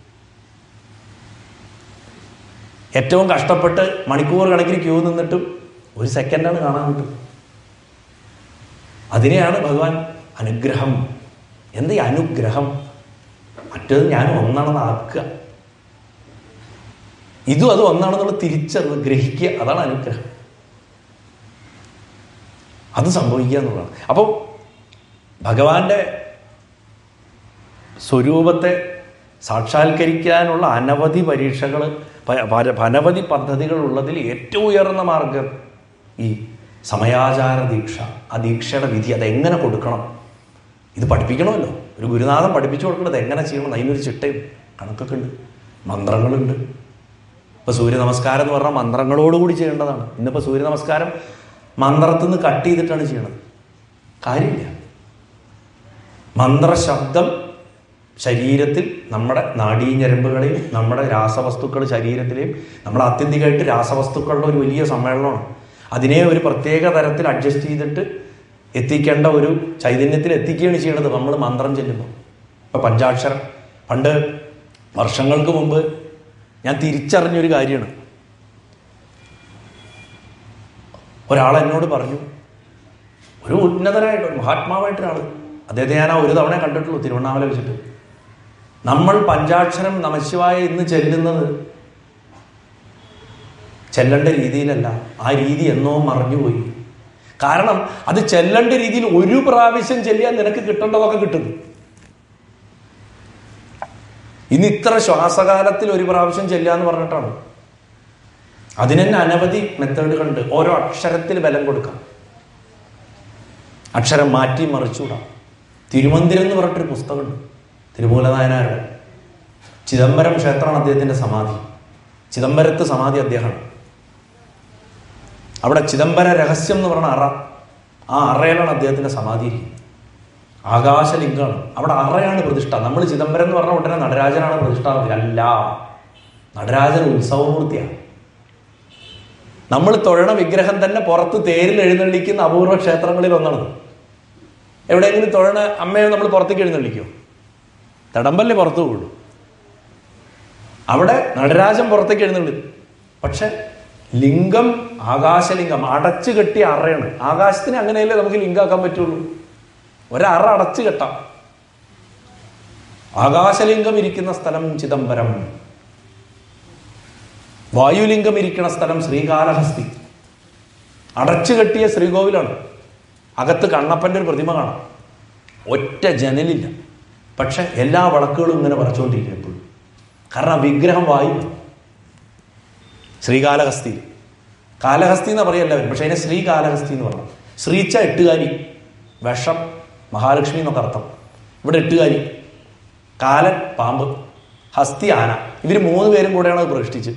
ഏറ്റവും കഷ്ടപ്പെട്ട് മണിക്കൂർ കണക്കിന് ക്യൂ നിന്നിട്ടും ഒരു സെക്കൻഡാണ് കാണാൻ കിട്ടും അതിനെയാണ് ഭഗവാൻ അനുഗ്രഹം എന്ത് ഈ അനുഗ്രഹം മറ്റേത് ഞാൻ ഒന്നാണെന്ന് ആക്കുക ഇതും അത് ഒന്നാണെന്നുള്ള തിരിച്ചറിവ് ഗ്രഹിക്കുക അതാണ് അനുഗ്രഹം അത് സംഭവിക്കുക എന്നുള്ളതാണ് അപ്പോൾ ഭഗവാന്റെ സ്വരൂപത്തെ സാക്ഷാത്കരിക്കാനുള്ള അനവധി പരീക്ഷകൾ അനവധി പദ്ധതികൾ ഉള്ളതിൽ ഏറ്റവും ഉയർന്ന മാർഗം ഈ സമയാചാര ദീക്ഷ ആ ദീക്ഷയുടെ വിധി അതെങ്ങനെ കൊടുക്കണം ഇത് പഠിപ്പിക്കണമല്ലോ ഒരു ഗുരുനാഥൻ പഠിപ്പിച്ചു കൊടുക്കേണ്ടത് എങ്ങനെ ചെയ്യണം അതിനൊരു ചിട്ടയും കണക്കൊക്കെ ഉണ്ട് മന്ത്രങ്ങളുണ്ട് ഇപ്പോൾ സൂര്യ നമസ്കാരം എന്ന് പറഞ്ഞാൽ മന്ത്രങ്ങളോടുകൂടി ചെയ്യേണ്ടതാണ് ഇന്നിപ്പോൾ സൂര്യ നമസ്കാരം മന്ത്രത്തിൽ നിന്ന് കട്ട് ചെയ്തിട്ടാണ് ചെയ്യണത് കാര്യമില്ല മന്ത്രശബ്ദം ശരീരത്തിൽ നമ്മുടെ നാഡീഞരമ്പുകളെയും നമ്മുടെ രാസവസ്തുക്കൾ ശരീരത്തിലെയും നമ്മുടെ ആത്യന്തികമായിട്ട് രാസവസ്തുക്കളുടെ ഒരു വലിയ സമ്മേളനമാണ് അതിനെ ഒരു പ്രത്യേക തരത്തിൽ അഡ്ജസ്റ്റ് ചെയ്തിട്ട് എത്തിക്കേണ്ട ഒരു ചൈതന്യത്തിൽ എത്തിക്കുകയാണ് ചെയ്യേണ്ടത് നമ്മൾ മന്ത്രം ചെല്ലുമ്പോൾ ഇപ്പം പഞ്ചാക്ഷരം പണ്ട് വർഷങ്ങൾക്ക് മുമ്പ് ഞാൻ തിരിച്ചറിഞ്ഞൊരു കാര്യമാണ് ഒരാൾ എന്നോട് പറഞ്ഞു ഒരു ഉന്നതനായിട്ട് ഒരു മഹാത്മാവായിട്ടൊരാൾ അദ്ദേഹത്തെ ഞാൻ ആ ഒരു തവണ കണ്ടിട്ടുള്ളൂ തിരുവണ്ണാമല വെച്ചിട്ട് നമ്മൾ പഞ്ചാക്ഷരം നമശിവായ ഇന്ന് ചെല്ലുന്നത് ചെല്ലേണ്ട രീതിയിലല്ല ആ രീതി എന്നോ മറഞ്ഞുപോയി കാരണം അത് ചെല്ലേണ്ട രീതിയിൽ ഒരു പ്രാവശ്യം ചെല്ലിയാൽ നിനക്ക് കിട്ടേണ്ടതൊക്കെ കിട്ടുന്നു ഇന്ന് ഇത്ര ശ്വാസകാലത്തിൽ ഒരു പ്രാവശ്യം ചെല്ലുക എന്ന് പറഞ്ഞിട്ടാണ് അതിന് തന്നെ അനവധി മെത്തേഡുകളുണ്ട് ഓരോ അക്ഷരത്തിൽ ബലം കൊടുക്കാം അക്ഷരം മാറ്റി മറിച്ചുകൂടാം തിരുമന്ദിരം എന്ന് പറഞ്ഞിട്ടൊരു പുസ്തകമുണ്ട് തിരുമൂല നായനാരുടെ ചിദംബരം ക്ഷേത്രമാണ് അദ്ദേഹത്തിൻ്റെ സമാധി ചിദംബരത്ത് സമാധി അദ്ദേഹമാണ് അവിടെ ചിദംബര രഹസ്യം എന്ന് പറഞ്ഞ അറ ആ അറയിലാണ് അദ്ദേഹത്തിൻ്റെ സമാധി ഇരിക്കുന്നത് ആകാശലിംഗമാണ് അവിടെ അറയാണ് പ്രതിഷ്ഠ നമ്മൾ ചിദംബരം എന്ന് പറഞ്ഞ ഉടനെ നടരാജനാണ് പ്രതിഷ്ഠ അല്ല നടരാജൻ ഉത്സവമൂർത്തിയാണ് നമ്മൾ തൊഴണ വിഗ്രഹം തന്നെ പുറത്ത് തേരിൽ എഴുന്നള്ളിക്കുന്ന അപൂർവ ക്ഷേത്രങ്ങളിൽ ഒന്നാണ് എവിടെയെങ്കിലും തൊഴണ അമ്മയെ നമ്മൾ പുറത്തേക്ക് എഴുന്നള്ളിക്കുമോ തടമ്പല്ലേ പുറത്തു പോകുള്ളൂ അവിടെ നടരാജൻ പുറത്തേക്ക് എഴുന്നള്ളി പക്ഷെ ലിംഗം ആകാശലിംഗം അടച്ചു കെട്ടിയ അറയാണ് ആകാശത്തിന് അങ്ങനെയല്ലേ നമുക്ക് ലിംഗാക്കാൻ പറ്റുള്ളൂ ഒരറ അടച്ചു കെട്ടാം ആകാശലിംഗം ഇരിക്കുന്ന സ്ഥലം ചിദംബരം വായുലിംഗം ഇരിക്കുന്ന സ്ഥലം ശ്രീകാലഹസ്തി അടച്ചു കെട്ടിയ ശ്രീകോവിലാണ് അകത്ത് കണ്ണപ്പൻ്റെ ഒരു പ്രതിമ കാണാം ഒറ്റ ജനലില്ല പക്ഷെ എല്ലാ വിളക്കുകളും ഇങ്ങനെ പറച്ചുകൊണ്ടിരിക്കും എപ്പോഴും കാരണം ആ വിഗ്രഹം വായു ശ്രീകാലഹസ്തി കാലഹസ്തി എന്ന് പറയല്ലാവരും പക്ഷെ അതിനെ ശ്രീകാലഹസ്തി എന്ന് പറഞ്ഞു ശ്രീച്ച എട്ടുകാരി വിഷം മഹാലക്ഷ്മി എന്നൊക്കെ അർത്ഥം ഇവിടെ എട്ടുകാരി കാലൻ പാമ്പ് ഹസ്തി ആന ഇവർ മൂന്ന് പേരും കൂടെയാണ് അത് പ്രതിഷ്ഠിച്ച്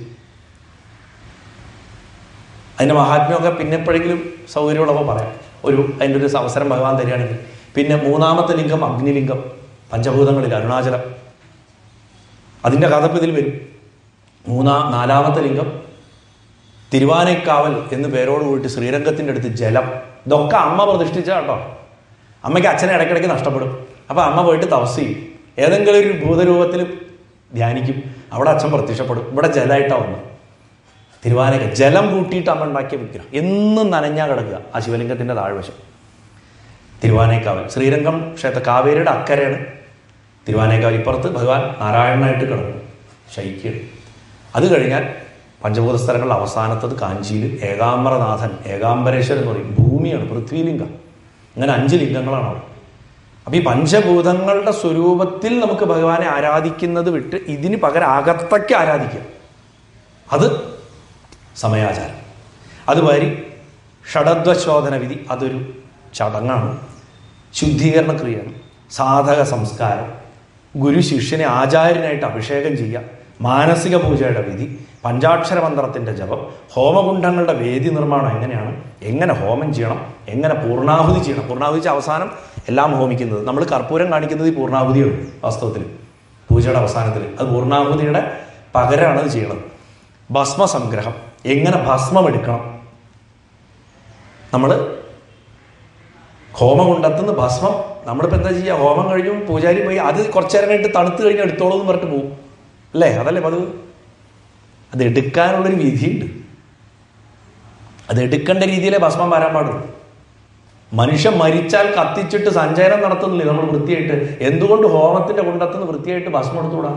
അതിൻ്റെ മഹാത്മ്യമൊക്കെ പിന്നെ എപ്പോഴെങ്കിലും സൗകര്യമുള്ളപ്പോൾ പറയാം ഒരു അതിൻ്റെ ഒരു അവസരം ഭഗവാൻ തരികയാണെങ്കിൽ പിന്നെ മൂന്നാമത്തെ ലിംഗം അഗ്നിലിംഗം പഞ്ചഭൂതങ്ങളിൽ അരുണാചലം അതിൻ്റെ കഥപ്പ് ഇതിൽ വരും മൂന്നാം നാലാമത്തെ ലിംഗം തിരുവാനൈക്കാവൽ എന്ന് പേരോട് കൂടിയിട്ട് ശ്രീരംഗത്തിൻ്റെ അടുത്ത് ജലം ഇതൊക്കെ അമ്മ പ്രതിഷ്ഠിച്ച കേട്ടോ അമ്മയ്ക്ക് അച്ഛനെ ഇടയ്ക്കിടയ്ക്ക് നഷ്ടപ്പെടും അപ്പം അമ്മ പോയിട്ട് തപസ് ചെയ്യും ഏതെങ്കിലും ഒരു ഭൂതരൂപത്തിൽ ധ്യാനിക്കും അവിടെ അച്ഛൻ പ്രത്യക്ഷപ്പെടും ഇവിടെ ജലമായിട്ടാണ് വന്നത് തിരുവാനക ജലം കൂട്ടിയിട്ട് അമ്മ ഉണ്ടാക്കിയ വിഗ്രഹം എന്നും നനഞ്ഞാ കിടക്കുക ആ ശിവലിംഗത്തിൻ്റെ താഴ്വശം തിരുവാനേക്കാവൽ ശ്രീരംഗം ക്ഷേത്ര കാവേരിയുടെ അക്കരയാണ് തിരുവാനേക്കാവൽ ഇപ്പുറത്ത് ഭഗവാൻ നാരായണനായിട്ട് കിടന്നു ശൈക്യം അത് കഴിഞ്ഞാൽ പഞ്ചഭൂത സ്ഥലങ്ങളിൽ അവസാനത്തത് കാഞ്ചിയിൽ ഏകാംബരനാഥൻ ഏകാംബരേശ്വരൻ എന്ന് പറയും ഭൂമിയാണ് പൃഥ്വിലിംഗം അങ്ങനെ അഞ്ച് ലിംഗങ്ങളാണ് അവിടെ അപ്പം ഈ പഞ്ചഭൂതങ്ങളുടെ സ്വരൂപത്തിൽ നമുക്ക് ഭഗവാനെ ആരാധിക്കുന്നത് വിട്ട് ഇതിന് പകരം അകത്തേക്ക് ആരാധിക്കാം അത് സമയാചാരം അതുമാതിരി ഷഡദ്വശോധന വിധി അതൊരു ചടങ്ങാണ് ശുദ്ധീകരണ ക്രിയയാണ് സാധക സംസ്കാരം ഗുരു ശിഷ്യനെ ആചാര്യനായിട്ട് അഭിഷേകം ചെയ്യുക മാനസിക പൂജയുടെ വിധി പഞ്ചാക്ഷര മന്ത്രത്തിൻ്റെ ജപം ഹോമകുണ്ഡങ്ങളുടെ വേദി നിർമ്മാണം എങ്ങനെയാണ് എങ്ങനെ ഹോമം ചെയ്യണം എങ്ങനെ പൂർണ്ണാഹുതി ചെയ്യണം പൂർണ്ണാഹുതി വെച്ച അവസാനം എല്ലാം ഹോമിക്കുന്നത് നമ്മൾ കർപ്പൂരം കാണിക്കുന്നത് ഈ പൂർണ്ണാഹുതിയാണ് വാസ്തവത്തിൽ പൂജയുടെ അവസാനത്തിൽ അത് പൂർണ്ണാഹുതിയുടെ പകരമാണ് അത് ചെയ്യണത് ഭസ്മ സംഗ്രഹം എങ്ങനെ ഭസ്മം എടുക്കണം നമ്മൾ ഹോമകുണ്ടത്തുനിന്ന് ഭസ്മം നമ്മളിപ്പോൾ എന്താ ചെയ്യുക ഹോമം കഴിഞ്ഞു പൂജാരി പോയി അത് കുറച്ചു നേരം കഴിഞ്ഞിട്ട് തണുത്ത് കഴിഞ്ഞ് എടുത്തോളൂ എന്ന് പറഞ്ഞിട്ട് പോകും അല്ലേ അതല്ലേ പതിവ് അത് എടുക്കാനുള്ളൊരു വിധിയുണ്ട് അത് എടുക്കേണ്ട രീതിയിലേ ഭസ്മം വരാൻ പാടുള്ളൂ മനുഷ്യൻ മരിച്ചാൽ കത്തിച്ചിട്ട് സഞ്ചയനം നടത്തുന്നില്ലേ നമ്മൾ വൃത്തിയായിട്ട് എന്തുകൊണ്ട് ഹോമത്തിന്റെ കുണ്ടത്തുനിന്ന് വൃത്തിയായിട്ട് ഭസ്മം എടുത്തുകൂടാ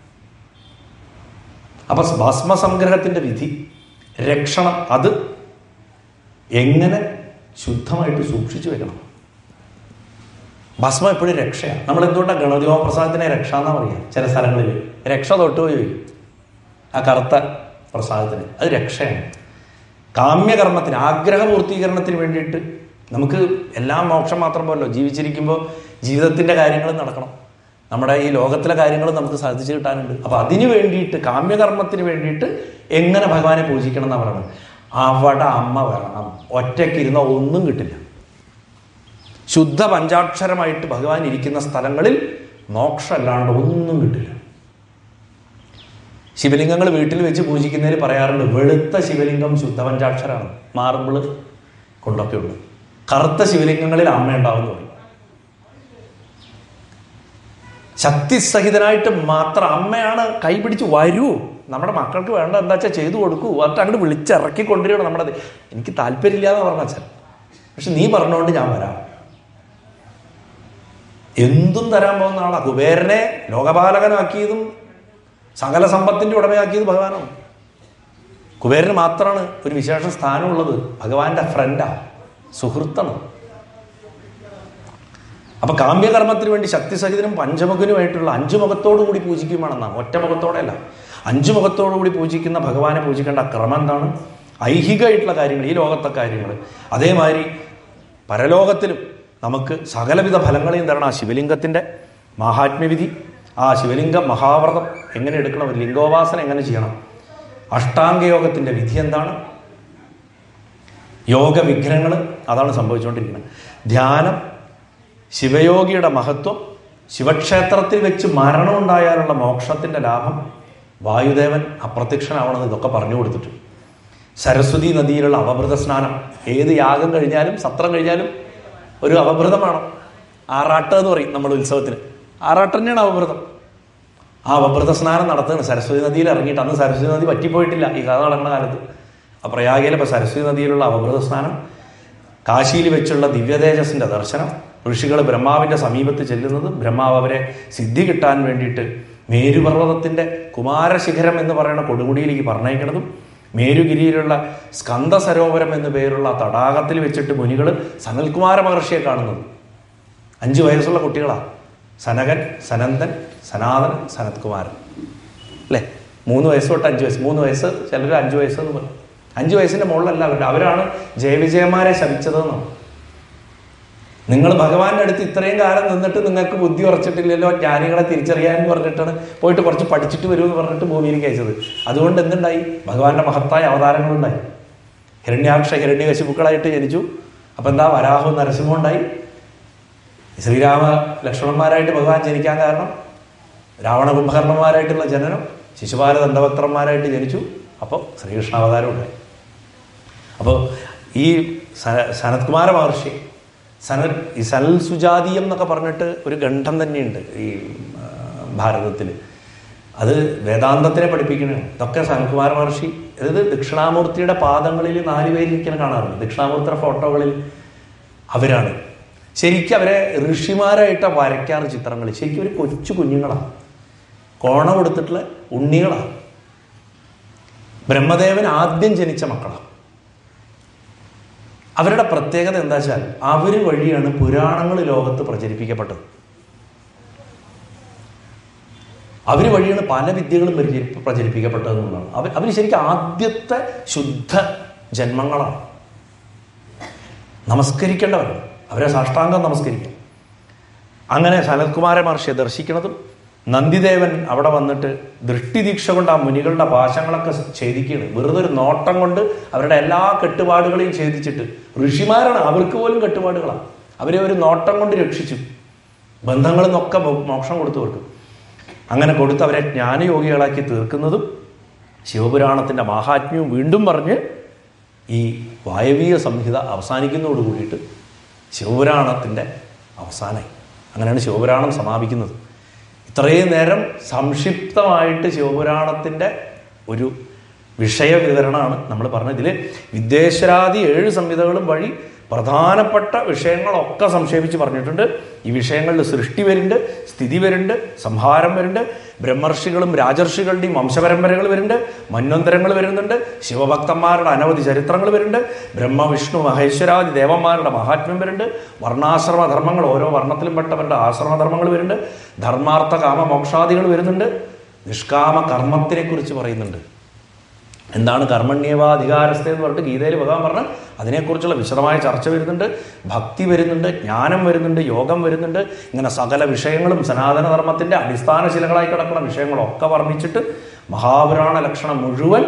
അപ്പൊ ഭസ്മ സംഗ്രഹത്തിന്റെ വിധി രക്ഷണം അത് എങ്ങനെ ശുദ്ധമായിട്ട് സൂക്ഷിച്ചു വെക്കണം ഭസ്മം എപ്പോഴും രക്ഷയാണ് നമ്മൾ എന്തുകൊണ്ടാണ് ഗണതിമ പ്രസാദത്തിനെ രക്ഷ എന്നാ പറയുക ചില സ്ഥലങ്ങളിൽ രക്ഷ തൊട്ടുപോയി ചോദിക്കും ആ കറുത്ത പ്രസാദത്തിന് അത് രക്ഷയാണ് കാമ്യകർമ്മത്തിന് ആഗ്രഹ പൂർത്തീകരണത്തിന് വേണ്ടിയിട്ട് നമുക്ക് എല്ലാം മോക്ഷം മാത്രം പോലല്ലോ ജീവിച്ചിരിക്കുമ്പോൾ ജീവിതത്തിൻ്റെ കാര്യങ്ങൾ നടക്കണം നമ്മുടെ ഈ ലോകത്തിലെ കാര്യങ്ങൾ നമുക്ക് സാധിച്ചു കിട്ടാനുണ്ട് അപ്പോൾ അതിന് വേണ്ടിയിട്ട് കാമ്യകർമ്മത്തിന് വേണ്ടിയിട്ട് എങ്ങനെ ഭഗവാനെ പൂജിക്കണം എന്നാണ് പറയുന്നത് അവിടെ അമ്മ വരണം ഒറ്റയ്ക്ക് ഇരുന്ന ഒന്നും കിട്ടില്ല ശുദ്ധ പഞ്ചാക്ഷരമായിട്ട് ഭഗവാൻ ഇരിക്കുന്ന സ്ഥലങ്ങളിൽ മോക്ഷമല്ലാണ്ട് ഒന്നും കിട്ടില്ല ശിവലിംഗങ്ങൾ വീട്ടിൽ വെച്ച് പൂജിക്കുന്നതിൽ പറയാറുണ്ട് വെളുത്ത ശിവലിംഗം ശുദ്ധ പഞ്ചാക്ഷരമാണ് മാർബിള് കൊണ്ടൊക്കെ ഉണ്ട് കറുത്ത ശിവലിംഗങ്ങളിൽ അമ്മ ഉണ്ടാവുമെന്ന് പറയും ശക്തിസഹിതനായിട്ട് മാത്രം അമ്മയാണ് കൈപിടിച്ച് വരൂ നമ്മുടെ മക്കൾക്ക് വേണ്ട എന്താ വെച്ചാൽ ചെയ്തു കൊടുക്കൂ എന്നിട്ട് അങ്ങോട്ട് വിളിച്ചിറക്കി കൊണ്ടുവരണം നമ്മുടെ എനിക്ക് താല്പര്യമില്ലാന്ന് പറഞ്ഞ അച്ഛൻ പക്ഷെ നീ പറഞ്ഞുകൊണ്ട് ഞാൻ വരാം എന്തും തരാൻ പോകുന്ന ആളാ കുബേരനെ ലോകപാലകനാക്കിയതും സകല സമ്പത്തിന്റെ ഉടമയാക്കിയത് ഭഗവാനാണ് കുബേരന് മാത്രമാണ് ഒരു വിശേഷ സ്ഥാനമുള്ളത് ഭഗവാന്റെ ഫ്രണ്ടാ സുഹൃത്താണ് അപ്പൊ കാമ്യകർമ്മത്തിന് വേണ്ടി ശക്തിസഹിതനും പഞ്ചമുഖനുമായിട്ടുള്ള അഞ്ചു മുഖത്തോടു കൂടി പൂജിക്കുവാണെന്നാണ് ഒറ്റ മുഖത്തോടെ അല്ല അഞ്ചു മുഖത്തോടുകൂടി പൂജിക്കുന്ന ഭഗവാനെ പൂജിക്കേണ്ട ക്രമം എന്താണ് ഐഹികമായിട്ടുള്ള കാര്യങ്ങൾ ഈ ലോകത്തെ കാര്യങ്ങൾ അതേമാതിരി പരലോകത്തിലും നമുക്ക് സകലവിധ ഫലങ്ങളെയും തരണം ആ ശിവലിംഗത്തിൻ്റെ മാഹാത്മ്യവിധി ആ ശിവലിംഗ മഹാവ്രതം എങ്ങനെ എടുക്കണം ലിംഗോപാസന എങ്ങനെ ചെയ്യണം അഷ്ടാംഗയോഗത്തിൻ്റെ വിധി എന്താണ് യോഗ വിഗ്രഹങ്ങൾ അതാണ് സംഭവിച്ചുകൊണ്ടിരിക്കുന്നത് ധ്യാനം ശിവയോഗിയുടെ മഹത്വം ശിവക്ഷേത്രത്തിൽ വെച്ച് മരണമുണ്ടായാലുള്ള മോക്ഷത്തിൻ്റെ ലാഭം വായുദേവൻ അപ്രത്യക്ഷനാവണമെന്ന് ഇതൊക്കെ പറഞ്ഞു കൊടുത്തിട്ട് സരസ്വതി നദിയിലുള്ള അവഭൃത സ്നാനം ഏത് യാഗം കഴിഞ്ഞാലും സത്രം കഴിഞ്ഞാലും ഒരു അവഭൃതമാണ് ആറാട്ട് എന്ന് പറയും നമ്മൾ ഉത്സവത്തിന് ആറാട്ട് തന്നെയാണ് അവഭൃതം ആ അവഭൃത സ്നാനം നടത്തുന്നത് സരസ്വതി നദിയിൽ ഇറങ്ങിയിട്ട് അന്ന് സരസ്വതി നദി പറ്റിപ്പോയിട്ടില്ല ഈ കഥ നടക്കുന്ന കാലത്ത് ആ പ്രയാഗയിൽ ഇപ്പോൾ സരസ്വതി നദിയിലുള്ള അവഭൃത സ്നാനം കാശിയിൽ വെച്ചുള്ള ദിവ്യതേജസിൻ്റെ ദർശനം ഋഷികൾ ബ്രഹ്മാവിൻ്റെ സമീപത്ത് ചെല്ലുന്നത് ബ്രഹ്മാവ് അവരെ സിദ്ധി കിട്ടാൻ വേണ്ടിയിട്ട് മേരുപർവ്വതത്തിൻ്റെ കുമാരശിഖരം എന്ന് പറയുന്ന കൊടുമുടിയിലേക്ക് പറഞ്ഞയക്കുന്നതും മേരുഗിരിയിലുള്ള സ്കന്ദ സരോവരം എന്നു പേരുള്ള ആ തടാകത്തിൽ വെച്ചിട്ട് മുനികൾ സനൽകുമാര മഹർഷിയെ കാണുന്നത് അഞ്ച് വയസ്സുള്ള കുട്ടികളാണ് സനകൻ സനന്ദൻ സനാതനൻ സനത്കുമാരൻ അല്ലേ മൂന്ന് വയസ്സ് തൊട്ട് അഞ്ച് വയസ്സ് മൂന്ന് വയസ്സ് ചിലർ അഞ്ച് വയസ്സ് എന്ന് പറയും അഞ്ച് വയസ്സിൻ്റെ മുകളിലല്ല അവരുടെ അവരാണ് ജയവിജയന്മാരെ ശപിച്ചതെന്നാണ് നിങ്ങൾ ഭഗവാന്റെ അടുത്ത് ഇത്രയും കാലം നിന്നിട്ട് നിങ്ങൾക്ക് ബുദ്ധി ഉറച്ചിട്ടില്ലല്ലോ ജ്ഞാനികളെ തിരിച്ചറിയാൻ പറഞ്ഞിട്ടാണ് പോയിട്ട് കുറച്ച് പഠിച്ചിട്ട് വരുമെന്ന് പറഞ്ഞിട്ട് ഭൂമിയിലേക്ക് അയച്ചത് അതുകൊണ്ട് എന്തുണ്ടായി ഭഗവാന്റെ മഹത്തായ അവതാരങ്ങളുണ്ടായി ഹിരണ്യാക്ഷ ഹിരണ്യകശിപുക്കളായിട്ട് ജനിച്ചു അപ്പം എന്താ വരാഹവും നരസിംഹവും ഉണ്ടായി ശ്രീരാമ ലക്ഷ്മണന്മാരായിട്ട് ഭഗവാൻ ജനിക്കാൻ കാരണം രാവണ കുംഭകർണന്മാരായിട്ടുള്ള ജനനം ശിശുപാല ദണ്ഡവക്ത്രന്മാരായിട്ട് ജനിച്ചു അപ്പോൾ ശ്രീകൃഷ്ണാവതാരം ഉണ്ടായി അപ്പോൾ ഈ സന- സനത്കുമാര മഹർഷി സന ഈ സനൽ സുജാതീയം എന്നൊക്കെ പറഞ്ഞിട്ട് ഒരു ഖണ്ഡം തന്നെയുണ്ട് ഈ ഭാരതത്തിൽ അത് വേദാന്തത്തിനെ പഠിപ്പിക്കണതാണ് ഇതൊക്കെ സനത്കുമാര മഹർഷി അതായത് ദക്ഷിണാമൂർത്തിയുടെ പാദങ്ങളിൽ നാല് പേരിരിക്കാൻ കാണാറുണ്ട് ദക്ഷിണാമൂർത്തിയുടെ ഫോട്ടോകളിൽ അവരാണ് ശരിക്കും അവരെ ഋഷിമാരായിട്ട് വരയ്ക്കാറ് ചിത്രങ്ങൾ ശരിക്കും ഒരു കൊച്ചു കുഞ്ഞുങ്ങളാണ് കോണ കൊടുത്തിട്ടുള്ള ഉണ്ണികളാണ് ബ്രഹ്മദേവൻ ആദ്യം ജനിച്ച മക്കളാണ് അവരുടെ പ്രത്യേകത എന്താ വെച്ചാൽ അവർ വഴിയാണ് പുരാണങ്ങൾ ലോകത്ത് പ്രചരിപ്പിക്കപ്പെട്ടത് അവർ വഴിയാണ് പല വിദ്യകളും പ്രചരി- പ്രചരിപ്പിക്കപ്പെട്ടതെന്നുള്ളതാണ് അവർ അവർ ശരിക്കും ആദ്യത്തെ ശുദ്ധ ജന്മങ്ങളാണ് നമസ്കരിക്കേണ്ടവരാണ് അവരെ സാഷ്ടാംഗം നമസ്കരിക്കും അങ്ങനെ സനത്കുമാര മഹർഷിയെ ദർശിക്കുന്നതും നന്ദിദേവൻ അവിടെ വന്നിട്ട് ദൃഷ്ടിദീക്ഷ കൊണ്ട് ആ മുനികളുടെ പാശങ്ങളൊക്കെ ഛേദിക്കുകയാണ് വെറുതെ ഒരു നോട്ടം കൊണ്ട് അവരുടെ എല്ലാ കെട്ടുപാടുകളെയും ഛേദിച്ചിട്ട് ഋഷിമാരാണ് അവർക്ക് പോലും കെട്ടുപാടുകളാണ് അവരെ ഒരു നോട്ടം കൊണ്ട് രക്ഷിച്ചു ബന്ധങ്ങളിൽ നിന്നൊക്കെ മോ- മോക്ഷം കൊടുത്തു അവർക്ക് അങ്ങനെ കൊടുത്ത് അവരെ ജ്ഞാനയോഗികളാക്കി തീർക്കുന്നതും ശിവപുരാണത്തിൻ്റെ മാഹാത്മ്യവും വീണ്ടും പറഞ്ഞ് ഈ വായവീയ സംഹിത അവസാനിക്കുന്നതോട് കൂടിയിട്ട് ശിവപുരാണത്തിൻ്റെ അവസാനമായി അങ്ങനെയാണ് ശിവപുരാണം സമാപിക്കുന്നത് ഇത്രയും നേരം സംക്ഷിപ്തമായിട്ട് ശിവപുരാണത്തിൻ്റെ ഒരു വിഷയവിവരണമാണ് നമ്മൾ പറഞ്ഞത് ഇതിൽ വിദ്വേശ്വരാദി ഏഴ് സംഹിതകളും വഴി പ്രധാനപ്പെട്ട വിഷയങ്ങളൊക്കെ സംക്ഷേപിച്ച് പറഞ്ഞിട്ടുണ്ട് ഈ വിഷയങ്ങളിൽ സൃഷ്ടി വരുന്നുണ്ട് സ്ഥിതി വരുന്നുണ്ട് സംഹാരം വരുന്നുണ്ട് ബ്രഹ്മർഷികളും രാജർഷികളുടെയും വംശപരമ്പരകൾ വരുന്നുണ്ട് മന്വന്തരങ്ങൾ വരുന്നുണ്ട് ശിവഭക്തന്മാരുടെ അനവധി ചരിത്രങ്ങൾ വരുന്നുണ്ട് ബ്രഹ്മ വിഷ്ണു മഹേശ്വരാദി ദേവന്മാരുടെ മഹാത്മ്യം വരുന്നുണ്ട് വർണ്ണാശ്രമ ധർമ്മങ്ങൾ ഓരോ വർണ്ണത്തിലും പെട്ടവരുടെ ആശ്രമധർമ്മങ്ങൾ വരുന്നുണ്ട് ധർമാർത്ഥ കാമ മോക്ഷാദികൾ വരുന്നുണ്ട് നിഷ്കാമ കർമ്മത്തിനെ കുറിച്ച് പറയുന്നുണ്ട് എന്താണ് കർമ്മണ്യവാധികാരസ്ഥ എന്ന് പറഞ്ഞിട്ട് ഗീതയിൽ ഭഗവാൻ പറഞ്ഞ അതിനെക്കുറിച്ചുള്ള വിശദമായ ചർച്ച വരുന്നുണ്ട് ഭക്തി വരുന്നുണ്ട് ജ്ഞാനം വരുന്നുണ്ട് യോഗം വരുന്നുണ്ട് ഇങ്ങനെ സകല വിഷയങ്ങളും സനാതന ധർമ്മത്തിൻ്റെ അടിസ്ഥാന ശിലകളായി കിടക്കുന്ന വിഷയങ്ങളൊക്കെ വർണ്ണിച്ചിട്ട് മഹാപുരാണ ലക്ഷണം മുഴുവൻ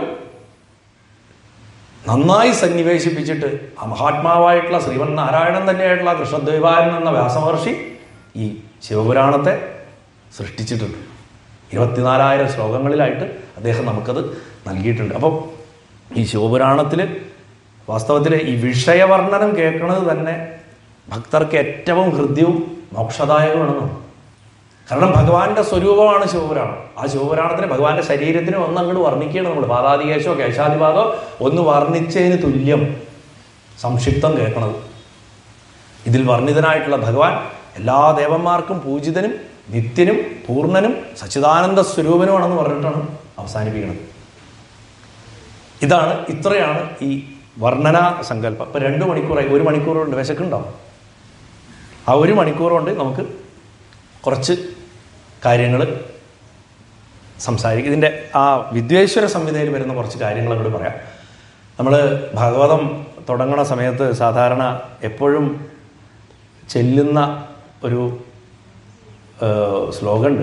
നന്നായി സന്നിവേശിപ്പിച്ചിട്ട് ആ മഹാത്മാവായിട്ടുള്ള ശ്രീമൻ നാരായണൻ തന്നെയായിട്ടുള്ള കൃഷ്ണദ്വൈപായൻ എന്ന വ്യാസമഹർഷി ഈ ശിവപുരാണത്തെ സൃഷ്ടിച്ചിട്ടുണ്ട് ഇരുപത്തിനാലായിരം ശ്ലോകങ്ങളിലായിട്ട് അദ്ദേഹം നമുക്കത് നൽകിയിട്ടുണ്ട് അപ്പം ഈ ശിവപുരാണത്തിൽ വാസ്തവത്തിൽ ഈ വിഷയവർണ്ണനം കേൾക്കുന്നത് തന്നെ ഭക്തർക്ക് ഏറ്റവും ഹൃദ്യവും മോക്ഷദായകമാണെന്നാണ് കാരണം ഭഗവാന്റെ സ്വരൂപമാണ് ശിവപുരാണം ആ ശിവപുരാണത്തിന് ഭഗവാന്റെ ശരീരത്തിന് ഒന്ന് അങ്ങോട്ട് വർണ്ണിക്കുകയാണ് നമ്മൾ പാതാദികേശോ കേശാദിപാദോ ഒന്ന് വർണ്ണിച്ചതിന് തുല്യം സംക്ഷിപ്തം കേൾക്കണത് ഇതിൽ വർണ്ണിതനായിട്ടുള്ള ഭഗവാൻ എല്ലാ ദേവന്മാർക്കും പൂജിതനും നിത്യനും പൂർണ്ണനും സച്ചിദാനന്ദ സ്വരൂപനുമാണെന്ന് പറഞ്ഞിട്ടാണ് അവസാനിപ്പിക്കുന്നത് ഇതാണ് ഇത്രയാണ് ഈ വർണ്ണന സങ്കല്പം ഇപ്പം രണ്ട് മണിക്കൂറായി ഒരു മണിക്കൂർ കൊണ്ട് വിശക്കുണ്ടാവും ആ ഒരു മണിക്കൂർ കൊണ്ട് നമുക്ക് കുറച്ച് കാര്യങ്ങൾ സംസാരിക്കും ഇതിൻ്റെ ആ വിദ്വേശ്വര സംഹിതയിൽ വരുന്ന കുറച്ച് കാര്യങ്ങൾ അങ്ങോട്ട് പറയാം നമ്മൾ ഭാഗവതം തുടങ്ങണ സമയത്ത് സാധാരണ എപ്പോഴും ചെല്ലുന്ന ഒരു ശ്ലോകമുണ്ട്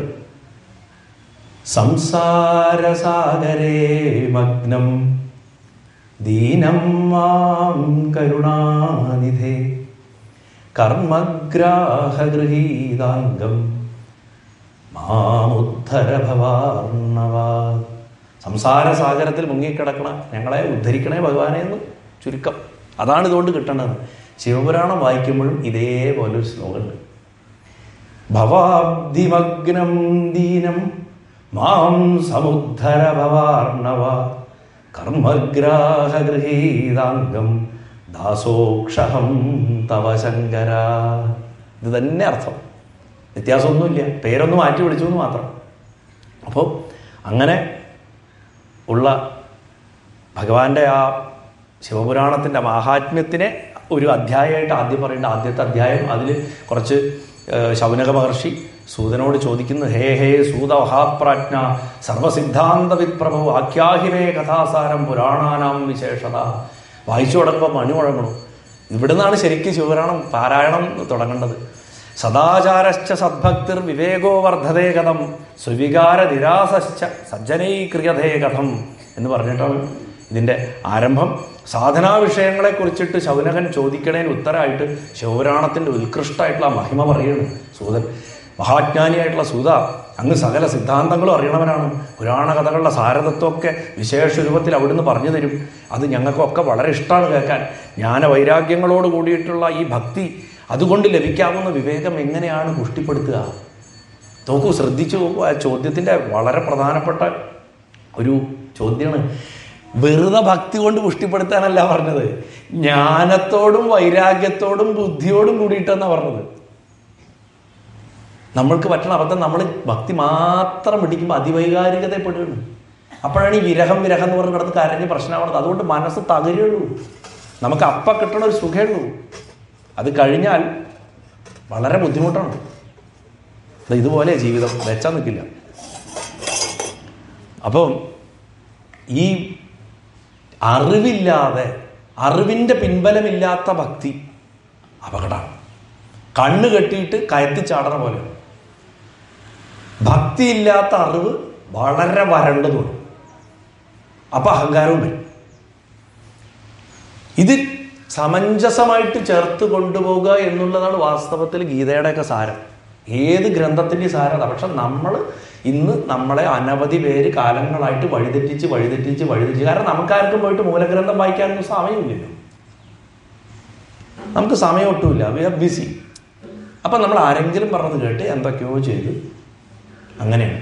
സംസാരസാഗരേ മഗ്നം ദീനം മാം കരുണാനിധേ കർമ്മഗ്രാഹഗൃഹീതാംഗം മാമുദ്ധര ഭവാർണവാ സംസാര സാഗരത്തിൽ മുങ്ങിക്കിടക്കണ ഞങ്ങളെ ഉദ്ധരിക്കണേ ഭഗവാനെ എന്ന് ചുരുക്കം അതാണ് ഇതുകൊണ്ട് കിട്ടേണ്ടത് ശിവപുരാണം വായിക്കുമ്പോഴും ഇതേപോലെ ഒരു ശ്ലോകമുണ്ട് ഭവാബ്ദിമഗ്നം ദീനം മാം സമുദ്ധര ഭവാർണവ കർമ്മഗ്രാഹഗൃഹീതാംഗം ദാസോക്ഷഹം തവ ശങ്കര ഇത് തന്നെ അർത്ഥം വ്യത്യാസമൊന്നുമില്ല പേരൊന്ന് മാറ്റി വിളിച്ചു എന്ന് മാത്രം അപ്പോൾ അങ്ങനെ ഉള്ള ഭഗവാന്റെ ആ ശിവപുരാണത്തിൻ്റെ മാഹാത്മ്യത്തിനെ ഒരു അധ്യായമായിട്ട് ആദ്യം പറയേണ്ട ആദ്യത്തെ അധ്യായം അതിൽ കുറച്ച് ഏഹ്, ശൗനക മഹർഷി സൂതനോട് ചോദിക്കുന്നു ഹേ ഹേ സൂത മഹാപ്രാജ്ഞ സർവസിദ്ധാന്ത വിപ്രഭു ആഖ്യാഹിമേ കഥാസാരം പുരാണാനാം വിശേഷത വായിച്ചു തുടങ്ങുമ്പോൾ മണി മുഴങ്ങണം ഇവിടുന്നാണ് ശരിക്കും ശിവപുരാണം പാരായണം തുടങ്ങേണ്ടത് സദാചാരശ്ച സദ്ഭക്തിർ വിവേകോ വർദ്ധതേ കഥം സുവികാര നിരാസശ്ച സജ്ജനൈ ക്രിയതേ കഥം എന്ന് പറഞ്ഞിട്ടാണ് ഇതിൻ്റെ ആരംഭം സാധനാ വിഷയങ്ങളെ കുറിച്ചിട്ട് ശൗനകൻ ചോദിക്കണേന് ഉത്തരമായിട്ട് ശിവപുരാണത്തിൻ്റെ ഉത്കൃഷ്ടമായിട്ടുള്ള ആ മഹിമ പറയുന്നു സൂതൻ മഹാജ്ഞാനിയായിട്ടുള്ള സൂത അങ്ങ് സകല സിദ്ധാന്തങ്ങളും അറിയണവനാണ് പുരാണ കഥകളുടെ സാരതത്വമൊക്കെ വിശേഷ രൂപത്തിൽ അവിടുന്ന് പറഞ്ഞു തരും അത് ഞങ്ങൾക്കൊക്കെ വളരെ ഇഷ്ടമാണ് കേൾക്കാൻ ജ്ഞാന വൈരാഗ്യങ്ങളോട് കൂടിയിട്ടുള്ള ഈ ഭക്തി അതുകൊണ്ട് ലഭിക്കാവുന്ന വിവേകം എങ്ങനെയാണ് പുഷ്ടിപ്പെടുത്തുക നോക്കൂ ശ്രദ്ധിച്ചു നോക്കൂ ആ ചോദ്യത്തിൻ്റെ വളരെ പ്രധാനപ്പെട്ട ഒരു ചോദ്യമാണ് വെറുതെ ഭക്തി കൊണ്ട് പുഷ്ടിപ്പെടുത്താനല്ല പറഞ്ഞത് ജ്ഞാനത്തോടും വൈരാഗ്യത്തോടും ബുദ്ധിയോടും കൂടിയിട്ടെന്നാണ് പറഞ്ഞത് നമ്മൾക്ക് പറ്റണ അബദ്ധം നമ്മൾ ഭക്തി മാത്രം പിടിക്കുമ്പോൾ അതിവൈകാരികതപ്പെടുകയാണ് അപ്പോഴാണ് ഈ വിരഹം വിരഹം എന്ന് പറഞ്ഞ് കിടന്ന് കരഞ്ഞ് പ്രശ്നമാവുന്നത് അതുകൊണ്ട് മനസ്സ് തകരുള്ളൂ നമുക്ക് അപ്പ കിട്ടണ ഒരു സുഖമേ ഉള്ളൂ അത് കഴിഞ്ഞാൽ വളരെ ബുദ്ധിമുട്ടാണ് ദാ ഇതുപോലെ ജീവിതം വെച്ചാൽ നിൽക്കില്ല അപ്പം ഈ അറിവില്ലാതെ അറിവിൻ്റെ പിൻബലമില്ലാത്ത ഭക്തി അപകടമാണ് കണ്ണ് കെട്ടിയിട്ട് കയത്തി ചാടണ പോലെ ഭക്തിയില്ലാത്ത അറിവ് വളരെ വരണ്ടതുമാണ് അപ്പം അഹങ്കാരവും വരും ഇത് സമഞ്ജസമായിട്ട് ചേർത്ത് കൊണ്ടുപോകുക എന്നുള്ളതാണ് വാസ്തവത്തിൽ ഗീതയുടെയൊക്കെ സാരം ഏത് ഗ്രന്ഥത്തിൻ്റെ സാരത പക്ഷെ നമ്മൾ ഇന്ന് നമ്മളെ അനവധി പേര് കാലങ്ങളായിട്ട് വഴിതെറ്റിച്ച് വഴിതെറ്റിച്ച് വഴിതെറ്റിച്ച് കാരണം നമുക്കാർക്കും പോയിട്ട് മൂലഗ്രന്ഥം വായിക്കാനൊന്നും സമയമില്ലല്ലോ നമുക്ക് സമയം ഒട്ടുമില്ല വി ആർ ബിസി അപ്പം നമ്മൾ ആരെങ്കിലും പറഞ്ഞത് കേട്ട് എന്തൊക്കെയോ ചെയ്ത് അങ്ങനെയാണ്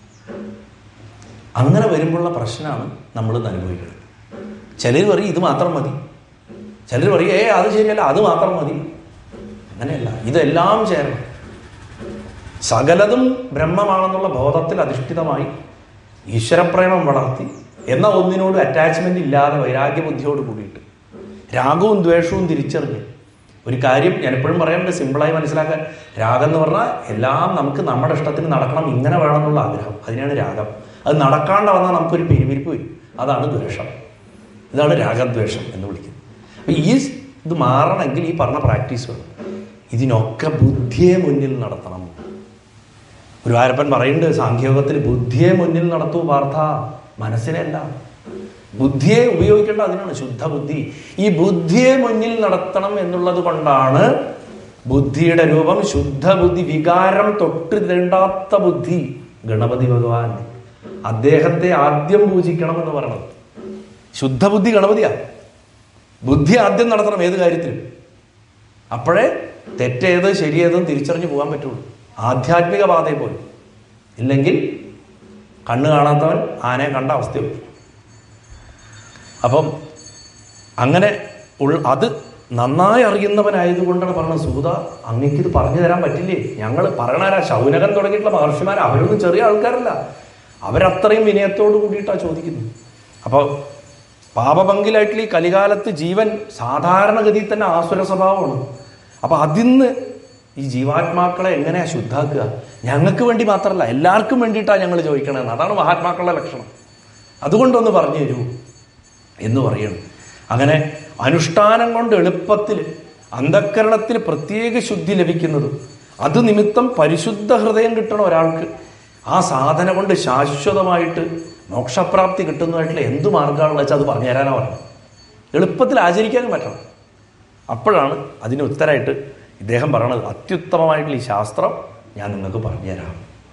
അങ്ങനെ വരുമ്പോഴുള്ള പ്രശ്നമാണ് നമ്മൾ ഇന്ന് അനുഭവിക്കുന്നത് ചിലർ പറയും ഇത് മാത്രം മതി ചിലർ പറയും ഏ അത് ശരിയല്ല അത് മാത്രം മതി അങ്ങനെയല്ല ഇതെല്ലാം ചേരണം സകലതും ബ്രഹ്മമാണെന്നുള്ള ബോധത്തിൽ അധിഷ്ഠിതമായി ഈശ്വരപ്രേമം വളർത്തി എന്ന ഒന്നിനോട് അറ്റാച്ച്മെന്റ് ഇല്ലാതെ വൈരാഗ്യ ബുദ്ധിയോട് കൂടിയിട്ട് രാഗവും ദ്വേഷവും തിരിച്ചറിഞ്ഞ് ഒരു കാര്യം ഞാൻ എപ്പോഴും പറയാറുണ്ട് സിമ്പിളായി മനസ്സിലാക്കാൻ രാഗം എന്ന് പറഞ്ഞാൽ എല്ലാം നമുക്ക് നമ്മുടെ ഇഷ്ടത്തിന് നടക്കണം ഇങ്ങനെ വേണം എന്നുള്ള ആഗ്രഹം അതിനാണ് രാഗം അത് നടക്കാണ്ട് വന്നാൽ നമുക്കൊരു പെരുവിരിപ്പ് വരും അതാണ് ദ്വേഷം ഇതാണ് രാഗദ്വേഷം എന്ന് വിളിക്കുന്നത് അപ്പോൾ ഈ ഇത് മാറണമെങ്കിൽ ഈ പറഞ്ഞ പ്രാക്ടീസ് വേണം ഇതിനൊക്കെ ബുദ്ധിയെ മുന്നിൽ നടത്തണം ഗുരുവായൂരപ്പൻ പറയുന്നുണ്ട് സാഖ്യയോഗത്തിൽ ബുദ്ധിയെ മുന്നിൽ നടത്തൂ പാർത്ഥ മനസ്സിനെ അല്ല ബുദ്ധിയെ ഉപയോഗിക്കേണ്ട അതിനാണ് ശുദ്ധ ബുദ്ധി ഈ ബുദ്ധിയെ മുന്നിൽ നടത്തണം എന്നുള്ളത് കൊണ്ടാണ് ബുദ്ധിയുടെ രൂപം ശുദ്ധ ബുദ്ധി വികാരം തൊട്ട് തീണ്ടാത്ത ബുദ്ധി ഗണപതി ഭഗവാൻ അദ്ദേഹത്തെ ആദ്യം പൂജിക്കണം എന്ന് പറയണത് ശുദ്ധ ബുദ്ധി ഗണപതിയാ ബുദ്ധി ആദ്യം നടത്തണം ഏത് കാര്യത്തിലും അപ്പോഴേ തെറ്റേത് ശരിയേതും തിരിച്ചറിഞ്ഞു പോകാൻ പറ്റുള്ളൂ ആധ്യാത്മിക പാതയിൽ പോലും ഇല്ലെങ്കിൽ കണ്ണ് കാണാത്തവൻ ആനയെ കണ്ട അവസ്ഥ വരും അപ്പം അങ്ങനെ ഉൾ അത് നന്നായി അറിയുന്നവനായതുകൊണ്ടാണ് പറഞ്ഞത് സൂത അങ്ങക്ക് ഇത് പറഞ്ഞു തരാൻ പറ്റില്ലേ ഞങ്ങൾ പറയണാരാ ശൗനകൻ തുടങ്ങിയിട്ടുള്ള മഹർഷിമാർ അവരൊന്നും ചെറിയ ആൾക്കാരല്ല അവരത്രയും വിനയത്തോട് കൂടിയിട്ടാണ് ചോദിക്കുന്നത് അപ്പോൾ പാപപങ്കിലായിട്ടുള്ള ഈ കലികാലത്ത് ജീവൻ സാധാരണഗതിയിൽ തന്നെ ആസുര സ്വഭാവമാണ് അപ്പോൾ അതിന്ന് ഈ ജീവാത്മാക്കളെ എങ്ങനെയാ ശുദ്ധാക്കുക ഞങ്ങൾക്ക് വേണ്ടി മാത്രമല്ല എല്ലാവർക്കും വേണ്ടിയിട്ടാണ് ഞങ്ങൾ ചോദിക്കണമെന്ന് അതാണ് മഹാത്മാക്കളുടെ ലക്ഷണം അതുകൊണ്ടൊന്ന് പറഞ്ഞു തരൂ എന്ന് പറയണം അങ്ങനെ അനുഷ്ഠാനം കൊണ്ട് എളുപ്പത്തിൽ അന്ധക്കരണത്തിന് പ്രത്യേക ശുദ്ധി ലഭിക്കുന്നതും അത് നിമിത്തം പരിശുദ്ധ ഹൃദയം കിട്ടണം ഒരാൾക്ക് ആ സാധന കൊണ്ട് ശാശ്വതമായിട്ട് മോക്ഷപ്രാപ്തി കിട്ടുന്നതായിട്ടുള്ള എന്ത് മാർഗമാണെന്ന് വെച്ചാൽ അത് പറഞ്ഞു തരാനാ പറഞ്ഞു എളുപ്പത്തിൽ ആചരിക്കാനും പറ്റണം അപ്പോഴാണ് അതിന് ഉത്തരമായിട്ട് ഇദ്ദേഹം പറയണത് അത്യുത്തമമായിട്ടുള്ള ഈ ശാസ്ത്രം ഞാൻ നിങ്ങൾക്ക് പറഞ്ഞുതരാം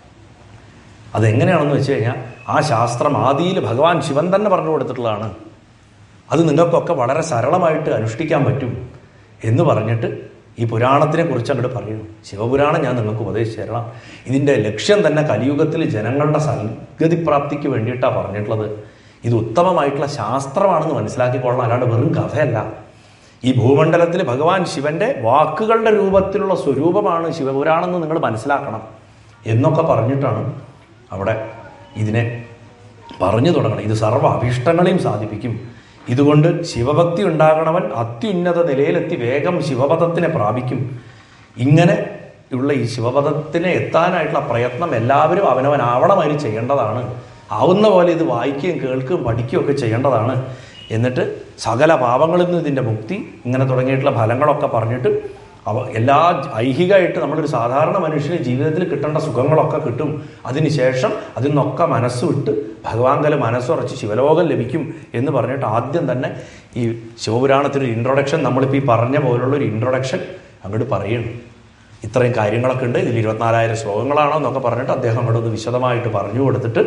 അതെങ്ങനെയാണെന്ന് വെച്ച് കഴിഞ്ഞാൽ ആ ശാസ്ത്രം ആദിയിൽ ഭഗവാൻ ശിവൻ തന്നെ പറഞ്ഞു കൊടുത്തിട്ടുള്ളതാണ് അത് നിങ്ങൾക്കൊക്കെ വളരെ സരളമായിട്ട് അനുഷ്ഠിക്കാൻ പറ്റും എന്ന് പറഞ്ഞിട്ട് ഈ പുരാണത്തിനെ കുറിച്ച് അങ്ങോട്ട് പറയുന്നു ശിവപുരാണം ഞാൻ നിങ്ങൾക്ക് ഉപദേശിച്ചു തരണം ഇതിൻ്റെ ലക്ഷ്യം തന്നെ കലിയുഗത്തിൽ ജനങ്ങളുടെ സൽഗതിപ്രാപ്തിക്ക് വേണ്ടിയിട്ടാണ് പറഞ്ഞിട്ടുള്ളത് ഇത് ഉത്തമമായിട്ടുള്ള ശാസ്ത്രമാണെന്ന് മനസ്സിലാക്കിക്കൊള്ളണം അല്ലാണ്ട് വെറും കഥയല്ല ഈ ഭൂമണ്ഡലത്തിൽ ഭഗവാൻ ശിവന്റെ വാക്കുകളുടെ രൂപത്തിലുള്ള സ്വരൂപമാണ് ശിവപുരാണം എന്ന് നിങ്ങൾ മനസ്സിലാക്കണം എന്നൊക്കെ പറഞ്ഞിട്ടാണ് അവിടെ ഇതിനെ പറഞ്ഞു തുടങ്ങണം ഇത് സർവ്വ അഭീഷ്ടങ്ങളെയും സാധിപ്പിക്കും ഇതുകൊണ്ട് ശിവഭക്തി ഉണ്ടാകണവൻ അത്യുന്നത നിലയിലെത്തി വേഗം ശിവപദത്തിനെ പ്രാപിക്കും ഇങ്ങനെ ഉള്ള ഈ ശിവപദത്തിനെ എത്താനായിട്ടുള്ള പ്രയത്നം എല്ലാവരും അവനവനാവണമായി ചെയ്യേണ്ടതാണ് ആവുന്ന പോലെ ഇത് വായിക്കുകയും കേൾക്കുകയും പഠിക്കുകയും ഒക്കെ ചെയ്യേണ്ടതാണ് എന്നിട്ട് സകല പാപങ്ങളിൽ നിന്ന് ഇതിൻ്റെ മുക്തി ഇങ്ങനെ തുടങ്ങിയിട്ടുള്ള ഫലങ്ങളൊക്കെ പറഞ്ഞിട്ട് അവ എല്ലാ ഐഹികമായിട്ട് നമ്മളൊരു സാധാരണ മനുഷ്യന് ജീവിതത്തിൽ കിട്ടേണ്ട സുഖങ്ങളൊക്കെ കിട്ടും അതിനുശേഷം അതിൽ നിന്നൊക്കെ മനസ്സ് വിട്ട് ഭഗവാങ്കല മനസ്സുറച്ച് ശിവലോകം ലഭിക്കും എന്ന് പറഞ്ഞിട്ട് ആദ്യം തന്നെ ഈ ശിവപുരാണത്തിനൊരു ഇൻട്രൊഡക്ഷൻ നമ്മളിപ്പോൾ ഈ പറഞ്ഞ പോലുള്ള ഒരു ഇൻട്രൊഡക്ഷൻ അങ്ങോട്ട് പറയുന്നു ഇത്രയും കാര്യങ്ങളൊക്കെ ഉണ്ട് ഇതിൽ ഇരുപത്തിനാലായിരം ശ്ലോകങ്ങളാണോ എന്നൊക്കെ പറഞ്ഞിട്ട് അദ്ദേഹം അങ്ങോട്ട് ഒന്ന് വിശദമായിട്ട് പറഞ്ഞു കൊടുത്തിട്ട്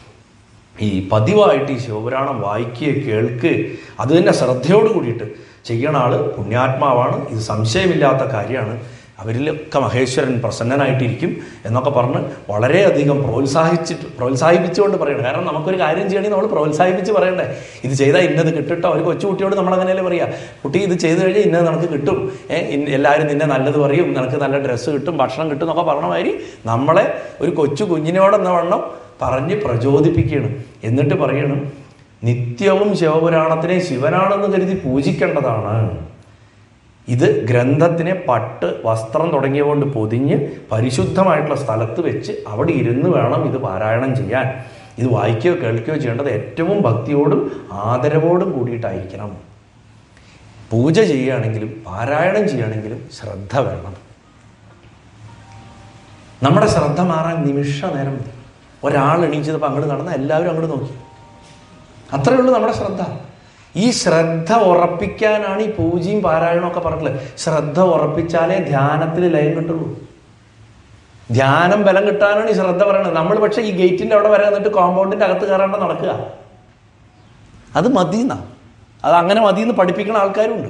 ഈ പതിവായിട്ട് ഈ ശിവപുരാണം വായിക്കുകയോ കേൾക്കുകയോ അത് തന്നെ ശ്രദ്ധയോട് കൂടിയിട്ട് ചെയ്യണ ആള് പുണ്യാത്മാവാണ് ഇത് സംശയമില്ലാത്ത കാര്യമാണ് അവരിലൊക്കെ മഹേശ്വരൻ പ്രസന്നനായിട്ടിരിക്കും എന്നൊക്കെ പറഞ്ഞ് വളരെയധികം പ്രോത്സാഹിച്ചിട്ട് പ്രോത്സാഹിപ്പിച്ചുകൊണ്ട് പറയണം കാരണം നമുക്കൊരു കാര്യം ചെയ്യണമെങ്കിൽ നമ്മൾ പ്രോത്സാഹിപ്പിച്ച് പറയണ്ടേ ഇത് ചെയ്താൽ ഇന്നത് കിട്ടിട്ടോ ഒരു കൊച്ചുകുട്ടിയോട് നമ്മൾ അങ്ങനെയല്ലേ പറയുക കുട്ടി ഇത് ചെയ്ത് കഴിഞ്ഞാൽ ഇന്നത് നമുക്ക് കിട്ടും ഏ, ഇന്ന- എല്ലാവരും നിന്നെ നല്ലത് പറയും നിനക്ക് നല്ല ഡ്രസ്സ് കിട്ടും ഭക്ഷണം കിട്ടും എന്നൊക്കെ പറഞ്ഞ മാതിരി നമ്മളെ ഒരു കൊച്ചു കുഞ്ഞിനോടെന്ന വണ്ണം പറഞ്ഞ് പ്രചോദിപ്പിക്കണം എന്നിട്ട് പറയണം നിത്യവും ശിവപുരാണത്തിനെ ശിവനാണെന്ന് കരുതി പൂജിക്കേണ്ടതാണ് ഇത് ഗ്രന്ഥത്തിനെ പട്ട് വസ്ത്രം തുടങ്ങിയ കൊണ്ട് പൊതിഞ്ഞ് പരിശുദ്ധമായിട്ടുള്ള സ്ഥലത്ത് വെച്ച് അവിടെ ഇരുന്ന് വേണം ഇത് പാരായണം ചെയ്യാൻ ഇത് വായിക്കുകയോ കേൾക്കുകയോ ചെയ്യേണ്ടത് ഏറ്റവും ഭക്തിയോടും ആദരവോടും കൂടിയിട്ടായിരിക്കണം പൂജ ചെയ്യുകയാണെങ്കിലും പാരായണം ചെയ്യുകയാണെങ്കിലും ശ്രദ്ധ വേണം നമ്മുടെ ശ്രദ്ധ മാറാൻ നിമിഷ നേരം മതി ഒരാൾ എണീച്ചപ്പോൾ അങ്ങോട്ട് നടന്ന എല്ലാവരും അങ്ങോട്ട് നോക്കി അത്രയേ ഉള്ളൂ നമ്മുടെ ശ്രദ്ധ ഈ ശ്രദ്ധ ഉറപ്പിക്കാനാണ് ഈ പൂജയും പാരായണവും ഒക്കെ പറഞ്ഞിട്ടുള്ളത് ശ്രദ്ധ ഉറപ്പിച്ചാലേ ധ്യാനത്തിൽ ലയം കിട്ടുള്ളൂ ധ്യാനം ബലം കിട്ടാനാണ് ഈ ശ്രദ്ധ പറയുന്നത് നമ്മൾ പക്ഷേ ഈ ഗേറ്റിന്റെ അവിടെ വരെ വന്നിട്ട് കോമ്പൗണ്ടിന്റെ അകത്ത് കയറാണ്ട് നടക്കുക അത് മതിയെന്നാ അത് അങ്ങനെ മതിയെന്ന് പഠിപ്പിക്കുന്ന ആൾക്കാരുണ്ട്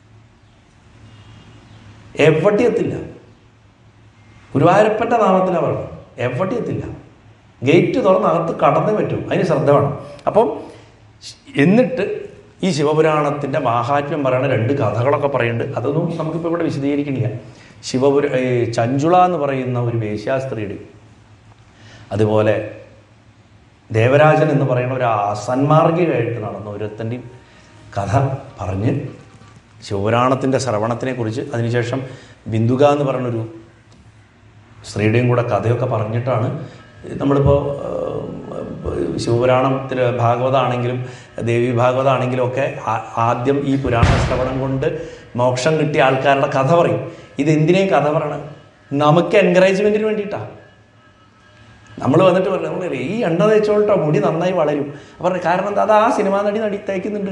എവിടെ എത്തില്ല ഗുരുവായൂരപ്പൻ്റെ നാമത്തിലാണ് പറയുന്നത് എവിടെ എത്തില്ല ഗേറ്റ് തുറന്ന് അകത്ത് കടന്നേ പറ്റൂ അതിന് ശ്രദ്ധ വേണം അപ്പം എന്നിട്ട് ഈ ശിവപുരാണത്തിൻ്റെ മാഹാത്മ്യം പറയുന്ന രണ്ട് കഥകളൊക്കെ പറയുന്നുണ്ട് അതൊന്നും നമുക്കിപ്പോൾ ഇവിടെ വിശദീകരിക്കണില്ല ശിവപുര ഈ ചഞ്ചുള എന്ന് പറയുന്ന ഒരു വേശ്യാസ്ത്രീയുടെ അതുപോലെ ദേവരാജൻ എന്ന് പറയുന്ന ഒരു അസന്മാർഗികമായിട്ട് നടന്ന ഒരുത്തൻ്റെയും കഥ പറഞ്ഞ് ശിവപുരാണത്തിൻ്റെ ശ്രവണത്തിനെ കുറിച്ച് അതിനുശേഷം ബിന്ദുക എന്ന് പറയുന്നൊരു സ്ത്രീയുടെയും കൂടെ കഥയൊക്കെ പറഞ്ഞിട്ടാണ് നമ്മളിപ്പോൾ ശിവപുരാണത്തിൽ ഭാഗവതമാണെങ്കിലും ദേവി ഭാഗവതമാണെങ്കിലും ഒക്കെ ആ- ആദ്യം ഈ പുരാണ ശ്രവണം കൊണ്ട് മോക്ഷം കിട്ടിയ ആൾക്കാരുടെ കഥ പറയും ഇത് എന്തിനേയും കഥ പറയണം നമുക്ക് എൻകറേജ്മെൻറ്റിന് വേണ്ടിയിട്ടാണ് നമ്മൾ വന്നിട്ട് പറഞ്ഞു നമ്മൾ ഈ എണ്ണ തേച്ചോട്ടോ മുടി നന്നായി വളരും പറഞ്ഞു കാരണം എന്താ അത് ആ സിനിമാ നടി നടി തേക്കുന്നുണ്ട്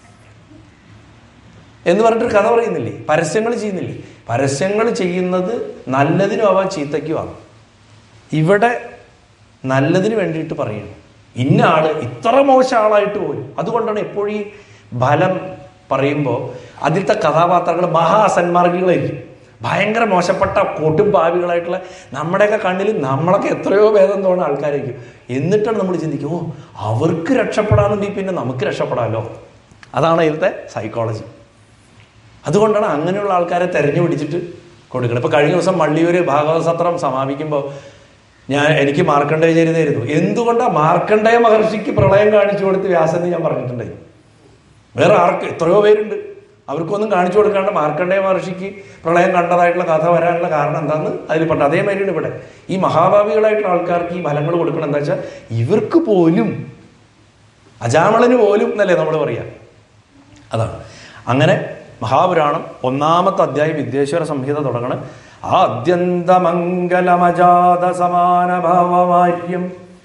എന്ന് പറഞ്ഞിട്ടൊരു കഥ പറയുന്നില്ലേ പരസ്യങ്ങൾ ചെയ്യുന്നില്ലേ പരസ്യങ്ങൾ ചെയ്യുന്നത് നല്ലതിനും ആവാം ചീത്തയ്ക്കും ആവാം ഇവിടെ നല്ലതിന് വേണ്ടിയിട്ട് പറയുന്നു ഇന്ന ആള് ഇത്ര മോശം ആളായിട്ട് പോലും അതുകൊണ്ടാണ് എപ്പോഴും ഈ ഫലം പറയുമ്പോൾ അതിലത്തെ കഥാപാത്രങ്ങൾ മഹാ അസന്മാർഗികളായിരിക്കും ഭയങ്കര മോശപ്പെട്ട കൂട്ടും പാവികളായിട്ടുള്ള നമ്മുടെയൊക്കെ കണ്ണിൽ നമ്മളൊക്കെ എത്രയോ ഭേദം തോന്നുന്ന ആൾക്കാരായിരിക്കും എന്നിട്ടാണ് നമ്മൾ ചിന്തിക്കും ഓ അവർക്ക് രക്ഷപ്പെടാന്നുണ്ടെങ്കിൽ പിന്നെ നമുക്ക് രക്ഷപ്പെടാമല്ലോ അതാണ് അതിലത്തെ സൈക്കോളജി അതുകൊണ്ടാണ് അങ്ങനെയുള്ള ആൾക്കാരെ തെരഞ്ഞു പിടിച്ചിട്ട് കൊടുക്കണം ഇപ്പൊ കഴിഞ്ഞ ദിവസം മള്ളിയൂര് ഭാഗവത സത്രം സമാപിക്കുമ്പോൾ ഞാൻ എനിക്ക് മാർക്കണ്ഡേയ ചരിതായിരുന്നു എന്തുകൊണ്ടാണ് മാർക്കണ്ഡേയ മഹർഷിക്ക് പ്രളയം കാണിച്ചു കൊടുത്ത് വ്യാസെന്ന് ഞാൻ പറഞ്ഞിട്ടുണ്ടായി വേറെ ആർക്ക് എത്രയോ പേരുണ്ട് അവർക്കൊന്നും കാണിച്ചു കൊടുക്കാണ്ട് മാർക്കണ്ഡേയ മഹർഷിക്ക് പ്രളയം കണ്ടതായിട്ടുള്ള കഥ വരാനുള്ള കാരണം എന്താണെന്ന് അതിൽ പറഞ്ഞു അതേമാതിരിയാണ് ഇവിടെ ഈ മഹാഭാവികളായിട്ടുള്ള ആൾക്കാർക്ക് ഈ ഫലങ്ങൾ കൊടുക്കണം എന്താ വെച്ചാൽ ഇവർക്ക് പോലും അജാമളന് പോലും എന്നല്ലേ നമ്മൾ പറയാ അതാണ് അങ്ങനെ മഹാപുരാണം ഒന്നാമത്തെ അധ്യായം വിദ്വേശ്വര സംഹിത തുടങ്ങണം ആ അത്യന്തമംഗലമജാത സമാന ഭാവമാര്യം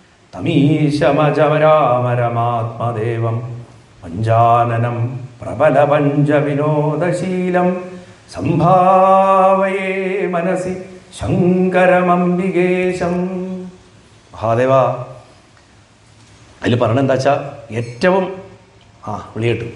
തമീശമജമരാമരമാത്മദേവം പഞ്ചാനനം പ്രബല പഞ്ചവിനോദശീലം സംഭാവയേ മനസി ശങ്കരമംബികേശം മഹാദേവ അതിൽ പറഞ്ഞ എന്താ വെച്ചാൽ ഏറ്റവും ആ വിളിയിട്ടു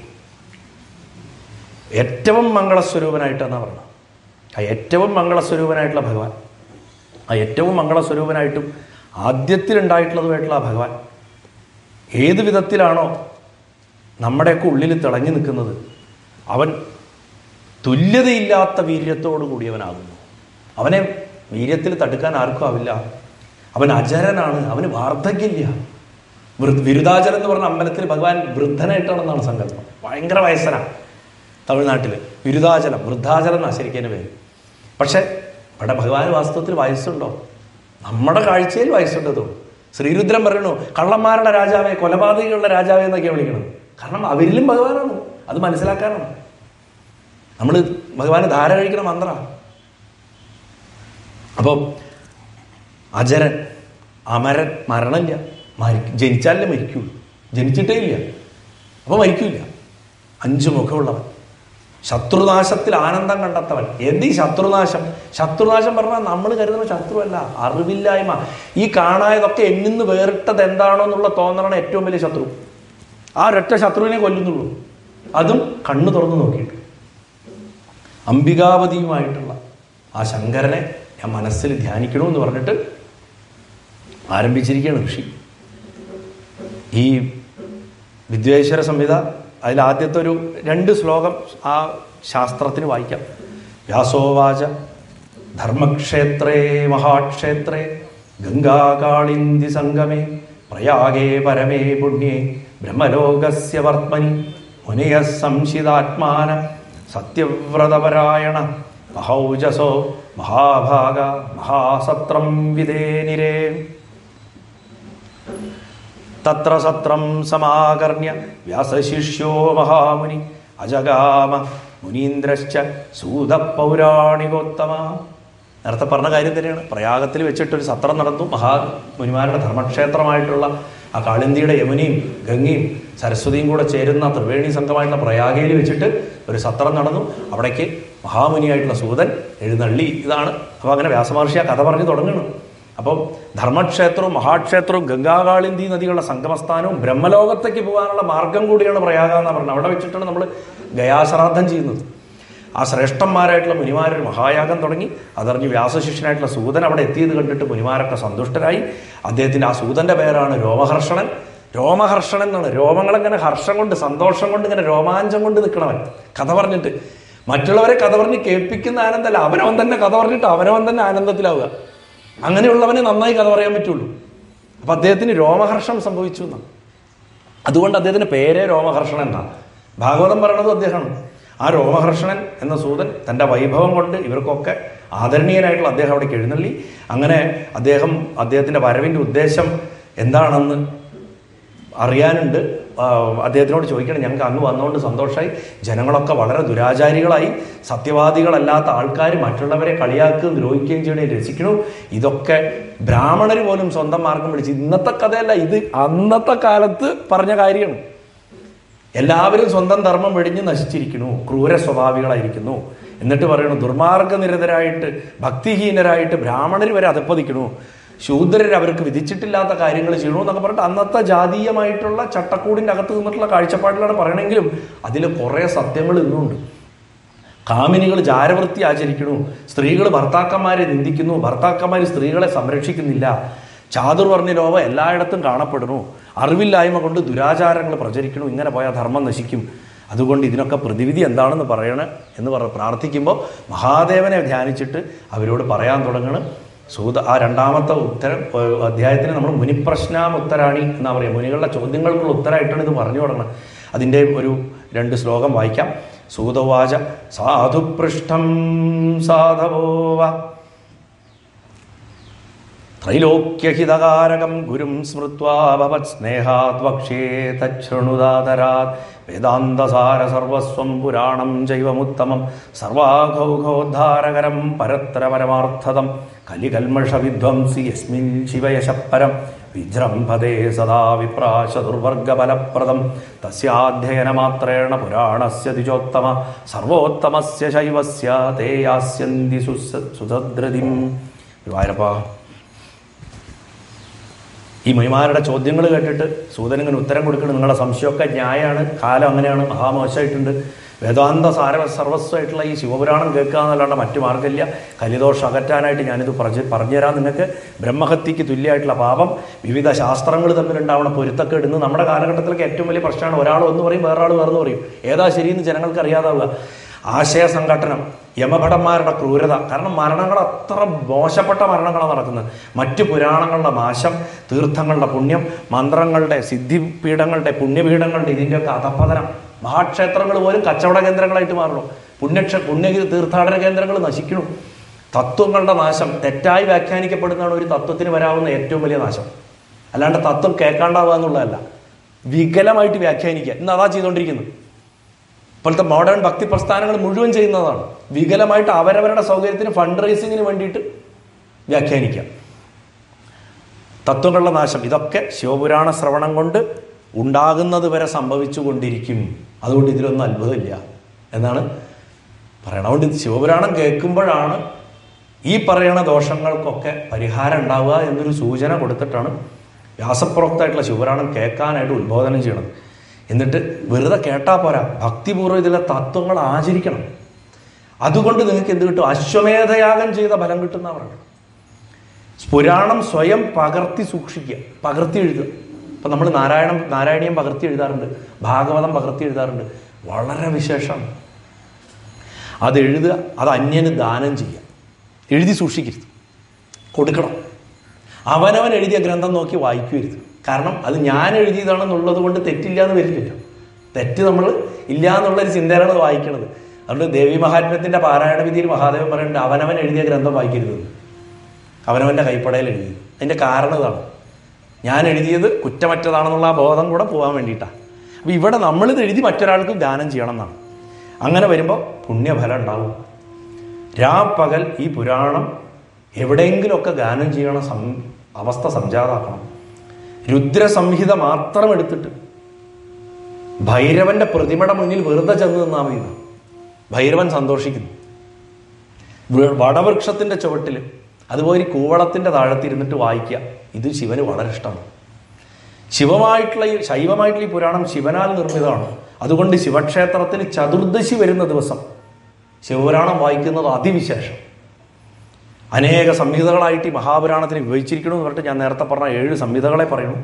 ഏറ്റവും മംഗളസ്വരൂപനായിട്ടെന്നാണ് പറഞ്ഞത് ആ ഏറ്റവും മംഗളസ്വരൂപനായിട്ടുള്ള ഭഗവാൻ ആ ഏറ്റവും മംഗളസ്വരൂപനായിട്ടും ആദ്യത്തിലുണ്ടായിട്ടുള്ളതുമായിട്ടുള്ള ആ ഭഗവാൻ ഏത് വിധത്തിലാണോ നമ്മുടെയൊക്കെ ഉള്ളിൽ തിളങ്ങി നിൽക്കുന്നത് അവൻ തുല്യതയില്ലാത്ത വീര്യത്തോടു കൂടിയവനാകുന്നു അവനെ വീര്യത്തിൽ തടുക്കാൻ ആർക്കും ആവില്ല അവൻ അജരനാണ് അവന് വാർദ്ധക്യമില്ല വൃ- വിരുദാചലം എന്ന് പറഞ്ഞ അമ്പലത്തിൽ ഭഗവാൻ വൃദ്ധനായിട്ടാണെന്നാണ് സങ്കല്പം ഭയങ്കര വയസ്സനാണ് തമിഴ്നാട്ടിൽ വിരുദാചലം വൃദ്ധാചലം എന്നാണ് ശരിക്കും എൻ്റെ പേര് പക്ഷെ ഇവിടെ ഭഗവാൻ വാസ്തവത്തിൽ വയസ്സുണ്ടോ നമ്മുടെ കാഴ്ചയിൽ വയസ്സുണ്ട് തോന്നും ശ്രീരുദ്രൻ പറയണു കള്ളന്മാരുടെ രാജാവേ കൊലപാതകങ്ങളുടെ രാജാവേ എന്നൊക്കെയാണ് വിളിക്കുന്നത് കാരണം അവരിലും ഭഗവാനാണ് അത് മനസ്സിലാക്കാനാണ് നമ്മൾ ഭഗവാന് ധാര കഴിക്കണ മന്ത്രമാണ് അപ്പം അജരൻ അമരൻ മരണമില്ല മരി ജനിച്ചാലേ മരിക്കുള്ളൂ ജനിച്ചിട്ടേ ഇല്ല അപ്പോൾ മരിക്കില്ല അഞ്ച് മുഖമുള്ളവൻ ശത്രുനാശത്തിൽ ആനന്ദം കണ്ടെത്തവൻ എന്ത് ഈ ശത്രുനാശം ശത്രുനാശം പറഞ്ഞാൽ നമ്മൾ കരുതുന്ന ശത്രുവല്ല അറിവില്ലായ്മ ഈ കാണായതൊക്കെ എന്നിന്ന് വേറിട്ടത് എന്താണോ എന്നുള്ള തോന്നലാണ് ഏറ്റവും വലിയ ശത്രു ആ ഒരൊറ്റ ശത്രുവിനെ കൊല്ലുന്നുള്ളൂ അതും കണ്ണു തുറന്നു നോക്കിയിട്ട് അംബികാവതിയുമായിട്ടുള്ള ആ ശങ്കരനെ ഞാൻ മനസ്സിൽ ധ്യാനിക്കണമെന്ന് പറഞ്ഞിട്ട് ആരംഭിച്ചിരിക്കുകയാണ് ഋഷി ഈ വിദ്വേശ്വര സംഹിത അതിൽ ആദ്യത്തെ ഒരു രണ്ട് ശ്ലോകം ആ ശാസ്ത്രത്തിന് വായിക്കാം വ്യാസോവാച ധർമ്മക്ഷേത്രേ മഹാക്ഷേത്രേ ഗംഗാകാളിന്തി സംഗമേ പ്രയാഗേ പരമേ പുണ്യേ ബ്രഹ്മലോകസ്യ വർത്തമനി മുനയ സംശിതാത്മാന സത്യവ്രതപരായണ മഹൗജസോ മഹാഭാഗ മഹാസത്രം വിദേനിരേ തത്ര സത്രം സമാകർണ്യ വ്യാസശിഷ്യോ മഹാമുനി അജഗാമ മുനീന്ദ്രശ്ച സൂത പൗരാണികോത്തമ നേരത്തെ പറഞ്ഞ കാര്യം തന്നെയാണ് പ്രയാഗത്തിൽ വെച്ചിട്ടൊരു സത്രം നടന്നു മഹാമുനിമാരുടെ ധർമ്മക്ഷേത്രമായിട്ടുള്ള ആ കാളിന്തിയുടെ യമുനയും ഗംഗയും സരസ്വതിയും കൂടെ ചേരുന്ന ത്രിവേണി സംഘമായിട്ടുള്ള പ്രയാഗയിൽ വെച്ചിട്ട് ഒരു സത്രം നടന്നു അവിടേക്ക് മഹാമുനിയായിട്ടുള്ള സൂതൻ എഴുന്നള്ളി ഇതാണ് അപ്പോൾ അങ്ങനെ വ്യാസമഹർഷി ആ കഥ പറഞ്ഞു തുടങ്ങണം അപ്പം ധർമ്മക്ഷേത്രവും മഹാക്ഷേത്രവും ഗംഗാകാളിന്തി നദികളുടെ സംഗമസ്ഥാനവും ബ്രഹ്മലോകത്തേക്ക് പോകാനുള്ള മാർഗം കൂടിയാണ് പ്രയാഗ എന്ന് പറഞ്ഞത് അവിടെ വെച്ചിട്ടാണ് നമ്മൾ ഗയാശ്രാദ്ധം ചെയ്യുന്നത് ആ ശ്രേഷ്ഠന്മാരായിട്ടുള്ള മുനിമാരൊരു മഹായാഗം തുടങ്ങി അതറിഞ്ഞ് വ്യാസശിഷ്യനായിട്ടുള്ള സൂതൻ അവിടെ എത്തിയത് കണ്ടിട്ട് മുനിമാരൊക്കെ സന്തുഷ്ടരായി അദ്ദേഹത്തിൻ്റെ ആ സൂതൻ്റെ പേരാണ് രോമഹർഷണൻ രോമഹർഷണൻ എന്നാണ് രോമങ്ങളെങ്ങനെ ഹർഷം കൊണ്ട് സന്തോഷം കൊണ്ട് ഇങ്ങനെ രോമാഞ്ചം കൊണ്ട് നിൽക്കണവൻ കഥ പറഞ്ഞിട്ട് മറ്റുള്ളവരെ കഥ പറഞ്ഞ് കേൾപ്പിക്കുന്ന ആനന്ദമല്ല അവനവൻ തന്നെ കഥ പറഞ്ഞിട്ട് അവനവൻ തന്നെ ആനന്ദത്തിലാവുക അങ്ങനെയുള്ളവനെ നന്നായി കഥ പറയാൻ പറ്റുള്ളൂ അപ്പൊ അദ്ദേഹത്തിന് രോമഹർഷം സംഭവിച്ചു എന്നാണ് അതുകൊണ്ട് അദ്ദേഹത്തിന്റെ പേരേ രോമഹർഷണൻ എന്നാണ് ഭാഗവതം പറയണതും അദ്ദേഹമാണ് ആ രോമഹർഷണൻ എന്ന സൂതൻ തൻ്റെ വൈഭവം കൊണ്ട് ഇവർക്കൊക്കെ ആദരണീയനായിട്ടുള്ള അദ്ദേഹം അവിടേക്ക് എഴുന്നള്ളി അങ്ങനെ അദ്ദേഹം അദ്ദേഹത്തിൻ്റെ വരവിൻ്റെ ഉദ്ദേശം എന്താണെന്ന് അറിയാനുണ്ട് ആ, അദ്ദേഹത്തിനോട് ചോദിക്കണം ഞങ്ങൾക്ക് അങ്ങ് വന്നുകൊണ്ട് സന്തോഷമായി ജനങ്ങളൊക്കെ വളരെ ദുരാചാരികളായി സത്യവാദികളല്ലാത്ത ആൾക്കാർ മറ്റുള്ളവരെ കളിയാക്കുകയും ദ്രോഹിക്കുകയും ചെയ്യണേ രസിക്കണു ഇതൊക്കെ ബ്രാഹ്മണർ പോലും സ്വന്തം മാർഗം പിടിച്ച് ഇന്നത്തെ കഥയല്ല ഇത് അന്നത്തെ കാലത്ത് പറഞ്ഞ കാര്യമാണ് എല്ലാവരും സ്വന്തം ധർമ്മം വെടിഞ്ഞ് നശിച്ചിരിക്കുന്നു ക്രൂര സ്വഭാവികളായിരിക്കുന്നു എന്നിട്ട് പറയണു ദുർമാർഗനിരതരായിട്ട് ഭക്തിഹീനരായിട്ട് ബ്രാഹ്മണർ വരെ അധപ്പതിക്കണു ശൂദ്രർ അവർക്ക് വിധിച്ചിട്ടില്ലാത്ത കാര്യങ്ങൾ ചെയ്യണു എന്നൊക്കെ പറഞ്ഞിട്ട് അന്നത്തെ ജാതീയമായിട്ടുള്ള ചട്ടക്കൂടിൻ്റെ അകത്ത് നിന്നിട്ടുള്ള കാഴ്ചപ്പാടിലാണ് പറയണമെങ്കിലും അതിൽ കുറേ സത്യങ്ങൾ ഇന്നുണ്ട് കാമിനികൾ ജാരവൃത്തി ആചരിക്കുന്നു സ്ത്രീകൾ ഭർത്താക്കന്മാരെ നിന്ദിക്കുന്നു ഭർത്താക്കന്മാർ സ്ത്രീകളെ സംരക്ഷിക്കുന്നില്ല ചാതുർവർണ്ണ ലോകം എല്ലായിടത്തും കാണപ്പെടുന്നു അറിവില്ലായ്മ കൊണ്ട് ദുരാചാരങ്ങൾ പ്രചരിക്കുന്നു ഇങ്ങനെ പോയാൽ ധർമ്മം നശിക്കും അതുകൊണ്ട് ഇതിനൊക്കെ പ്രതിവിധി എന്താണെന്ന് പറയണ എന്ന് പറ പ്രാർത്ഥിക്കുമ്പോൾ മഹാദേവനെ ധ്യാനിച്ചിട്ട് അവരോട് പറയാൻ തുടങ്ങണം സൂത ആ രണ്ടാമത്തെ ഉത്തരം ഏഹ്, അധ്യായത്തിന് നമ്മൾ മുനിപ്രശ്നാം ഉത്തരാണി എന്നാ പറയുക മുനികളുടെ ചോദ്യങ്ങൾക്കുള്ള ഉത്തരമായിട്ടാണ് ഇത് പറഞ്ഞു തുടങ്ങുന്നത് അതിൻ്റെ ഒരു രണ്ട് ശ്ലോകം വായിക്കാം സൂതവാച സാധുപൃഷ്ടം സാധവോവ ത്രൈലോക്യഹിതകാരകം ഗുരും സ്മൃത്വാ ഭവത് സ്നേഹാത് വക്ഷ്യേ തച്ഛൃണുദാതരാത് വേദാന്തസാര സർവസ്വം പുരാണം ജൈവമുത്തമം സർവാഘൗഘോദ്ധാരകരം പരത്ര പരമാർത്ഥതം കലികൽമഷ വിധ്വംസി യസ്മിൻ ശിവയശപ്പരം വിജൃംഭതേ സദാ വിപ്രാശ ദുർവർഗഫലപ്രദം തസ്യാധ്യയനമാത്രേണ പുരാണസ്യ ദ്വിജോത്തമ സർവോത്തമസ്യ ശൈവസ്യ തേ യാസ്യന്തി സുസ സുസദ്രതിം ഗുരുവായൂരപ്പാ ഈ മുനിമാരുടെ ചോദ്യങ്ങൾ കേട്ടിട്ട് സൂതനിങ്ങനെ ഉത്തരം കൊടുക്കണം നിങ്ങളുടെ സംശയമൊക്കെ ന്യായമാണ് കാലം അങ്ങനെയാണ് മഹാമോശമായിട്ടുണ്ട് വേദാന്ത സാര സർവസ്വമായിട്ടുള്ള ഈ ശിവപുരാണം കേൾക്കുക എന്നല്ലാണ്ട് മറ്റു മാർഗ്ഗമില്ല കലിദോഷം അകറ്റാനായിട്ട് ഞാനിത് പറഞ്ഞ് പറഞ്ഞുതരാം നിങ്ങൾക്ക് ബ്രഹ്മഹത്യക്ക് തുല്യമായിട്ടുള്ള പാപം വിവിധ ശാസ്ത്രങ്ങൾ തമ്മിലുണ്ടാവണ പൊരുത്തക്കേട് ഇന്ന് നമ്മുടെ കാലഘട്ടത്തിലൊക്കെ ഏറ്റവും വലിയ പ്രശ്നമാണ് ഒരാൾ ഒന്ന് പറയും വേറൊരാൾ വേറെന്ന് പറയും ഏതാ ശരിയെന്ന് ജനങ്ങൾക്ക് അറിയാതാവുക ആശയ സംഘട്ടനം യമഭടന്മാരുടെ ക്രൂരത കാരണം മരണങ്ങൾ അത്ര മോശപ്പെട്ട മരണങ്ങളാണ് നടക്കുന്നത് മറ്റു പുരാണങ്ങളുടെ നാശം തീർത്ഥങ്ങളുടെ പുണ്യം മന്ത്രങ്ങളുടെ സിദ്ധിപീഠങ്ങളുടെ പുണ്യപീഠങ്ങളുടെ ഇതിൻ്റെയൊക്കെ അധപ്പതനം മഹാക്ഷേത്രങ്ങൾ പോലും കച്ചവട കേന്ദ്രങ്ങളായിട്ട് മാറുന്നു പുണ്യക്ഷ പുണ്യ തീർത്ഥാടന കേന്ദ്രങ്ങൾ നശിക്കുന്നു തത്വങ്ങളുടെ നാശം തെറ്റായി വ്യാഖ്യാനിക്കപ്പെടുന്നതാണ് ഒരു തത്വത്തിന് വരാവുന്ന ഏറ്റവും വലിയ നാശം അല്ലാണ്ട് തത്വം കേൾക്കാണ്ടാവുക എന്നുള്ളതല്ല വികലമായിട്ട് വ്യാഖ്യാനിക്കുക ഇന്ന് അതാ ചെയ്തുകൊണ്ടിരിക്കുന്നത് ഇപ്പോഴത്തെ മോഡേൺ ഭക്തി പ്രസ്ഥാനങ്ങൾ മുഴുവൻ ചെയ്യുന്നതാണ് വികലമായിട്ട് അവരവരുടെ സൗകര്യത്തിന് ഫണ്ട് റൈസിങ്ങിന് വേണ്ടിയിട്ട് വ്യാഖ്യാനിക്കാം തത്വങ്ങളുടെ നാശം ഇതൊക്കെ ശിവപുരാണ ശ്രവണം കൊണ്ട് ഉണ്ടാകുന്നത് വരെ സംഭവിച്ചു കൊണ്ടിരിക്കും അതുകൊണ്ട് ഇതിലൊന്നും അത്ഭുതമില്ല എന്നാണ് പറയണം അതുകൊണ്ട് ഇത് ശിവപുരാണം കേൾക്കുമ്പോഴാണ് ഈ പറയണ ദോഷങ്ങൾക്കൊക്കെ പരിഹാരം ഉണ്ടാവുക എന്നൊരു സൂചന കൊടുത്തിട്ടാണ് വ്യാസപ്രോക്തമായിട്ടുള്ള ശിവപുരാണം കേൾക്കാനായിട്ട് ഉദ്ബോധനം ചെയ്യണത് എന്നിട്ട് വെറുതെ കേട്ടാൽ പോരാ ഭക്തിപൂർവ്വം ഇതിലെ തത്വങ്ങൾ ആചരിക്കണം അതുകൊണ്ട് നിങ്ങൾക്ക് എന്ത് കിട്ടും അശ്വമേധയാഗം ചെയ്ത ഫലം കിട്ടുന്ന പറയുന്നത് പുരാണം സ്വയം പകർത്തി സൂക്ഷിക്കുക പകർത്തി എഴുതുക ഇപ്പം നമ്മൾ നാരായണം നാരായണീയം പകർത്തി എഴുതാറുണ്ട് ഭാഗവതം പകർത്തി എഴുതാറുണ്ട് വളരെ വിശേഷമാണ് അത് എഴുതുക അത് അന്യന് ദാനം ചെയ്യുക എഴുതി സൂക്ഷിക്കരുത് കൊടുക്കണം അവനവൻ എഴുതിയ ഗ്രന്ഥം നോക്കി വായിക്കരുത് കാരണം അത് ഞാൻ എഴുതിയതാണെന്നുള്ളത് കൊണ്ട് തെറ്റില്ല എന്ന് വരില്ല തെറ്റ് നമ്മൾ ഇല്ല എന്നുള്ളൊരു ചിന്തയാണ് അത് വായിക്കണത് അതുകൊണ്ട് ദേവി മഹാത്മ്യത്തിൻ്റെ പാരായണ വിധിയിൽ മഹാദേവൻ പറയുന്നുണ്ട് അവനവൻ എഴുതിയ ഗ്രന്ഥം വായിക്കരുത് അവനവൻ്റെ കൈപ്പടയിൽ എഴുതി അതിൻ്റെ കാരണം ഇതാണ് ഞാൻ എഴുതിയത് കുറ്റമറ്റതാണെന്നുള്ള ആ ബോധം കൂടെ പോകാൻ വേണ്ടിയിട്ടാണ് അപ്പോൾ ഇവിടെ നമ്മളിത് എഴുതി മറ്റൊരാൾക്ക് ദാനം ചെയ്യണം എന്നാണ് അങ്ങനെ വരുമ്പോൾ പുണ്യഫലം ഉണ്ടാവും രാപ്പകൽ ഈ പുരാണം എവിടെയെങ്കിലുമൊക്കെ ഗാനം ചെയ്യണ സം അവസ്ഥ സംജാതാക്കണം രുദ്രസംഹിത മാത്രം എടുത്തിട്ട് ഭൈരവന്റെ പ്രതിമയുടെ മുന്നിൽ വെറുതെ ചെന്ന് നിന്നാൽ മതി എന്നാ. ഭൈരവൻ സന്തോഷിക്കുന്നു വ- വടവൃക്ഷത്തിന്റെ ചുവട്ടിൽ അതുപോലെ ഈ കൂവളത്തിന്റെ താഴത്തിരുന്നിട്ട് വായിക്കുക ഇത് ശിവന് വളരെ ഇഷ്ടമാണ് ശിവമായിട്ടുള്ള ഈ ശൈവമായിട്ടുള്ള ഈ പുരാണം ശിവനാൽ നിർമ്മിതമാണ് അതുകൊണ്ട് ശിവക്ഷേത്രത്തിൽ ചതുർദശി വരുന്ന ദിവസം ശിവപുരാണം വായിക്കുന്നത് അതിവിശേഷം അനേക സംഹിതകളായിട്ട് ഈ മഹാപുരാണത്തിന് വിഭജിച്ചിരിക്കണമെന്ന് പറഞ്ഞിട്ട് ഞാൻ നേരത്തെ പറഞ്ഞ ഏഴ് സംഹിതകളെ പറയണു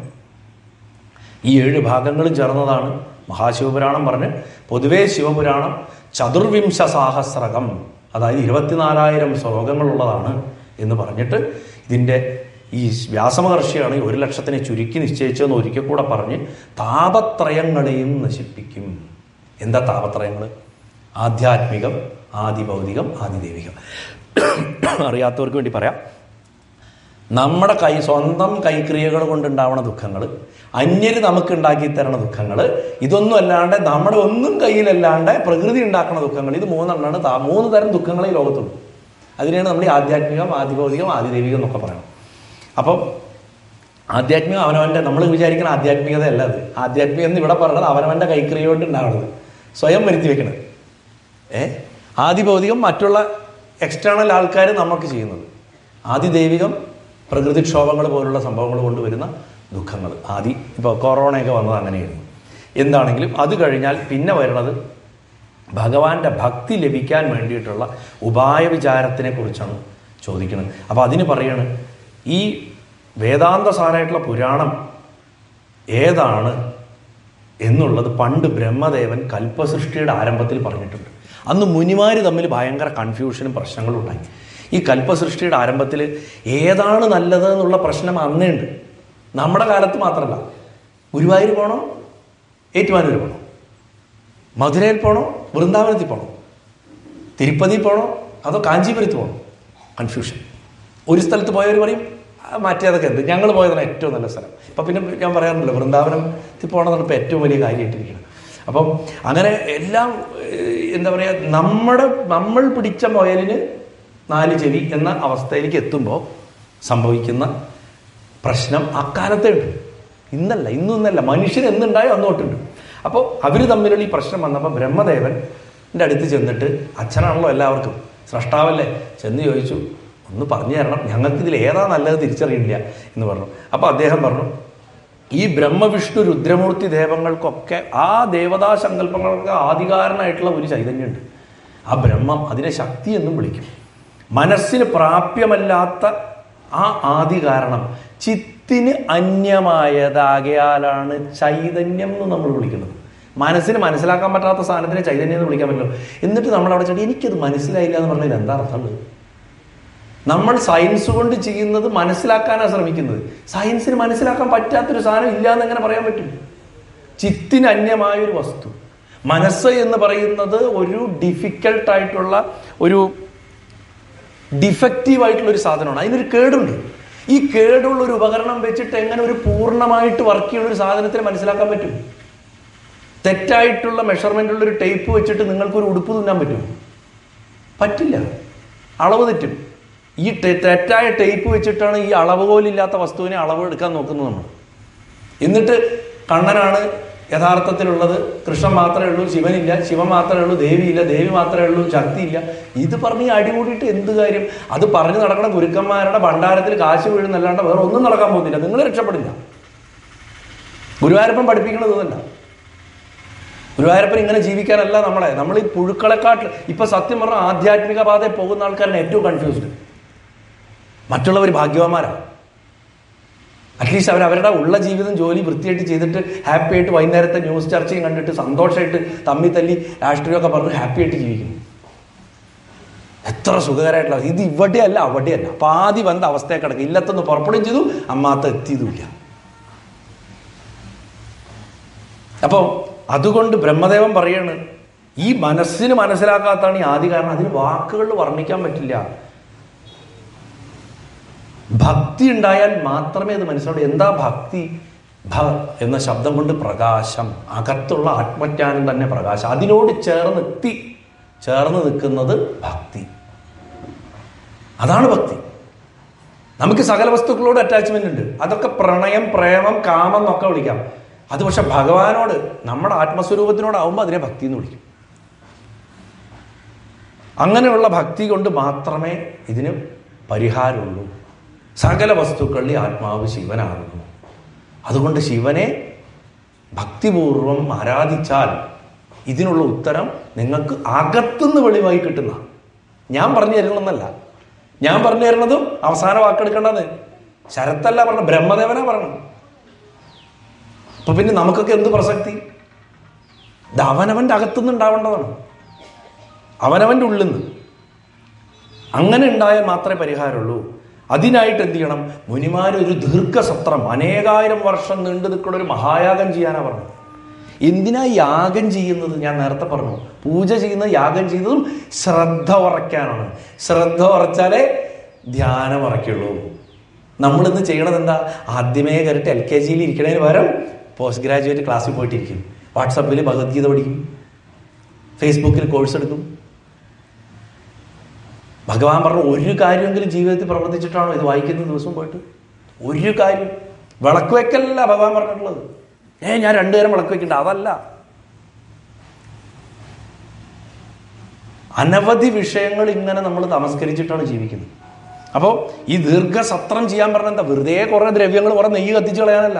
ഈ ഏഴ് ഭാഗങ്ങളും ചേർന്നതാണ് മഹാശിവപുരാണം പറഞ്ഞ് പൊതുവേ ശിവപുരാണം ചതുർവിംശ സാഹസ്രകം അതായത് ഇരുപത്തിനാലായിരം ശ്ലോകങ്ങളുള്ളതാണ് എന്ന് പറഞ്ഞിട്ട് ഇതിൻ്റെ ഈ വ്യാസമഹർഷിയാണ് ഈ ഒരു ലക്ഷത്തിനെ ചുരുക്കി നിശ്ചയിച്ചതെന്ന് ഒരിക്കൽ കൂടെ പറഞ്ഞ് താപത്രയങ്ങളെയും നശിപ്പിക്കും എന്താ താപത്രയങ്ങൾ ആധ്യാത്മികം ആദിഭൗതികം ആദിദൈവികം അറിയാത്തവർക്ക് വേണ്ടി പറയാം നമ്മുടെ കൈ സ്വന്തം കൈക്രിയകൾ കൊണ്ടുണ്ടാവുന്ന ദുഃഖങ്ങൾ അന്യര് നമുക്ക് ഉണ്ടാക്കി തരണ ദുഃഖങ്ങൾ ഇതൊന്നും അല്ലാണ്ട് നമ്മുടെ ഒന്നും കയ്യിലല്ലാണ്ട് പ്രകൃതി ഉണ്ടാക്കുന്ന ദുഃഖങ്ങൾ ഇത് മൂന്നെണ്ണമാണ് താ- മൂന്ന് തരം ദുഃഖങ്ങളെ ഈ ലോകത്തുള്ളൂ അതിനെയാണ് നമ്മൾ ഈ ആധ്യാത്മികം ആദിഭൗതികം ആദിദൈവികം എന്നൊക്കെ പറയണം അപ്പം ആധ്യാത്മികം അവനവൻ്റെ നമ്മൾ വിചാരിക്കുന്ന ആധ്യാത്മികതയല്ല അത് ആധ്യാത്മികം എന്ന് ഇവിടെ പറഞ്ഞത് അവനവൻ്റെ കൈക്രിയ കൊണ്ട് ഉണ്ടാവുന്നത് സ്വയം വരുത്തി വെക്കണത് ഏ ആദിഭൗതികം മറ്റുള്ള എക്സ്റ്റേണൽ ആൾക്കാർ നമുക്ക് ചെയ്യുന്നത് ആദിദൈവികം പ്രകൃതിക്ഷോഭങ്ങൾ പോലുള്ള സംഭവങ്ങൾ കൊണ്ടുവരുന്ന ദുഃഖങ്ങൾ ആദി ഇപ്പോൾ കൊറോണയൊക്കെ വന്നത് അങ്ങനെയായിരുന്നു എന്താണെങ്കിലും അത് കഴിഞ്ഞാൽ പിന്നെ വരുന്നത് ഭഗവാന്റെ ഭക്തി ലഭിക്കാൻ വേണ്ടിയിട്ടുള്ള ഉപായ വിചാരത്തിനെ കുറിച്ചാണ് ചോദിക്കുന്നത് അപ്പോൾ അതിന് പറയാണ് ഈ വേദാന്ത സാരായിട്ടുള്ള പുരാണം ഏതാണ് എന്നുള്ളത് പണ്ട് ബ്രഹ്മദേവൻ കൽപ്പസൃഷ്ടിയുടെ ആരംഭത്തിൽ പറഞ്ഞിട്ടുണ്ട് അന്ന് മുനിമാർ തമ്മിൽ ഭയങ്കര കൺഫ്യൂഷനും പ്രശ്നങ്ങളും ഉണ്ടായി ഈ കൽപ്പസൃഷ്ടിയുടെ ആരംഭത്തിൽ ഏതാണ് നല്ലത് എന്നുള്ള പ്രശ്നം അന്നേ ഉണ്ട് നമ്മുടെ കാലത്ത് മാത്രമല്ല ഗുരുവായൂർ പോകണോ ഏറ്റുമാനൂർ പോകണോ മധുരയിൽ പോണോ വൃന്ദാവനത്തിൽ പോണോ തിരുപ്പതി പോണോ അതോ കാഞ്ചീപുരത്ത് പോകണോ കൺഫ്യൂഷൻ ഒരു സ്ഥലത്ത് പോയവർ പറയും "ആ, മാറ്റിയതൊക്കെ എന്ത് ഞങ്ങൾ പോയതാണ് ഏറ്റവും നല്ല സ്ഥലം ഇപ്പം പിന്നെ ഞാൻ പറയാറുണ്ടല്ലോ വൃന്ദാവനത്തിൽ പോകണമെന്നാണ് ഇപ്പോൾ ഏറ്റവും വലിയ കാര്യമായിട്ടിരിക്കുന്നത് അപ്പം അങ്ങനെ എല്ലാം ഏഹ്, എന്താ പറയുക നമ്മുടെ നമ്മൾ പിടിച്ച മുയലിന് നാല് ചെവി എന്ന അവസ്ഥയിലേക്ക് എത്തുമ്പോൾ സംഭവിക്കുന്ന പ്രശ്നം അക്കാലത്തേ ഉണ്ട് ഇന്നല്ല ഇന്നൊന്നല്ല മനുഷ്യൻ എന്നുണ്ടായോ അന്നോട്ടുണ്ട് അപ്പോൾ അവർ തമ്മിലുള്ള ഈ പ്രശ്നം വന്നപ്പോൾ ബ്രഹ്മദേവൻ എൻ്റെ അടുത്ത് ചെന്നിട്ട് അച്ഛനാണല്ലോ എല്ലാവർക്കും സ്രഷ്ടാവല്ലേ ചെന്ന് ചോദിച്ചു ഒന്ന് പറഞ്ഞു തരണം ഞങ്ങൾക്ക് ഇതിൽ ഏതാ നല്ലത് തിരിച്ചറിയില്ല എന്ന് പറഞ്ഞു അപ്പോൾ അദ്ദേഹം പറഞ്ഞു ഈ ബ്രഹ്മവിഷ്ണു രുദ്രമൂർത്തി ദേവങ്ങൾക്കൊക്കെ ആ ദേവതാ സങ്കല്പങ്ങൾക്ക് ആധികാരനായിട്ടുള്ള ഒരു ചൈതന്യമുണ്ട് ആ ബ്രഹ്മം അതിനെ ശക്തി എന്നും വിളിക്കും മനസ്സിന് പ്രാപ്യമല്ലാത്ത ആ ആദി കാരണം ചിത്തിന് അന്യമായതാകയാലാണ് ചൈതന്യം എന്ന് നമ്മൾ വിളിക്കുന്നത് മനസ്സിന് മനസ്സിലാക്കാൻ പറ്റാത്ത സാധനത്തിനെ ചൈതന്യം എന്ന് വിളിക്കാൻ പറ്റില്ല എന്നിട്ട് നമ്മൾ അവിടെ ചെടി എനിക്കത് മനസ്സിലായില്ല എന്ന് പറഞ്ഞാൽ എന്താ അർത്ഥമുള്ളത് നമ്മൾ സയൻസ് കൊണ്ട് ചെയ്യുന്നത് മനസ്സിലാക്കാനാണ് ശ്രമിക്കുന്നത് സയൻസിന് മനസ്സിലാക്കാൻ പറ്റാത്തൊരു സാധനം ഇല്ല എന്ന് എങ്ങനെ പറയാൻ പറ്റും ചിത്തിന് അന്യമായ ഒരു വസ്തു മനസ്സ് എന്ന് പറയുന്നത് ഒരു ഡിഫിക്കൽട്ട് ആയിട്ടുള്ള ഒരു ഡിഫക്റ്റീവ് ആയിട്ടുള്ള ഒരു സാധനമാണ് അതിനൊരു കേടുണ്ട് ഈ കേടുള്ള ഒരു ഉപകരണം വെച്ചിട്ട് എങ്ങനെ ഒരു പൂർണ്ണമായിട്ട് വർക്ക് ചെയ്യുന്ന ഒരു സാധനത്തിന് മനസ്സിലാക്കാൻ പറ്റും തെറ്റായിട്ടുള്ള മെഷർമെൻ്റ് ഉള്ള ഒരു ടേപ്പ് വെച്ചിട്ട് നിങ്ങൾക്ക് ഒരു ഉടുപ്പ് തുന്നാൻ പറ്റും പറ്റില്ല അളവ് തെറ്റും ഈ തെ- തെറ്റായ ടേപ്പ് വെച്ചിട്ടാണ് ഈ അളവ് പോലില്ലാത്ത വസ്തുവിനെ അളവ് എടുക്കാൻ നോക്കുന്നത് നമ്മൾ എന്നിട്ട് കണ്ണനാണ് യഥാർത്ഥത്തിലുള്ളത് കൃഷ്ണൻ മാത്രമേ ഉള്ളൂ ശിവനില്ല ശിവൻ മാത്രമേ ഉള്ളൂ ദേവിയില്ല ദേവി മാത്രമേ ഉള്ളൂ ശക്തിയില്ല ഇത് പറഞ്ഞ് ഈ അടി കൂടിയിട്ട് എന്ത് കാര്യം അത് പറഞ്ഞു നടക്കണ ഗുരുക്കന്മാരുടെ ഭണ്ഡാരത്തിൽ കാശ് വീഴുന്നല്ലാണ്ട് വേറെ ഒന്നും നടക്കാൻ പോകുന്നില്ല നിങ്ങൾ രക്ഷപ്പെടില്ല ഗുരുവായൂരപ്പൻ പഠിപ്പിക്കുന്നത് ഇതല്ല ഗുരുവായൂരപ്പൻ ഇങ്ങനെ ജീവിക്കാനല്ല നമ്മളെ നമ്മൾ ഈ പുഴുക്കളെക്കാട്ടിൽ ഇപ്പൊ സത്യം പറഞ്ഞാൽ ആധ്യാത്മിക പാതയിൽ പോകുന്ന ആൾക്കാരാണ് ഏറ്റവും കൺഫ്യൂസ്ഡ് മറ്റുള്ളവർ ഭാഗ്യവാന്മാരാണ് അറ്റ്ലീസ്റ്റ് അവർ അവരുടെ ഉള്ള ജീവിതം ജോലി വൃത്തിയായിട്ട് ചെയ്തിട്ട് ഹാപ്പി ആയിട്ട് വൈകുന്നേരത്തെ ന്യൂസ് ചർച്ചയും കണ്ടിട്ട് സന്തോഷമായിട്ട് തമ്മി തല്ലി രാഷ്ട്രീയമൊക്കെ പറഞ്ഞ് ഹാപ്പി ആയിട്ട് ജീവിക്കുന്നു എത്ര സുഖകരമായിട്ടുള്ള ഇത് ഇവിടെയല്ല അവിടെയല്ല പാതി വന്ന അവസ്ഥയെ കിടക്കും ഇല്ലത്തൊന്ന് പുറപ്പെടുകയും ചെയ്തു അമ്മാത്ത എത്തിയതുമില്ല അപ്പോൾ അതുകൊണ്ട് ബ്രഹ്മദേവൻ പറയാണ് ഈ മനസ്സിന് മനസ്സിലാക്കാത്തതാണ് ഈ ആദ്യ കാരണം അതിന് വാക്കുകളിൽ വർണ്ണിക്കാൻ പറ്റില്ല ഭക്തി ഉണ്ടായാൽ മാത്രമേ അത് മനസ്സിലാവൂ എന്താ ഭക്തി ഭ എന്ന ശബ്ദം കൊണ്ട് പ്രകാശം അകത്തുള്ള ആത്മജ്ഞാനം തന്നെ പ്രകാശം അതിനോട് ചേർന്ന് എത്തി ചേർന്ന് നിൽക്കുന്നത് ഭക്തി അതാണ് ഭക്തി നമുക്ക് സകല വസ്തുക്കളോട് അറ്റാച്ച്മെന്റ് ഉണ്ട് അതൊക്കെ പ്രണയം പ്രേമം കാമം എന്നൊക്കെ വിളിക്കാം അത് പക്ഷെ ഭഗവാനോട് നമ്മുടെ ആത്മസ്വരൂപത്തിനോടാവുമ്പോൾ അതിനെ ഭക്തി എന്ന് വിളിക്കും അങ്ങനെയുള്ള ഭക്തി കൊണ്ട് മാത്രമേ ഇതിന് പരിഹാരമുള്ളൂ സകല വസ്തുക്കളിൽ ആത്മാവ് ശിവനാകുന്നു അതുകൊണ്ട് ശിവനെ ഭക്തിപൂർവം ആരാധിച്ചാൽ ഇതിനുള്ള ഉത്തരം നിങ്ങൾക്ക് അകത്തുനിന്ന് വെളിവായി കിട്ടുന്ന ഞാൻ പറഞ്ഞു തരണമെന്നല്ല ഞാൻ പറഞ്ഞു തരുന്നതും അവസാന വാക്കെടുക്കേണ്ടത് ശരത്തല്ല പറഞ്ഞ ബ്രഹ്മദേവനാ പറയണം അപ്പൊ പിന്നെ നമുക്കൊക്കെ എന്ത് പ്രസക്തി ഇത് അവനവന്റെ അകത്തുനിന്ന് ഉണ്ടാവേണ്ടതാണ് അവനവന്റെ ഉള്ളിൽ നിന്ന് അങ്ങനെ ഉണ്ടായാൽ മാത്രമേ പരിഹാരമുള്ളൂ അതിനായിട്ട് എന്ത് ചെയ്യണം മുനിമാർ ഒരു ദീർഘസത്രം അനേകായിരം വർഷം നീണ്ടു നിൽക്കുന്ന ഒരു മഹായാഗം ചെയ്യാനാ പറഞ്ഞത് എന്തിനാ യാഗം ചെയ്യുന്നത് ഞാൻ നേരത്തെ പറഞ്ഞു പൂജ ചെയ്യുന്നത് യാഗം ചെയ്യുന്നതും ശ്രദ്ധ ഉറയ്ക്കാനാണ് ശ്രദ്ധ ഉറച്ചാലേ ധ്യാനം ഉറയ്ക്കുള്ളൂ നമ്മളിന്ന് ചെയ്യണത് എന്താ ആദ്യമേ കയറിട്ട് എൽ കെ ജിയിൽ ഇരിക്കണതിന് പകരം പോസ്റ്റ് ഗ്രാജുവേറ്റ് ക്ലാസ്സിൽ പോയിട്ടിരിക്കും വാട്സപ്പിൽ ഭഗവത്ഗീത പഠിക്കും ഫേസ്ബുക്കിൽ കോഴ്സ് എടുക്കും ഭഗവാൻ പറഞ്ഞ ഒരു കാര്യമെങ്കിലും ജീവിതത്തിൽ പ്രവർത്തിച്ചിട്ടാണോ ഇത് വായിക്കുന്ന ദിവസം പോയിട്ട് ഒരു കാര്യം വിളക്ക് വെക്കലല്ല ഭഗവാൻ പറഞ്ഞിട്ടുള്ളത് ഏ ഞാൻ രണ്ടു നേരം വിളക്ക് വെക്കണ്ട അതല്ല അനവധി വിഷയങ്ങൾ ഇങ്ങനെ നമ്മൾ തമസ്കരിച്ചിട്ടാണ് ജീവിക്കുന്നത് അപ്പോൾ ഈ ദീർഘസത്രം ചെയ്യാൻ പറഞ്ഞ എന്താ വെറുതെ കുറേ ദ്രവ്യങ്ങൾ കുറേ നെയ്യ് കത്തിച്ച് കളയാനല്ല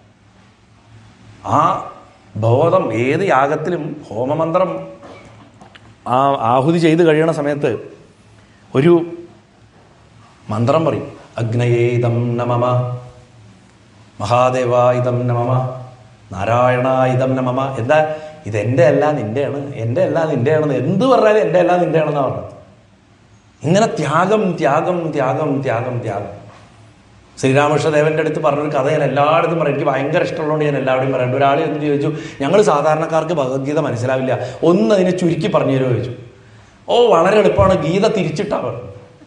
ആ ബോധം ഏത് യാഗത്തിലും ഹോമമന്ത്രം ആ ആഹുതി ചെയ്ത് കഴിയണ സമയത്ത് ഒരു മന്ത്രം പറയും അഗ്നയേ ഇതം നമമ മഹാദേവ ഇതം നമമ നാരായണ ഇതം നമമ എന്താ ഇതെൻ്റെ അല്ല നിൻ്റെയാണ് എൻ്റെ അല്ല നിൻ്റെയാണെന്ന് എന്ത് പറഞ്ഞാലും എൻ്റെ അല്ല നിൻ്റെയാണെന്നാണ് പറഞ്ഞത് ഇങ്ങനെ ത്യാഗം ത്യാഗം ത്യാഗം ത്യാഗം ത്യാഗം ശ്രീരാമകൃഷ്ണദേവൻ്റെ അടുത്ത് പറഞ്ഞൊരു കഥ ഞാൻ എല്ലായിടത്തും പറയും എനിക്ക് ഭയങ്കര ഇഷ്ടമുള്ളതുകൊണ്ട് ഞാൻ എല്ലാവരുടെയും പറയാം ഒരാൾ എന്ന് ചോദിച്ചു ഞങ്ങൾ സാധാരണക്കാർക്ക് ഭഗവത്ഗീത മനസ്സിലാവില്ല ഒന്ന് അതിനെ ചുരുക്കി പറഞ്ഞു തരുമോ ചോദിച്ചു ഓ വളരെ എളുപ്പമാണ് ഗീത തിരിച്ചിട്ടാ പറഞ്ഞു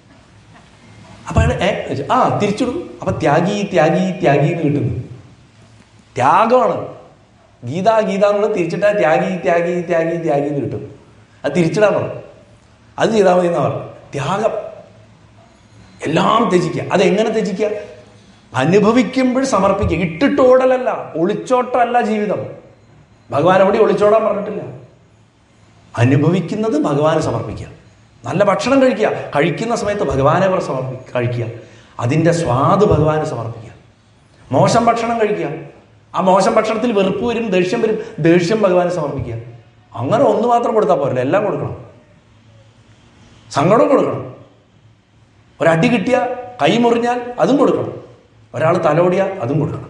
അപ്പൊ അയാൾ ഏ ചോദിച്ചു, ആ തിരിച്ചിടും അപ്പൊ ത്യാഗി ത്യാഗി ത്യാഗി എന്ന് കിട്ടുന്നു ത്യാഗമാണ് ഗീത ഗീത എന്നുള്ളത് തിരിച്ചിട്ടാ ത്യാഗി ത്യാഗി ത്യാഗി ത്യാഗി എന്ന് കിട്ടും അത് തിരിച്ചിടാൻ പറഞ്ഞു അത് ചെയ്താൽ മതി എന്നാ പറഞ്ഞു ത്യാഗം എല്ലാം ത്യജിക്കുക അതെങ്ങനെ ത്യജിക്കുക അനുഭവിക്കുമ്പോൾ സമർപ്പിക്കുക ഇട്ടിട്ടോടലല്ല ഒളിച്ചോട്ടമല്ല ജീവിതം ഭഗവാൻ എവിടെ ഒളിച്ചോടാൻ പറഞ്ഞിട്ടില്ല അനുഭവിക്കുന്നത് ഭഗവാന് സമർപ്പിക്കുക നല്ല ഭക്ഷണം കഴിക്കുക കഴിക്കുന്ന സമയത്ത് ഭഗവാനെ അവർ സമർപ്പി കഴിക്കുക അതിൻ്റെ സ്വാദ് ഭഗവാന് സമർപ്പിക്കുക മോശം ഭക്ഷണം കഴിക്കുക ആ മോശം ഭക്ഷണത്തിൽ വെറുപ്പ് വരും ദേഷ്യം വരും ദേഷ്യം ഭഗവാന് സമർപ്പിക്കുക അങ്ങനെ ഒന്ന് മാത്രം കൊടുത്താൽ പോരല്ലോ എല്ലാം കൊടുക്കണം സങ്കടവും കൊടുക്കണം ഒരടി കിട്ടിയ കൈ മുറിഞ്ഞാൽ അതും കൊടുക്കണം ഒരാൾ തലോടിയാൽ അതും കൊടുക്കണം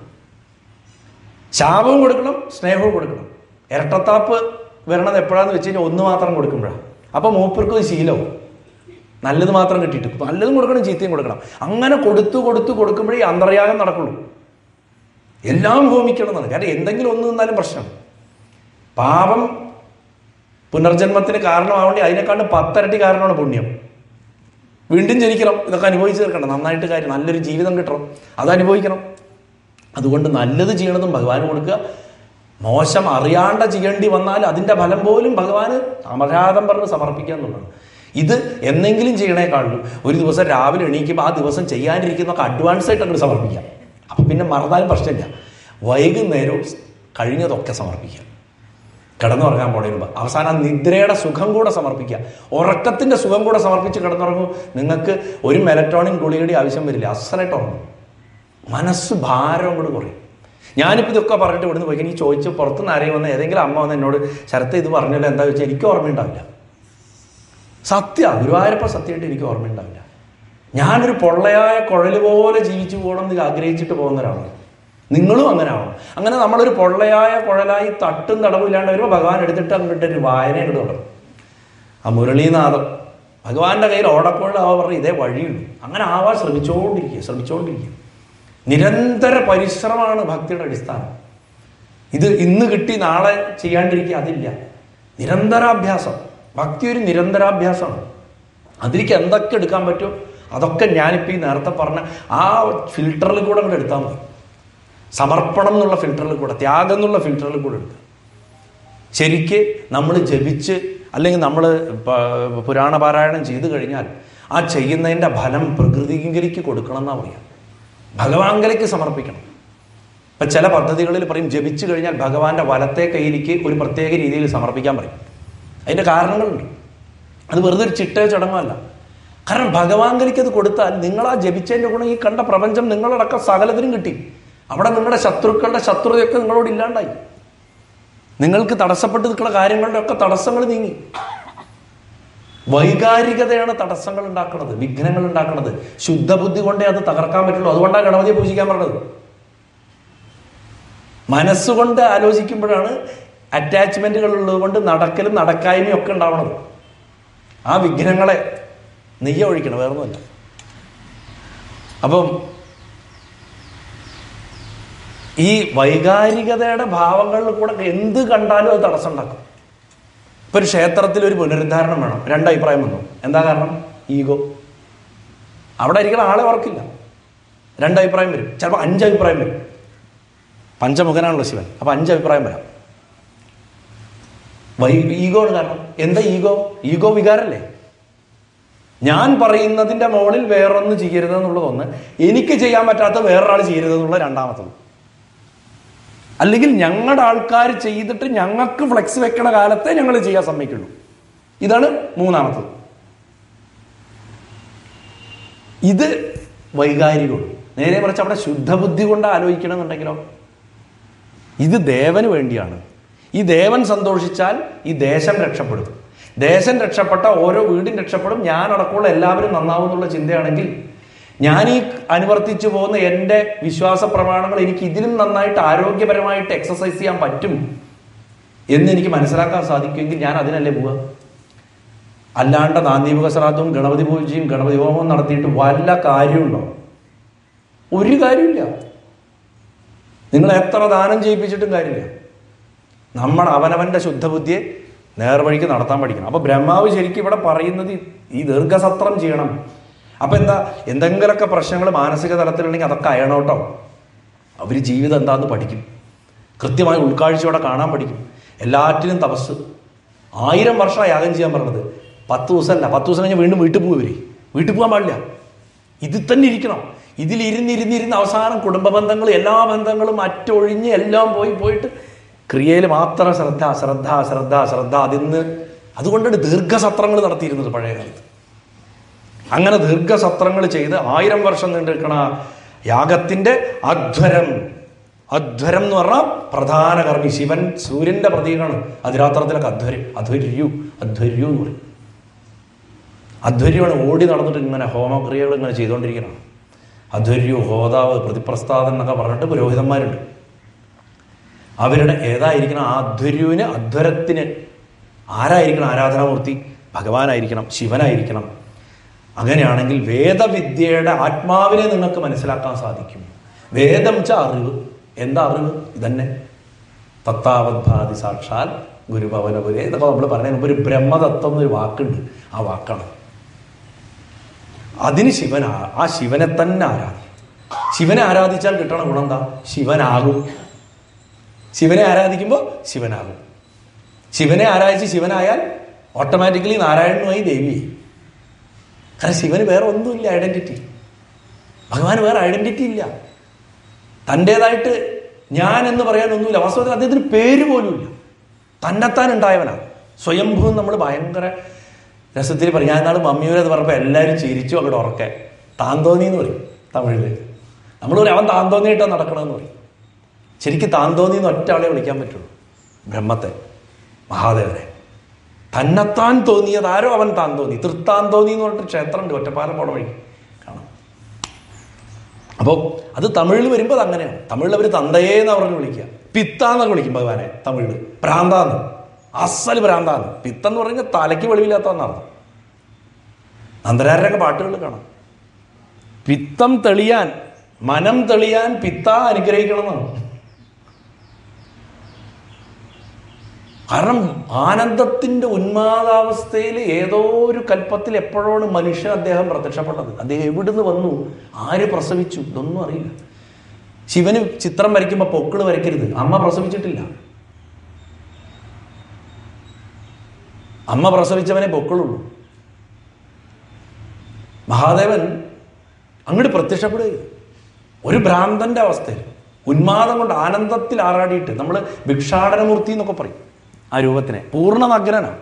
ശാപവും കൊടുക്കണം സ്നേഹവും കൊടുക്കണം ഇരട്ടത്താപ്പ് വരണത് എപ്പോഴാന്ന് വെച്ച് കഴിഞ്ഞാൽ ഒന്ന് മാത്രം കൊടുക്കുമ്പോഴാണ് അപ്പോൾ മൂപ്പർക്ക് ഒരു ശീലവും നല്ലത് മാത്രം കിട്ടിയിട്ട് നല്ലതും കൊടുക്കണം ചീത്തയും കൊടുക്കണം അങ്ങനെ കൊടുത്തു കൊടുത്തു കൊടുക്കുമ്പോഴേ ഈ അന്തർയാഗം നടക്കുള്ളൂ എല്ലാം ഹോമിക്കണം എന്നാണ് കാരണം എന്തെങ്കിലും ഒന്ന് നിന്നാലും പ്രശ്നം പാപം പുനർജന്മത്തിന് കാരണമാവേണ്ടി അതിനെക്കാളും പത്തരട്ടി കാരണമാണ് പുണ്യം വീണ്ടും ജനിക്കണം ഇതൊക്കെ അനുഭവിച്ച് തീർക്കണം നന്നായിട്ട് കാര്യം നല്ലൊരു ജീവിതം കിട്ടണം അത് അനുഭവിക്കണം അതുകൊണ്ട് നല്ലത് ചെയ്യണതും ഭഗവാന് കൊടുക്കുക മോശം അറിയാണ്ട ചെയ്യേണ്ടി വന്നാൽ അതിൻ്റെ ഫലം പോലും ഭഗവാന് അമരാധം പറഞ്ഞ് സമർപ്പിക്കുക എന്നുള്ളതാണ് ഇത് എന്നെങ്കിലും ചെയ്യണേക്കാളും ഒരു ദിവസം രാവിലെ എണീക്കുമ്പോൾ ആ ദിവസം ചെയ്യാനിരിക്കുന്നതൊക്കെ അഡ്വാൻസ് ആയിട്ട് അങ്ങോട്ട് സമർപ്പിക്കാം അപ്പം പിന്നെ മറന്നാലും പ്രശ്നമില്ല വൈകുന്നേരവും കഴിഞ്ഞതൊക്കെ സമർപ്പിക്കുക കിടന്നുറങ്ങാൻ പോണതിന് മുമ്പ് അവസാനം ആ നിദ്രയുടെ സുഖം കൂടെ സമർപ്പിക്കുക ഉറക്കത്തിന്റെ സുഖം കൂടെ സമർപ്പിച്ച് കിടന്നുറങ്ങും നിങ്ങൾക്ക് ഒരു മെലറ്റോണിൻ ഗുളികയുടെ ആവശ്യം വരില്ല അസലായിട്ട് ഉറങ്ങും മനസ്സ് ഭാരം അങ്ങോട്ട് കുറയും ഞാനിപ്പോൾ ഇതൊക്കെ പറഞ്ഞിട്ട് ഇവിടുന്ന് പോയി എനിക്ക് ചോദിച്ച് പുറത്തുനിന്ന് ആരെയും വന്ന് ഏതെങ്കിലും അമ്മ വന്ന് എന്നോട് ശരത്ത് ഇത് പറഞ്ഞല്ലോ എന്താ വെച്ചാൽ എനിക്ക് ഓർമ്മയുണ്ടാവില്ല സത്യ ഗുരുവായൂരപ്പ സത്യമായിട്ട് എനിക്ക് ഓർമ്മയുണ്ടാവില്ല ഞാനൊരു പൊള്ളയായ കുഴൽ പോലെ ജീവിച്ചു പോകണം എന്ന് ആഗ്രഹിച്ചിട്ട് പോകുന്ന ഒരാളാണ് നിങ്ങളും അങ്ങനെ ആവണം അങ്ങനെ നമ്മളൊരു പൊള്ളയായ കുഴലായി തട്ടും തടവും ഇല്ലാണ്ട് വരുമ്പോൾ ഭഗവാൻ എടുത്തിട്ട് അങ്ങോട്ട് ഒരു വായന അങ്ങോട്ട് തുടങ്ങും ആ മുരളീനാഥം ഭഗവാന്റെ കയ്യിൽ ഓടക്കുഴലാവാ പറഞ്ഞ ഇതേ വഴിയുള്ളൂ അങ്ങനെ ആവാൻ ശ്രമിച്ചുകൊണ്ടിരിക്കുക ശ്രമിച്ചുകൊണ്ടിരിക്കുക നിരന്തര പരിശ്രമമാണ് ഭക്തിയുടെ അടിസ്ഥാനം ഇത് ഇന്ന് കിട്ടി നാളെ ചെയ്യാണ്ടിരിക്കുക അതില്ല നിരന്തരാഭ്യാസം ഭക്തി ഒരു നിരന്തരാഭ്യാസമാണ് അതിലേക്ക് എന്തൊക്കെ എടുക്കാൻ പറ്റുമോ അതൊക്കെ ഞാനിപ്പോൾ ഈ നേരത്തെ പറഞ്ഞ ആ ഫിൽറ്ററിൽ കൂടെ അങ്ങോട്ട് എടുത്താൽ മതി സമർപ്പണം എന്നുള്ള ഫിൽറ്ററിൽ കൂടെ ത്യാഗം എന്നുള്ള ഫിൽറ്ററിൽ കൂടെ എടുക്കുക ശരിക്ക് നമ്മൾ ജപിച്ച് അല്ലെങ്കിൽ നമ്മൾ പുരാണ പാരായണം ചെയ്തു കഴിഞ്ഞാൽ ആ ചെയ്യുന്നതിൻ്റെ ഫലം പ്രകൃതിങ്കിലേക്ക് കൊടുക്കണം എന്നാണ് പറയുക ഭഗവാങ്കലേക്ക് സമർപ്പിക്കണം ഇപ്പം ചില പദ്ധതികളിൽ പറയും ജപിച്ചു കഴിഞ്ഞാൽ ഭഗവാന്റെ വലത്തെ കയ്യിലേക്ക് ഒരു പ്രത്യേക രീതിയിൽ സമർപ്പിക്കാൻ പറയും അതിൻ്റെ കാരണങ്ങളുണ്ട് അത് വെറുതെ ഒരു ചിട്ടയോ ചടങ്ങല്ല കാരണം ഭഗവാങ്കലേക്ക് അത് കൊടുത്താൽ നിങ്ങൾ ആ ജപിച്ചതിൻ്റെ ഗുണം ഈ കണ്ട പ്രപഞ്ചം നിങ്ങളടക്കം സകലത്തിനും കിട്ടി അവിടെ നിങ്ങളുടെ ശത്രുക്കളുടെ ശത്രുതയൊക്കെ നിങ്ങളോട് ഇല്ലാണ്ടായി നിങ്ങൾക്ക് തടസ്സപ്പെട്ട് നിൽക്കുന്ന കാര്യങ്ങളുടെ ഒക്കെ തടസ്സങ്ങൾ നീങ്ങി വൈകാരികതയാണ് തടസ്സങ്ങൾ ഉണ്ടാക്കുന്നത് വിഘ്നങ്ങൾ ഉണ്ടാക്കുന്നത് ശുദ്ധബുദ്ധി കൊണ്ടേ അത് തകർക്കാൻ പറ്റുള്ളൂ അതുകൊണ്ടാണ് ഗണപതിയെ പൂജിക്കാൻ പറഞ്ഞത് മനസ്സുകൊണ്ട് ആലോചിക്കുമ്പോഴാണ് അറ്റാച്ച്മെന്റുകൾ ഉള്ളത് കൊണ്ട് നടക്കലും നടക്കായ്മയും ഒക്കെ ഉണ്ടാവണത് ആ വിഘ്നങ്ങളെ നെയ്യ ഒഴിക്കണം വേറൊന്നുമല്ല അപ്പം ഈ വൈകാരികതയുടെ ഭാവങ്ങളിൽ കൂടെ എന്ത് കണ്ടാലും അത് തടസ്സം ഉണ്ടാക്കും ഇപ്പൊ ഒരു ക്ഷേത്രത്തിൽ ഒരു പുനരുദ്ധാരണം വേണം രണ്ടഭിപ്രായം വന്നു എന്താ കാരണം ഈഗോ അവിടെ ഇരിക്കുന്ന ആളെ ഓർക്കില്ല രണ്ടഭിപ്രായം വരും ചിലപ്പോൾ അഞ്ചഭിപ്രായം വരും പഞ്ചമുഖനാണല്ലോ ശിവൻ അപ്പൊ അഞ്ചഭിപ്രായം വരാം വൈ ഈഗോ ആണ് കാരണം എന്താ ഈഗോ ഈഗോ വികാരല്ലേ ഞാൻ പറയുന്നതിന്റെ മുകളിൽ വേറൊന്ന് ചെയ്യരുത് എന്നുള്ളതൊന്ന് എനിക്ക് ചെയ്യാൻ പറ്റാത്ത വേറൊരാൾ ചെയ്യരുത് എന്നുള്ള രണ്ടാമത്തത് അല്ലെങ്കിൽ ഞങ്ങളുടെ ആൾക്കാർ ചെയ്തിട്ട് ഞങ്ങൾക്ക് ഫ്ലെക്സ് വെക്കണ കാലത്തെ ഞങ്ങൾ ചെയ്യാൻ സമ്മതിക്കുള്ളൂ ഇതാണ് മൂന്നാമത്തത് ഇത് വൈകാരികമാണ് നേരെ മറിച്ച് അവിടെ ശുദ്ധബുദ്ധി കൊണ്ട് ആലോചിക്കണമെന്നുണ്ടെങ്കിലോ ഇത് ദേവന് വേണ്ടിയാണ് ഈ ദേവൻ സന്തോഷിച്ചാൽ ഈ ദേശം രക്ഷപ്പെടും ദേശം രക്ഷപ്പെട്ട ഓരോ വീടും രക്ഷപ്പെടും ഞാൻ അടക്കമുള്ള എല്ലാവരും നന്നാവും എന്നുള്ള ചിന്തയാണെങ്കിൽ ഞാൻ ഈ അനുവർത്തിച്ചു പോകുന്ന എൻ്റെ വിശ്വാസ പ്രമാണങ്ങൾ എനിക്ക് ഇതിലും നന്നായിട്ട് ആരോഗ്യപരമായിട്ട് എക്സസൈസ് ചെയ്യാൻ പറ്റും എന്ന് എനിക്ക് മനസ്സിലാക്കാൻ സാധിക്കുമെങ്കിൽ ഞാൻ അതിനല്ലേ പോവുക അല്ലാണ്ട് നാന്ദീമുഖ ശ്രാദ്ധവും ഗണപതി പൂജയും ഗണപതി ഹോമവും നടത്തിയിട്ട് വല്ല കാര്യമുണ്ടോ ഒരു കാര്യമില്ല നിങ്ങൾ എത്ര ദാനം ചെയ്യിപ്പിച്ചിട്ടും കാര്യമില്ല നമ്മൾ അവനവൻ്റെ ശുദ്ധബുദ്ധിയെ നേർവഴിക്ക് നടത്താൻ പഠിക്കണം അപ്പോൾ ബ്രഹ്മാവ് ശരിക്കും ഇവിടെ പറയുന്നത് ഈ- ഈ ദീർഘസത്രം ചെയ്യണം അപ്പം എന്താ എന്തെങ്കിലുമൊക്കെ പ്രശ്നങ്ങൾ മാനസിക തലത്തിലുണ്ടെങ്കിൽ അതൊക്കെ അയണോട്ടോ അവർ ജീവിതം എന്താന്ന് പഠിക്കും കൃത്യമായി ഉൾക്കാഴ്ചയോടെ കാണാൻ പഠിക്കും എല്ലാറ്റിനും തപസ് ആയിരം വർഷം യാഗം ചെയ്യാൻ പറഞ്ഞത് പത്ത് ദിവസമല്ല പത്ത് ദിവസം കഴിഞ്ഞ് വീണ്ടും വീട്ടിൽ പോകും ഇവര് വീട്ടിൽ പോകാൻ പാടില്ല ഇതിൽ തന്നെ ഇരിക്കണം ഇതിലിരുന്നിരുന്നിരുന്ന് അവസാനം കുടുംബ ബന്ധങ്ങൾ എല്ലാ ബന്ധങ്ങളും അറ്റൊഴിഞ്ഞ് എല്ലാം പോയി പോയിട്ട് ക്രിയയിൽ മാത്രം ശ്രദ്ധ ശ്രദ്ധ ശ്രദ്ധ ശ്രദ്ധ അതിന്ന് അതുകൊണ്ടാണ് ദീർഘസത്രങ്ങൾ നടത്തിയിരുന്നത് പഴയ കാലത്ത് അങ്ങനെ ദീർഘസത്രങ്ങൾ ചെയ്ത് ആയിരം വർഷം നീണ്ടു നിൽക്കണ യാഗത്തിന്റെ അധ്വരം അധ്വരം എന്ന് പറഞ്ഞാൽ പ്രധാന കർമ്മി ശിവൻ സൂര്യന്റെ പ്രതീകമാണ് അതിരാത്രത്തിലൊക്കെ അധ്വര് അധ്വര്യു അധ്വര്യു എന്ന് പറയും അധ്വര്യമാണ് ഓടി നടന്നിട്ട് ഇങ്ങനെ ഹോമക്രിയകൾ ഇങ്ങനെ ചെയ്തുകൊണ്ടിരിക്കണം അധ്വര്യു ഹോതാവ് പ്രതിപ്രസ്ഥാതൻ എന്നൊക്കെ പറഞ്ഞിട്ട് പുരോഹിതന്മാരുണ്ട് അവരുടെ ഏതായിരിക്കണം ആ അധ്വര്യുവിന് അധ്വരത്തിന് ആരായിരിക്കണം ആരാധനാമൂർത്തി ഭഗവാനായിരിക്കണം ശിവനായിരിക്കണം അങ്ങനെയാണെങ്കിൽ വേദവിദ്യയുടെ ആത്മാവിനെ നിങ്ങൾക്ക് മനസ്സിലാക്കാൻ സാധിക്കും വേദം ച അറിവ് എന്താ അറിവ് ഇതന്നെ തത്താവദ്ഭാതി സാക്ഷാൽ ഗുരുഭവനപുരേ ഇതൊക്കെ നമ്മൾ പറയുന്നതിന് മുമ്പ് ഒരു ബ്രഹ്മതത്വം എന്നൊരു വാക്കുണ്ട് ആ വാക്കാണ് അതിന് ശിവൻ ആ- ആ ശിവനെ തന്നെ ആരാധിക്കും ശിവനെ ആരാധിച്ചാൽ കിട്ടണ ഗുണം എന്താ ശിവനാകും ശിവനെ ആരാധിക്കുമ്പോൾ ശിവനാകും ശിവനെ ആരാധിച്ച് ശിവനായാൽ ഓട്ടോമാറ്റിക്കലി നാരായണനുമായി ദേവിയായി കാരണം ശിവന് വേറെ ഒന്നുമില്ല ഐഡന്റിറ്റി ഭഗവാന് വേറെ ഐഡന്റിറ്റി ഇല്ല തൻ്റേതായിട്ട് ഞാൻ എന്ന് പറയാനൊന്നുമില്ല വാസ്തവത്തിൽ അദ്ദേഹത്തിന് പേര് പോലുമില്ല തന്നെത്താൻ ഉണ്ടായവനാണ് സ്വയംഭൂ നമ്മൾ ഭയങ്കര രസത്തിൽ പറയും ഞാൻ നാൾ മമ്മിയൂരത് പറഞ്ഞപ്പോൾ എല്ലാവരും ചിരിച്ചു അങ്ങോട്ട് ഉറക്കെ താന്തോന്നി എന്ന് പറയും തമിഴിൽ നമ്മൾ പറയും അവൻ താന്തോന്നിയിട്ടാണ് നടക്കണമെന്ന് പറയും ശരിക്കും താന്തോന്നി എന്ന് ഒറ്റ ആളെ വിളിക്കാൻ പറ്റുള്ളൂ ബ്രഹ്മത്തെ മഹാദേവനെ തന്നെത്താൻ തോന്നിയത് ആരോ അവൻ താൻ തോന്നി തൃത്താൻ തോന്നി എന്ന് പറഞ്ഞിട്ട് ക്ഷേത്രമുണ്ട് ഒറ്റപ്പാലം പോണ വഴി കാണാം അപ്പോൾ അത് തമിഴിൽ വരുമ്പോൾ അത് അങ്ങനെയാണ് തമിഴിൽ അവർ തന്തയേ എന്ന് പറഞ്ഞ് വിളിക്കുക പിത്താന്നൊക്കെ വിളിക്കും ഭഗവാനെ തമിഴിൽ ഭ്രാന്താന്ന് അസൽ ഭ്രാന്താന്ന് പിത്തെന്ന് പറഞ്ഞാൽ തലയ്ക്ക് വെളിവില്ലാത്തതെന്നാണ് നന്ദരാരൊക്കെ പാട്ടുകൾ കാണാം പിത്തം തെളിയാൻ മനം തെളിയാൻ പിത്ത അനുഗ്രഹിക്കണം എന്നാണ് കാരണം ആനന്ദത്തിന്റെ ഉന്മാദാവസ്ഥയിൽ ഏതോ ഒരു കൽപ്പത്തിൽ എപ്പോഴാണ് മനുഷ്യൻ അദ്ദേഹം പ്രത്യക്ഷപ്പെട്ടത് അദ്ദേഹം എവിടുന്ന് വന്നു ആര് പ്രസവിച്ചു ഇതൊന്നും അറിയില്ല ശിവന് ചിത്രം വരയ്ക്കുമ്പോൾ പൊക്കിള് വരയ്ക്കരുത് അമ്മ പ്രസവിച്ചിട്ടില്ല അമ്മ പ്രസവിച്ചവനെ പൊക്കിളുള്ളൂ മഹാദേവൻ അങ്ങോട്ട് പ്രത്യക്ഷപ്പെടുക ഒരു ഭ്രാന്തന്റെ അവസ്ഥയിൽ ഉന്മാദം കൊണ്ട് ആനന്ദത്തിൽ ആറാടിയിട്ട് നമ്മൾ ഭിക്ഷാടനമൂർത്തി എന്നൊക്കെ പറയും ആ രൂപത്തിനെ പൂർണ്ണ നഗ്നനാണ്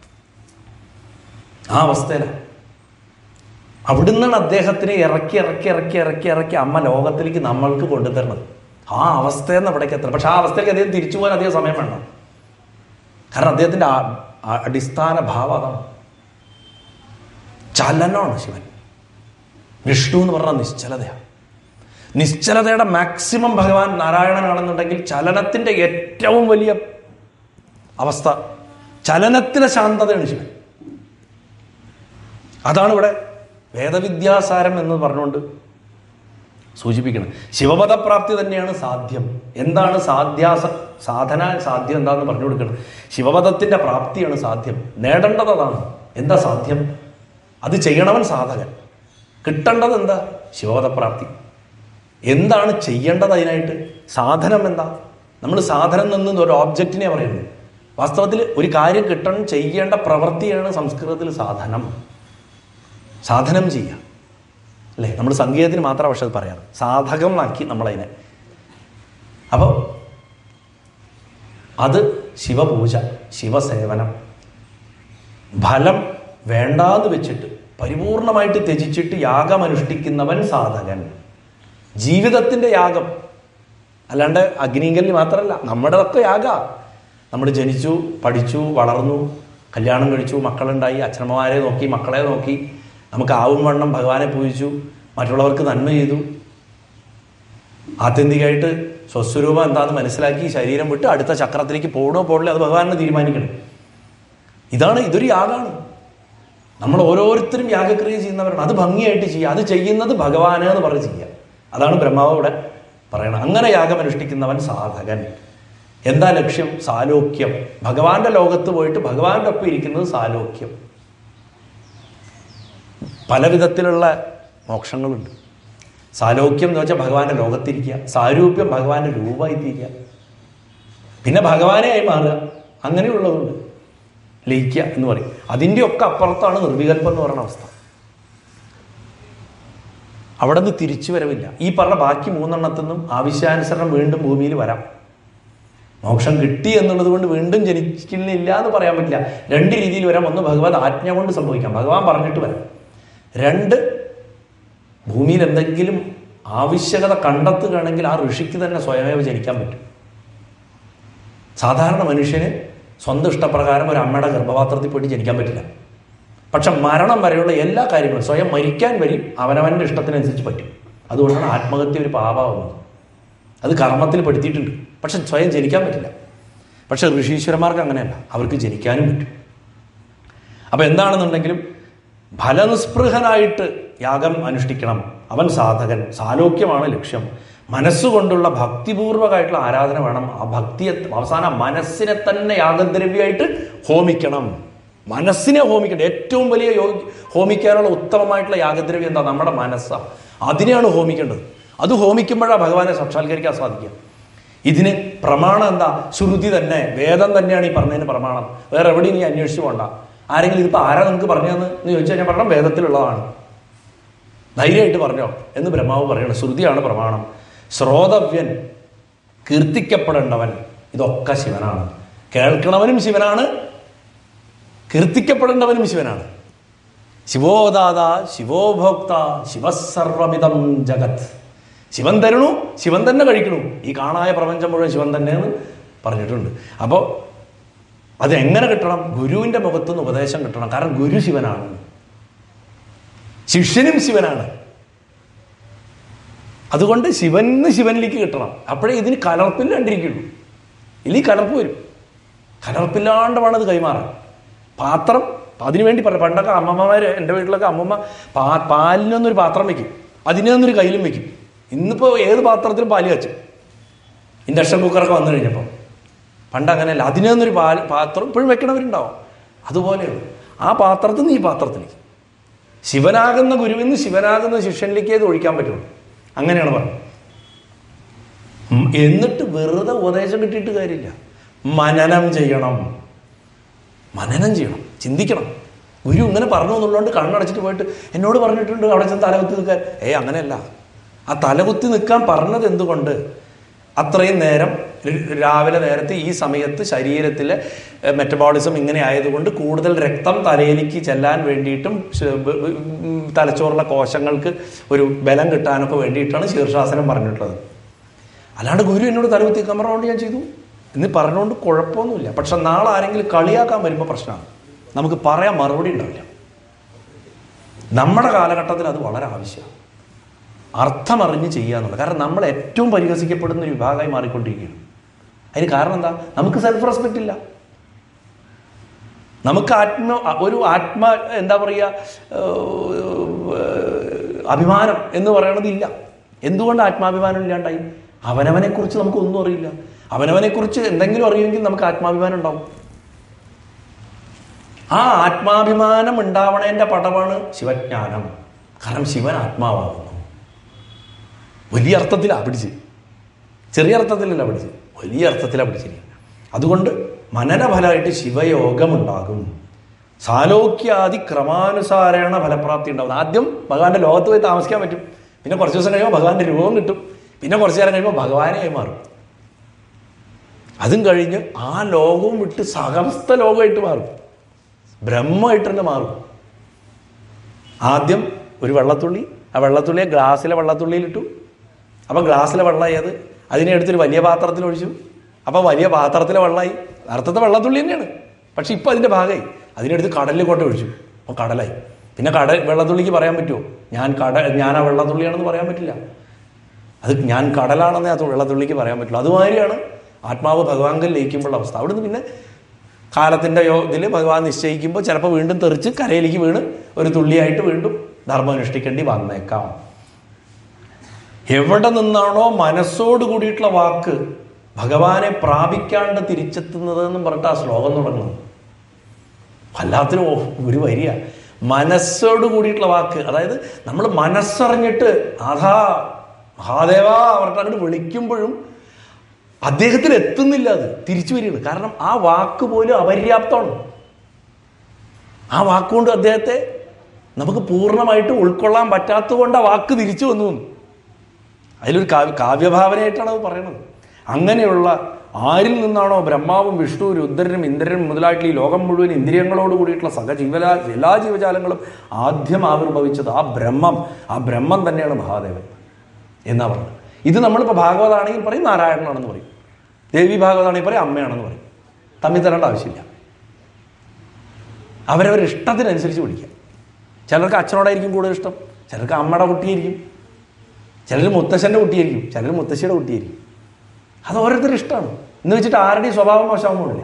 ആ അവസ്ഥയിലാണ് അവിടുന്നാണ് അദ്ദേഹത്തിനെ ഇറക്കി ഇറക്കി ഇറക്കി ഇറക്കി ഇറക്കി അമ്മ ലോകത്തിലേക്ക് നമ്മൾക്ക് കൊണ്ടുതരുന്നത് ആ അവസ്ഥയിൽ നിന്ന് അവിടേക്ക് എത്തണം പക്ഷെ ആ അവസ്ഥയിലേക്ക് അദ്ദേഹം തിരിച്ചു പോകാൻ അധികം സമയം വേണം കാരണം അദ്ദേഹത്തിന്റെ ആ- ആ അടിസ്ഥാന ഭാവം അതാണ് ചലനമാണ് ശിവൻ വിഷ്ണു എന്ന് പറഞ്ഞാൽ നിശ്ചലതയാണ് നിശ്ചലതയുടെ മാക്സിമം ഭഗവാൻ നാരായണനാണെന്നുണ്ടെങ്കിൽ ചലനത്തിന്റെ ഏറ്റവും വലിയ അവസ്ഥ ചലനത്തിലെ ശാന്തതയാണ് ശിവൻ അതാണ് ഇവിടെ വേദവിദ്യാസാരം എന്ന് പറഞ്ഞുകൊണ്ട് സൂചിപ്പിക്കണം ശിവപദപ്രാപ്തി തന്നെയാണ് സാധ്യം എന്താണ് സാധ്യാസ സാധന സാധ്യം എന്താണെന്ന് പറഞ്ഞു കൊടുക്കണം ശിവപദത്തിന്റെ പ്രാപ്തിയാണ് സാധ്യം നേടേണ്ടത് അതാണ് എന്താ സാധ്യം അത് ചെയ്യണവൻ സാധകൻ കിട്ടേണ്ടത് എന്താ ശിവപദപ്രാപ്തി എന്താണ് ചെയ്യേണ്ടത് അതിനായിട്ട് സാധനം എന്താ നമ്മൾ സാധനം നിന്ന് ഒരു ഓബ്ജക്റ്റിനെ പറയുന്നത് വാസ്തവത്തിൽ ഒരു കാര്യം കിട്ടണം ചെയ്യേണ്ട പ്രവൃത്തിയാണ് സംസ്കൃതത്തിൽ സാധനം സാധനം ചെയ്യുക അല്ലേ നമ്മൾ സംഗീതത്തിന് മാത്രമാണ് പക്ഷെ അത് പറയാറ് സാധകമാക്കി നമ്മളതിനെ അപ്പോൾ അത് ശിവപൂജ ശിവസേവനം ഫലം വേണ്ടാന്ന് വെച്ചിട്ട് പരിപൂർണമായിട്ട് ത്യജിച്ചിട്ട് യാഗം അനുഷ്ഠിക്കുന്നവൻ സാധകൻ ജീവിതത്തിൻ്റെ യാഗം അല്ലാണ്ട് അഗ്നിങ്കലിൽ മാത്രമല്ല നമ്മുടെതൊക്കെ യാഗ നമ്മൾ ജനിച്ചു പഠിച്ചു വളർന്നു കല്യാണം കഴിച്ചു മക്കളുണ്ടായി അച്ഛനമ്മമാരെ നോക്കി മക്കളെ നോക്കി നമുക്ക് ആവും വണ്ണം ഭഗവാനെ പൂജിച്ചു മറ്റുള്ളവർക്ക് നന്മ ചെയ്തു ആത്യന്തികമായിട്ട് സ്വസ്വരൂപം എന്താണെന്ന് മനസ്സിലാക്കി ശരീരം വിട്ട് അടുത്ത ചക്രത്തിലേക്ക് പോകണോ പോകണോ അത് ഭഗവാനെ തീരുമാനിക്കണം ഇതാണ് ഇതൊരു യാഗമാണ് നമ്മൾ ഓരോരുത്തരും യാഗക്രിയ ചെയ്യുന്നവരാണ് അത് ഭംഗിയായിട്ട് ചെയ്യുക അത് ചെയ്യുന്നത് ഭഗവാന് എന്ന് പറഞ്ഞ് ചെയ്യുക അതാണ് ബ്രഹ്മാവ് ഇവിടെ പറയണം അങ്ങനെ യാഗം അനുഷ്ഠിക്കുന്നവൻ സാധകൻ എന്താ ലക്ഷ്യം സാലോക്യം ഭഗവാന്റെ ലോകത്ത് പോയിട്ട് ഭഗവാന്റെ ഒപ്പം ഇരിക്കുന്നത് സാലോക്യം പല വിധത്തിലുള്ള മോക്ഷങ്ങളുണ്ട് സാലോക്യം എന്ന് വെച്ചാൽ ഭഗവാന്റെ ലോകത്തിരിക്കുക സാരൂപ്യം ഭഗവാന്റെ രൂപമായി തീരുക പിന്നെ ഭഗവാനെ ആയി മാറുക അങ്ങനെയുള്ളതുണ്ട് ലയിക്കുക എന്ന് പറയും അതിൻ്റെ ഒക്കെ അപ്പുറത്താണ് നിർവികൽപ്പം എന്ന് പറയുന്ന അവസ്ഥ അവിടെ നിന്ന് തിരിച്ചു വരവില്ല ഈ പറഞ്ഞ ബാക്കി മൂന്നെണ്ണത്തിൽ നിന്നും ആവശ്യാനുസരണം വീണ്ടും ഭൂമിയിൽ വരാം മോക്ഷം കിട്ടി എന്നുള്ളത് കൊണ്ട് വീണ്ടും ജനിക്കുന്നില്ല എന്ന് പറയാൻ പറ്റില്ല രണ്ട് രീതിയിൽ വരാം ഒന്ന് ഭഗവാൻ ആജ്ഞ കൊണ്ട് സംഭവിക്കാം ഭഗവാൻ പറഞ്ഞിട്ട് വരാം രണ്ട് ഭൂമിയിൽ എന്തെങ്കിലും ആവശ്യകത കണ്ടെത്തുകയാണെങ്കിൽ ആ ഋഷിക്ക് തന്നെ സ്വയമേവ ജനിക്കാൻ പറ്റും സാധാരണ മനുഷ്യന് സ്വന്തം ഇഷ്ടപ്രകാരം ഒരു അമ്മയുടെ ഗർഭപാത്രത്തിൽ പോയിട്ട് ജനിക്കാൻ പറ്റില്ല പക്ഷെ മരണം വരെയുള്ള എല്ലാ കാര്യങ്ങളും സ്വയം മരിക്കാൻ വരും അവനവൻ്റെ ഇഷ്ടത്തിനനുസരിച്ച് പറ്റും അതുകൊണ്ടാണ് ആത്മഹത്യ ഒരു പാപമാവുന്നത് അത് കർമ്മത്തിൽ പെടുത്തിയിട്ടുണ്ട് പക്ഷെ സ്വയം ജനിക്കാൻ പറ്റില്ല പക്ഷെ ഋഷീശ്വരന്മാർക്ക് അങ്ങനെയല്ല അവർക്ക് ജനിക്കാനും പറ്റും അപ്പം എന്താണെന്നുണ്ടെങ്കിലും ഫലനിസ്പൃഹനായിട്ട് യാഗം അനുഷ്ഠിക്കണം അവൻ സാധകൻ സാലോക്യമാണ് ലക്ഷ്യം മനസ്സുകൊണ്ടുള്ള ഭക്തിപൂർവകമായിട്ടുള്ള ആരാധന വേണം ആ ഭക്തിയെ അവസാനം മനസ്സിനെ തന്നെ യാഗദ്രവ്യമായിട്ട് ഹോമിക്കണം മനസ്സിനെ ഹോമിക്കണം ഏറ്റവും വലിയ യോഗ ഹോമിക്കാനുള്ള ഉത്തമമായിട്ടുള്ള യാഗദ്രവ്യം എന്താ നമ്മുടെ മനസ്സാണ് അതിനെയാണ് ഹോമിക്കേണ്ടത് അത് ഹോമിക്കുമ്പോഴാണ് ഭഗവാനെ സാക്ഷാത്കരിക്കാൻ സാധിക്കുക ഇതിന് പ്രമാണം എന്താ ശ്രുതി തന്നെ വേദം തന്നെയാണ് ഈ പറഞ്ഞതിന് പ്രമാണം വേറെ എവിടെയും നീ അന്വേഷിച്ചു പോണ്ട ആരെങ്കിലും ഇതിപ്പോൾ ആരാ നിങ്ങൾക്ക് പറഞ്ഞതെന്ന് എന്ന് ചോദിച്ചു കഴിഞ്ഞാൽ പറഞ്ഞാൽ വേദത്തിലുള്ളതാണ് ധൈര്യമായിട്ട് പറഞ്ഞോ എന്ന് ബ്രഹ്മാവ് പറയണം ശ്രുതിയാണ് പ്രമാണം ശ്രോതവ്യൻ കീർത്തിക്കപ്പെടേണ്ടവൻ ഇതൊക്കെ ശിവനാണ് കേൾക്കണവനും ശിവനാണ് കീർത്തിക്കപ്പെടേണ്ടവനും ശിവനാണ് ശിവോദാത ശിവോഭോക്ത ശിവസർവമിതം ജഗത് ശിവൻ തരണു ശിവൻ തന്നെ കഴിക്കണു ഈ കാണായ പ്രപഞ്ചം മുഴുവൻ ശിവൻ തന്നെയെന്ന് പറഞ്ഞിട്ടുണ്ട് അപ്പോൾ അത് എങ്ങനെ കിട്ടണം ഗുരുവിൻ്റെ മുഖത്തുനിന്ന് ഉപദേശം കിട്ടണം കാരണം ഗുരു ശിവനാണ് ശിഷ്യനും ശിവനാണ് അതുകൊണ്ട് ശിവന് ശിവനിലേക്ക് കിട്ടണം അപ്പോഴേ ഇതിന് കലർപ്പില്ലാണ്ടിരിക്കുള്ളൂ ഇല്ലെങ്കിൽ കലർപ്പ് വരും കലർപ്പില്ലാണ്ട് വേണം അത് കൈമാറാൻ പാത്രം അതിനുവേണ്ടി പറ പണ്ടൊക്കെ അമ്മമ്മമാര് എൻ്റെ വീട്ടിലൊക്കെ അമ്മമ്മ പാ പാലിനൊന്നൊരു പാത്രം വെക്കും അതിനൊന്നൊരു കയ്യിലും വെക്കും ഇന്നിപ്പോൾ ഏത് പാത്രത്തിലും പാല് വെച്ചു ഇൻഡക്ഷൻ കുക്കറൊക്കെ വന്നു കഴിഞ്ഞപ്പോൾ പണ്ട് അങ്ങനെയല്ല അതിനൊന്നൊരു പാൽ പാത്രം ഇപ്പോഴും വെക്കണവരുണ്ടാവും അതുപോലെയാണ് ആ പാത്രത്തിൽ നിന്ന് ഈ പാത്രത്തിലേക്ക് ശിവനാകുന്ന ഗുരുവിന്ന് ശിവനാകുന്ന ശിഷ്യനിലേക്ക് അത് ഒഴിക്കാൻ പറ്റുള്ളൂ അങ്ങനെയാണ് പറഞ്ഞത് ഉം, എന്നിട്ട് വെറുതെ ഉപദേശം കിട്ടിയിട്ട് കാര്യമില്ല മനനം ചെയ്യണം മനനം ചെയ്യണം ചിന്തിക്കണം ഗുരു ഇങ്ങനെ പറഞ്ഞു എന്നുള്ളതുകൊണ്ട് കണ്ണടച്ചിട്ട് പോയിട്ട് എന്നോട് പറഞ്ഞിട്ടുണ്ട് അവിടെ ചെന്ന് തലകുത്തി നിൽക്കാൻ ഏ അങ്ങനെയല്ല ആ തലകുത്തി നിൽക്കാൻ പറഞ്ഞത് എന്തുകൊണ്ട് അത്രയും നേരം ര- രാവിലെ നേരത്തെ ഈ സമയത്ത് ശരീരത്തിലെ മെറ്റബോളിസം ഇങ്ങനെ ആയതുകൊണ്ട് കൂടുതൽ രക്തം തലയിലേക്ക് ചെല്ലാൻ വേണ്ടിയിട്ടും ശ- ബ- ബ- ഉം, തലച്ചോറിലെ കോശങ്ങൾക്ക് ഒരു ബലം കിട്ടാനൊക്കെ വേണ്ടിയിട്ടാണ് ശീർഷാസനം പറഞ്ഞിട്ടുള്ളത് അല്ലാണ്ട് ഗുരു എന്നോട് തലകുത്തി നിൽക്കാൻ പറഞ്ഞുകൊണ്ട് ഞാൻ ചെയ്തു എന്ന് പറഞ്ഞുകൊണ്ട് കുഴപ്പമൊന്നുമില്ല പക്ഷെ നാളെ ആരെങ്കിലും കളിയാക്കാൻ വരുമ്പോൾ പ്രശ്നമാണ് നമുക്ക് പറയാൻ മറുപടി ഉണ്ടാവില്ല നമ്മുടെ കാലഘട്ടത്തിൽ അത് വളരെ ആവശ്യമാണ് അർത്ഥമറിഞ്ഞ് ചെയ്യുക എന്നുള്ളത് കാരണം നമ്മൾ ഏറ്റവും പരിഹസിക്കപ്പെടുന്ന ഒരു വിഭാഗമായി മാറിക്കൊണ്ടിരിക്കുകയാണ് അതിന് കാരണം എന്താ നമുക്ക് സെൽഫ് റെസ്പെക്റ്റ് ഇല്ല നമുക്ക് ആത്മ ഒരു ആത്മ എന്താ പറയുക ഏഹ്, അഭിമാനം എന്ന് പറയണത് ഇല്ല എന്തുകൊണ്ട് ആത്മാഭിമാനം ഇല്ലാണ്ടായി അവനവനെ കുറിച്ച് നമുക്ക് ഒന്നും അറിയില്ല അവനവനെ കുറിച്ച് എന്തെങ്കിലും അറിയുമെങ്കിൽ നമുക്ക് ആത്മാഭിമാനം ഉണ്ടാവും ആ ആത്മാഭിമാനം ഉണ്ടാവണേന്റെ പടവാണ് ശിവജ്ഞാനം കാരണം ശിവൻ ആത്മാവാകുന്നു വലിയ അർത്ഥത്തിലാണ് പിടിച്ച് ചെറിയ അർത്ഥത്തിലല്ല പിടിച്ച് വലിയ അർത്ഥത്തിലാണ് പിടിച്ചിരിക്കുന്നത് അതുകൊണ്ട് മനനഫലമായിട്ട് ശിവയോഗമുണ്ടാകും സാലോക്യാദി ക്രമാനുസാരേണ ഫലപ്രാപ്തി ഉണ്ടാകും ആദ്യം ഭഗവാന്റെ ലോകത്ത് പോയി താമസിക്കാൻ പറ്റും പിന്നെ കുറച്ച് ദിവസം കഴിയുമ്പോൾ ഭഗവാന്റെ രൂപം കിട്ടും പിന്നെ കുറച്ച് നേരം കഴിയുമ്പോൾ ഭഗവാനായി മാറും അതും കഴിഞ്ഞ് ആ ലോകവും വിട്ട് സഹമസ്ത ലോകമായിട്ട് മാറും ബ്രഹ്മമായിട്ട് തന്നെ മാറും ആദ്യം ഒരു വെള്ളത്തുള്ളി ആ വെള്ളത്തുള്ളിയെ ഗ്ലാസ്സിലെ വെള്ളത്തുള്ളിയിലിട്ടു അപ്പോൾ ഗ്ലാസ്സിലെ വെള്ളമായത് അതിനെ എടുത്തൊരു വലിയ പാത്രത്തിൽ ഒഴിച്ചു അപ്പോൾ വലിയ പാത്രത്തിലെ വെള്ളമായി അർത്ഥത്തെ വെള്ളത്തുള്ളി തന്നെയാണ് പക്ഷെ ഇപ്പോൾ അതിൻ്റെ ഭാഗമായി അതിനെടുത്ത് കടലിൽ കൊണ്ട് ഒഴിച്ചു അപ്പോൾ കടലായി പിന്നെ കടൽ വെള്ളത്തുള്ളിക്ക് പറയാൻ പറ്റുമോ ഞാൻ കട ഞാൻ ആ വെള്ളത്തുള്ളിയാണെന്ന് പറയാൻ പറ്റില്ല അത് ഞാൻ കടലാണെന്നേ അത് വെള്ളത്തുള്ളിക്ക് പറയാൻ പറ്റുള്ളൂ അതുമാതിരിയാണ് ആത്മാവ് ഭഗവാങ്കൽ ലയിക്കുമ്പോഴുള്ള അവസ്ഥ അവിടുന്ന് പിന്നെ കാലത്തിൻ്റെ യോ ഇതിൽ ഭഗവാൻ നിശ്ചയിക്കുമ്പോൾ ചിലപ്പോൾ വീണ്ടും തെറിച്ച് കരയിലേക്ക് വീണ് ഒരു തുള്ളിയായിട്ട് വീണ്ടും ധർമ്മം അനുഷ്ഠിക്കേണ്ടി വന്നേക്കാം എവിടെ നിന്നാണോ മനസ്സോട് കൂടിയിട്ടുള്ള വാക്ക് ഭഗവാനെ പ്രാപിക്കാണ്ട് തിരിച്ചെത്തുന്നത് എന്നും പറഞ്ഞിട്ട് ആ ശ്ലോകം തുടങ്ങുന്നത് വല്ലാത്തൊരു ഓ- ഒരു വരിയ മനസ്സോട് കൂടിയിട്ടുള്ള വാക്ക് അതായത് നമ്മൾ മനസ്സറിഞ്ഞിട്ട് അതാ മഹാദേവ അവർക്ക് അങ്ങോട്ട് വിളിക്കുമ്പോഴും അദ്ദേഹത്തിൽ എത്തുന്നില്ല അത് തിരിച്ചു വരികയാണ് കാരണം ആ വാക്ക് പോലും അപര്യാപ്തമാണ് ആ വാക്കുകൊണ്ട് അദ്ദേഹത്തെ നമുക്ക് പൂർണ്ണമായിട്ട് ഉൾക്കൊള്ളാൻ പറ്റാത്തതുകൊണ്ട് ആ വാക്ക് തിരിച്ചു വന്നു എന്ന്. അതിലൊരു കാവ്യ കാവ്യഭാവനയായിട്ടാണ് അത് പറയുന്നത് അങ്ങനെയുള്ള ആരിൽ നിന്നാണോ ബ്രഹ്മാവും വിഷ്ണു രുദ്രനും ഇന്ദ്രനും മുതലായിട്ടുള്ള ഈ ലോകം മുഴുവൻ ഇന്ദ്രിയങ്ങളോട് കൂടിയിട്ടുള്ള സഹജീവല എല്ലാ ജീവജാലങ്ങളും ആദ്യം ആവിർഭവിച്ചത് ആ ബ്രഹ്മം ആ ബ്രഹ്മം തന്നെയാണ് മഹാദേവൻ എന്നാ പറഞ്ഞത് ഇത് നമ്മളിപ്പോൾ ഭാഗവതാണെങ്കിൽ പറയും നാരായണനാണെന്ന് പറയും ദേവി ഭാഗവതാണെങ്കിൽ പറയും അമ്മയാണെന്ന് പറയും തമ്മിൽ തരേണ്ട ആവശ്യമില്ല അവരവരുടെ ഇഷ്ടത്തിനനുസരിച്ച് വിളിക്കാം ചിലർക്ക് അച്ഛനോടായിരിക്കും കൂടുതൽ ഇഷ്ടം ചിലർക്ക് അമ്മയുടെ കുട്ടിയായിരിക്കും ചിലർ മുത്തശ്ശൻ്റെ കുട്ടിയായിരിക്കും ചിലർ മുത്തശ്ശിയുടെ കുട്ടിയായിരിക്കും അത് ഓരോരുത്തരുടെ ഇഷ്ടമാണ് എന്ന് വെച്ചിട്ട് ആരുടെയും സ്വഭാവം മോശമാകുന്നില്ല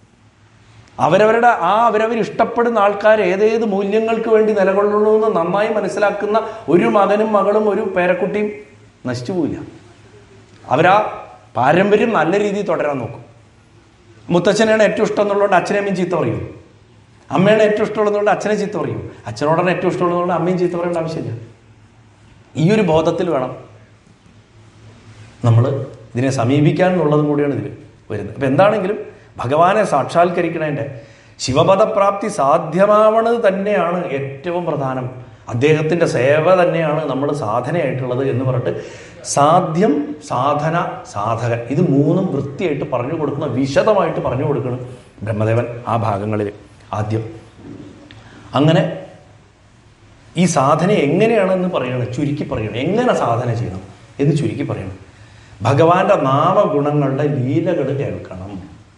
അവരവരുടെ ആ അവരവർ ഇഷ്ടപ്പെടുന്ന ആൾക്കാർ ഏതേത് മൂല്യങ്ങൾക്ക് വേണ്ടി നിലകൊള്ളുന്നു എന്ന് നന്നായി മനസ്സിലാക്കുന്ന ഒരു മകനും മകളും ഒരു പേരക്കുട്ടിയും നശിച്ചു പോവില്ല അവരാ പാരമ്പര്യം നല്ല രീതിയിൽ തുടരാൻ നോക്കും മുത്തച്ഛനെയാണ് ഏറ്റവും ഇഷ്ടം എന്നുള്ളതുകൊണ്ട് അച്ഛനെ അമ്മയും ചീത്ത പറയും അമ്മയാണ് ഏറ്റവും ഇഷ്ടമുള്ളതുകൊണ്ട് അച്ഛനെ ചീത്ത പറയും അച്ഛനോടാണ് ഏറ്റവും ഇഷ്ടമുള്ളതുകൊണ്ട് അമ്മയും ചീത്ത പറയേണ്ട ആവശ്യമില്ല ഈ ഒരു ബോധത്തിൽ വേണം നമ്മൾ ഇതിനെ സമീപിക്കാൻ എന്നുള്ളതും കൂടിയാണ് ഇതിൽ വരുന്നത് അപ്പം എന്താണെങ്കിലും ഭഗവാനെ സാക്ഷാത്കരിക്കണതിൻ്റെ ശിവപദപ്രാപ്തി സാധ്യമാവണത് തന്നെയാണ് ഏറ്റവും പ്രധാനം അദ്ദേഹത്തിൻ്റെ സേവ തന്നെയാണ് നമ്മൾ സാധനയായിട്ടുള്ളത് എന്ന് പറഞ്ഞിട്ട് സാധ്യം സാധന സാധകൻ ഇത് മൂന്നും വൃത്തിയായിട്ട് പറഞ്ഞു കൊടുക്കുന്ന വിശദമായിട്ട് പറഞ്ഞു കൊടുക്കണം ബ്രഹ്മദേവൻ ആ ഭാഗങ്ങളിൽ ആദ്യം അങ്ങനെ ഈ സാധന എങ്ങനെയാണെന്ന് പറയണം ചുരുക്കി പറയണം എങ്ങനെ സാധന ചെയ്യണം എന്ന് ചുരുക്കി പറയണം ഭഗവാന്റെ നാമഗുണങ്ങളുടെ ലീലകൾ കേൾക്കണം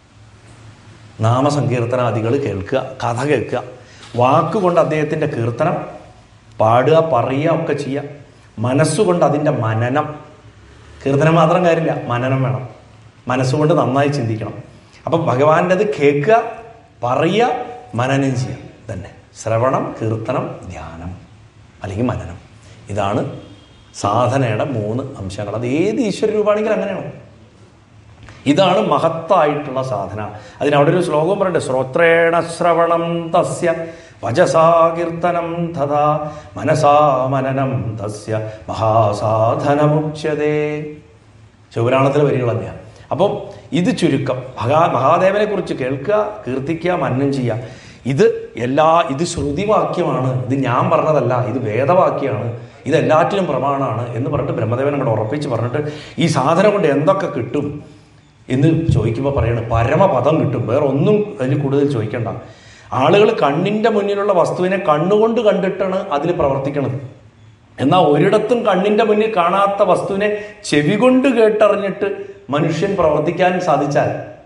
നാമസങ്കീർത്തനാദികൾ കേൾക്കുക കഥ കേൾക്കുക വാക്കുകൊണ്ട് അദ്ദേഹത്തിൻ്റെ കീർത്തനം പാടുക പറയുക ഒക്കെ ചെയ്യുക മനസ്സുകൊണ്ട് അതിൻ്റെ മനനം കീർത്തനം മാത്രം കാര്യമില്ല മനനം വേണം മനസ്സുകൊണ്ട് നന്നായി ചിന്തിക്കണം അപ്പം ഭഗവാന്റേത് കേൾക്കുക പറയുക മനനം ചെയ്യുക തന്നെ ശ്രവണം കീർത്തനം ധ്യാനം അല്ലെങ്കിൽ മനനം ഇതാണ് സാധനയുടെ മൂന്ന് അംശങ്ങൾ അത് ഏത് ഈശ്വര രൂപമാണെങ്കിലും അങ്ങനെയാണ് ഇതാണ് മഹത്തായിട്ടുള്ള സാധന അതിനവിടെ ഒരു ശ്ലോകം പറയട്ടെ ശ്രോത്രേണ ശ്രവണം തസ്യ വചസാ കീർത്തനം തഥാ മനസാ മനനം തസ്യ മഹാസാധനമുച്യതേ ശിവപുരാണത്തിലെ വരികൾ തന്നെയാണ് അപ്പം ഇത് ചുരുക്കം മഹാ മഹാദേവനെ കുറിച്ച് കേൾക്കുക കീർത്തിക്കുക മന്നം ചെയ്യുക ഇത് എല്ലാ ഇത് ശ്രുതിവാക്യമാണ് ഇത് ഞാൻ പറഞ്ഞതല്ല ഇത് വേദവാക്യമാണ് ഇത് എല്ലാറ്റിനും പ്രമാണമാണ് എന്ന് പറഞ്ഞിട്ട് ബ്രഹ്മദേവൻ അങ്ങോട്ട് ഉറപ്പിച്ച് പറഞ്ഞിട്ട് ഈ സാധനം കൊണ്ട് എന്തൊക്കെ കിട്ടും എന്ന് ചോദിക്കുമ്പോൾ പറയണം പരമപദം കിട്ടും വേറെ ഒന്നും അതിൽ കൂടുതൽ ചോദിക്കണ്ട ആളുകൾ കണ്ണിൻ്റെ മുന്നിലുള്ള വസ്തുവിനെ കണ്ണുകൊണ്ട് കണ്ടിട്ടാണ് അതിൽ പ്രവർത്തിക്കുന്നത് എന്നാൽ ഒരിടത്തും കണ്ണിൻ്റെ മുന്നിൽ കാണാത്ത വസ്തുവിനെ ചെവി കൊണ്ട് കേട്ടറിഞ്ഞിട്ട് മനുഷ്യൻ പ്രവർത്തിക്കാൻ സാധിച്ചാൽ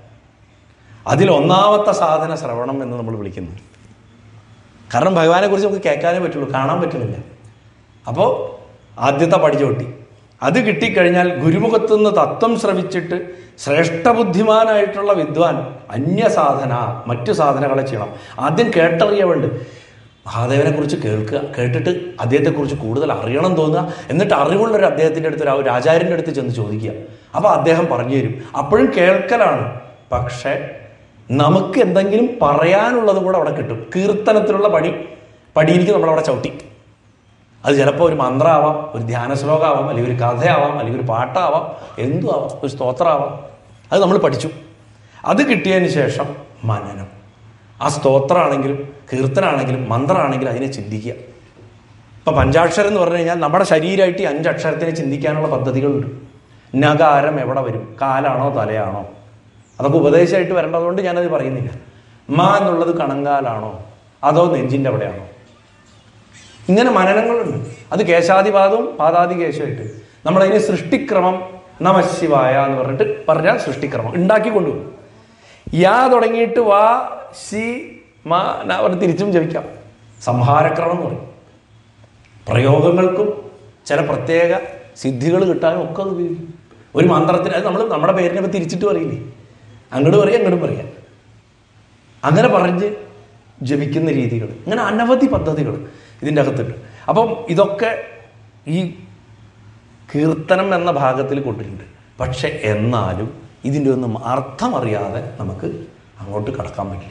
അതിൽ ഒന്നാമത്തെ സാധന ശ്രവണം എന്ന് നമ്മൾ വിളിക്കുന്നു കാരണം ഭഗവാനെ കുറിച്ച് നമുക്ക് കേൾക്കാനേ പറ്റുള്ളൂ കാണാൻ പറ്റുന്നില്ല അപ്പോൾ ആദ്യത്തെ പടിചോട്ടി അത് കിട്ടിക്കഴിഞ്ഞാൽ ഗുരുമുഖത്തുനിന്ന് തത്വം ശ്രവിച്ചിട്ട് ശ്രേഷ്ഠബുദ്ധിമാനായിട്ടുള്ള വിദ്വാൻ അന്യസാധന മറ്റു സാധനകളെ ചെയ്യണം ആദ്യം കേട്ടറിയവുണ്ട് മഹാദേവനെ കുറിച്ച് കേൾക്കുക കേട്ടിട്ട് അദ്ദേഹത്തെക്കുറിച്ച് കൂടുതൽ അറിയണം തോന്നുക എന്നിട്ട് അറിവുള്ളൊരു അദ്ദേഹത്തിൻ്റെ അടുത്ത് ഒരു ആചാര്യൻ്റെ അടുത്ത് ചെന്ന് ചോദിക്കുക അപ്പോൾ അദ്ദേഹം പറഞ്ഞു തരും അപ്പോഴും കേൾക്കലാണ് പക്ഷേ നമുക്ക് എന്തെങ്കിലും പറയാനുള്ളത് കൂടെ അവിടെ കിട്ടും കീർത്തനത്തിലുള്ള പടി പടിയിലേക്ക് നമ്മളവിടെ ചവിട്ടി അത് ചിലപ്പോൾ ഒരു മന്ത്രമാവാം ഒരു ധ്യാന ശ്ലോകമാവാം അല്ലെങ്കിൽ ഒരു കഥയാവാം അല്ലെങ്കിൽ ഒരു പാട്ടാവാം എന്തും ആവാം ഒരു സ്തോത്രമാവാം അത് നമ്മൾ പഠിച്ചു അത് കിട്ടിയതിന് ശേഷം മനനം ആ സ്തോത്രമാണെങ്കിലും കീർത്തനാണെങ്കിലും മന്ത്രമാണെങ്കിലും അതിനെ ചിന്തിക്കുക ഇപ്പം പഞ്ചാക്ഷരം എന്ന് പറഞ്ഞു കഴിഞ്ഞാൽ നമ്മുടെ ശരീരമായിട്ട് ഈ അഞ്ചക്ഷരത്തിനെ ചിന്തിക്കാനുള്ള പദ്ധതികളുണ്ട് നകാരം എവിടെ വരും കാലാണോ തലയാണോ അതൊക്കെ ഉപദേശമായിട്ട് വരേണ്ടതുകൊണ്ട് ഞാനത് പറയുന്നില്ല മ എന്നുള്ളത് കണങ്കാലാണോ അതോ നെഞ്ചിൻ്റെ അവിടെയാണോ ഇങ്ങനെ മനനങ്ങളുണ്ട് അത് കേശാദിപാദവും പാദാദി കേശമായിട്ട് നമ്മളതിനെ സൃഷ്ടിക്രമം നമശിവായ എന്ന് പറഞ്ഞിട്ട് പറഞ്ഞാൽ സൃഷ്ടിക്രമം ഉണ്ടാക്കി കൊണ്ടുവരും യാ തുടങ്ങിയിട്ട് വാ ശി മാ ന പറഞ്ഞ് തിരിച്ചും ജപിക്കാം സംഹാരക്രമം എന്ന് പറയും പ്രയോഗങ്ങൾക്കും ചില പ്രത്യേക സിദ്ധികൾ കിട്ടാനും ഒക്കെ അത് ഉപയോഗിക്കും ഒരു മന്ത്രത്തിന് അത് നമ്മൾ നമ്മുടെ പേരിനെ ഇപ്പം തിരിച്ചിട്ട് പറയില്ലേ അങ്ങോട്ട് പറയാം അങ്ങോട്ടും പറയാം അങ്ങനെ പറഞ്ഞ് ജപിക്കുന്ന രീതികൾ അങ്ങനെ അനവധി പദ്ധതികൾ ഇതിൻ്റെ അകത്തുണ്ട് അപ്പം ഇതൊക്കെ ഈ കീർത്തനം എന്ന ഭാഗത്തിൽ കൊണ്ടിട്ടുണ്ട് പക്ഷെ എന്നാലും ഇതിൻ്റെ ഒന്നും അർത്ഥമറിയാതെ നമുക്ക് അങ്ങോട്ട് കടക്കാൻ പറ്റില്ല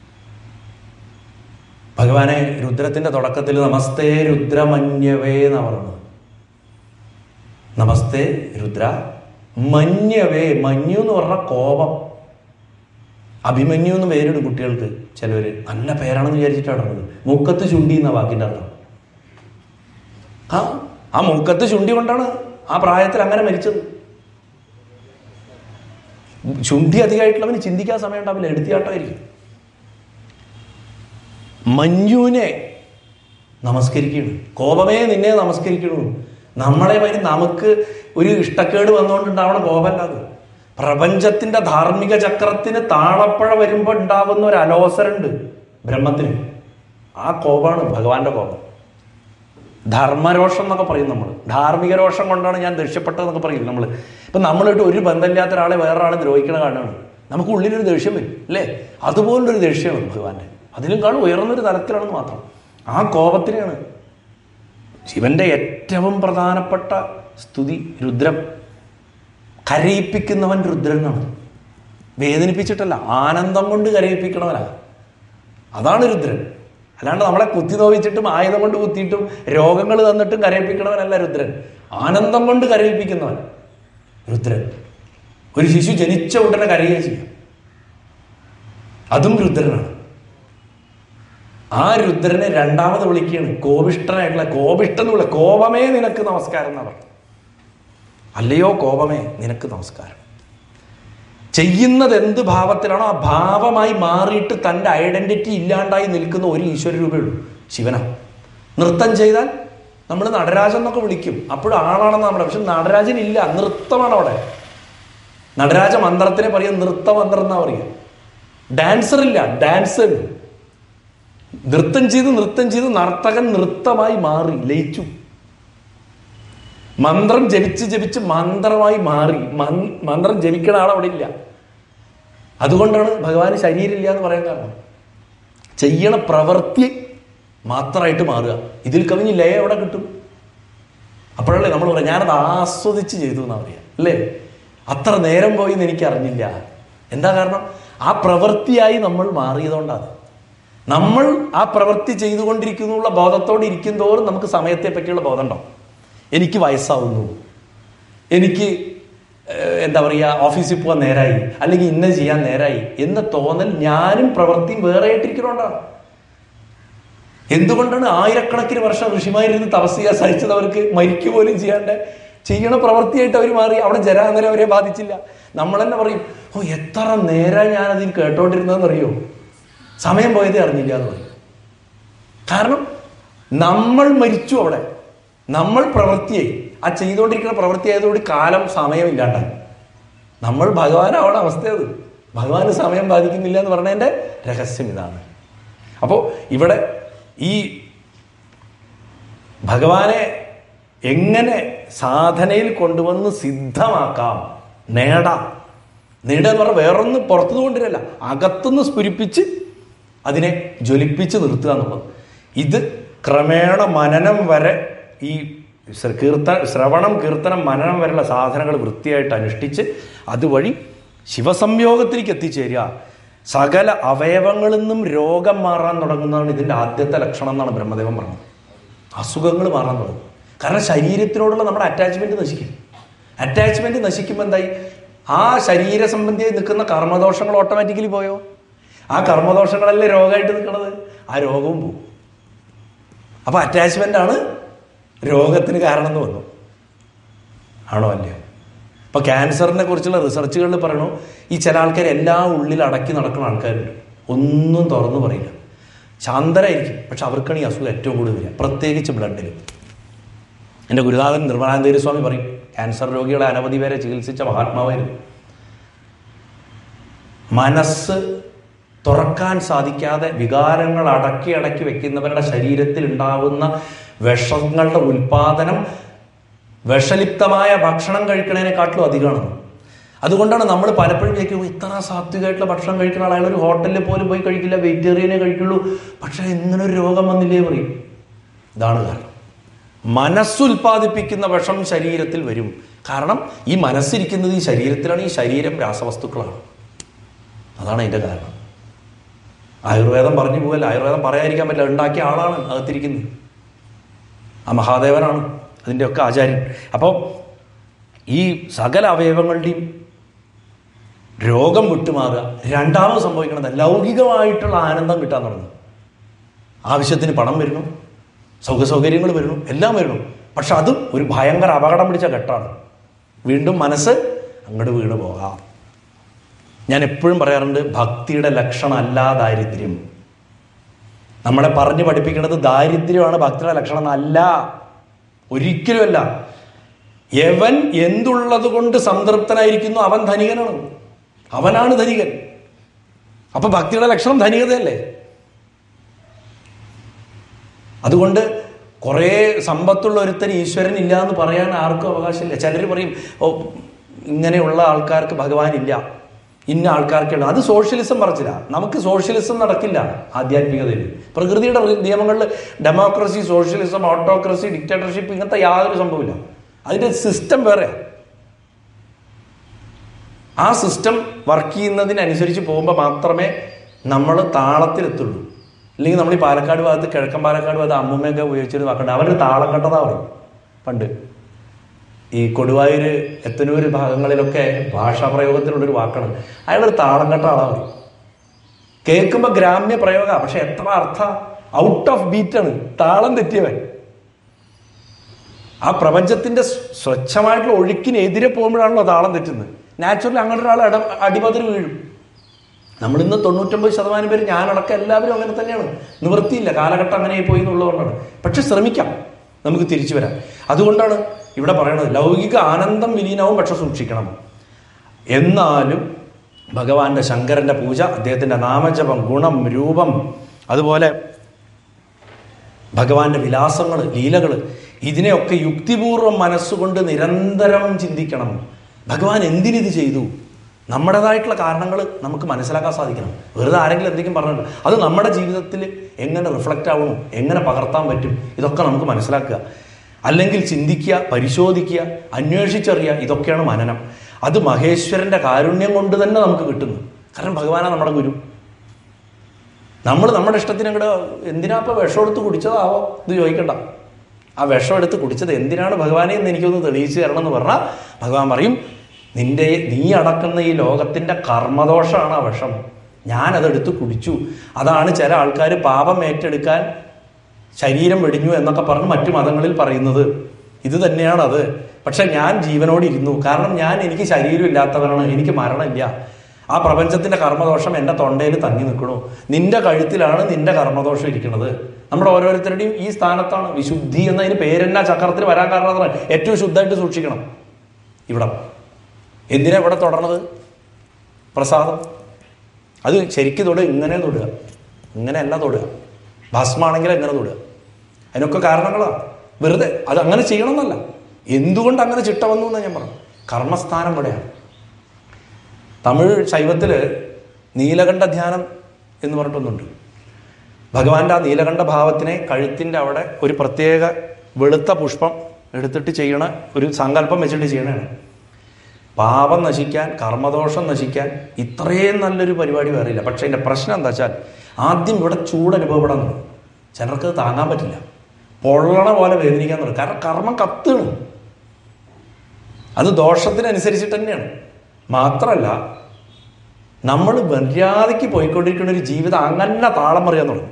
ഭഗവാനെ രുദ്രത്തിന്റെ തുടക്കത്തിൽ നമസ്തേ രുദ്രമന്യവേ എന്നാണ് പറയുന്നത് നമസ്തേ രുദ്ര മന്യവേ മഞ്ഞു എന്ന് പറഞ്ഞ കോപം അഭിമന്യു എന്ന് പേരിടും കുട്ടികൾക്ക് ചിലവർ നല്ല പേരാണെന്ന് വിചാരിച്ചിട്ടാണ് പറഞ്ഞത് മൂക്കത്ത് ചുണ്ടി എന്ന വാക്കിൻ്റെ അർത്ഥം ആ ആ മൂക്കത്ത് ചുണ്ടി കൊണ്ടാണ് ആ പ്രായത്തിൽ അങ്ങനെ മരിച്ചത് ചുണ്ടി അധികമായിട്ടുള്ളവന് ചിന്തിക്കാൻ സമയം ഉണ്ടാവില്ല എടുത്തിയാട്ടമായിരിക്കും മഞ്ഞുവിനെ നമസ്കരിക്കുന്നു കോപമേ നിന്നെ നമസ്കരിക്കണു നമ്മളെ വരി നമുക്ക് ഒരു ഇഷ്ടക്കേട് വന്നുകൊണ്ടുണ്ടാവണ കോപമല്ല അത് പ്രപഞ്ചത്തിന്റെ ധാർമ്മിക ചക്രത്തിന് താളപ്പഴ വരുമ്പോൾ ഉണ്ടാവുന്ന ഒരു അലോസരുണ്ട് ബ്രഹ്മത്തിന് ആ കോപമാണ് ഭഗവാന്റെ കോപം ധർമ്മരോഷം എന്നൊക്കെ പറയും നമ്മൾ ധാർമ്മിക രോഷം കൊണ്ടാണ് ഞാൻ ദേഷ്യപ്പെട്ടതെന്നൊക്കെ പറയും നമ്മൾ ഇപ്പം നമ്മളിട്ട് ഒരു ബന്ധമില്ലാത്ത ഒരാളെ വേറൊരാളെ ദ്രോഹിക്കണ കാണുകയാണ് നമുക്ക് ഉള്ളിലൊരു ദേഷ്യം വരും അല്ലേ അതുപോലൊരു ദേഷ്യമാണ് ഭഗവാന്റെ അതിലും കാണും ഉയർന്നൊരു തലത്തിലാണെന്ന് മാത്രം ആ കോപത്തിനെയാണ് ശിവന്റെ ഏറ്റവും പ്രധാനപ്പെട്ട സ്തുതി രുദ്രം കരയിപ്പിക്കുന്നവൻ രുദ്രനാണ് വേദനിപ്പിച്ചിട്ടല്ല ആനന്ദം കൊണ്ട് കരയിപ്പിക്കണവനാ അതാണ് രുദ്രൻ അല്ലാണ്ട് നമ്മളെ കുത്തി നോവിച്ചിട്ടും ആയുധം കൊണ്ട് കുത്തിയിട്ടും രോഗങ്ങൾ തന്നിട്ടും കരയിപ്പിക്കണവനല്ല രുദ്രൻ ആനന്ദം കൊണ്ട് കരയിപ്പിക്കുന്നവൻ രുദ്രൻ ഒരു ശിശു ജനിച്ച ഉടനെ കരയുകയും ചെയ്യും അതും രുദ്രനാണ് ആ രുദ്രനെ രണ്ടാമത് വിളിക്കുകയാണ് കോപിഷ്ടനായിട്ടുള്ള കോപിഷ്ടൻ എന്ന് വിളി കോപമേ നിനക്ക് നമസ്കാരം എന്നാണ് പറഞ്ഞത് അല്ലയോ കോപമേ നിനക്ക് നമസ്കാരം ചെയ്യുന്നത് എന്ത് ഭാവത്തിലാണോ ആ ഭാവമായി മാറിയിട്ട് തൻ്റെ ഐഡന്റിറ്റി ഇല്ലാണ്ടായി നിൽക്കുന്ന ഒരു ഈശ്വര രൂപയുള്ളൂ ശിവനാ നൃത്തം ചെയ്താൽ നമ്മൾ നടരാജൻ എന്നൊക്കെ വിളിക്കും അപ്പോഴും ആളാണെന്ന് നമ്മുടെ പക്ഷെ നടരാജൻ ഇല്ല നൃത്തമാണ് അവിടെ നടരാജ മന്ത്രത്തിനെ പറയുക നൃത്തമന്ത്രം എന്നാ പറയുക ഡാൻസർ ഇല്ല ഡാൻസർ നൃത്തം ചെയ്ത് നൃത്തം ചെയ്ത് നർത്തകൻ നൃത്തമായി മാറി ലയിച്ചു മന്ത്രം ജപിച്ച് ജപിച്ച് മന്ത്രമായി മാറി മൻ- മന്ത്രം ജപിക്കണ ആളവിടെ ഇല്ല അതുകൊണ്ടാണ് ഭഗവാന് ശരീരമില്ല എന്ന് പറയാൻ കാരണം ചെയ്യണ പ്രവൃത്തി മാത്രമായിട്ട് മാറുക ഇതിൽ കവിഞ്ഞ് ലയ എവിടെ കിട്ടും അപ്പോഴല്ലേ നമ്മൾ പറയാം ഞാനത് ആസ്വദിച്ച് ചെയ്തു എന്നാ പറയാ അല്ലേ അത്ര നേരം പോയി എന്ന് എനിക്ക് അറിഞ്ഞില്ല എന്താ കാരണം ആ പ്രവൃത്തിയായി നമ്മൾ മാറിയതുകൊണ്ടാണ് നമ്മൾ ആ പ്രവൃത്തി ചെയ്തുകൊണ്ടിരിക്കുന്നുള്ള ബോധത്തോടെ ഇരിക്കും തോറും നമുക്ക് സമയത്തെ പറ്റിയുള്ള ബോധം ഉണ്ടാവും എനിക്ക് വയസ്സാവുന്നു എനിക്ക് ഏഹ്, എന്താ പറയുക ഓഫീസിൽ പോകാൻ നേരായി അല്ലെങ്കിൽ ഇന്ന ചെയ്യാൻ നേരായി എന്ന തോന്നൽ ഞാനും പ്രവൃത്തിയും വേറെ ആയിട്ടിരിക്കണോണ്ടാണ് എന്തുകൊണ്ടാണ് ആയിരക്കണക്കിന് വർഷം ഋഷിമാരിരുന്ന് തപസ് ചെയ്യാൻ സഹിച്ചത് അവർക്ക് മരിക്കുക പോലും ചെയ്യാണ്ട് ചെയ്യണ പ്രവൃത്തിയായിട്ട് അവർ മാറി അവിടെ ജരാനരം അവരെ ബാധിച്ചില്ല നമ്മൾ തന്നെ പറയും ഓ എത്ര നേരം ഞാൻ അതിൽ കേട്ടോണ്ടിരുന്നതെന്ന് അറിയോ സമയം പോയതേ അറിഞ്ഞില്ല എന്ന് പറയും കാരണം നമ്മൾ മരിച്ചു അവിടെ നമ്മൾ പ്രവൃത്തിയായി ആ ചെയ്തുകൊണ്ടിരിക്കുന്ന പ്രവൃത്തി ആയതോടെ കാലം സമയം ഇല്ലാണ്ടായി നമ്മൾ ഭഗവാനാവണ അവസ്ഥയത് ഭഗവാന് സമയം ബാധിക്കുന്നില്ല എന്ന് പറഞ്ഞതിൻ്റെ രഹസ്യം ഇതാണ് അപ്പോൾ ഇവിടെ ഈ ഭഗവാനെ എങ്ങനെ സാധനയിൽ കൊണ്ടുവന്ന് സിദ്ധമാക്കാം നേടാം നേടുക എന്ന് പറഞ്ഞാൽ വേറൊന്ന് പുറത്തുനിന്ന് കൊണ്ടുവരല്ല അകത്തുനിന്ന് സ്ഫുരിപ്പിച്ച് അതിനെ ജ്വലിപ്പിച്ച് നിർത്തുക എന്നുള്ളത് ഇത് ക്രമേണ മനനം വരെ ഈ ശ്ര- കീർത്ത ശ്രവണം കീർത്തനം മനനം വരെയുള്ള സാധനങ്ങൾ വൃത്തിയായിട്ട് അനുഷ്ഠിച്ച് അതുവഴി ശിവസംയോഗത്തിലേക്ക് എത്തിച്ചേരുക സകല അവയവങ്ങളിൽ നിന്നും രോഗം മാറാൻ തുടങ്ങുന്നതാണ് ഇതിൻ്റെ ആദ്യത്തെ ലക്ഷണം എന്നാണ് ബ്രഹ്മദേവൻ പറഞ്ഞത് അസുഖങ്ങൾ മാറാൻ തുടങ്ങും കാരണം ശരീരത്തിനോടുള്ള നമ്മുടെ അറ്റാച്ച്മെന്റ് നശിക്കും അറ്റാച്ച്മെന്റ് നശിക്കുമ്പോൾ എന്തായി ആ ശരീര സംബന്ധിയായി നിൽക്കുന്ന കർമ്മദോഷങ്ങൾ ഓട്ടോമാറ്റിക്കലി പോയോ ആ കർമ്മദോഷങ്ങളല്ലേ രോഗമായിട്ട് നിൽക്കുന്നത് ആ രോഗവും പോകും അപ്പോൾ അറ്റാച്ച്മെന്റ് ആണ് രോഗത്തിന് കാരണം എന്ന് വന്നു ആണോ അല്ലയോ ഇപ്പൊ ക്യാൻസറിനെ കുറിച്ചുള്ള റിസർച്ചുകളിൽ പറയണു ഈ ചില ആൾക്കാർ എല്ലാം ഉള്ളിൽ അടക്കി നടക്കുന്ന ആൾക്കാരുണ്ട് ഒന്നും തുറന്നു പറയില്ല ശാന്തരായിരിക്കും പക്ഷെ അവർക്കാണ് ഈ അസുഖം ഏറ്റവും കൂടുതൽ വരിക പ്രത്യേകിച്ച് ബ്ലഡിൽ എൻ്റെ ഗുരുനാഥൻ നിർമ്മലാനന്ദേരി സ്വാമി പറയും ക്യാൻസർ രോഗികളെ അനവധി പേരെ ചികിത്സിച്ച മഹാത്മാവായിരുന്നു മനസ്സ് തുറക്കാൻ സാധിക്കാതെ വികാരങ്ങൾ അടക്കി അടക്കി വെക്കുന്നവരുടെ ശരീരത്തിൽ ഉണ്ടാവുന്ന വിഷങ്ങളുടെ ഉൽപാദനം വിഷലിപ്തമായ ഭക്ഷണം കഴിക്കണതിനെക്കാട്ടിലും അധികമാണ് അതുകൊണ്ടാണ് നമ്മൾ പലപ്പോഴും വിചാരിക്കും ഇത്ര സാത്വികമായിട്ടുള്ള ഭക്ഷണം കഴിക്കുന്ന ആൾ അയാൾ ഒരു ഹോട്ടലിൽ പോലും പോയി കഴിക്കില്ല വെജിറ്റേറിയനെ കഴിക്കുള്ളൂ പക്ഷെ ഇങ്ങനെ ഒരു രോഗം വന്നില്ലേ പറയും ഇതാണ് കാരണം മനസ്സുൽപാദിപ്പിക്കുന്ന വിഷം ശരീരത്തിൽ വരും കാരണം ഈ മനസ്സിരിക്കുന്നത് ഈ ശരീരത്തിലാണ് ഈ ശരീരം രാസവസ്തുക്കളാണ് അതാണ് അതിൻ്റെ കാരണം ആയുർവേദം പറഞ്ഞു പോകല്ല ആയുർവേദം പറയാതിരിക്കാൻ പറ്റില്ല ഉണ്ടാക്കിയ ആളാണ് അകത്തിരിക്കുന്നത് ആ മഹാദേവനാണ് അതിൻ്റെയൊക്കെ ആചാര്യൻ അപ്പോൾ ഈ സകല അവയവങ്ങളുടെയും രോഗം വിട്ടുമാറുക രണ്ടാമത് സംഭവിക്കുന്നത് ലൗകികമായിട്ടുള്ള ആനന്ദം കിട്ടാൻ തുടങ്ങും ആവശ്യത്തിന് പണം വരുന്നു സൗഖ്യ സൗകര്യങ്ങൾ വരുന്നു എല്ലാം വരുന്നു പക്ഷെ അതും ഒരു ഭയങ്കര അപകടം പിടിച്ച ഘട്ടമാണ് വീണ്ടും മനസ്സ് അങ്ങോട്ട് വീണ് പോകാം ഞാൻ എപ്പോഴും പറയാറുണ്ട് ഭക്തിയുടെ ലക്ഷണമല്ല ദാരിദ്ര്യം നമ്മളെ പറഞ്ഞു പഠിപ്പിക്കുന്നത് ദാരിദ്ര്യമാണ് ഭക്തിയുടെ ലക്ഷണം എന്നല്ല ഒരിക്കലുമല്ല യവൻ എന്തുള്ളത് കൊണ്ട് സംതൃപ്തനായിരിക്കുന്നു അവൻ ധനികനാണ് അവനാണ് ധനികൻ അപ്പൊ ഭക്തിയുടെ ലക്ഷണം ധനികതയല്ലേ അതുകൊണ്ട് കുറേ സമ്പത്തുള്ള ഒരുത്തൻ ഈശ്വരൻ ഇല്ല എന്ന് പറയാൻ ആർക്കും അവകാശമില്ല ചിലർ പറയും ഓ ഇങ്ങനെയുള്ള ആൾക്കാർക്ക് ഭഗവാൻ ഇല്ല ഇന്ന ആൾക്കാർക്കുള്ള അത് സോഷ്യലിസം പറച്ചില്ല നമുക്ക് സോഷ്യലിസം നടക്കില്ല ആധ്യാത്മികതയിൽ പ്രകൃതിയുടെ നിയമങ്ങളിൽ ഡെമോക്രസി സോഷ്യലിസം ഓട്ടോക്രസി ഡിക്റ്റേറ്റർഷിപ്പ് ഇങ്ങനത്തെ യാതൊരു സംഭവമില്ല അതിൻ്റെ സിസ്റ്റം വേറെയാണ് ആ സിസ്റ്റം വർക്ക് ചെയ്യുന്നതിനനുസരിച്ച് പോകുമ്പോൾ മാത്രമേ നമ്മൾ താളത്തിലെത്തുള്ളൂ അല്ലെങ്കിൽ നമ്മൾ ഈ പാലക്കാട് ഭാഗത്ത് കിഴക്കൻ പാലക്കാട് ഭാഗത്ത് അമ്മൂമ്മയൊക്കെ ഉപയോഗിച്ചൊരു വാക്കുണ്ട് അവരൊരു താളം കെട്ടതാ പറയും പണ്ട് ഈ കൊടുവായൂർ എത്തനൂർ ഭാഗങ്ങളിലൊക്കെ ഭാഷാ പ്രയോഗത്തിലുള്ളൊരു വാക്കാണ് അയാളൊരു താളം കെട്ട ആളാ പറയും കേൾക്കുമ്പോൾ ഗ്രാമ്യ പ്രയോഗ പക്ഷെ എത്ര അർത്ഥ ഔട്ട് ഓഫ് ബീറ്റാണ് താളം തെറ്റിയവൻ ആ പ്രപഞ്ചത്തിന്റെ സ്വ- സ്വച്ഛമായിട്ടുള്ള ഒഴുക്കിനെതിരെ പോകുമ്പോഴാണല്ലോ താളം തെറ്റുന്നത് നാച്ചുറലി അങ്ങനെ ഒരാൾ ഇട അടിപതിൽ വീഴും നമ്മളിന്ന് തൊണ്ണൂറ്റൊമ്പത് ശതമാനം പേര് ഞാനടക്കം എല്ലാവരും അങ്ങനെ തന്നെയാണ് നിവൃത്തിയില്ല കാലഘട്ടം അങ്ങനെ പോയി എന്നുള്ളതുകൊണ്ടാണ് പക്ഷെ ശ്രമിക്കാം നമുക്ക് തിരിച്ചു വരാം അതുകൊണ്ടാണ് ഇവിടെ പറയുന്നത് ലൗകിക ആനന്ദം വിലീനവും പക്ഷെ സൂക്ഷിക്കണം എന്നാലും ഭഗവാന്റെ ശങ്കരന്റെ പൂജ അദ്ദേഹത്തിന്റെ നാമജപം ഗുണം രൂപം അതുപോലെ ഭഗവാന്റെ വിലാസങ്ങൾ ലീലകൾ ഇതിനെയൊക്കെ യുക്തിപൂർവ്വം മനസ്സുകൊണ്ട് നിരന്തരം ചിന്തിക്കണം ഭഗവാൻ എന്തിനിത് ചെയ്തു നമ്മുടേതായിട്ടുള്ള കാരണങ്ങൾ നമുക്ക് മനസ്സിലാക്കാൻ സാധിക്കണം വെറുതെ ആരെങ്കിലും എന്തെങ്കിലും പറഞ്ഞിട്ട് അത് നമ്മുടെ ജീവിതത്തിൽ എങ്ങനെ റിഫ്ലക്റ്റ് ആവണം എങ്ങനെ പകർത്താൻ പറ്റും ഇതൊക്കെ നമുക്ക് മനസ്സിലാക്കുക അല്ലെങ്കിൽ ചിന്തിക്കുക പരിശോധിക്കുക അന്വേഷിച്ചറിയുക ഇതൊക്കെയാണ് മനനം അത് മഹേശ്വരന്റെ കാരുണ്യം കൊണ്ട് തന്നെ നമുക്ക് കിട്ടുന്നു കാരണം ഭഗവാനാണ് നമ്മുടെ ഗുരു നമ്മൾ നമ്മുടെ ഇഷ്ടത്തിന് അങ്ങോട്ട് എന്തിനാ ഇപ്പൊ വിഷം എടുത്ത് കുടിച്ചതാവോ ഇത് ചോദിക്കണ്ട ആ വിഷം എടുത്ത് കുടിച്ചത് എന്തിനാണ് ഭഗവാനെ എന്ന് എനിക്കൊന്ന് തെളിയിച്ചു തരണം എന്ന് പറഞ്ഞാൽ ഭഗവാൻ പറയും നിന്റെ നീ അടക്കുന്ന ഈ ലോകത്തിന്റെ കർമ്മദോഷമാണ് ആ വിഷം ഞാനതെടുത്ത് കുടിച്ചു അതാണ് ചില ആൾക്കാർ പാപം ഏറ്റെടുക്കാൻ ശരീരം വെടിഞ്ഞു എന്നൊക്കെ പറഞ്ഞ് മറ്റു മതങ്ങളിൽ പറയുന്നത് ഇത് തന്നെയാണ് അത് പക്ഷെ ഞാൻ ജീവനോട് ഇരുന്നു കാരണം ഞാൻ എനിക്ക് ശരീരം ഇല്ലാത്തവനാണ് എനിക്ക് മരണമില്ല ആ പ്രപഞ്ചത്തിന്റെ കർമ്മദോഷം എൻ്റെ തൊണ്ടയിൽ തങ്ങി നിൽക്കണു നിന്റെ കഴുത്തിലാണ് നിന്റെ കർമ്മദോഷം ഇരിക്കുന്നത് നമ്മുടെ ഓരോരുത്തരുടെയും ഈ സ്ഥാനത്താണ് വിശുദ്ധി എന്നതിന് പേരെന്നാ ചക്രത്തിൽ വരാൻ കാരണം അതാണ് ഏറ്റവും ശുദ്ധമായിട്ട് സൂക്ഷിക്കണം ഇവിടെ എന്തിനാ ഇവിടെ തുടർന്നത് പ്രസാദം അത് ശരിക്കും തൊടുക ഇങ്ങനെ തൊടുക ഇങ്ങനെയല്ല തൊടുക ഭസ്മാണെങ്കിൽ എങ്ങനെ തൊടുക അതിനൊക്കെ കാരണങ്ങളാണ് വെറുതെ അത് അങ്ങനെ ചെയ്യണമെന്നല്ല എന്തുകൊണ്ട് അങ്ങനെ ചിട്ട വന്നു എന്ന് ഞാൻ പറഞ്ഞു കർമ്മസ്ഥാനം ഇവിടെയാണ് തമിഴ് ശൈവത്തിൽ നീലകണ്ഠ ധ്യാനം എന്ന് പറഞ്ഞിട്ടൊന്നുണ്ട് ഭഗവാന്റെ ആ നീലകണ്ഠ ഭാവത്തിനെ കഴുത്തിൻ്റെ അവിടെ ഒരു പ്രത്യേക വെളുത്ത പുഷ്പം എടുത്തിട്ട് ചെയ്യണ ഒരു സങ്കല്പം വെച്ചിട്ട് ചെയ്യണതാണ് പാപം നശിക്കാൻ കർമ്മദോഷം നശിക്കാൻ ഇത്രയും നല്ലൊരു പരിപാടി വേറില്ല പക്ഷെ എൻ്റെ പ്രശ്നം എന്താ വെച്ചാൽ ആദ്യം ഇവിടെ ചൂട് അനുഭവപ്പെടാൻ തുടങ്ങും ചിലർക്ക് അത് താങ്ങാൻ പറ്റില്ല പൊള്ളണ പോലെ വേദനിക്കാൻ തുടങ്ങും കാരണം കർമ്മം കത്തുകയാണ് അത് ദോഷത്തിനനുസരിച്ചിട്ട് തന്നെയാണ് മാത്രമല്ല നമ്മൾ മര്യാദയ്ക്ക് പോയിക്കൊണ്ടിരിക്കുന്ന ഒരു ജീവിതം അങ്ങനെ താളം മറിയാൻ തുടങ്ങും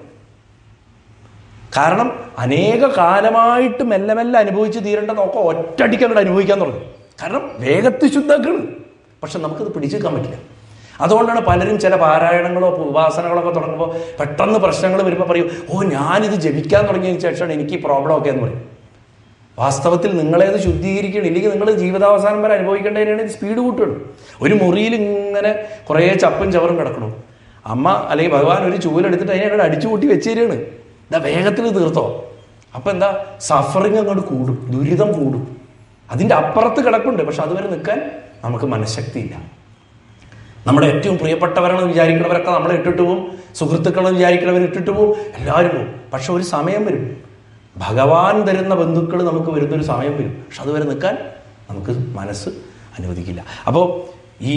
കാരണം അനേക കാലമായിട്ട് മെല്ലെ മെല്ലെ അനുഭവിച്ച് തീരേണ്ട നോക്കം ഒറ്റയടിക്ക് അങ്ങോട്ട് അനുഭവിക്കാൻ തുടങ്ങും കാരണം വേഗത്തിൽ ശുദ്ധാക്കാണ് പക്ഷെ നമുക്കത് പിടിച്ചെടുക്കാൻ പറ്റില്ല അതുകൊണ്ടാണ് പലരും ചില പാരായണങ്ങളോ ഉപാസനകളൊക്കെ തുടങ്ങുമ്പോൾ പെട്ടെന്ന് പ്രശ്നങ്ങൾ വരുമ്പോൾ പറയും ഓ ഞാനിത് ജപിക്കാൻ തുടങ്ങിയതിന് ശേഷമാണ് എനിക്ക് ഈ പ്രോബ്ലം ഒക്കെ എന്ന് പറയും വാസ്തവത്തിൽ നിങ്ങളേത് ശുദ്ധീകരിക്കണം ഇല്ലെങ്കിൽ നിങ്ങൾ ജീവിതാവസാനം വരെ അനുഭവിക്കേണ്ടതിനാണ് സ്പീഡ് കൂട്ടുകയാണ് ഒരു മുറിയിൽ ഇങ്ങനെ കുറേ ചപ്പും ചവറും കിടക്കണം അമ്മ അല്ലെങ്കിൽ ഭഗവാൻ ഒരു ചൂലെടുത്തിട്ട് അതിനെ അങ്ങോട്ട് അടിച്ചു കൂട്ടി വെച്ച് തരികയാണ് ഇതാ വേഗത്തിൽ തീർത്തോ അപ്പം എന്താ സഫറിങ് അങ്ങോട്ട് കൂടും ദുരിതം കൂടും അതിൻ്റെ അപ്പുറത്ത് കിടപ്പുണ്ട് പക്ഷെ അതുവരെ നിൽക്കാൻ നമുക്ക് മനഃശക്തിയില്ല നമ്മുടെ ഏറ്റവും പ്രിയപ്പെട്ടവരാണെന്ന് വിചാരിക്കുന്നവരൊക്കെ നമ്മളെ ഇട്ടിട്ട് പോവും സുഹൃത്തുക്കളെന്ന് വിചാരിക്കുന്നവർ ഇട്ടിട്ട് പോവും എല്ലാവരും പോവും പക്ഷെ ഒരു സമയം വരും ഭഗവാൻ തരുന്ന ബന്ധുക്കൾ നമുക്ക് വരുന്നൊരു സമയം വരും പക്ഷെ അതുവരെ നിൽക്കാൻ നമുക്ക് മനസ്സ് അനുവദിക്കില്ല അപ്പോൾ ഈ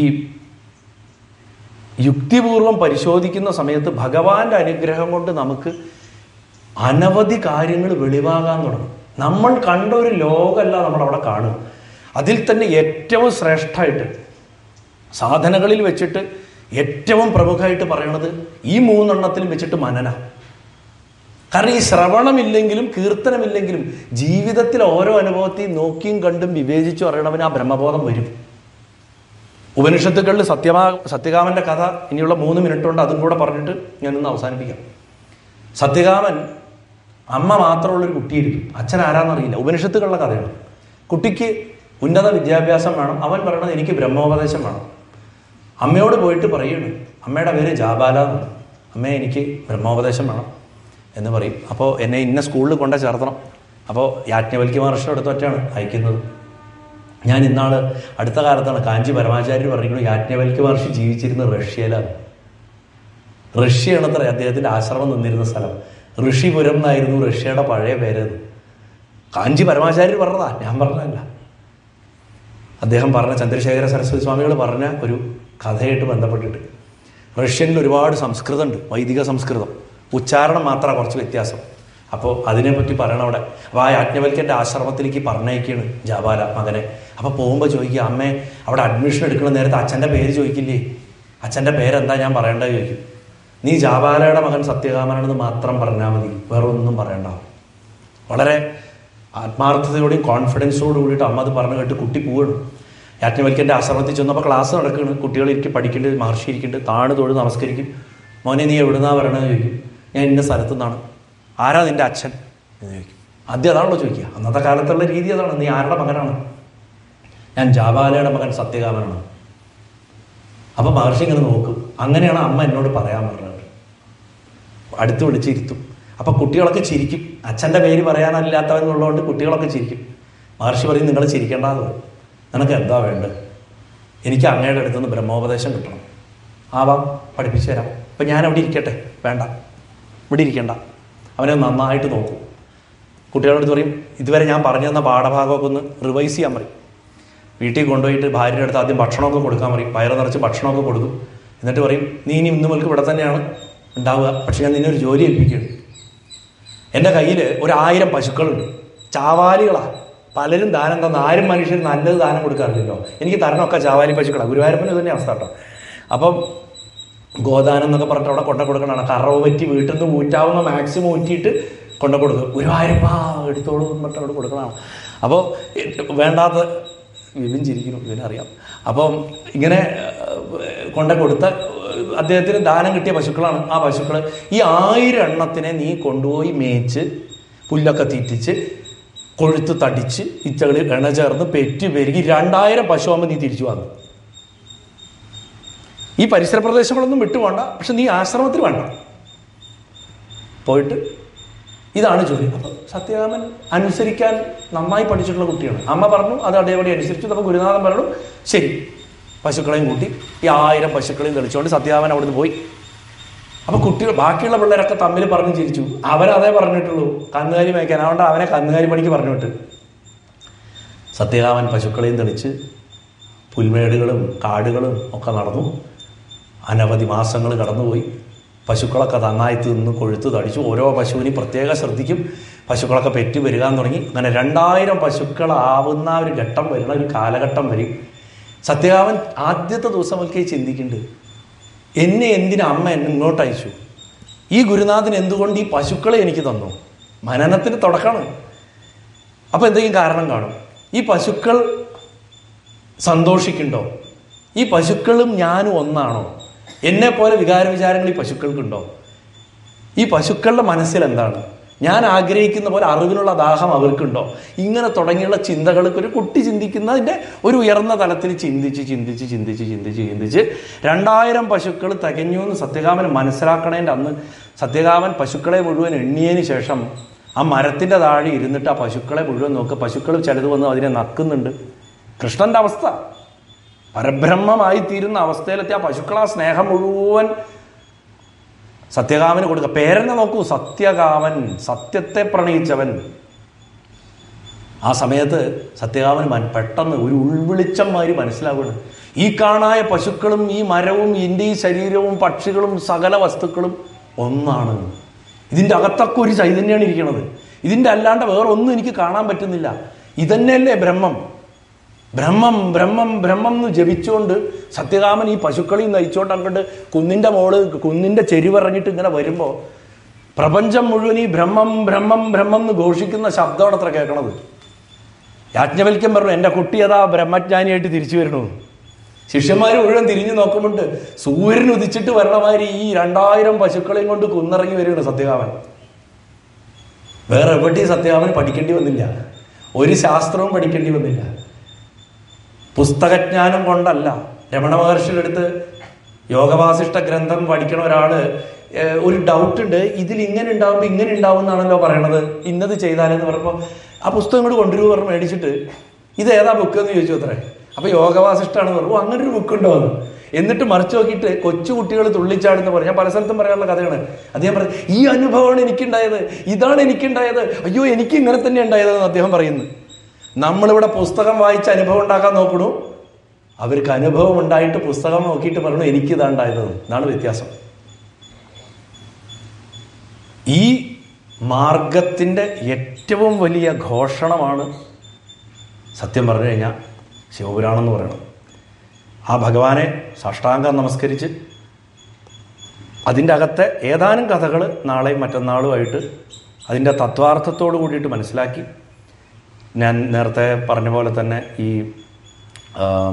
യുക്തിപൂർവം പരിശോധിക്കുന്ന സമയത്ത് ഭഗവാന്റെ അനുഗ്രഹം കൊണ്ട് നമുക്ക് അനവധി കാര്യങ്ങൾ വെളിവാകാൻ തുടങ്ങും നമ്മൾ കണ്ട ഒരു ലോകമല്ല നമ്മൾ അവിടെ കാണും അതിൽ തന്നെ ഏറ്റവും ശ്രേഷ്ഠമായിട്ട് സാധനകളിൽ വെച്ചിട്ട് ഏറ്റവും പ്രമുഖമായിട്ട് പറയണത് ഈ മൂന്നെണ്ണത്തിലും വെച്ചിട്ട് മനന കാരണം ഈ ശ്രവണമില്ലെങ്കിലും കീർത്തനമില്ലെങ്കിലും ജീവിതത്തിൽ ഓരോ അനുഭവത്തെയും നോക്കിയും കണ്ടും വിവേചിച്ചു അറിയണവന് ആ ബ്രഹ്മബോധം വരും ഉപനിഷത്തുക്കളിൽ സത്യമാ സത്യകാമന്റെ കഥ ഇനിയുള്ള മൂന്ന് മിനിറ്റ് കൊണ്ട് അതും കൂടെ പറഞ്ഞിട്ട് ഞാനൊന്ന് അവസാനിപ്പിക്കാം സത്യകാമൻ അമ്മ മാത്രമുള്ളൊരു കുട്ടിയിരിക്കും അച്ഛൻ ആരാന്നറിയില്ല ഉപനിഷത്തുക്കളുടെ കഥയാണ് കുട്ടിക്ക് ഉന്നത വിദ്യാഭ്യാസം വേണം അവൻ പറയണത് എനിക്ക് ബ്രഹ്മോപദേശം വേണം അമ്മയോട് പോയിട്ട് പറയാണ് അമ്മയുടെ പേര് ജാബാല എന്നാണ് അമ്മേ എനിക്ക് ബ്രഹ്മോപദേശം വേണം എന്ന് പറയും അപ്പോൾ എന്നെ ഇന്ന സ്കൂളിൽ കൊണ്ട ചേർത്തണം അപ്പോൾ യാജ്ഞവൽക്യ മഹർഷിയുടെ അടുത്തൊറ്റാണ് അയക്കുന്നത് ഞാൻ ഇന്നാൾ അടുത്ത കാലത്താണ് കാഞ്ചി പരമാചാര്യർ പറഞ്ഞിരിക്കുന്നത് യാജ്ഞവൽക്യ മഹർഷി ജീവിച്ചിരുന്നത് റഷ്യയിലാണ് റഷ്യയാണത്ര അദ്ദേഹത്തിൻ്റെ ആശ്രമം നിന്നിരുന്ന സ്ഥലം ഋഷിപുരം എന്നായിരുന്നു റഷ്യയുടെ പഴയ പേര് കാഞ്ചി പരമാചാര്യർ പറഞ്ഞതാ ഞാൻ പറഞ്ഞതല്ല അദ്ദേഹം പറഞ്ഞ ചന്ദ്രശേഖര സരസ്വതി സ്വാമികൾ പറഞ്ഞ ഒരു കഥയായിട്ട് ബന്ധപ്പെട്ടിട്ട് റഷ്യനിൽ ഒരുപാട് സംസ്കൃതമുണ്ട് വൈദിക സംസ്കൃതം ഉച്ചാരണം മാത്രമാണ് കുറച്ച് വ്യത്യാസം അപ്പോൾ അതിനെപ്പറ്റി പറയണം അവിടെ അപ്പോൾ ആ യാജ്ഞവൽക്കൻ്റെ ആശ്രമത്തിലേക്ക് പറഞ്ഞയക്കുകയാണ് ജാബാല മകനെ അപ്പോൾ പോകുമ്പോൾ ചോദിക്കുക അമ്മേ അവിടെ അഡ്മിഷൻ എടുക്കുന്ന നേരത്തെ അച്ഛൻ്റെ പേര് ചോദിക്കില്ലേ അച്ഛൻ്റെ പേരെന്താ ഞാൻ പറയേണ്ടത് ചോദിക്കും നീ ജാബാലയുടെ മകൻ സത്യകാമനാണെന്ന് മാത്രം പറഞ്ഞാൽ മതി വേറെ ഒന്നും പറയണ്ട വളരെ ആത്മാർത്ഥതയോടെയും കോൺഫിഡൻസോട് കൂടിയിട്ട് അമ്മ അത് പറഞ്ഞു കേട്ട് കുട്ടി പോവാണ് യാജ്ഞവൽക്കൻ്റെ ആശ്രമത്തിൽ ചെന്നപ്പോൾ ക്ലാസ് നടക്കുകയാണ് കുട്ടികൾ ഇരിക്കും പഠിക്കേണ്ടത് മഹർഷി ഇരിക്കുന്നുണ്ട് താണ് തൊഴു നമസ്കരിക്കും മോനെ നീ എവിടുന്നാ വരണത് ചോദിക്കും ഞാൻ ഇന്ന സ്ഥലത്തു നിന്നാണ് ആരാ നിൻ്റെ അച്ഛൻ എന്ന് ചോദിക്കും ആദ്യം അതാണല്ലോ ചോദിക്കുക അന്നത്തെ കാലത്തുള്ള രീതി അതാണ് നീ ആരുടെ മകനാണ് ഞാൻ ജാബാലയുടെ മകൻ സത്യകാമനാണ് അപ്പോൾ മഹർഷി ഇങ്ങനെ നോക്കും അങ്ങനെയാണ് അമ്മ എന്നോട് പറയാൻ പറഞ്ഞത് അടുത്ത് വിളിച്ചിരുത്തും അപ്പോൾ കുട്ടികളൊക്കെ ചിരിക്കും അച്ഛൻ്റെ പേര് പറയാനല്ലാത്തവെന്നുള്ളതുകൊണ്ട് കുട്ടികളൊക്കെ ചിരിക്കും മഹർഷി പറയും നിങ്ങൾ ചിരിക്കേണ്ടത് നിനക്ക് എന്താ വേണ്ടത് എനിക്ക് അങ്ങയുടെ അടുത്തുനിന്ന് ബ്രഹ്മോപദേശം കിട്ടണം ആവാം പഠിപ്പിച്ചു തരാം അപ്പം ഞാൻ അവിടെ ഇരിക്കട്ടെ വേണ്ട ഇവിടെ ഇരിക്കണ്ട അവനെ നന്നായിട്ട് നോക്കും കുട്ടികളുടെ അടുത്ത് പറയും ഇതുവരെ ഞാൻ പറഞ്ഞു തന്ന പാഠഭാഗമൊക്കെ ഒന്ന് റിവൈസ് ചെയ്യാൻ പറയും വീട്ടിൽ കൊണ്ടുപോയിട്ട് ഭാര്യയുടെ അടുത്ത് ആദ്യം ഭക്ഷണമൊക്കെ കൊടുക്കാൻ പറയും വയറ് നിറച്ച് ഭക്ഷണമൊക്കെ കൊടുക്കും എന്നിട്ട് പറയും നീ ഇനി ഇന്ന് മുതൽക്ക് ഇവിടെ തന്നെയാണ് ഉണ്ടാവുക പക്ഷെ ഞാൻ നിന്നെ ഒരു ജോലി ഏൽപ്പിക്കുകയാണ് എൻ്റെ കയ്യിൽ ഒരു ആയിരം പശുക്കളുണ്ട് ചാവാലികളാണ് പലരും ദാനം തന്ന ആരും മനുഷ്യർ നല്ലത് ദാനം കൊടുക്കാറില്ലല്ലോ എനിക്ക് തരണമൊക്കെ ചാവാലി പശുക്കളാണ് ഗുരുവായൂരപ്പന് തന്നെ അവസ്ഥ കേട്ടോ അപ്പം ഗോദാനം എന്നൊക്കെ പറഞ്ഞിട്ട് അവിടെ കൊണ്ട കൊടുക്കണതാണ് കറവ് പറ്റി വീട്ടിൽ നിന്ന് ഊറ്റാവുന്ന മാക്സിമം ഊറ്റിയിട്ട് കൊണ്ട കൊടുക്കും ഗുരുവായൂരപ്പ എടുത്തോളൂ എന്ന് പറഞ്ഞിട്ട് അവിടെ കൊടുക്കണതാണ് അപ്പോൾ വേണ്ടാത്ത വിപിൻ ചിരിക്കുന്നു ഇവനറിയാം അപ്പം ഇങ്ങനെ ഏഹ്, കൊണ്ട കൊടുത്ത ഏഹ്, അദ്ദേഹത്തിന് ദാനം കിട്ടിയ പശുക്കളാണ് ആ പശുക്കൾ ഈ ആയിരം എണ്ണത്തിനെ നീ കൊണ്ടുപോയി മേച്ച് പുല്ലൊക്കെ തീറ്റിച്ച് കൊഴുത്ത് തടിച്ച് ഇച്ചകളിൽ എണ്ണ ചേർന്ന് പെറ്റ് പെരുകി രണ്ടായിരം പശുവാകുമ്പോൾ നീ തിരിച്ചു വന്നു ഈ പരിസര പ്രദേശങ്ങളൊന്നും വിട്ടു വേണ്ട പക്ഷെ നീ ആശ്രമത്തിൽ വേണ്ട പോയിട്ട് ഇതാണ് ജോലി അപ്പം സത്യകാമൻ അനുസരിക്കാൻ നന്നായി പഠിച്ചിട്ടുള്ള കുട്ടിയാണ് അമ്മ പറഞ്ഞു അത് അതേപടി അനുസരിച്ചു അപ്പോൾ ഗുരുനാഥൻ പറഞ്ഞു ശരി പശുക്കളെയും കൂട്ടി ഈ ആയിരം പശുക്കളെയും തെളിച്ചുകൊണ്ട് സത്യകാമൻ അവിടുന്ന് പോയി അപ്പോൾ കുട്ടികൾ ബാക്കിയുള്ള പിള്ളേരൊക്കെ തമ്മിൽ പറഞ്ഞു ചിരിച്ചു അവരതേ പറഞ്ഞിട്ടുള്ളൂ കന്നുകാലി മേയ്ക്കാൻ അതുകൊണ്ട് അവനെ കന്നുകാലി പണിക്ക് പറഞ്ഞു വിട്ട് സത്യകാമൻ പശുക്കളെയും തെളിച്ച് പുൽമേടുകളും കാടുകളും ഒക്കെ നടന്നു അനവധി മാസങ്ങൾ കടന്നുപോയി പശുക്കളൊക്കെ നന്നായി തിന്ന് കൊഴുത്ത് തടിച്ചു ഓരോ പശുവിനെയും പ്രത്യേകം ശ്രദ്ധിക്കും പശുക്കളൊക്കെ പെറ്റ് വരികാൻ തുടങ്ങി അങ്ങനെ രണ്ടായിരം പശുക്കളാവുന്ന ഒരു ഘട്ടം വരുന്ന ഒരു കാലഘട്ടം വരും സത്യകാമൻ ആദ്യത്തെ ദിവസം അവർക്ക് ചിന്തിക്കുന്നുണ്ട് എന്നെ എന്തിനാ അമ്മ എന്നെ ഇങ്ങോട്ട് അയച്ചു ഈ ഗുരുനാഥൻ എന്തുകൊണ്ട് ഈ പശുക്കളെ എനിക്ക് തന്നു മനനത്തിന് തുടക്കമാണ് അപ്പോൾ എന്തെങ്കിലും കാരണം കാണും ഈ പശുക്കൾ സന്തോഷിക്കുന്നുണ്ടോ ഈ പശുക്കളും ഞാനും ഒന്നാണോ എന്നെ പോലെ വികാര വിചാരങ്ങൾ ഈ പശുക്കൾക്കുണ്ടോ ഈ പശുക്കളുടെ മനസ്സിൽ എന്താണ് ഞാൻ ആഗ്രഹിക്കുന്ന പോലെ അറിവിനുള്ള ദാഹം അവർക്കുണ്ടോ ഇങ്ങനെ തുടങ്ങിയുള്ള ചിന്തകൾക്ക് ഒരു കുട്ടി ചിന്തിക്കുന്നതിൻ്റെ ഒരു ഉയർന്ന തലത്തിൽ ചിന്തിച്ച് ചിന്തിച്ച് ചിന്തിച്ച് ചിന്തിച്ച് ചിന്തിച്ച് രണ്ടായിരം പശുക്കൾ തികഞ്ഞു എന്ന് സത്യകാമൻ മനസ്സിലാക്കണേൻ്റെ അന്ന് സത്യകാമൻ പശുക്കളെ മുഴുവൻ എണ്ണിയതിന് ശേഷം ആ മരത്തിൻ്റെ താഴെ ഇരുന്നിട്ട് ആ പശുക്കളെ മുഴുവൻ നോക്കുക പശുക്കൾ ചിലത് വന്ന് അതിനെ നക്കുന്നുണ്ട് കൃഷ്ണന്റെ അവസ്ഥ പരബ്രഹ്മമായി തീരുന്ന അവസ്ഥയിലെത്തി ആ പശുക്കൾ ആ സ്നേഹം മുഴുവൻ സത്യകാമന് കൊടുക്കുക പേരെന്നെ നോക്കൂ സത്യകാമൻ സത്യത്തെ പ്രണയിച്ചവൻ ആ സമയത്ത് സത്യകാമൻ മൻ- പെട്ടെന്ന് ഒരു ഉൾവിളിച്ചം മാതിരി മനസ്സിലാവുകയാണ് ഈ കാണായ പശുക്കളും ഈ മരവും എൻ്റെ ഈ ശരീരവും പക്ഷികളും സകല വസ്തുക്കളും ഒന്നാണ് ഇതിൻ്റെ അകത്തൊക്കെ ഒരു ചൈതന്യമാണ് ഇരിക്കുന്നത് ഇതിൻ്റെ അല്ലാണ്ട് വേറെ ഒന്നും എനിക്ക് കാണാൻ പറ്റുന്നില്ല ഇതന്നെയല്ലേ ബ്രഹ്മം ബ്രഹ്മം ബ്രഹ്മം ബ്രഹ്മം എന്ന് ജപിച്ചുകൊണ്ട് സത്യകാമൻ ഈ പശുക്കളെയും നയിച്ചുകൊണ്ട് അങ്ങോട്ട് കുന്നിൻ്റെ മോള് കുന്നിൻ്റെ ചെരിവിറങ്ങിയിട്ട് ഇങ്ങനെ വരുമ്പോൾ പ്രപഞ്ചം മുഴുവൻ ഈ ബ്രഹ്മം ബ്രഹ്മം ബ്രഹ്മം എന്ന് ഘോഷിക്കുന്ന ശബ്ദമാണ് അത്ര കേൾക്കണത് യാജ്ഞവൽക്യം പറഞ്ഞു എൻ്റെ കുട്ടി അതാ ബ്രഹ്മജ്ഞാനിയായിട്ട് തിരിച്ചു വരണു ശിഷ്യന്മാർ മുഴുവൻ തിരിഞ്ഞു നോക്കുമ്പോണ്ട് സൂര്യൻ ഉദിച്ചിട്ട് വരണമാതിരി ഈ രണ്ടായിരം പശുക്കളെയും കൊണ്ട് കുന്നിറങ്ങി വരികയാണ് സത്യകാമൻ വേറെ എവിടെയും സത്യകാമൻ പഠിക്കേണ്ടി വന്നില്ല ഒരു ശാസ്ത്രവും പഠിക്കേണ്ടി വന്നില്ല പുസ്തകജ്ഞാനം കൊണ്ടല്ല രമണ മഹർഷിയുടെ അടുത്ത് യോഗവാസിഷ്ട ഗ്രന്ഥം പഠിക്കണ ഒരാള് ഏഹ്, ഒരു ഡൗട്ട് ഉണ്ട് ഇതിൽ ഇങ്ങനെ ഉണ്ടാവുമ്പോൾ ഇങ്ങനെ ഉണ്ടാവും എന്നാണല്ലോ പറയണത് ഇന്നത് ചെയ്താലെന്ന് പറഞ്ഞപ്പോൾ ആ പുസ്തകം കൂടി കൊണ്ടുവരൂ പറഞ്ഞ് മേടിച്ചിട്ട് ഇത് ഏതാ ബുക്ക് എന്ന് ചോദിച്ചു അത്രേ അപ്പൊ യോഗവാസിഷ്ടാണെന്ന് പറഞ്ഞു "ഓ, അങ്ങനെ ഒരു ബുക്ക് ഉണ്ടോ എന്ന് എന്നിട്ട് മറിച്ചു നോക്കിയിട്ട് കൊച്ചു കുട്ടികൾ തുള്ളിച്ചാടുന്ന പറഞ്ഞു ഞാൻ പല സ്ഥലത്തും പറയാനുള്ള കഥയാണ് അദ്ദേഹം പറഞ്ഞു ഈ അനുഭവമാണ് എനിക്കുണ്ടായത് ഇതാണ് എനിക്കുണ്ടായത് അയ്യോ എനിക്ക് ഇങ്ങനെ തന്നെ ഉണ്ടായതെന്ന് അദ്ദേഹം പറയുന്നു നമ്മളിവിടെ പുസ്തകം വായിച്ച് അനുഭവം ഉണ്ടാക്കാൻ നോക്കണു അവർക്ക് അനുഭവം ഉണ്ടായിട്ട് പുസ്തകം നോക്കിയിട്ട് പറഞ്ഞു എനിക്ക് ഇതാണ്ടായത് എന്നാണ് വ്യത്യാസം ഈ മാർഗത്തിൻ്റെ ഏറ്റവും വലിയ ഘോഷണമാണ് സത്യം പറഞ്ഞു കഴിഞ്ഞാൽ ശിവപുരാണം എന്ന് പറയുന്നത് ആ ഭഗവാനെ സാഷ്ടാംഗം നമസ്കരിച്ച് അതിൻ്റെ അകത്തെ ഏതാനും കഥകൾ നാളെയും മറ്റന്നാളുമായിട്ട് അതിൻ്റെ തത്വാർത്ഥത്തോട് കൂടിയിട്ട് മനസ്സിലാക്കി ഞാൻ നേരത്തെ പറഞ്ഞ പോലെ തന്നെ ഈ ആം,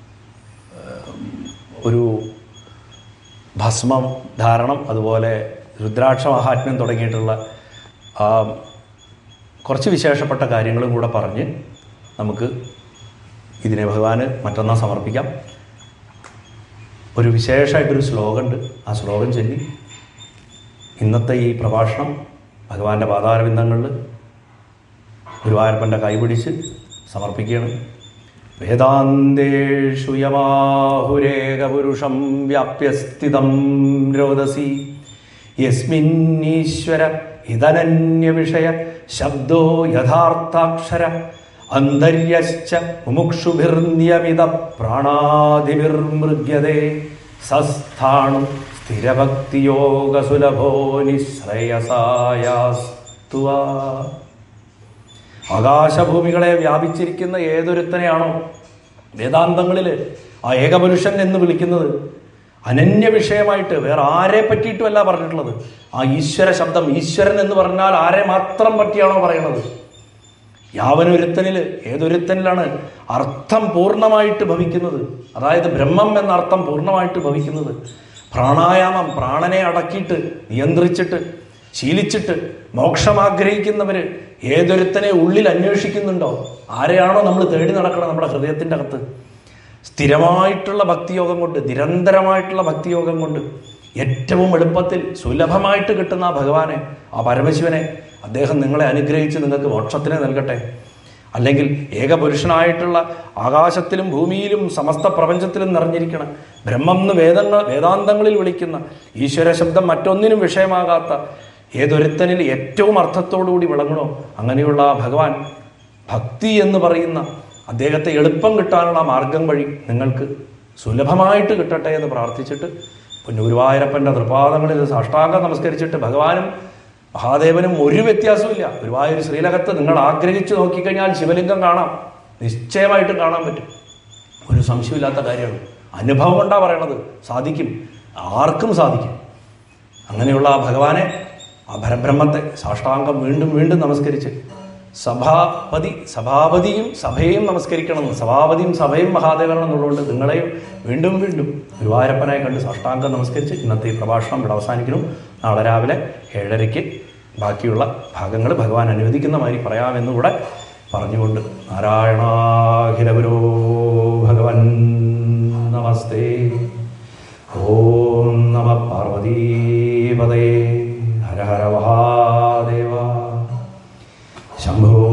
ഒരു ഭസ്മം ധാരണം അതുപോലെ രുദ്രാക്ഷ മഹാത്മ്യം തുടങ്ങിയിട്ടുള്ള ആ കുറച്ച് വിശേഷപ്പെട്ട കാര്യങ്ങളും കൂടെ പറഞ്ഞ് നമുക്ക് ഇതിനെ ഭഗവാന് മറ്റന്നാൾ സമർപ്പിക്കാം ഒരു വിശേഷമായിട്ടൊരു ശ്ലോകമുണ്ട് ആ ശ്ലോകം ചൊല്ലി ഇന്നത്തെ ഈ പ്രഭാഷണം ഭഗവാന്റെ പാതാരബിന്ദങ്ങളിൽ ഗുരുവായൂരപ്പൻ്റെ കൈപിടിച്ച് സമർപ്പിക്കുകയാണ് വേദാന്തേഷു യമാഹുരേകപുരുഷം വ്യാപ്യസ്ഥിതം രോദസി യസ്മിന്നീശ്വര ഇതനന്യവിഷയ ശബ്ദോ യഥാർത്ഥാക്ഷര അന്തര്യശ്ച മുമുക്ഷുഭിർനിയമിത പ്രാണാദിഭിർമൃഗ്യതേ സസ്ഥാണു സ്ഥിരഭക്തിയോഗസുലഭോ നിശ്രയസായാസ്തുവാ ആകാശഭൂമികളെ വ്യാപിച്ചിരിക്കുന്ന ഏതൊരുത്തനെയാണോ വേദാന്തങ്ങളിൽ ആ ഏകപുരുഷൻ എന്ന് വിളിക്കുന്നത് അനന്യ വിഷയമായിട്ട് വേറെ ആരെ പറ്റിയിട്ടുമല്ല പറഞ്ഞിട്ടുള്ളത് ആ ഈശ്വര ശബ്ദം ഈശ്വരൻ എന്ന് പറഞ്ഞാൽ ആരെ മാത്രം പറ്റിയാണോ പറയണത് യാവനൊരുത്തനിൽ ഏതൊരുത്തനിലാണ് അർത്ഥം പൂർണ്ണമായിട്ട് ഭവിക്കുന്നത് അതായത് ബ്രഹ്മം എന്ന അർത്ഥം പൂർണ്ണമായിട്ട് ഭവിക്കുന്നത് പ്രാണായാമം പ്രാണനെ അടക്കിയിട്ട് നിയന്ത്രിച്ചിട്ട് ശീലിച്ചിട്ട് മോക്ഷം ആഗ്രഹിക്കുന്നവര് ഏതൊരുത്തനെ ഉള്ളിൽ അന്വേഷിക്കുന്നുണ്ടോ ആരെയാണോ നമ്മൾ തേടി നടക്കണം നമ്മുടെ ഹൃദയത്തിൻ്റെ അകത്ത് സ്ഥിരമായിട്ടുള്ള ഭക്തിയോഗം കൊണ്ട് നിരന്തരമായിട്ടുള്ള ഭക്തിയോഗം കൊണ്ട് ഏറ്റവും എളുപ്പത്തിൽ സുലഭമായിട്ട് കിട്ടുന്ന ആ ഭഗവാനെ ആ പരമശിവനെ അദ്ദേഹം നിങ്ങളെ അനുഗ്രഹിച്ച് നിങ്ങൾക്ക് മോക്ഷത്തിനെ നൽകട്ടെ അല്ലെങ്കിൽ ഏകപുരുഷനായിട്ടുള്ള ആകാശത്തിലും ഭൂമിയിലും സമസ്ത പ്രപഞ്ചത്തിലും നിറഞ്ഞിരിക്കണം ബ്രഹ്മം എന്ന് വേദങ്ങൾ വേദാന്തങ്ങളിൽ വിളിക്കുന്ന ഈശ്വര ശബ്ദം മറ്റൊന്നിനും വിഷയമാകാത്ത ഏതൊരുത്തനിൽ ഏറ്റവും അർത്ഥത്തോടുകൂടി വിളങ്ങണോ അങ്ങനെയുള്ള ആ ഭഗവാൻ ഭക്തി എന്ന് പറയുന്ന അദ്ദേഹത്തെ എളുപ്പം കിട്ടാനുള്ള മാർഗം വഴി നിങ്ങൾക്ക് സുലഭമായിട്ട് കിട്ടട്ടെ എന്ന് പ്രാർത്ഥിച്ചിട്ട് പിന്നെ ഗുരുവായൂരപ്പൻ്റെ തൃപാദങ്ങളിൽ സാഷ്ടാംഗം നമസ്കരിച്ചിട്ട് ഭഗവാനും മഹാദേവനും ഒരു വ്യത്യാസമില്ല ഗുരുവായൂർ ശ്രീലകത്ത് നിങ്ങൾ ആഗ്രഹിച്ചു നോക്കിക്കഴിഞ്ഞാൽ ശിവലിംഗം കാണാം നിശ്ചയമായിട്ടും കാണാൻ പറ്റും ഒരു സംശയമില്ലാത്ത കാര്യമാണ് അനുഭവം കൊണ്ടാണ് പറയണത് സാധിക്കും ആർക്കും സാധിക്കും അങ്ങനെയുള്ള ആ ഭഗവാനെ ആ പരബ്രഹ്മത്തെ സാഷ്ടാംഗം വീണ്ടും വീണ്ടും നമസ്കരിച്ച് സഭാപതി സഭാപതിയും സഭയെയും നമസ്കരിക്കണമെന്ന് സഭാപതിയും സഭയും മഹാദേവനം എന്നുള്ളതുകൊണ്ട് നിങ്ങളെയും വീണ്ടും വീണ്ടും ഗുരുവായൂരപ്പനായി കണ്ട് സാഷ്ടാംഗം നമസ്കരിച്ച് ഇന്നത്തെ ഈ പ്രഭാഷണം ഇവിടെ അവസാനിക്കുന്നു നാളെ രാവിലെ ഏഴരയ്ക്ക് ബാക്കിയുള്ള ഭാഗങ്ങൾ ഭഗവാൻ അനുവദിക്കുന്ന മാതിരി പറയാമെന്നുകൂടെ പറഞ്ഞുകൊണ്ട് നാരായണാഖില ഗുരോ ഭഗവൻ നമസ്തേ ഓം നമ പാർവതീപതേ ഹര ഹര മഹാദേവ ശംഭോ